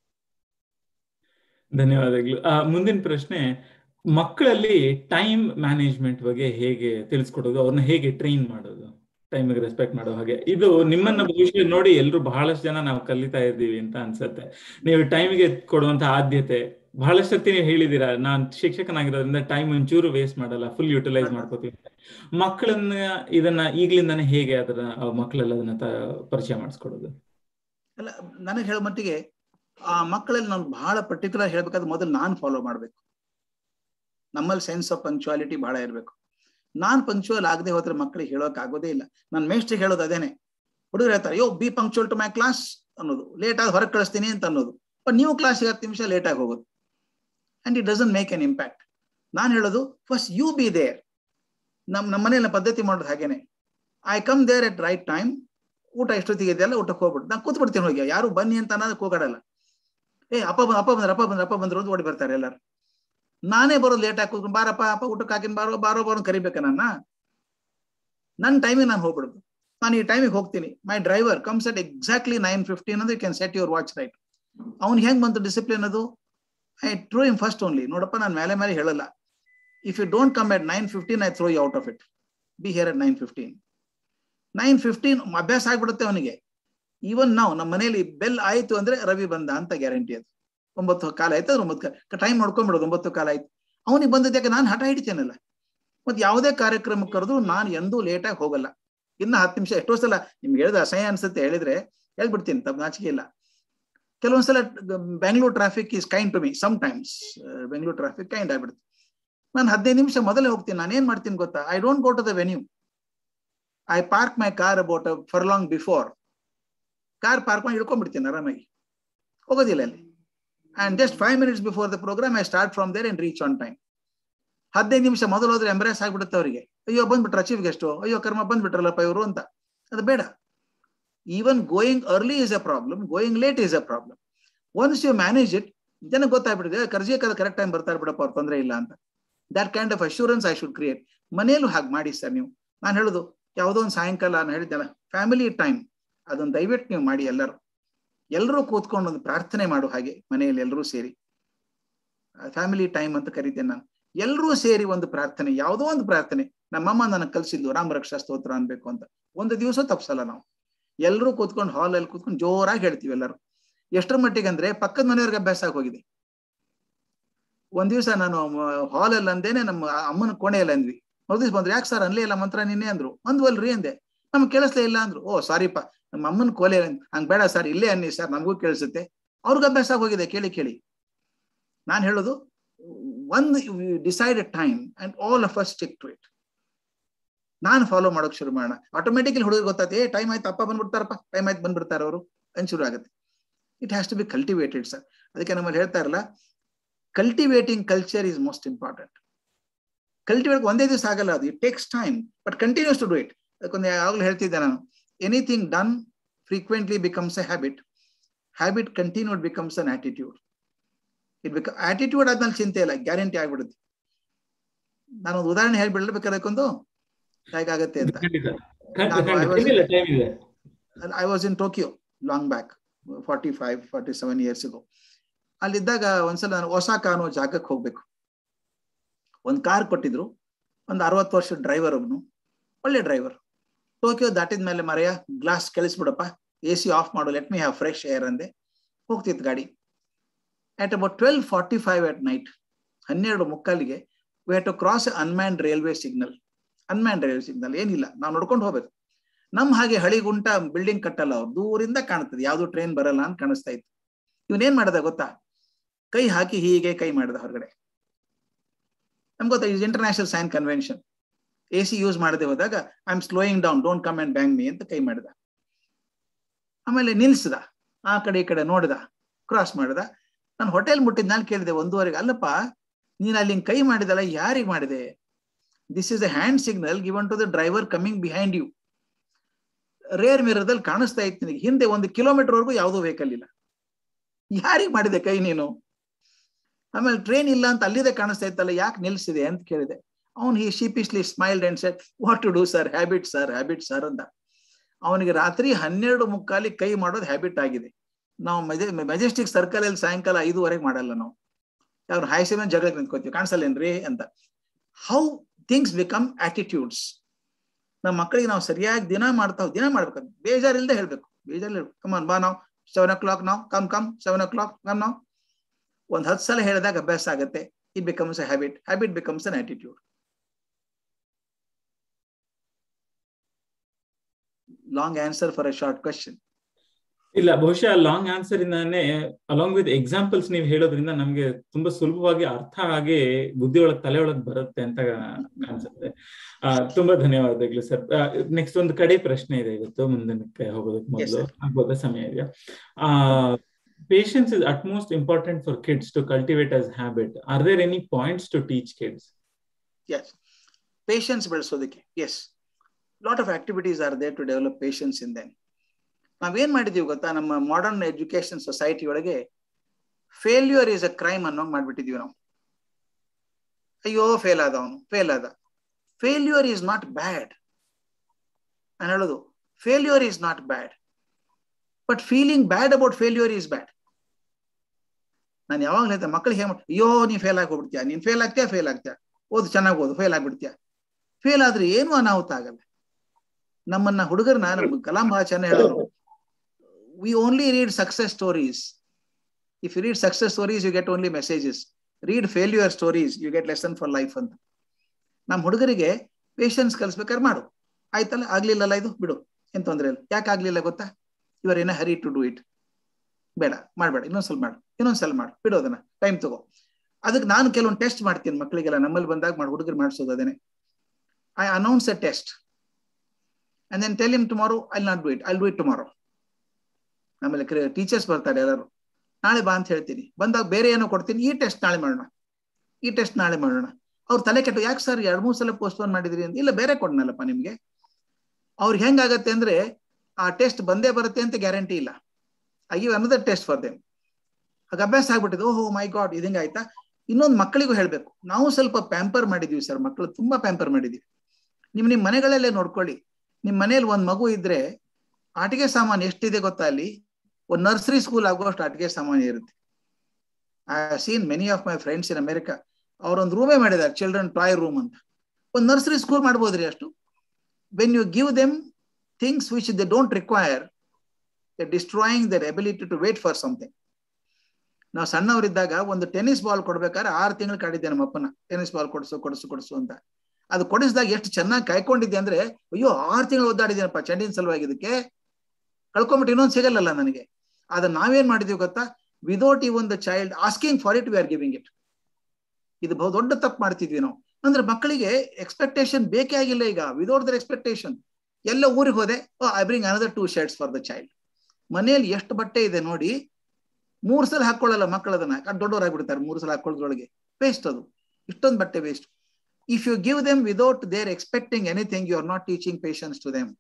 ಧನ್ಯವಾದಗಳು ಆ, ಮುಂದಿನ ಪ್ರಶ್ನೆ ಮಕ್ಕಳಲ್ಲಿ ಟೈಮ್ ಮ್ಯಾನೇಜ್ಮೆಂಟ್ ಬಗ್ಗೆ ಹೇಗೆ ತಿಳಿಸ್ಕೊಡೋದು ಅವ್ರನ್ನ ಹೇಗೆ ಟ್ರೈನ್ ಮಾಡೋದು ಟೈಮಿಗೆ ರೆಸ್ಪೆಕ್ಟ್ ಮಾಡೋ ಹಾಗೆ ಇದು ನಿಮ್ಮನ್ನ ಬಹುಶಃ ನೋಡಿ ಎಲ್ರು ಬಹಳಷ್ಟು ಜನ ನಾವು ಕಲಿತಾ ಇದ್ದೀವಿ ಅಂತ ಅನ್ಸತ್ತೆ ನೀವು ಟೈಮಿಗೆ ಕೊಡುವಂತ ಆದ್ಯತೆ ಬಹಳಷ್ಟು ಸರ್ತಿ ನೀವು ಹೇಳಿದೀರಾ ನಾನ್ ಶಿಕ್ಷಕನಾಗಿರೋದ್ರಿಂದ ಟೈಮ್ ಒಂಚೂರು ವೇಸ್ಟ್ ಮಾಡಲ್ಲ ಫುಲ್ ಯುಟಿಲೈಸ್ ಮಾಡ್ಕೋತೀವಿ ಮಕ್ಕಳನ್ನ ಇದನ್ನ ಈಗ್ಲಿಂದಾನೇ ಹೇಗೆ ಅದನ್ನ ಆ ಮಕ್ಕಳೆಲ್ಲ ಅದನ್ನ ತ- ಪರಿಚಯ ಮಾಡಿಸ್ಕೊಡೋದು ಅಲ್ಲ ನನಗೆ ಹೇಳೋ ಮಟ್ಟಿಗೆ ಆ ಮಕ್ಕಳಲ್ಲಿ ನಾನು ಬಹಳ ಪರ್ಟಿಕ್ಯುಲರ್ ಹೇಳ್ಬೇಕಾದ್ರೆ ಮೊದಲು ನಾನು ಫಾಲೋ ಮಾಡ್ಬೇಕು ನಮ್ಮಲ್ಲಿ ಸೆನ್ಸ್ ಆಫ್ ಪಂಕ್ಚುಯಾಲಿಟಿ ಬಹಳ ಇರಬೇಕು ನಾನ್ ಪಂಕ್ಚುವಲ್ ಆಗದೆ ಹೋದ್ರೆ ಮಕ್ಕಳಿಗೆ ಹೇಳೋಕ್ ಆಗೋದೇ ಇಲ್ಲ ನನ್ನ ಮೇಷ್ಟ್ರಿಗೆ ಹೇಳೋದು ಅದೇನೆ ಹುಡುಗರು ಹೇಳ್ತಾರೆ you be punctual to my class ಅನ್ನೋದು ಲೇಟ್ ಆಗಿ ಹೊರಗೆ ಕಳಿಸ್ತೀನಿ ಅಂತ ಅನ್ನೋದು ಬಟ್ ನೀವು ಕ್ಲಾಸ್ಗೆ ಹತ್ತು ನಿಮಿಷ ಲೇಟ್ ಆಗಿ ಹೋಗೋದು and it doesn't make an impact ನಾನು ಹೇಳೋದು ಫಸ್ಟ್ ಯು ಬಿ ದೇರ್ ನಮ್ ನಮ್ಮ ಮನೇಲಿ ಪದ್ಧತಿ ಮಾಡೋದು ಹಾಗೇನೆ I come there at right time ಊಟ ಎಷ್ಟೊತ್ತಿಗೆ ಇದೆಯಲ್ಲ ಊಟಕ್ಕೆ ಹೋಗ್ಬಿಟ್ಟು ನಾನು ಕೂತ್ಬಿಡ್ತೀನಿ ಹೋಗಿ ಯಾರು ಬನ್ನಿ ಅಂತ ಅನ್ನೋದಕ್ಕೆ ಕೂಗಾಡಲ್ಲ ಏ ಅಪ್ಪ ಬಂದ್ ಅಪ್ಪ ಬಂದ್ರ ಅಪ್ಪ ಬಂದ್ರ ಅಪ್ಪ ಬಂದ್ರು ಅಂತ ಓಡಿ ಬರ್ತಾರೆ ಎಲ್ಲರೂ ನಾನೇ ಬರೋದು ಲೇಟ್ ಆಗಿ ಕೂತ್ಕೊಂಡು ಬಾರಪ್ಪ ಅಪ್ಪ ಊಟಕ್ಕೆ ಹಾಕಿನ ಬಾರೋ ಬಾರೋ ಬಾರೋ ಕರಿಬೇಕ ನನ್ನ ನನ್ನ ಟೈಮಿಗೆ ನಾನು ಹೋಗ್ಬಿಡುದು ನಾನು ಈ ಟೈಮಿಗೆ ಹೋಗ್ತೀನಿ my driver comes at exactly nine fifteen ಅಂದ್ರೆ can set your watch right ಅವ್ನಿಗೆ ಹೆಂಗ್ ಬಂತು ಡಿಸಿಪ್ಲಿನ್ ಅದು I true him first only ನೋಡಪ್ಪ ನಾನು ಮೇಲೆ ಮೇಲೆ ಹೇಳಲ್ಲ if you don't come at nine fifteen I throw you out of it be here at nine fifteen nine fifteen ಅಭ್ಯಾಸ ಆಗ್ಬಿಡುತ್ತೆ ಅವನಿಗೆ ಈವನ್ ನಾವು ನಮ್ಮ ಮನೇಲಿ ಬೆಲ್ ಆಯ್ತು ಅಂದ್ರೆ ರವಿ ಬಂದ ಅಂತ ಗ್ಯಾರಂಟಿ ಅದು ಒಂಬತ್ತು ಕಾಲ ಆಯ್ತು ಅದ್ರ ಒಂಬತ್ತು ಟೈಮ್ ನೋಡ್ಕೊಂಡ್ಬಿಡೋದು ಒಂಬತ್ತು ಕಾಲ ಆಯ್ತು ಅವನಿಗೆ ಬಂದದ್ದು ಯಾಕೆ ನಾನು ಹಠ ಹಿಡಿತೇನಲ್ಲ ಮತ್ತೆ ಯಾವುದೇ ಕಾರ್ಯಕ್ರಮಕ್ಕೆ ಕರೆದು ನಾನು ಎಂದೂ ಲೇಟಾಗಿ ಹೋಗಲ್ಲ ಇನ್ನ ಹತ್ತು ನಿಮಿಷ ಎಷ್ಟೋ ಸಲ ನಿಮ್ಗೆ ಹೇಳಿದ್ರೆ ಅಸಹ್ಯ ಅನ್ಸುತ್ತೆ ಹೇಳಿದ್ರೆ ಹೇಳ್ಬಿಡ್ತೀನಿ ತಮ್ಮ ನಾಚಿಕೆ ಇಲ್ಲ ಕೆಲವೊಂದ್ಸಲ Bengaluru traffic is kind to me sometimes Bengaluru traffic kind ಆಗ್ಬಿಡುತ್ತೆ ನಾನು ಹದಿನೈದು ನಿಮಿಷ ಮೊದಲೇ ಹೋಗ್ತೀನಿ ನಾನು ಏನ್ ಮಾಡ್ತೀನಿ ಗೊತ್ತಾ I don't go to the venue I park my car about furlong before car park ಮಾಡಿ ಇಳ್ಕೊಂಡ್ಬಿಡ್ತೀನಿ ಆರಾಮಾಗಿ ಹೋಗೋದಿಲ್ಲ ಅಲ್ಲಿ and just five minutes before the programme I start from there and reach on time ಹದಿನೈದು ನಿಮಿಷ ಮೊದಲು ಹೋದ್ರೆ ಎಂಬ್ರೆಸ್ ಆಗ್ಬಿಡುತ್ತೆ ಅವರಿಗೆ ಅಯ್ಯೋ ಬಂದ್ಬಿಟ್ರ ಚೀಫ್ ಗೆಸ್ಟು ಅಯ್ಯೋ ಕರ್ಮ ಬಂದ್ಬಿಟ್ರಲ್ಲಪ್ಪ ಇವರು ಅಂತ ಅದು ಬೇಡ even going early is a problem going late is a problem once you manage it ಜನಕ್ಕೆ ಗೊತ್ತಾಗ್ಬಿಟ್ಟಿದೆ ಕರ್ಜಿ ಕರೆಕ್ಟ್ ಟೈಮ್ ಬರ್ತಾರೆ ಬಿಡಪ್ಪ ಅವ್ರು ತೊಂದರೆ ಇಲ್ಲ ಅಂತ that kind of assurance I should create ಮನೇಲೂ ಹಾಗೆ ಮಾಡಿ ಸರ್ ನೀವು ನಾನು ಹೇಳುದು ಯಾವುದೋ ಒಂದು ಸಾಯಂಕಾಲ ನಾನು ಹೇಳಿದ್ದೆಲ್ಲ ಫ್ಯಾಮಿಲಿ ಟೈಮ್ ಅದೊಂದು ದಯವಿಟ್ಟು ನೀವು ಮಾಡಿ ಎಲ್ಲರೂ ಎಲ್ಲರೂ ಕೂತ್ಕೊಂಡು ಒಂದು ಪ್ರಾರ್ಥನೆ ಮಾಡು ಹಾಗೆ ಮನೆಯಲ್ಲಿ ಎಲ್ಲರೂ ಸೇರಿ ಫ್ಯಾಮಿಲಿ ಟೈಮ್ ಅಂತ ಕರಿತೇನೆ ನಾನು ಎಲ್ಲರೂ ಸೇರಿ ಒಂದು ಪ್ರಾರ್ಥನೆ ಯಾವುದೋ ಒಂದು ಪ್ರಾರ್ಥನೆ ನಮ್ಮಮ್ಮ ನನಗೆ ಕಲ್ಸಿದ್ಲು ರಾಮ ರಕ್ಷಾ ಸ್ತೋತ್ರ ಅನ್ಬೇಕು ಅಂತ ಒಂದು ದಿವಸ ತಪ್ಸಲ್ಲ ನಾವು ಎಲ್ಲರೂ ಕೂತ್ಕೊಂಡು ಹಾಲಲ್ಲಿ ಕೂತ್ಕೊಂಡು ಜೋರಾಗಿ ಹೇಳ್ತೀವಿ ಎಲ್ಲರೂ ಎಷ್ಟರ ಮಟ್ಟಿಗೆ ಅಂದ್ರೆ ಪಕ್ಕದ ಮನೆಯವ್ರಿಗೆ ಅಭ್ಯಾಸ ಆಗಿ ಹೋಗಿದೆ ಒಂದ್ ದಿವಸ ನಾನು ಹಾಲಲ್ಲಿ ಅಂದೇನೆ ನಮ್ಮ ಅಮ್ಮನ ಕೋಣೆಯಲ್ಲಿ ಅಂದ್ವಿ ಒಂದು ದಿವಸ ಬಂದ್ರು ಯಾಕೆ ಸರ್ ಅನ್ಲೇ ಇಲ್ಲ ಮಂತ್ರ ನಿನ್ನೆ ಅಂದ್ರು ಅಂದ್ವಲ್ರಿ ಅಂದೆ ನಮ್ಗೆ ಕೇಳಿಸ್ಲೇ ಇಲ್ಲ ಅಂದ್ರು ಓ ಸಾರಿಪ್ಪ ನಮ್ಮ ಅಮ್ಮನ ಕೋಲೆ ಹಂಗ್ ಬೇಡ ಸರ್ ಇಲ್ಲೇ ಅನ್ನಿ ಸರ್ ನಮಗೂ ಕೇಳಿಸುತ್ತೆ ಅವ್ರಿಗೆ ಅಭ್ಯಾಸ ಆಗಿ ಹೋಗಿದೆ ಕೇಳಿ ಕೇಳಿ ನಾನು ಹೇಳೋದು ಒಂದು decide time and all of us stick to it ನಾನು ಫಾಲೋ ಮಾಡೋಕೆ ಶುರು ಮಾಡೋಣ ಆಟೋಮೆಟಿಕಲಿ ಹುಡುಗರು ಗೊತ್ತಾಯ್ತು ಏ ಟೈಮ್ ಆಯ್ತು ಅಪ್ಪ ಬಂದ್ಬಿಡ್ತಾರಪ್ಪ ಟೈಮ್ ಆಯ್ತು ಬಂದ್ಬಿಡ್ತಾರೆ ಅವರು ಅಂತ ಶುರು ಆಗುತ್ತೆ it has to be cultivated sir ಅದಕ್ಕೆ ನಮ್ಮಲ್ಲಿ ಹೇಳ್ತಾರಲ್ಲ cultivating culture is most important cultivate ಒಂದೇ ದಿವಸ ಆಗಲ್ಲ ಅದು it takes time but continues to do it ಅದಕ್ಕೊಂದು ಯಾವಾಗಲೂ ಹೇಳ್ತಿದ್ದೆ ನಾನು anything done frequently becomes a habit habit continued becomes an attitude it become attitude ಆದ್ಮೇಲೆ ಚಿಂತೆ ಇಲ್ಲ ಗ್ಯಾರಂಟಿ ಆಗ್ಬಿಡುತ್ತೆ ನಾನು ಒಂದು ಉದಾಹರಣೆ ಹೇಳ್ಬಿಡ್ಬೇಕಾದ್ರೆ ಅದಕ್ಕೊಂದು ಹೇಗಾಗತ್ತೆ ಅಂತ I was in Tokyo long back forty five forty seven years ago ಅಲ್ಲಿದ್ದಾಗ ಒಂದ್ಸಲ ನಾನು ಒಸಾಕ ಅನ್ನೋ ಜಾಗಕ್ಕೆ ಹೋಗ್ಬೇಕು ಒಂದು ಕಾರ್ ಕೊಟ್ಟಿದ್ರು ಒಂದು ಅರವತ್ತು ವರ್ಷದ ಡ್ರೈವರ್ ಒಬ್ನು ಒಳ್ಳೆ ಡ್ರೈವರ್ ಟೋಕಿಯೋ ದಾಟಿದ ಮೇಲೆ ಮರೆಯ ಗ್ಲಾಸ್ ಕೆಳಿಸ್ಬಿಡಪ್ಪ ಎ ಸಿ ಆಫ್ ಮಾಡು let me have fresh air ಅಂದೆ ಹೋಗ್ತಿತ್ತು ಗಾಡಿ at about twelve forty five at night ಹನ್ನೆರಡು ಮುಕ್ಕಾಲಿಗೆ we have to cross unmanned railway signal unmanned railway signal ಏನಿಲ್ಲ ನಾವು ನೋಡ್ಕೊಂಡು ಹೋಗ್ಬೇಕು ನಮ್ ಹಾಗೆ ಹಳಿಗುಂಟ ಬಿಲ್ಡಿಂಗ್ ಕಟ್ಟಲ್ಲ ಅವ್ರು ದೂರಿಂದ ಕಾಣ್ತದೆ ಯಾವ್ದು ಟ್ರೈನ್ ಬರಲ್ಲ ಅಂತ ಕಾಣಿಸ್ತಾ ಇತ್ತು ಇವನೇನ್ ಮಾಡ್ದ ಗೊತ್ತಾ ಕೈ ಹಾಕಿ ಹೀಗೆ ಕೈ ಮಾಡಿದ ಹೊರಗಡೆ ನಮ್ಗೆ ಗೊತ್ತಾ is international sign convention A C use ಮಾಡದೆ ಹೋದಾಗ I am slowing down don't come and bang me ಅಂತ ಕೈ ಮಾಡಿದ ಆಮೇಲೆ ನಿಲ್ಸಿದ ಆ ಕಡೆ ಈ ಕಡೆ ನೋಡಿದ ಕ್ರಾಸ್ ಮಾಡಿದ ನಾನು ಹೋಟೆಲ್ ಮುಟ್ಟಿದ ನಾನು ಕೇಳಿದೆ ಒಂದೂವರೆಗೆ ಅಲ್ಲಪ್ಪ ನೀನು ಅಲ್ಲಿ ಕೈ ಮಾಡಿದಲ್ಲ ಯಾರಿಗೆ ಮಾಡಿದೆ this is a hand signal given to the driver coming behind you rear ಮಿರದಲ್ಲಿ ಕಾಣಿಸ್ತಾ ಇತ್ತು ನಿನಗೆ ಹಿಂದೆ ಒಂದು ಕಿಲೋಮೀಟರ್ ವರೆಗೂ ಯಾವುದೋ ವೆಹಿಕಲ್ ಇಲ್ಲ ಯಾರಿಗೆ ಮಾಡಿದೆ ಕೈ ನೀನು ಆಮೇಲೆ ಟ್ರೈನ್ ಇಲ್ಲ ಅಂತ ಅಲ್ಲಿದೆ ಕಾಣಿಸ್ತಾ ಇತ್ತಲ್ಲ ಯಾಕೆ ನಿಲ್ಸಿದೆ ಅಂತ ಕೇಳಿದೆ ಅವನು ಈ sheepishly smiled and said what to do sir habit sir habit sir ಅಂತ ಅವನಿಗೆ ರಾತ್ರಿ ಹನ್ನೆರಡು ಮುಕ್ಕಾಲಿ ಕೈ ಮಾಡೋದು ಹ್ಯಾಬಿಟ್ ಆಗಿದೆ ನಾವು ಮೆಜೆ ಮೆಜೆಸ್ಟಿಕ್ ಸರ್ಕಲ್ ಅಲ್ಲಿ ಸಾಯಂಕಾಲ ಐದುವರೆಗೆ ಮಾಡಲ್ಲ ನಾವು ಅವ್ರು ಹೈ ಸೆವೆನ್ ಜಗಳಕ್ಕೆ ನಿಂತ್ಕೋತೀವಿ ಕಾಣಿಸಲ್ಲೇನ್ರಿ ಅಂತ ಹೌ ಥಿಂಗ್ಸ್ ಬಿಕಮ್ ಆಟಿಟ್ಯೂಡ್ಸ್ ನಮ್ಮ ಮಕ್ಕಳಿಗೆ ನಾವು ಸರಿಯಾಗಿ ದಿನ ಮಾಡ್ತಾವ್ ದಿನ ಮಾಡ್ಬೇಕು ಬೇಜಾರಿಲ್ಲದೆ ಹೇಳ್ಬೇಕು ಬೇಜಾರಿಲ್ಲ ಹೇಳ್ಬೇಕು ಕಮಾನ್ ಬಾ ನಾವು ಸೆವೆನ್ ಓ ಕ್ಲಾಕ್ ನಾವು come come seven o'clock come ನಾವು ಒಂದ್ ಹತ್ತು ಸಲ ಹೇಳಿದಾಗ ಅಭ್ಯಾಸ ಆಗುತ್ತೆ it becomes a habit habit becomes an attitude long answer for a short question ಇಲ್ಲ ಬಹುಶಃ ಲಾಂಗ್ ಆನ್ಸರ್ ಇಂದಾನೆ ಅಲಾಂಗ್ ವಿತ್ ಎಕ್ಸಾಂಪಲ್ಸ್ ನೀವು ಹೇಳೋದ್ರಿಂದ ನಮ್ಗೆ ತುಂಬಾ ಸುಲಭವಾಗಿ ಅರ್ಥ ಆಗಿ ಬುದ್ಧಿ ಒಳಗ್ ತಲೆ ಒಳಗ್ ಬರುತ್ತೆ ಅಂತ ಕಾಣಿಸುತ್ತೆ ತುಂಬಾ ಧನ್ಯವಾದಗಳು ಸರ್ ನೆಕ್ಸ್ಟ್ ಒಂದು ಕಡೆ ಪ್ರಶ್ನೆ ಇದೆ ಇವತ್ತು ಮುಂದಿನಕ್ಕೆ ಹೋಗೋದಕ್ಕೆ ಮೊದಲು ಆಗ್ಬೋದ ಸಮಯ ಇದೆಯಾ ಆ patience is utmost important for kids to cultivate as habit are there any points to teach kids yes patience ಬೆಳೆಸೋದಕ್ಕೆ yes lot of activities are there to develop patience in them ನಾವೇನ್ ಮಾಡಿದೀವಿ ಗೊತ್ತಾ ನಮ್ಮ ಮಾಡರ್ನ್ ಎಜುಕೇಶನ್ ಸೊಸೈಟಿ ಒಳಗೆ failure is a crime ಅನ್ನೋ ಮಾಡ್ಬಿಟ್ಟಿದೀವಿ ನಾವು ಅಯ್ಯೋ fail ಆದ ಅವನು ಫೇಲ್ ಆದ ಫೇಲ್ಯೂರ್ ಈಸ್ ನಾಟ್ ಬ್ಯಾಡ್ ನಾನು ಹೇಳೋದು failure is not bad but feeling bad about failure is bad ನಾನು ಯಾವಾಗಲೂ ಹೇಳ್ತೇನೆ ಮಕ್ಕಳಿಗೆ ಹೇಗೆ ಅಯ್ಯೋ ನೀ ಫೇಲ್ ಆಗಿ ಹೋಗ್ಬಿಡ್ತೀಯ ನೀನ್ ಫೇಲ್ ಆಗ್ತೀಯಾ ಫೇಲ್ ಆಗ್ತೀಯಾ ಓದು ಚೆನ್ನಾಗಿ ಓದು ಫೇಲ್ ಆಗ್ಬಿಡ್ತೀಯ ಫೇಲ್ ಆದ್ರೆ ಏನು ಅನಾಹುತ ಆಗಲ್ಲ ನಮ್ಮನ್ನ ಹುಡುಗರನ್ನ ನಮ್ಮ ಕಲಾಂ ಭಾಷೆನ ಹೇಳೋರು we only read success stories if you read success stories you get only messages read failure stories you get lesson for life ಅಂತ ನಮ್ಮ ಹುಡುಗರಿಗೆ ಪೇಷನ್ಸ್ ಕಲಿಸ್ಬೇಕಾದ್ರೆ ಮಾಡು ಆಯ್ತಲ್ಲ ಆಗ್ಲಿಲ್ಲಲ್ಲ ಇದು ಬಿಡು ಏನ್ ತೊಂದ್ರೆ ಇಲ್ಲ ಯಾಕೆ ಆಗ್ಲಿಲ್ಲ ಗೊತ್ತಾ ಇವರ್ ಏನ ಹರಿ ಟು ಡೂ ಇಟ್ ಬೇಡ ಮಾಡ್ಬೇಡ ಇನ್ನೊಂದ್ಸಲ ಮಾಡು ಇನ್ನೊಂದ್ಸಲ ಮಾಡು ಬಿಡೋದನ್ನ ಟೈಮ್ ತಗೋ ಅದಕ್ಕೆ ನಾನು ಕೆಲವೊಂದು ಟೆಸ್ಟ್ ಮಾಡ್ತೀನಿ ಮಕ್ಕಳಿಗೆಲ್ಲ ನಮ್ಮಲ್ಲಿ ಬಂದಾಗ ಮಾಡಿ ಹುಡುಗರು ಮಾಡಿಸೋದು ಅದೇನೆ I announce a test and then tell him tomorrow I not do it I do it tomorrow ಆಮೇಲೆ ಟೀಚರ್ಸ್ ಬರ್ತಾರೆ ಎಲ್ಲರೂ ನಾಳೆ ಬಾ ಅಂತ ಹೇಳ್ತೀನಿ ಬಂದಾಗ ಬೇರೆ ಏನೋ ಕೊಡ್ತೀನಿ ಈ ಟೆಸ್ಟ್ ನಾಳೆ ಮಾಡೋಣ ಈ ಟೆಸ್ಟ್ ನಾಳೆ ಮಾಡೋಣ ಅವ್ರು ತಲೆ ಕೆಟ್ಟು ಯಾಕೆ ಸರ್ ಎರಡು ಮೂರು ಸಲ ಪೋಸ್ಟ್ಪೋನ್ ಮಾಡಿದ್ರಿ ಅಂತ ಇಲ್ಲ ಬೇರೆ ಕೊಡ್ನಲ್ಲಪ್ಪ ನಿಮ್ಗೆ ಅವ್ರಿಗೆ ಹೆಂಗಾಗತ್ತೆ ಅಂದ್ರೆ ಆ ಟೆಸ್ಟ್ ಬಂದೇ ಬರುತ್ತೆ ಅಂತ ಗ್ಯಾರಂಟಿ ಇಲ್ಲ I give another test for them ಆಗ ಅಭ್ಯಾಸ ಆಗ್ಬಿಟ್ಟಿದೆ ಓಹೋ ಮೈ ಗಾಡ್ ಇದಂಗ ಆಯ್ತಾ ಇನ್ನೊಂದು ಮಕ್ಕಳಿಗೂ ಹೇಳ್ಬೇಕು ನಾವು ಸ್ವಲ್ಪ ಪ್ಯಾಂಪರ್ ಮಾಡಿದೀವಿ ಸರ್ ಮಕ್ಕಳು ತುಂಬಾ ಪ್ಯಾಂಪರ್ ಮಾಡಿದೀವಿ ನಿಮ್ ನಿಮ್ ಮನೆಗಳಲ್ಲೇ ನೋಡ್ಕೊಳ್ಳಿ ನಿಮ್ ಮನೇಲಿ ಒಂದ್ ಮಗು ಇದ್ರೆ ಆಟಿಕೆ ಸಾಮಾನು ಎಷ್ಟಿದೆ ಗೊತ್ತಾ ಅಲ್ಲಿ ಒಂದು ನರ್ಸರಿ ಸ್ಕೂಲ್ ಆಗುವಷ್ಟು ಆಟಿಕೆ ಸಾಮಾನು ಇರುತ್ತೆ I seen many of my friends in America ಅವ್ರೊಂದು ರೂಮೇ ಮಾಡಿದ್ದಾರೆ ಚಿಲ್ಡ್ರನ್ ಟಾಯ್ ರೂಮ್ ಅಂತ ಒಂದು ನರ್ಸರಿ ಸ್ಕೂಲ್ ಮಾಡ್ಬೋದ್ರಿ ಅಷ್ಟು when you give them things which they don't require destroying their ability to wait for something ನಾವು ಸಣ್ಣವರಿದ್ದಾಗ ಒಂದು ಟೆನ್ನಿಸ್ ಬಾಲ್ ಕೊಡ್ಬೇಕಾದ್ರೆ ಆರು ತಿಂಗಳು ಕಾಡಿದ್ದೆ ನಮ್ಮ ಅಪ್ಪನ ಟೆನ್ನಿಸ್ ಬಾಲ್ ಕೊಡಿಸು ಕೊಡಿಸು ಕೊಡಿಸು ಅಂತ ಅದು ಕೊಡಿಸಿದಾಗ ಎಷ್ಟು ಚೆನ್ನಾಗಿ ಕಾಯ್ಕೊಂಡಿದ್ದೆ ಅಂದ್ರೆ ಅಯ್ಯೋ ಆರು ತಿಂಗಳು ಓದಾಡಿದ್ದೀನಪ್ಪ ಚೆಂಡಿನ ಸಲುವಾಗಿ ಇದಕ್ಕೆ ಕಳ್ಕೊಂಬಿಟ್ಟು ಇನ್ನೊಂದು ಸಿಗಲ್ಲಲ್ಲ ನನಗೆ ಆದ್ರೆ ನಾವೇನ್ ಮಾಡಿದೀವಿ ಗೊತ್ತಾ ವಿದೌಟ್ ಈ ಒಂದು child asking for it we are giving it ಇದು ಬಹು ದೊಡ್ಡ ತಪ್ಪು ಮಾಡ್ತಿದ್ವಿ ನಾವು ಅಂದ್ರೆ ಮಕ್ಕಳಿಗೆ ಎಕ್ಸ್ಪೆಕ್ಟೇಷನ್ ಬೇಕೇ ಆಗಿಲ್ಲ ಈಗ ವಿದೌಟ್ ದರ್ ಎಕ್ಸ್ಪೆಕ್ಟೇಷನ್ ಎಲ್ಲ ಊರಿಗೆ ಹೋದೆ I bring another two shirts for the child ಮನೆಯಲ್ಲಿ ಎಷ್ಟು ಬಟ್ಟೆ ಇದೆ ನೋಡಿ ಮೂರ್ ಸಲ ಹಾಕೊಳ್ಳಲ್ಲ ಮಕ್ಕಳು ಅದನ್ನ ದೊಡ್ಡವರಾಗ್ಬಿಡ್ತಾರೆ ಮೂರು ಸಲ ಹಾಕೊಳ್ಳೋದ್ರೊಳಗೆ ವೇಸ್ಟ್ ಅದು ಇಷ್ಟೊಂದು ಬಟ್ಟೆ waste if you give them without their expecting anything you are not teaching patience to them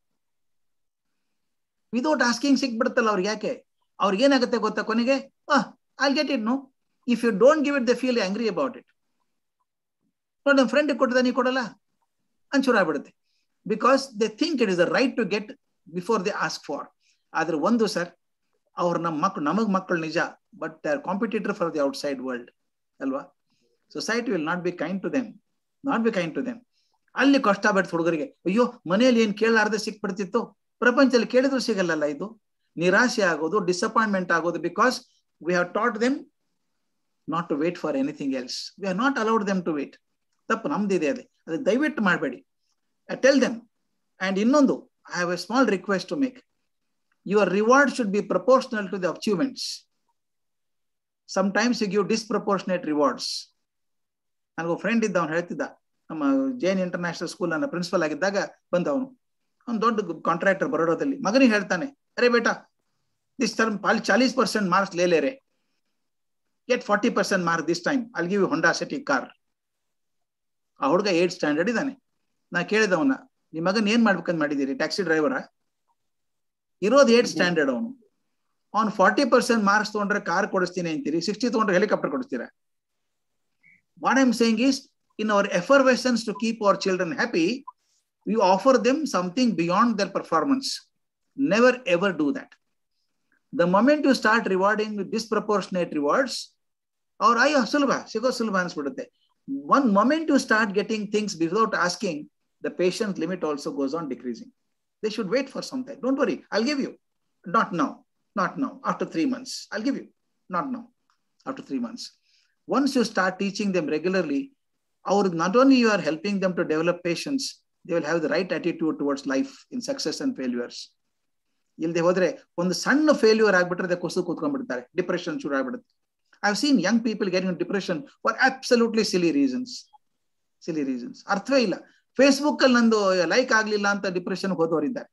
without asking ಸಿಕ್ಬಿಡುತ್ತಲ್ಲ ಅವ್ರಿಗೆ ಯಾಕೆ ಅವ್ರಿಗೆ ಏನಾಗುತ್ತೆ ಗೊತ್ತಾ ಕೊನೆಗೆ I get it no if you don't give it the feel angry about it ನೋಡಿ ನಮ್ಮ friend ಕೊಟ್ಟದ ನೀ ಕೊಡಲ್ಲ ಅಂಚೂರ ಆಗ್ಬಿಡುತ್ತೆ because they think it is a right to get before they ask for ಆದ್ರೆ ಒಂದು ಸರ್ ಅವ್ರು ನಮ್ಮ ಮಕ್ಕಳು ನಮಗ್ ಮಕ್ಕಳು ನಿಜ but they are competitor for the outside world ಅಲ್ವಾ society will not be kind to them not be kind to them ಅಲ್ಲಿ ಕಷ್ಟ ಬಿಡ್ತು ಹುಡುಗರಿಗೆ ಅಯ್ಯೋ ಮನೆಯಲ್ಲಿ ಏನ್ ಕೇಳಾರ್ದೆ ಸಿಕ್ಬಿಡ್ತಿತ್ತು ಪ್ರಪಂಚದಲ್ಲಿ ಕೇಳಿದ್ರು ಸಿಗಲ್ಲಲ್ಲ ಇದು ನಿರಾಶೆ ಆಗೋದು ಡಿಸಪಾಯಿಂಟ್ಮೆಂಟ್ ಆಗೋದು because we have taught them not to wait for anything else we are not allowed them to wait ತಪ್ಪು ನಮ್ದಿದೆ ಅದೇ ಅದು ದಯವಿಟ್ಟು ಮಾಡಬೇಡಿ ಟೆಲ್ ದೆಮ್ ಅಂಡ್ ಇನ್ನೊಂದು I have a small request to make your reward should be proportional to the achievements sometimes you give disproportionate rewards ನನಗೂ friend ಇದ್ದ ಅವ್ನು ಹೇಳ್ತಿದ್ದ ನಮ್ಮ ಜೈನ್ ಇಂಟರ್ನ್ಯಾಷನಲ್ ಸ್ಕೂಲ್ ನನ್ನ ಪ್ರಿನ್ಸಿಪಲ್ ಆಗಿದ್ದಾಗ ಬಂದವನು ಅವ್ನು ದೊಡ್ಡ ಕಾಂಟ್ರಾಕ್ಟರ್ ಬರೋಡೋದಲ್ಲಿ ಮಗನಿಗೆ ಹೇಳ್ತಾನೆ ಅರೆ ಬೇಟಾ ದಿಸ್ ಟರ್ಮ್ ಪಾಲ್ ಚಾಲೀಸ್ ಪರ್ಸೆಂಟ್ ಮಾರ್ಕ್ಸ್ ಲೇ ರೇ get forty percent mark this time ಅಲ್ಲಿ ಗಿವ್ ಹೊಂಡಾ ಸಿಟಿ ಕಾರ್ ಆ ಹುಡುಗ ಏಟ್ ಸ್ಟ್ಯಾಂಡರ್ಡ್ ಇದ್ದಾನೆ ನಾ ಕೇಳಿದವನ ನಿಮ್ಮ ಮಗನ್ ಏನ್ ಮಾಡ್ಬೇಕಂತ ಮಾಡಿದ್ದೀರಿ ಟ್ಯಾಕ್ಸಿ ಡ್ರೈವರ ಇರೋದು ಏಟ್ ಸ್ಟ್ಯಾಂಡರ್ಡ್ ಅವನು ಅವ್ನು ಫಾರ್ಟಿ ಪರ್ಸೆಂಟ್ ಮಾರ್ಕ್ಸ್ ತಗೊಂಡ್ರೆ ಕಾರ್ ಕೊಡಿಸ್ತೀನಿ ಅಂತೀರಿ ಸಿಕ್ಸ್ಟಿ ತಗೊಂಡ್ರೆ ಹೆಲಿಕಾಪ್ಟರ್ ಕೊಡಿಸ್ತೀರಾ what I'm saying is in our aberrations to keep our children happy we offer them something beyond their performance. Never ever do that. The moment you start rewarding with disproportionate rewards, or ಅಯ್ಯೋ ಸುಲಭ ಸಿಗೋ ಸುಲಭ ಅನ್ಸ್ಬಿಡುತ್ತೆ one moment you start getting things without asking, the patience limit also goes on decreasing. They should wait for some time. Don't worry, I'll give you. Not now, not now. After three months, I'll give you. Not now. After three months. Once you start teaching them regularly, or not only you are helping them to develop patience, they will have the right attitude towards life in success and failures. ಇಲ್ಲದೆ ಹೋದ್ರೆ ಒಂದು ಸಣ್ಣ failure ಆಗ್ಬಿಟ್ರೆ ಕುಸು ಕೂತ್ಕೊಂಡ್ಬಿಡ್ತಾರೆ depression ಶುರು ಆಗ್ಬಿಡುತ್ತೆ I have seen young people getting depression for absolutely silly reasons silly reasons ಅರ್ಥವೇ ಇಲ್ಲ Facebook ಅಲ್ಲಿ ನಂದು ಲೈಕ್ ಆಗ್ಲಿಲ್ಲ ಅಂತ ಡಿಪ್ರೆಷನ್ ಹೋದವರಿದ್ದಾರೆ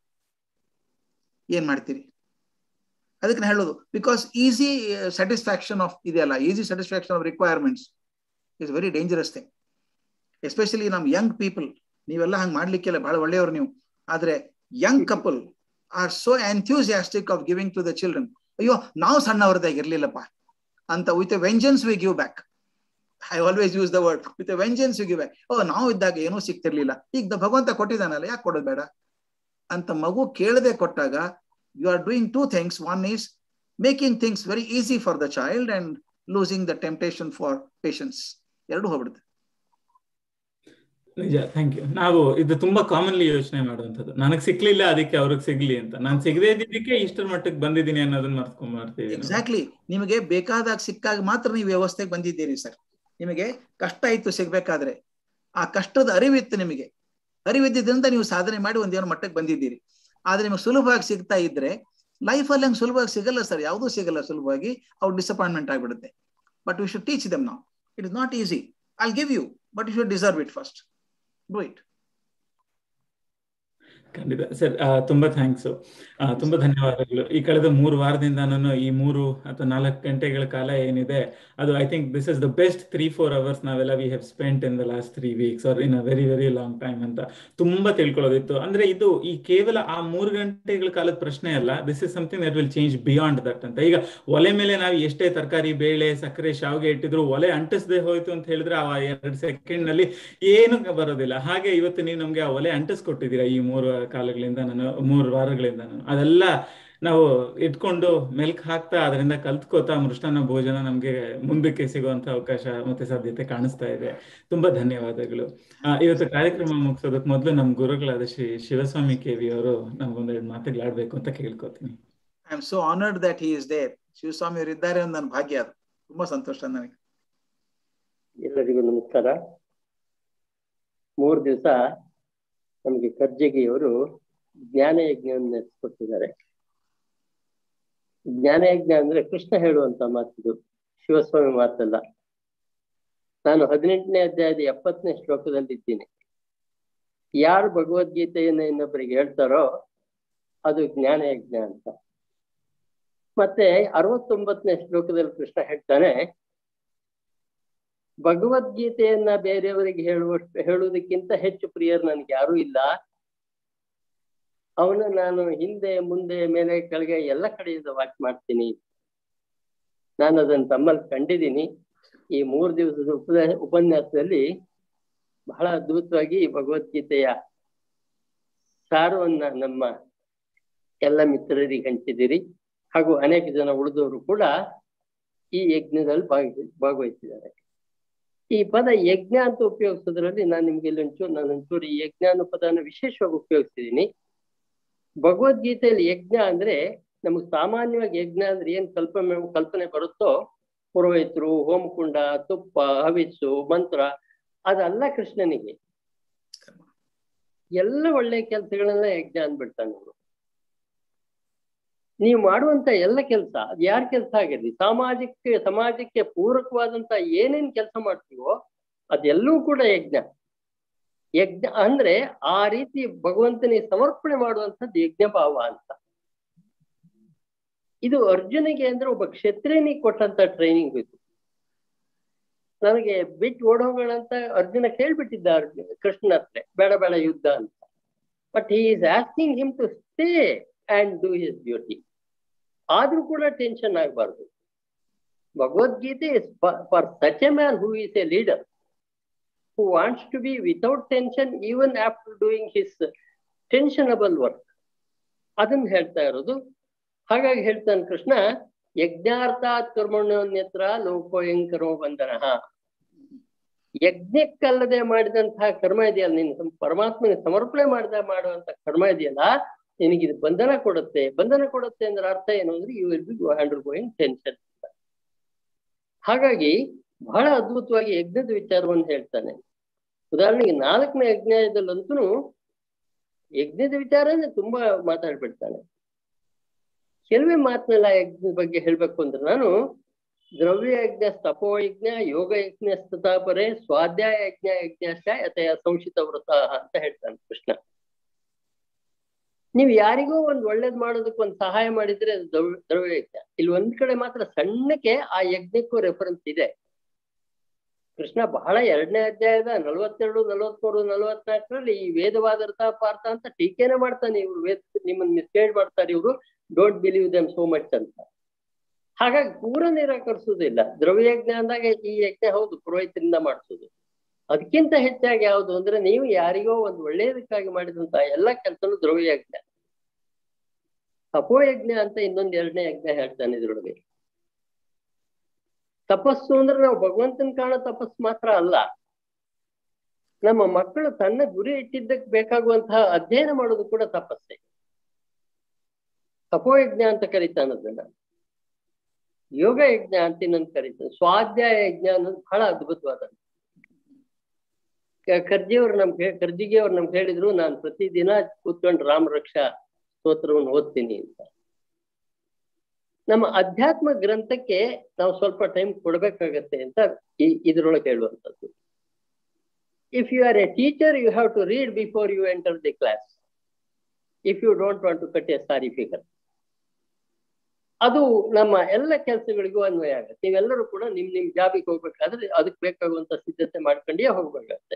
ಏನ್ ಮಾಡ್ತೀರಿ ಅದಕ್ಕೆ ನಾನು ಹೇಳೋದು ಬಿಕಾಸ್ ಈಸಿ ಸ್ಯಾಟಿಸ್ಫ್ಯಾಕ್ಷನ್ ಆಫ್ ಇದೆಯಲ್ಲ easy satisfaction of requirements is very dangerous thing especially ನಮ್ ಯಂಗ್ ಪೀಪಲ್ ನೀವೆಲ್ಲ ಹಂಗೆ ಮಾಡ್ಲಿಕ್ಕಿಲ್ಲ ಬಹಳ ಒಳ್ಳೆಯವರು ನೀವು ಆದ್ರೆ young couple are so enthusiastic of giving to the children ಅಯ್ಯೋ ನಾವು ಸಣ್ಣವರದಾಗ ಇರ್ಲಿಲ್ಲಪ್ಪ ಅಂತ with vengeance we give back I always use the word with vengeance we give back oh ನಾವು ಇದ್ದಾಗ ಏನೂ ಸಿಕ್ತಿರ್ಲಿಲ್ಲ ಈಗ ಭಗವಂತ ಕೊಟ್ಟಿದ್ದಾನಲ್ಲ ಯಾಕೆ ಕೊಡೋದು ಬೇಡ ಅಂತ ಮಗು ಕೇಳದೆ ಕೊಟ್ಟಾಗ you are doing two things one is making things very easy for the child and losing the temptation for patience ಎರಡು ಹೋಗ್ಬಿಡುತ್ತೆ ನಿಜ ಥ್ಯಾಂಕ್ ಯು ನಾವು ಇದು ತುಂಬಾ ಕಾಮನ್ಲಿ ಯೋಚನೆ ಮಾಡುವಂತದ್ದು ನನಗ್ ಸಿಕ್ಲಿಲ್ಲ ಅದಕ್ಕೆ ಅವ್ರಿಗೆ ಸಿಗ್ಲಿ ಅಂತ ನಾನು ಸಿಗದೇ ಇದ್ದಿದ್ದಕ್ಕೆ ಇಷ್ಟರ ಮಟ್ಟಕ್ಕೆ ಬಂದಿದ್ದೀನಿ ಅನ್ನೋದನ್ನ ಮರ್ತ್ಕೊಂಡ್ ಮಾಡ್ತೀವಿ ಎಕ್ಸಾಕ್ಟ್ಲಿ ನಿಮಗೆ ಬೇಕಾದಾಗ ಸಿಕ್ಕಾಗ ಮಾತ್ರ ನೀವು ವ್ಯವಸ್ಥೆಗೆ ಬಂದಿದ್ದೀರಿ ಸರ್ ನಿಮಗೆ ಕಷ್ಟ ಇತ್ತು ಸಿಗ್ಬೇಕಾದ್ರೆ ಆ ಕಷ್ಟದ ಅರಿವಿತ್ತು ನಿಮಗೆ ಅರಿವಿದ್ದರಿಂದ ನೀವು ಸಾಧನೆ ಮಾಡಿ ಒಂದೇನೋ ಮಟ್ಟಕ್ಕೆ ಬಂದಿದ್ದೀರಿ ಆದ್ರೆ ನಿಮಗೆ ಸುಲಭವಾಗಿ ಸಿಗ್ತಾ ಇದ್ರೆ ಲೈಫಲ್ಲಿ ಹಂಗೆ ಸುಲಭವಾಗಿ ಸಿಗಲ್ಲ ಸರ್ ಯಾವುದೂ ಸಿಗಲ್ಲ ಸುಲಭವಾಗಿ ಅವ್ರು ಡಿಸಪಾಯಿಂಟ್ಮೆಂಟ್ ಆಗ್ಬಿಡುತ್ತೆ but we should teach them ನಾವು it is not easy I'll give you but you should deserve it first do it ಖಂಡಿತ ಸರ್ ತುಂಬಾ ಥ್ಯಾಂಕ್ಸ್ ತುಂಬಾ ಧನ್ಯವಾದಗಳು ಈ ಕಳೆದ ಮೂರು ವಾರದಿಂದ ನಾನು ಈ ಮೂರು ಅಥವಾ ನಾಲ್ಕು ಗಂಟೆಗಳ ಕಾಲ ಏನಿದೆ ಅದು I think this is the best three four hours ನಾವೆಲ್ಲ we have spent in the last three weeks are in a very very long time ಅಂತ ತುಂಬಾ ತಿಳ್ಕೊಳ್ಳೋದಿತ್ತು ಅಂದ್ರೆ ಇದು ಈ ಕೇವಲ ಆ ಮೂರು ಗಂಟೆಗಳ ಕಾಲದ ಪ್ರಶ್ನೆ ಅಲ್ಲ this is something that will change beyond that ಅಂತ ಈಗ ಒಲೆ ಮೇಲೆ ನಾವು ಎಷ್ಟೇ ತರಕಾರಿ ಬೇಳೆ ಸಕ್ಕರೆ ಶಾವಿಗೆ ಇಟ್ಟಿದ್ರು ಒಲೆ ಅಂಟಿಸದೆ ಹೋಯ್ತು ಅಂತ ಹೇಳಿದ್ರೆ ಆ ಎರಡು ಸೆಕೆಂಡ್ ನಲ್ಲಿ ಏನು ಬರೋದಿಲ್ಲ ಹಾಗೆ ಇವತ್ತು ನೀವು ನಮ್ಗೆ ಆ ಒಲೆ ಅಂಟಿಸ್ಕೊಟ್ಟಿದ್ದೀರಾ ಈ ಮೂರು ಕಾಲಗಳಿಂದ ನಾನು ಮೂರು ವಾರಗಳಿಂದ ನಾನು ಅದೆಲ್ಲ ನಾವು ಇಟ್ಕೊಂಡು ಮೆಲ್ಕ್ ಹಾಕ್ತಾ ಅದರಿಂದ ಕಲ್ತ್ಕೋತಾ ಮೃಷ್ಟಾನ್ನ ಭೋಜನ ನಮ್ಗೆ ಮುಂದಕ್ಕೆ ಸಿಗುವಂತ ಅವಕಾಶ ಮತ್ತೆ ಸಾಧ್ಯತೆ ಕಾಣಿಸ್ತಾ ಇದೆ ತುಂಬಾ ಧನ್ಯವಾದಗಳು ಆ, ಇವತ್ತು ಕಾರ್ಯಕ್ರಮ ಮುಗಿಸೋದಕ್ಕೆ ಮೊದಲು ನಮ್ ಗುರುಗಳಾದ ಶ್ರೀ ಶಿವಸ್ವಾಮಿ ಕೆ ವಿ ಅವರು ನಮ್ಗೊಂದೆರಡು ಮಾತುಗಳಾಡ್ಬೇಕು ಅಂತ ಕೇಳ್ಕೊತೀನಿ I am so honoured that he is there Shivaswamy ಅವರು ಇದ್ದಾರೆ ಅಂತ ನನ್ನ ಭಾಗ್ಯ ಅದು ತುಂಬಾ ಸಂತೋಷ ನನಗೆ ಎಲ್ಲರಿಗೂ ನಮಸ್ಕಾರ ಮೂರು ದಿವಸ ನಮಗೆ ಕರ್ಜಗಿಯವರು ಜ್ಞಾನ ಯಜ್ಞವನ್ನು ನಡೆಸಿಕೊಟ್ಟಿದ್ದಾರೆ ಜ್ಞಾನ ಯಜ್ಞ ಅಂದ್ರೆ ಕೃಷ್ಣ ಹೇಳುವಂತ ಮಾತಿದು ಶಿವಸ್ವಾಮಿ ಮಾತಲ್ಲ ನಾನು ಹದಿನೆಂಟನೇ ಅಧ್ಯಾಯದ ಎಪ್ಪತ್ತನೇ ಶ್ಲೋಕದಲ್ಲಿ ಇದ್ದೀನಿ ಯಾರು ಭಗವದ್ಗೀತೆಯನ್ನ ಇನ್ನೊಬ್ಬರಿಗೆ ಹೇಳ್ತಾರೋ ಅದು ಜ್ಞಾನ ಯಜ್ಞ ಅಂತ ಮತ್ತೆ ಅರವತ್ತೊಂಬತ್ತನೇ ಶ್ಲೋಕದಲ್ಲಿ ಕೃಷ್ಣ ಹೇಳ್ತಾನೆ ಭಗವದ್ಗೀತೆಯನ್ನ ಬೇರೆಯವರಿಗೆ ಹೇಳುವಷ್ಟು ಹೇಳುವುದಕ್ಕಿಂತ ಹೆಚ್ಚು ಪ್ರಿಯರು ನನ್ಗೆ ಯಾರೂ ಇಲ್ಲ ಅವನು ನಾನು ಹಿಂದೆ ಮುಂದೆ ಮೇಲೆ ಕೆಳಗೆ ಎಲ್ಲ ಕಡೆಯಿಂದ ವಾಚ್ ಮಾಡ್ತೀನಿ ನಾನು ಅದನ್ನು ತಮ್ಮಲ್ಲಿ ಕಂಡಿದ್ದೀನಿ ಈ ಮೂರು ದಿವಸದ ಉಪ ಉಪನ್ಯಾಸದಲ್ಲಿ ಬಹಳ ಅದ್ಭುತವಾಗಿ ಈ ಭಗವದ್ಗೀತೆಯ ಸಾರವನ್ನ ನಮ್ಮ ಎಲ್ಲ ಮಿತ್ರರಿಗೆ ಹಂಚಿದಿರಿ ಹಾಗೂ ಅನೇಕ ಜನ ಉಳಿದವರು ಕೂಡ ಈ ಯಜ್ಞದಲ್ಲಿ ಭಾಗ ಭಾಗವಹಿಸಿದ್ದಾರೆ ಈ ಪದ ಯಜ್ಞ ಅಂತ ಉಪಯೋಗಿಸೋದ್ರಲ್ಲಿ ನಾನು ನಿಮ್ಗೆ ಇಲ್ಲಿ ಒಂಚೂರು ನಾನು ಒಂಚೂರು ಈ ಯಜ್ಞ ಅನ್ನೋ ಪದನ ವಿಶೇಷವಾಗಿ ಉಪಯೋಗಿಸ್ತಿದ್ದೀನಿ ಭಗವದ್ಗೀತೆಯಲ್ಲಿ ಯಜ್ಞ ಅಂದ್ರೆ ನಮಗೆ ಸಾಮಾನ್ಯವಾಗಿ ಯಜ್ಞ ಅಂದ್ರೆ ಏನ್ ಕಲ್ಪನೆ ಕಲ್ಪನೆ ಬರುತ್ತೋ ಪುರೋಹಿತರು ಹೋಮಕುಂಡ ತುಪ್ಪ ಹವಿಸ್ಸು ಮಂತ್ರ ಅದಲ್ಲ ಕೃಷ್ಣನಿಗೆ ಎಲ್ಲ ಒಳ್ಳೆ ಕೆಲಸಗಳನ್ನ ಯಜ್ಞ ಅಂದ್ಬಿಡ್ತಾನೆ ಅವರು ನೀವು ಮಾಡುವಂತ ಎಲ್ಲ ಕೆಲಸ ಅದು ಯಾರ ಕೆಲಸ ಆಗಿರ್ಲಿ ಸಾಮಾಜಿಕ ಸಮಾಜಕ್ಕೆ ಪೂರಕವಾದಂತ ಏನೇನ್ ಕೆಲಸ ಮಾಡ್ತೀವೋ ಅದೆಲ್ಲವೂ ಕೂಡ ಯಜ್ಞ ಯಜ್ಞ ಅಂದ್ರೆ ಆ ರೀತಿ ಭಗವಂತನಿಗೆ ಸಮರ್ಪಣೆ ಮಾಡುವಂಥದ್ದು ಯಜ್ಞ ಭಾವ ಅಂತ ಇದು ಅರ್ಜುನಿಗೆ ಅಂದ್ರೆ ಒಬ್ಬ ಕ್ಷತ್ರಿಯನಿಗೆ ಕೊಟ್ಟಂತ ಟ್ರೈನಿಂಗ್ ಇದು ನನಗೆ ಬಿಟ್ಟು ಓಡೋಗೋಣ ಅಂತ ಅರ್ಜುನ ಕೇಳ್ಬಿಟ್ಟಿದ್ದ ಅರ್ಜುನ ಕೃಷ್ಣ ಹತ್ರ ಬೇಡ ಬೇಡ ಯುದ್ಧ ಅಂತ but he is asking him to stay and do his duty ಆದ್ರೂ ಕೂಡ ಟೆನ್ಷನ್ ಆಗಬಾರ್ದು Bhagavad Gita is for such a man who is a leader who wants to be without tension even after doing his tensionable work ಅದನ್ನ ಹೇಳ್ತಾ ಇರೋದು ಹಾಗಾಗಿ ಹೇಳ್ತಾನೆ ಕೃಷ್ಣ ಯಜ್ಞಾರ್ಥಾತ್ ಕರ್ಮಣ್ಯೋನ್ಯತ್ರ ಲೋಕೋಯಂಕರೋ ಬಂಧನ ಯಜ್ಞಕ್ಕಲ್ಲದೆ ಮಾಡಿದಂತಹ ಕರ್ಮ ಇದೆಯಲ್ಲ ನೀನು ಪರಮಾತ್ಮನಿಗೆ ಸಮರ್ಪಣೆ ಮಾಡಿದ ಮಾಡುವಂತ ಕರ್ಮ ಇದೆಯಲ್ಲ ನಿನಗೆ ಇದು ಬಂಧನ ಕೊಡುತ್ತೆ ಬಂಧನ ಕೊಡುತ್ತೆ ಅಂದ್ರೆ ಅರ್ಥ ಏನು ಅಂದ್ರೆ you will be undergoing tension ಹಾಗಾಗಿ ಬಹಳ ಅದ್ಭುತವಾಗಿ ಯಜ್ಞದ ವಿಚಾರವನ್ನು ಹೇಳ್ತಾನೆ ಉದಾಹರಣೆಗೆ ನಾಲ್ಕನೇ ಯಜ್ಞದಲ್ಲಂತೂ ಯಜ್ಞದ ವಿಚಾರನೇ ತುಂಬಾ ಮಾತಾಡ್ಬಿಡ್ತಾನೆ ಕೆಲವೇ ಮಾತನೆಲ್ಲ ಯಜ್ಞದ ಬಗ್ಗೆ ಹೇಳ್ಬೇಕು ಅಂದ್ರೆ ನಾನು ದ್ರವ್ಯ ಯಜ್ಞ ತಪೋ ಯಜ್ಞ ಯೋಗ ಯಜ್ಞ ಸ್ಥತಾಪರೆ ಸ್ವಾಧ್ಯಾಯ ಯಜ್ಞ ಯಜ್ಞಾಶ ಯಥಯ ಸಂಶಿತ ವ್ರತ ಅಂತ ಹೇಳ್ತಾನೆ ಕೃಷ್ಣ ನೀವು ಯಾರಿಗೋ ಒಂದ್ ಒಳ್ಳೇದ್ ಮಾಡೋದಕ್ಕೆ ಒಂದ್ ಸಹಾಯ ಮಾಡಿದ್ರೆ ಅದು ದ್ರವ್ಯ ದ್ರವ್ಯ ಯಜ್ಞ ಇಲ್ಲಿ ಒಂದ್ ಕಡೆ ಮಾತ್ರ ಸಣ್ಣಕ್ಕೆ ಆ ಯಜ್ಞಕ್ಕೂ ರೆಫರೆನ್ಸ್ ಇದೆ ಕೃಷ್ಣ ಬಹಳ ಎರಡನೇ ಅಧ್ಯಾಯದ ನಲವತ್ತೆರಡು ನಲವತ್ಮೂರು ನಲವತ್ನಾಲ್ಕರಲ್ಲಿ ಈ ವೇದವಾದರ್ಥ ಪಾರ್ಥ ಅಂತ ಟೀಕೆನೆ ಮಾಡ್ತಾನೆ ಇವ್ರು ವೇದ ನಿಮ್ಮನ್ನ ಮಿಸ್ಗೈಡ್ ಮಾಡ್ತಾರೆ ಇವರು don't believe them so much ಅಂತ ಹಾಗಾಗಿ ಪೂರ ನಿರಾಕರಿಸುವುದಿಲ್ಲ ದ್ರವ್ಯಯಜ್ಞ ಅಂದಾಗ ಈ ಯಜ್ಞ ಹೌದು ಪುರೋಹಿತರಿಂದ ಮಾಡಿಸೋದು ಅದಕ್ಕಿಂತ ಹೆಚ್ಚಾಗಿ ಯಾವುದು ಅಂದ್ರೆ ನೀವು ಯಾರಿಗೋ ಒಂದು ಒಳ್ಳೆಯದಕ್ಕಾಗಿ ಮಾಡಿದಂತ ಎಲ್ಲ ಕೆಲಸನೂ ದ್ರವ್ಯಯಜ್ಞ ತಪೋಯಜ್ಞ ಅಂತ ಇನ್ನೊಂದ್ ಎರಡನೇ ಯಜ್ಞ ಹೇಳ್ತಾನೆ ಇದ್ರೊಳಗೆ ತಪಸ್ಸು ಅಂದ್ರೆ ನಾವು ಭಗವಂತನ ಕಾಣೋ ತಪಸ್ಸು ಮಾತ್ರ ಅಲ್ಲ ನಮ್ಮ ಮಕ್ಕಳು ತನ್ನ ಗುರಿ ಇಟ್ಟಿದ್ದಕ್ಕೆ ಬೇಕಾಗುವಂತಹ ಅಧ್ಯಯನ ಮಾಡೋದು ಕೂಡ ತಪಸ್ಸೆ ತಪೋಯಜ್ಞ ಅಂತ ಕರೀತಾನೆ ಅದನ್ನ ಯೋಗ ಯಜ್ಞ ಅಂತ ಇನ್ನೊಂದು ಕರೀತಾನೆ ಸ್ವಾಧ್ಯಾಯ ಯಜ್ಞ ಅನ್ನೋದು ಬಹಳ ಅದ್ಭುತವಾದ ಕರ್ಜಿಯವ್ರು ನಮ್ಗೆ ಕರ್ಜಿಗೆಯವ್ರು ನಮ್ಗೆ ಹೇಳಿದ್ರು ನಾನು ಪ್ರತಿದಿನ ಕೂತ್ಕೊಂಡು ರಾಮ ರಕ್ಷಾ ಸ್ತೋತ್ರವನ್ನು ಓದ್ತೀನಿ ಅಂತ ನಮ್ಮ ಅಧ್ಯಾತ್ಮ ಗ್ರಂಥಕ್ಕೆ ನಾವು ಸ್ವಲ್ಪ ಟೈಮ್ ಕೊಡ್ಬೇಕಾಗತ್ತೆ ಅಂತ ಈ ಇದ್ರೊಳಗೆ ಹೇಳುವಂಥದ್ದು if you are a teacher you have to read before you enter the class if you don't want to cut a sorry figure ಅದು ನಮ್ಮ ಎಲ್ಲ ಕೆಲಸಗಳಿಗೂ ಅನ್ವಯ ಆಗುತ್ತೆ ನೀವೆಲ್ಲರೂ ಕೂಡ ನಿಮ್ ನಿಮ್ ಜಾಬಿಗೆ ಹೋಗ್ಬೇಕಾದ್ರೆ ಅದಕ್ಕೆ ಬೇಕಾಗುವಂತ ಸಿದ್ಧತೆ ಮಾಡ್ಕೊಂಡೇ ಹೋಗ್ಬೇಕಾಗತ್ತೆ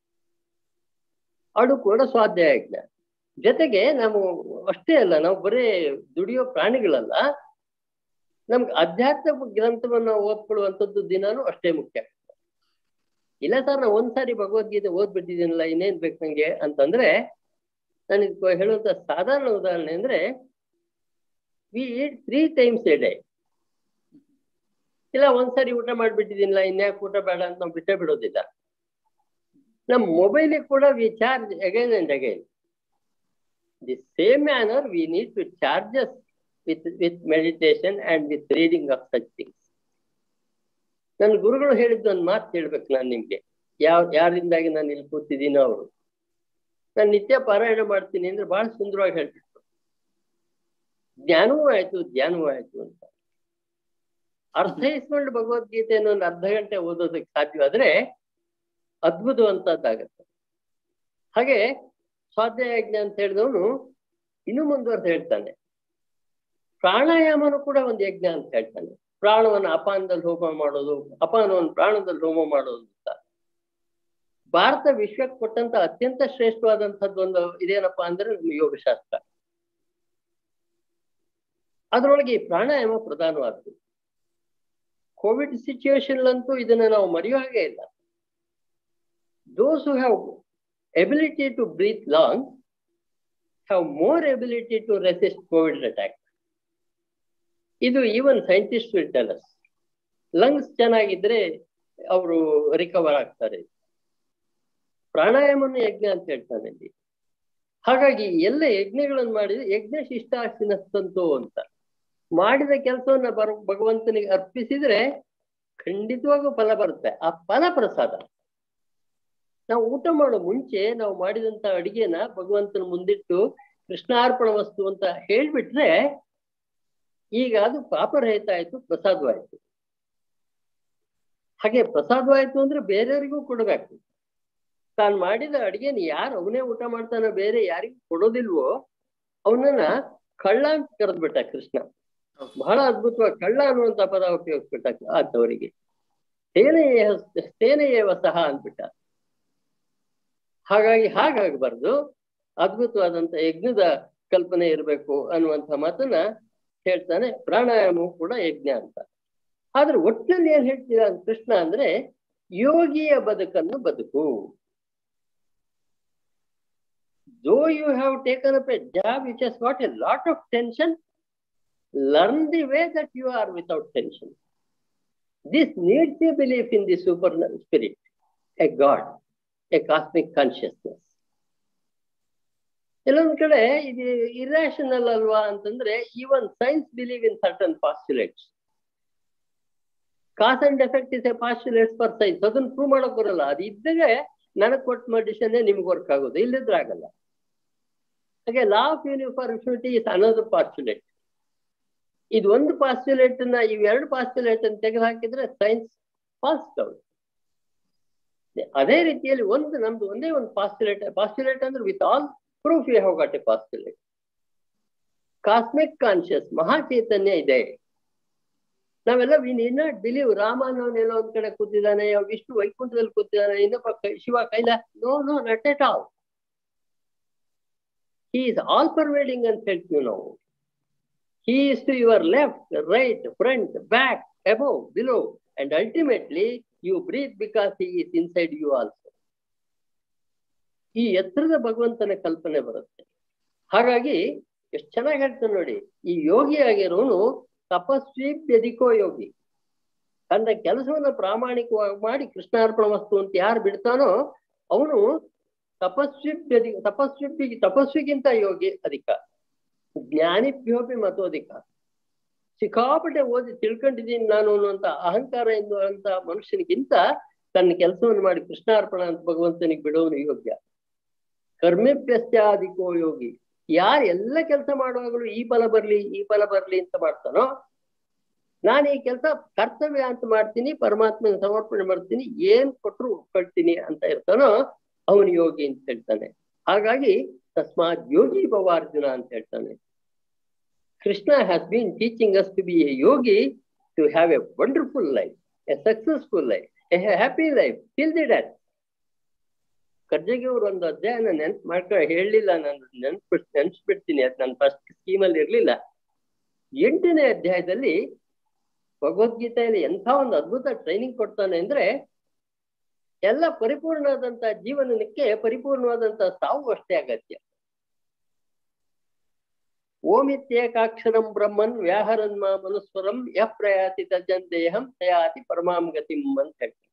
ಅದು ಕೂಡ ಸ್ವಾಧ್ಯಾಯ ಯಜ್ಞ ಜೊತೆಗೆ ನಾವು ಅಷ್ಟೇ ಅಲ್ಲ ನಾವು ಬರೇ ದುಡಿಯೋ ಪ್ರಾಣಿಗಳಲ್ಲ ನಮ್ಗೆ ಅಧ್ಯಾತ್ಮ ಗ್ರಂಥವನ್ನ ಓದ್ಕೊಳ್ಳುವಂಥದ್ದು ದಿನಾನು ಅಷ್ಟೇ ಮುಖ್ಯ ಇಲ್ಲ ಸರ್ ನಾವು ಒಂದ್ಸಾರಿ ಭಗವದ್ಗೀತೆ ಓದ್ಬಿಟ್ಟಿದ್ದೀನಲ್ಲ ಇನ್ನೇನ್ ಬೇಕು ನಂಗೆ ಅಂತಂದ್ರೆ ನಾನು ಹೇಳುವಂತ ಸಾಧಾರಣ ಉದಾಹರಣೆ ಅಂದ್ರೆ we eat three times a day ಇಲ್ಲ ಒಂದ್ಸರಿ ಊಟ ಮಾಡ್ಬಿಟ್ಟಿದ್ದೀನಿಲ್ಲ ಇನ್ಯಾಕೆ ಊಟ ಬೇಡ ಅಂತ ನಾವು ಬಿಟ್ಟೇ ಬಿಡೋದಿಲ್ಲ ನಮ್ಮ ಮೊಬೈಲಿಗೆ ಕೂಡ we charge again and again the same manner we need to charges with with meditation and with reading of such things ನನ್ನ ಗುರುಗಳು ಹೇಳಿದ್ದು ಒಂದು ಮಾತು ಹೇಳ್ಬೇಕು ನಾನು ನಿಮ್ಗೆ ಯಾವ ಯಾರಿಂದಾಗಿ ನಾನು ಇಲ್ಲಿ ಕೂತಿದ್ದೀನೋ ಅವರು ನಾನು ನಿತ್ಯ ಪಾರಾಯಣ ಮಾಡ್ತೀನಿ ಅಂದ್ರೆ ಬಹಳ ಸುಂದರವಾಗಿ ಹೇಳ್ಬಿಟ್ರು ಜ್ಞಾನವೂ ಆಯ್ತು ಧ್ಯಾನವೂ ಆಯ್ತು ಅಂತ ಅರ್ಥೈಸ್ಕೊಂಡು ಭಗವದ್ಗೀತೆಯನ್ನು ಒಂದು ಅರ್ಧ ಗಂಟೆ ಓದೋದಕ್ಕೆ ಸಾಧ್ಯವಾದ್ರೆ ಅದ್ಭುತವಂತದ್ದಾಗತ್ತೆ ಹಾಗೆ ಸ್ವಾಧ್ಯಾಯ ಯಜ್ಞ ಅಂತ ಹೇಳಿದವನು ಇನ್ನೂ ಮುಂದುವರೆದು ಹೇಳ್ತಾನೆ ಪ್ರಾಣಾಯಾಮನು ಕೂಡ ಒಂದು ಯಜ್ಞ ಅಂತ ಹೇಳ್ತಾನೆ ಪ್ರಾಣವನ್ನು ಅಪಾನದಲ್ಲಿ ಹೋಮ ಮಾಡೋದು ಅಪಾನವನ್ನು ಪ್ರಾಣದಲ್ಲಿ ಹೋಮ ಮಾಡೋದು ಅಂತ ಭಾರತ ವಿಶ್ವಕ್ಕೆ ಕೊಟ್ಟಂತ ಅತ್ಯಂತ ಶ್ರೇಷ್ಠವಾದಂಥದ್ದು ಒಂದು ಇದೇನಪ್ಪಾ ಅಂದ್ರೆ ನಮ್ಮ ಯೋಗಶಾಸ್ತ್ರ ಅದರೊಳಗೆ ಈ ಪ್ರಾಣಾಯಾಮ ಪ್ರಧಾನವಾದ್ದು ಕೋವಿಡ್ ಸಿಚುವೇಶನ್ ಅಂತೂ ಇದನ್ನ ನಾವು ಮರೆಯೋ ಹಾಗೆ ಇಲ್ಲ those who have ability to breathe long have more ability to resist COVID attack ಇದು even scientist will tell us lungs ಚೆನ್ನಾಗಿದ್ರೆ ಅವರು ರಿಕವರ್ ಆಗ್ತಾರೆ ಪ್ರಾಣಾಯಾಮನ ಯಜ್ಞ ಅಂತ ಹೇಳ್ತಾನೆ ಇಲ್ಲಿ ಹಾಗಾಗಿ ಎಲ್ಲ ಯಜ್ಞಗಳನ್ನು ಮಾಡಿದ್ರೆ ಯಜ್ಞ ಶಿಷ್ಟಾಸಿನಸ್ತಂತು ಅಂತ ಮಾಡಿದ ಕೆಲಸವನ್ನ ಬರ ಭಗವಂತನಿಗೆ ಅರ್ಪಿಸಿದ್ರೆ ಖಂಡಿತವಾಗೂ ಫಲ ಬರುತ್ತೆ ಆ ಫಲ ಪ್ರಸಾದ ನಾವು ಊಟ ಮಾಡೋ ಮುಂಚೆ ನಾವು ಮಾಡಿದಂತ ಅಡಿಗೆನ ಭಗವಂತನ ಮುಂದಿಟ್ಟು ಕೃಷ್ಣಾರ್ಪಣ ವಸ್ತು ಅಂತ ಹೇಳ್ಬಿಟ್ರೆ ಈಗ ಅದು ಪಾಪರಹಿತ ಆಯ್ತು ಪ್ರಸಾದವಾಯ್ತು ಹಾಗೆ ಪ್ರಸಾದವಾಯ್ತು ಅಂದ್ರೆ ಬೇರೆಯವರಿಗೂ ಕೊಡಬೇಕು ತಾನು ಮಾಡಿದ ಅಡಿಗೆನ ಯಾರು ಅವನೇ ಊಟ ಮಾಡ್ತಾನೋ ಬೇರೆ ಯಾರಿಗೂ ಕೊಡೋದಿಲ್ವೋ ಅವನನ್ನ ಕಳ್ಳ ಅಂತ ಕರೆದ್ಬಿಟ್ಟ ಕೃಷ್ಣ ಬಹಳ ಅದ್ಭುತವಾಗಿ ಕಳ್ಳ ಅನ್ನುವಂತ ಪದ ಉಪಯೋಗಿಸ್ಬಿಟ್ಟ ಆತವರಿಗೆ ಸೇನೆಯ ಸೇನೆಯೇವ ಸಹ ಅಂದ್ಬಿಟ್ಟ ಹಾಗಾಗಿ ಹಾಗಾಗಬಾರ್ದು ಅದ್ಭುತವಾದಂತ ಯಜ್ಞದ ಕಲ್ಪನೆ ಇರಬೇಕು ಅನ್ನುವಂಥ ಮಾತನ್ನ ಹೇಳ್ತಾನೆ ಪ್ರಾಣಾಯಾಮವು ಕೂಡ ಯಜ್ಞ ಅಂತ ಆದ್ರೆ ಒಟ್ಟಿನಲ್ಲಿ ಏನ್ ಹೇಳ್ತೀರ ಕೃಷ್ಣ ಅಂದ್ರೆ ಯೋಗಿಯ ಬದುಕನ್ನು ಬದುಕು though you have taken up a job which has got a lot of tension, learn the way that you are without tension. This needs a belief in the super spirit, a God, a cosmic consciousness. ಕೆಲವೊಂದ್ ಕಡೆ ಇದು irrational ಅಲ್ವಾ ಅಂತಂದ್ರೆ even science believe in certain postulates cause and effect is a postulates for science ಅದನ್ನ prove ಮಾಡಕ್ ಬರಲ್ಲ ಅದು ಇದ್ದಾಗ ನನಗ್ ಕೊಟ್ಟ ಮೆಡಿಷನ್ ನಿಮ್ಗೆ ವರ್ಕ್ ಆಗೋದು ಇಲ್ಲದ್ರೆ ಆಗಲ್ಲ ಹಾಗೆ law of uniformity is another postulate ಇದು ಒಂದು ಪಾಸ್ಟುಲೇಟ್ ನ ಇವೆರಡು ಪಾಸ್ಟುಲೇಟ್ ಅನ್ನು ತೆಗೆದು ಹಾಕಿದ್ರೆ ಸೈನ್ಸ್ ಫಾಲ್ಸ್ ಡೌನ್ ಅದೇ ರೀತಿಯಲ್ಲಿ ಒಂದು ನಮ್ದು ಒಂದೇ ಒಂದು ಪಾಸ್ಟುಲೇಟ್ ಪಾಸ್ಟುಲೇಟ್ ಅಂದ್ರೆ with all proof you have got a postulate cosmic conscious ಮಹಾಚೈತನ್ಯ ಇದೆ ನಾವೆಲ್ಲ ವಿ ನೀಡ್ ನಾಟ್ ಬಿಲೀವ್ ರಾಮನವನೆಲ್ಲ ಒಂದ್ ಕಡೆ ಕೂತಿದ್ದಾನೆ ವಿಷ್ಣು ವೈಕುಂಠದಲ್ಲಿ ಕೂತಿದ್ದಾನೆ ಇನ್ನೊಬ್ಬ ಕೈ- ಶಿವ ಕೈಲ no no not at all he is all pervading ಅಂತ ಹೇಳ್ತೀವಿ ನಾವು he is to your left right front back above below and ultimately you breathe because he is inside you also ಈ ಎತ್ತರದ ಭಗವಂತನ ಕಲ್ಪನೆ ಬರುತ್ತೆ ಹಾಗಾಗಿ ಎಷ್ಟು ಚೆನ್ನಾಗಿ ಹೇಳ್ತಾನೆ ನೋಡಿ ಈ ಯೋಗಿ ಆಗಿರೋನು ತಪಸ್ವಿ ವ್ಯಧಿಕೋ ಯೋಗಿ ತನ್ನ ಕೆಲಸವನ್ನ ಪ್ರಾಮಾಣಿಕವಾಗಿ ಮಾಡಿ ಕೃಷ್ಣಾರ್ಪಣ ವಸ್ತು ಅಂತ ಯಾರು ಬಿಡ್ತಾನೋ ಅವನು ತಪಸ್ವಿ ವ್ಯಧಿ ತಪಸ್ವಿ ತಪಸ್ವಿಗಿಂತ ಯೋಗಿ ಅಧಿಕ ಜ್ಞಾನಿಭ್ಯೋಪಿ ಮತೋಧಿಕ ಸಿಕ್ಕಾಪಟ್ಟೆ ಓದಿ ತಿಳ್ಕೊಂಡಿದ್ದೀನಿ ನಾನು ಅನ್ನುವಂತ ಅಹಂಕಾರ ಎನ್ನುವಂತ ಮನುಷ್ಯನಿಗಿಂತ ತನ್ನ ಕೆಲಸವನ್ನು ಮಾಡಿ ಕೃಷ್ಣಾರ್ಪಣ ಅಂತ ಭಗವಂತನಿಗೆ ಬಿಡೋನು ಯೋಗ್ಯ ಕರ್ಮೇಪ್ಯಸ್ಯಾಧಿಕೋ ಯೋಗಿ ಯಾರು ಎಲ್ಲ ಕೆಲಸ ಮಾಡುವಾಗಲೂ ಈ ಫಲ ಬರ್ಲಿ ಈ ಫಲ ಬರ್ಲಿ ಅಂತ ಮಾಡ್ತಾನೋ ನಾನು ಈ ಕೆಲಸ ಕರ್ತವ್ಯ ಅಂತ ಮಾಡ್ತೀನಿ ಪರಮಾತ್ಮನ ಸಮರ್ಪಣೆ ಮಾಡ್ತೀನಿ ಏನ್ ಕೊಟ್ರು ಒಪ್ಕೊಳ್ತೀನಿ ಅಂತ ಇರ್ತಾನೋ ಅವನು ಯೋಗಿ ಅಂತ ಹೇಳ್ತಾನೆ ಹಾಗಾಗಿ ತಸ್ಮಾತ್ ಯೋಗಿ ಭವ ಅರ್ಜುನ ಅಂತ ಹೇಳ್ತಾನೆ Krishna has been teaching us to be a yogi to have a wonderful life a successful life a happy life till the death Karjagi ಅವರು ಒಂದು ಅಧ್ಯಾಯನ ನೆನ್ಪು ಮಾಡ್ಕೊ ಹೇಳಲಿಲ್ಲ ನಾನು ನೆನ್ಪು ನೆನ್ಸ್ಬಿಡ್ತೀನಿ ಅದು ನನ್ನ ಫಸ್ಟ್ ಸ್ಕೀಮಲ್ಲಿ ಇರ್ಲಿಲ್ಲ ಎಂಟನೇ ಅಧ್ಯಾಯದಲ್ಲಿ ಭಗವದ್ಗೀತೆಯಲ್ಲಿ ಎಂಥ ಒಂದು ಅದ್ಭುತ ಟ್ರೈನಿಂಗ್ ಕೊಡ್ತಾನೆ ಅಂದ್ರೆ ಎಲ್ಲ ಪರಿಪೂರ್ಣವಾದಂತ ಜೀವನಕ್ಕೆ ಪರಿಪೂರ್ಣವಾದಂತ ಸಾವು ಅಷ್ಟೇ ಅಗತ್ಯ ಓಮಿತ್ಯೇಕಾಕ್ಷರಂ ಬ್ರಹ್ಮನ್ ವ್ಯಾಹರನ್ ಮಾ ಮನುಸ್ವರಂ ಯ ಪ್ರಯಾತಿ ತಜ್ಜನ್ ದೇಹಂ ತಯಾತಿ ಪರಮಾಂ ಗತಿಂ ಅಂತ ಹೇಳ್ತಾರೆ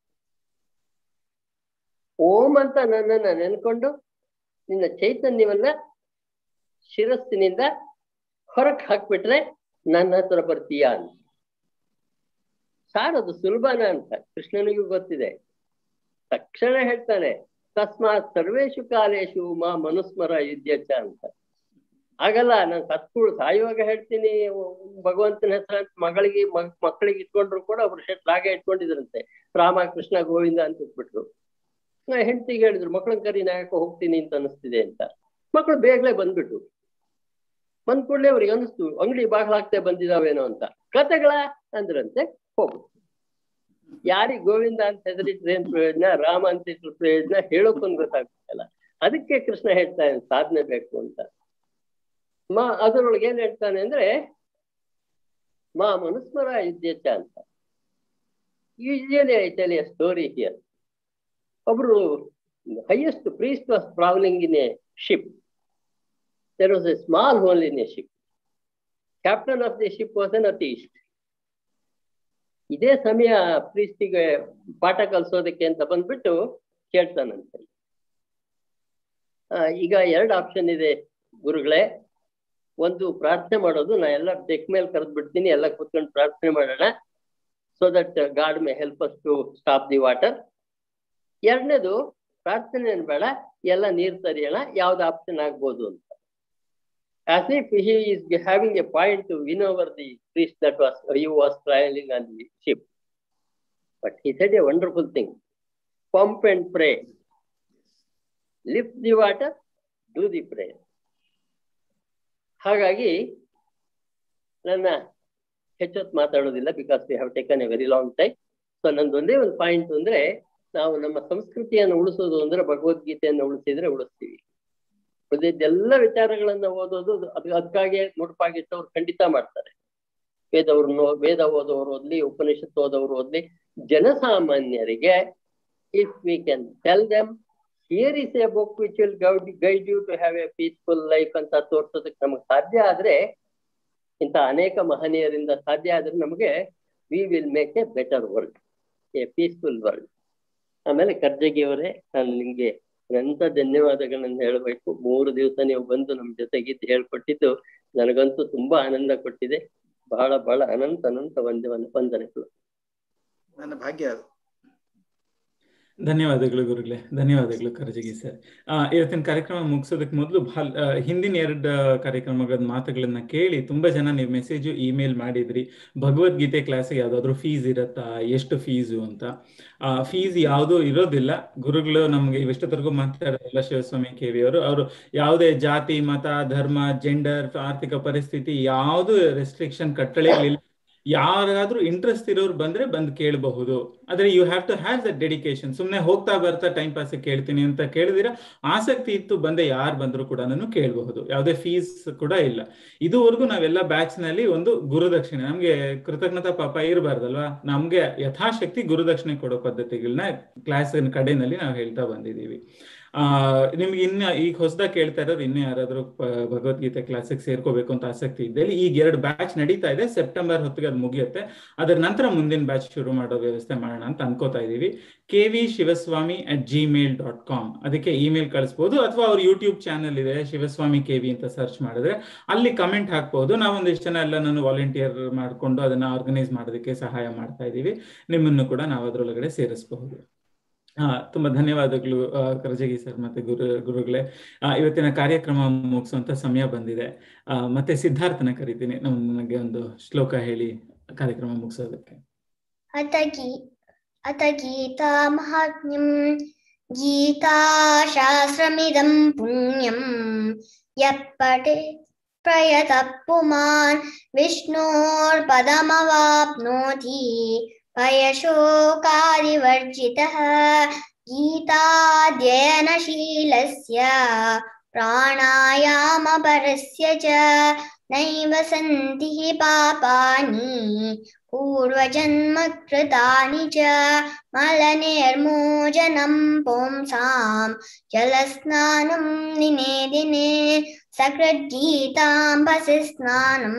ಓಂ ಅಂತ ನನ್ನನ್ನ ನೆನ್ಕೊಂಡು ನಿನ್ನ ಚೈತನ್ಯವನ್ನ ಶಿರಸ್ಸಿನಿಂದ ಹೊರಕ್ ಹಾಕ್ಬಿಟ್ರೆ ನನ್ನ ಹತ್ರ ಬರ್ತೀಯ ಅಂತ ಸಾರ್ ಅದು ಸುಲಭನ ಅಂತ ಕೃಷ್ಣನಿಗೂ ಗೊತ್ತಿದೆ ತಕ್ಷಣ ಹೇಳ್ತಾನೆ ತಸ್ಮಾತ್ ಸರ್ವೇಶು ಕಾಲೇಶು ಮಾ ಮನುಸ್ಮರ ಯುದ್ಧಚ ಅಂತ ಆಗಲ್ಲ ನಾನು ಸತ್ಕುಳು ಸಾಯುವಾಗ ಹೇಳ್ತೀನಿ ಭಗವಂತನ ಹೆಸರು ಅಂತ ಮಗಳಿಗೆ ಮಕ್ಕಳಿಗೆ ಇಟ್ಕೊಂಡ್ರು ಕೂಡ ಒಬ್ರು ಶೆಟ್ಲ್ ಹಾಗೆ ಇಟ್ಕೊಂಡಿದ್ರಂತೆ ರಾಮ ಕೃಷ್ಣ ಗೋವಿಂದ ಅಂತ ಇಟ್ಬಿಟ್ರು ಹೆಂಡತಿಗೆ ಹೇಳಿದ್ರು ಮಕ್ಕಳನ್ನ ಕರಿ ನಾ ಯಾಕೋ ಹೋಗ್ತೀನಿ ಅಂತ ಅನಿಸ್ತಿದೆ ಅಂತ ಮಕ್ಕಳು ಬೇಗನೆ ಬಂದ್ಬಿಟ್ರು ಬಂದ್ ಕೂಡಲೇ ಅವ್ರಿಗೆ ಅನಿಸ್ತು ಅಂಗಡಿ ಬಾಗ್ಲಾಗ್ತೆ ಬಂದಿದಾವೇನೋ ಅಂತ ಕತೆಗಳ ಅಂದ್ರಂತೆ ಹೋಗ್ಬಿಟ್ಟು ಯಾರಿಗ್ ಗೋವಿಂದ ಅಂತ ಹೆಸರಿಟ್ರೆ ಏನ್ ಪ್ರಯೋಜನ ರಾಮ ಅಂತ ಇಟ್ರ ಪ್ರಯೋಜನ ಹೇಳೋಕೊಂದ್ ಗೊತ್ತಾಗ್ತಿಲ್ಲ ಅದಕ್ಕೆ ಕೃಷ್ಣ ಹೇಳ್ತಾನೆ ಸಾಧನೆ ಬೇಕು ಅಂತ ಮಾ ಅದರೊಳಗೆ ಏನ್ ಹೇಳ್ತಾನೆ ಅಂದ್ರೆ ಮಾ ಮನುಸ್ಮರ ಯುದ್ಧಚ ಅಂತ usually I tell a story here ಒಬ್ರು highest priest was travelling in a ship there was a small hole in a ship. Captain of the ship was an atheist. ಇದೇ ಸಮಯ ಪ್ರೀಸ್ಟಿಗೆ ಪಾಠ ಕಲಿಸೋದಕ್ಕೆ ಅಂತ ಬಂದ್ಬಿಟ್ಟು ಕೇಳ್ತಾನಂತೆ ಈಗ ಎರಡು ಆಪ್ಷನ್ ಇದೆ ಗುರುಗಳೇ ಒಂದು ಪ್ರಾರ್ಥನೆ ಮಾಡೋದು ನಾ ಎಲ್ಲ ಡೆಕ್ ಮೇಲೆ ಕರೆದು ಬಿಡ್ತೀನಿ ಎಲ್ಲ ಕೂತ್ಕೊಂಡು ಪ್ರಾರ್ಥನೆ ಮಾಡೋಣ so that God may help us to stop the water ಎರಡನೇದು ಪ್ರಾರ್ಥನೆ ಬೇಡ ಎಲ್ಲ ನೀರ್ ತರಿಯೋಣ ಯಾವ್ದು ಆಪ್ಷನ್ ಆಗ್ಬೋದು ಅಂತ as if he is having a point to win over the priest that was he was traveling on the ship. But he said a wonderful thing: pump and pray. Lift the water, do the prayer. ಹಾಗಾಗಿ ನನ್ನ ಹೆಚ್ಚೊತ್ತು ಮಾತಾಡೋದಿಲ್ಲ because we have taken a very long time so ನಂದೊಂದೇ ಒಂದು point ಅಂದ್ರೆ ನಾವು ನಮ್ಮ ಸಂಸ್ಕೃತಿಯನ್ನು ಉಳಿಸೋದು ಅಂದ್ರೆ ಭಗವದ್ಗೀತೆಯನ್ನು ಉಳಿಸಿದ್ರೆ ಉಳಿಸ್ತೀವಿ ಉಳಿದಿದ್ದೆಲ್ಲ ವಿಚಾರಗಳನ್ನ ಓದೋದು ಅದು ಅದಕ್ಕಾಗಿ ಮುಡುಪಾಗಿಟ್ಟವ್ರು ಖಂಡಿತ ಮಾಡ್ತಾರೆ ವೇದವ್ರನ್ನ ವೇದ ಓದೋರು ಓದ್ಲಿ ಉಪನಿಷತ್ ಓದೋರು ಓದ್ಲಿ ಜನಸಾಮಾನ್ಯರಿಗೆ if we can tell them here is a book which will guide guide you to have a peaceful life ಅಂತ ತೋರ್ಸೋದಕ್ಕೆ ನಮಗೆ ಸಾಧ್ಯ ಆದ್ರೆ ಇಂಥ ಅನೇಕ ಮಹನೀಯರಿಂದ ಸಾಧ್ಯ ಆದ್ರೆ ನಮಗೆ we will make a better world a peaceful world ಆಮೇಲೆ ಕರ್ಜಗಿಯವರೇ ನಾನು ನಿಮ್ಗೆ ಅನಂತ ಧನ್ಯವಾದಗಳನ್ನ ಹೇಳಬೇಕು ಮೂರು ದಿವಸ ನೀವು ಬಂದು ನಮ್ಮ ಜೊತೆಗಿದ್ದು ಹೇಳ್ಕೊಟ್ಟಿದ್ದು ನನಗಂತೂ ತುಂಬಾ ಆನಂದ ಕೊಟ್ಟಿದೆ ಬಹಳ ಬಹಳ ಅನಂತ ಅನಂತ ವಂದ ವಂದನೆಗಳು ನನ್ನ ಭಾಗ್ಯ ಅದು ಧನ್ಯವಾದಗಳು ಗುರುಗಳೇ ಧನ್ಯವಾದಗಳು ಕರಜಗಿ ಸರ್ ಇವತ್ತಿನ ಕಾರ್ಯಕ್ರಮ ಮುಗಿಸೋದಕ್ಕೆ ಮೊದಲು ಹಿಂದಿನ ಎರಡು ಕಾರ್ಯಕ್ರಮಗಳ ಮಾತುಗಳನ್ನ ಕೇಳಿ ತುಂಬಾ ಜನ ನೀವು ಮೆಸೇಜು ಇಮೇಲ್ ಮಾಡಿದ್ರಿ ಭಗವದ್ಗೀತೆ ಕ್ಲಾಸಿಗೆ ಯಾವ್ದಾದ್ರು ಫೀಸ್ ಇರತ್ತಾ ಎಷ್ಟು ಫೀಸು ಅಂತ ಫೀಸ್ ಯಾವುದೂ ಇರೋದಿಲ್ಲ ಗುರುಗಳು ನಮ್ಗೆ ಇಷ್ಟೊತ್ತರೆಗೂ ಮಾತಾಡೋಲ್ಲ ಶಿವಸ್ವಾಮಿ ಕೆ ವಿ ಅವರು ಅವರು ಯಾವುದೇ ಜಾತಿ ಮತ ಧರ್ಮ ಜೆಂಡರ್ ಆರ್ಥಿಕ ಪರಿಸ್ಥಿತಿ ಯಾವುದು ರೆಸ್ಟ್ರಿಕ್ಷನ್ ಕಟ್ಟಳೆಗಳಿಲ್ಲ ಯಾರಾದ್ರೂ ಇಂಟ್ರೆಸ್ಟ್ ಇರೋರು ಬಂದ್ರೆ ಬಂದು ಕೇಳಬಹುದು ಆದ್ರೆ you have to have the dedication ಸುಮ್ಮನೆ ಹೋಗ್ತಾ ಬರ್ತಾ ಟೈಮ್ ಪಾಸ್ ಕೇಳ್ತೀನಿ ಅಂತ ಕೇಳಿದಿರ ಆಸಕ್ತಿ ಇತ್ತು ಬಂದೆ ಯಾರು ಬಂದ್ರು ಕೂಡ ನಾನು ಕೇಳಬಹುದು ಯಾವುದೇ ಫೀಸ್ ಕೂಡ ಇಲ್ಲ ಇದುವರೆಗೂ ನಾವೆಲ್ಲ ಬ್ಯಾಚ್ ನಲ್ಲಿ ಒಂದು ಗುರುದಕ್ಷಿಣೆ ನಮ್ಗೆ ಕೃತಜ್ಞತಾ ಪಾಪ ಇರಬಾರ್ದಲ್ವಾ ನಮ್ಗೆ ಯಥಾಶಕ್ತಿ ಗುರುದಕ್ಷಿಣೆ ಕೊಡೋ ಪದ್ಧತಿಗಳನ್ನ ಕ್ಲಾಸ್ ಕಡೆನಲ್ಲಿ ನಾವು ಹೇಳ್ತಾ ಬಂದಿದೀವಿ ಆ ನಿಮ್ಗೆ ಇನ್ನ ಈಗ ಹೊಸದಾಗಿ ಕೇಳ್ತಾ ಇರೋರು ಇನ್ನು ಯಾರಾದ್ರೂ ಭಗವದ್ಗೀತೆ ಕ್ಲಾಸಿಗೆ ಸೇರ್ಕೋಬೇಕು ಅಂತ ಆಸಕ್ತಿ ಇದ್ದಲ್ಲಿ ಈಗ ಎರಡು ಬ್ಯಾಚ್ ನಡೀತಾ ಇದೆ ಸೆಪ್ಟೆಂಬರ್ ಹೊತ್ತಿಗೆ ಅದು ಮುಗಿಯುತ್ತೆ ಅದರ ನಂತರ ಮುಂದಿನ ಬ್ಯಾಚ್ ಶುರು ಮಾಡೋ ವ್ಯವಸ್ಥೆ ಮಾಡೋಣ ಅಂತ ಅನ್ಕೋತಾ ಇದೀವಿ K V Shivaswamy at Gmail dot com ಅದಕ್ಕೆ ಇಮೇಲ್ ಕಳಿಸ್ಬೋದು ಅಥವಾ ಅವ್ರ ಯೂಟ್ಯೂಬ್ ಚಾನಲ್ ಇದೆ ಶಿವಸ್ವಾಮಿ ಕೆ ವಿ ಅಂತ ಸರ್ಚ್ ಮಾಡಿದ್ರೆ ಅಲ್ಲಿ ಕಮೆಂಟ್ ಹಾಕ್ಬೋದು ನಾವೊಂದಿಷ್ಟು ಜನ ಎಲ್ಲ ನಾನು ವಾಲಂಟಿಯರ್ ಮಾಡಿಕೊಂಡು ಅದನ್ನ ಆರ್ಗನೈಸ್ ಮಾಡೋದಕ್ಕೆ ಸಹಾಯ ಮಾಡ್ತಾ ಇದ್ದೀವಿ ನಿಮ್ಮನ್ನು ಕೂಡ ನಾವು ಅದರೊಳಗಡೆ ಸೇರಿಸಬಹುದು ಹಾ ತುಂಬಾ ಧನ್ಯವಾದಗಳು ಕರಜಗಿ ಸರ್ ಮತ್ತೆ ಗುರು ಗುರುಗಳೇ ಇವತ್ತಿನ ಕಾರ್ಯಕ್ರಮ ಮುಗಿಸುವಂತ ಸಮಯ ಬಂದಿದೆ ಮತ್ತೆ ಸಿದ್ಧಾರ್ಥನ ಕರಿತೀನಿ ನನಗೆ ಒಂದು ಶ್ಲೋಕ ಹೇಳಿ ಕಾರ್ಯಕ್ರಮ ಮುಗಿಸೋದಕ್ಕೆ ಅತ ಗೀ ಅತ ಗೀತಾ ಮಹಾತ್ಮ್ಯಂ ಗೀತಾ ಶಾಸ್ತ್ರಮಿದಂ ಪುಣ್ಯಂ ಯಪ್ಪಟೆ ಪ್ರಯತ ಪುಮಾನ್ ವಿಷ್ಣೋರ್ಪದಮವಾಪ್ನೋತಿ भयशोकादिवर्जितः गीताध्ययनशीलस्य प्राणायामपरस्य च नैव सन्ति हि पापानि पूर्वजन्मकृतानि च मलनिर्मोचनं पुंसां जलस्नानं दिने दिने सकृद्गीताम्बसि स्नानं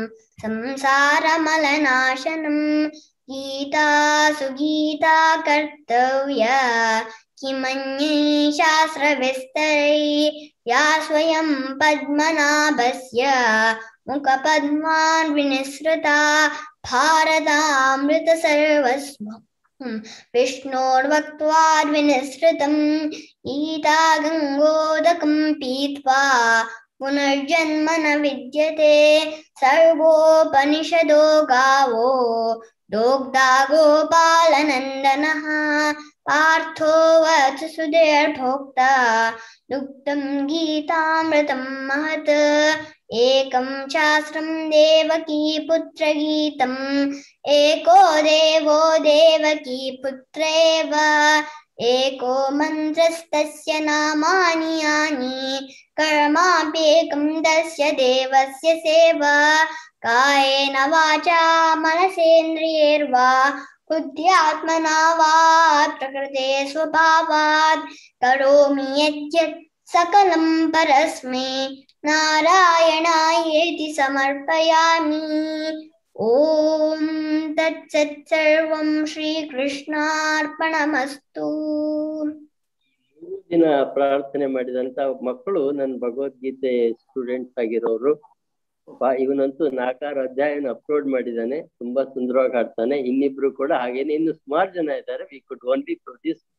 संसारमलनाशनं गीता सुगीता कर्तव्या किमन्यै शास्त्रविस्तरै या स्वयं पद्मनाभस्य मुखपद्मान् विनिसृता भारतामृत सर्वस्वम् विष्णोर्वक्त्वाद्विनिसृतम् गीता गङ्गोदकं पीत्वा पुनर्जन्म न विद्यते सर्वोपनिषदो गावो दोग्धा गोपालनन्दनः पार्थो वत्सुधेर्भोक्ता दुग्धं गीतामृतं महत् एकं शास्त्रं देवकी पुत्रगीतम् एको देवो देवकी पुत्रेव एको मन्त्रस्तस्य नामानि यानि कर्माप्येकं तस्य देवस्य सेवा कायेन वाचा मनसेन्द्रियैर्वा बुद्ध्यात्मना वा प्रकृते स्वभावात् करोमि यद्यत् सकलं परस्मै नारायणायेति समर्पयामि ॐ तत्सत् सर्वं श्रीकृष्णार्पणमस्तु ಮೂರು ದಿನ ಪ್ರಾರ್ಥನೆ ಮಾಡಿದಂತ ಮಕ್ಕಳು ನನ್ನ ಭಗವದ್ಗೀತೆ ಸ್ಟೂಡೆಂಟ್ಸ್ ಆಗಿರೋರು ಬಾ ಇವನಂತೂ ನಾಲ್ಕಾರು ಅಧ್ಯಾಯನ ಅಪ್ಲೋಡ್ ಮಾಡಿದ್ದಾನೆ ತುಂಬಾ ಸುಂದರವಾಗಿ ಆಡ್ತಾನೆ ಇನ್ನಿಬ್ರು ಕೂಡ ಹಾಗೇನೆ ಇನ್ನು ಸುಮಾರು ಜನ ಇದ್ದಾರೆ ವಿ ಕುಡ್ ಓನ್ಲಿ ಪ್ರೊಡ್ಯೂಸ್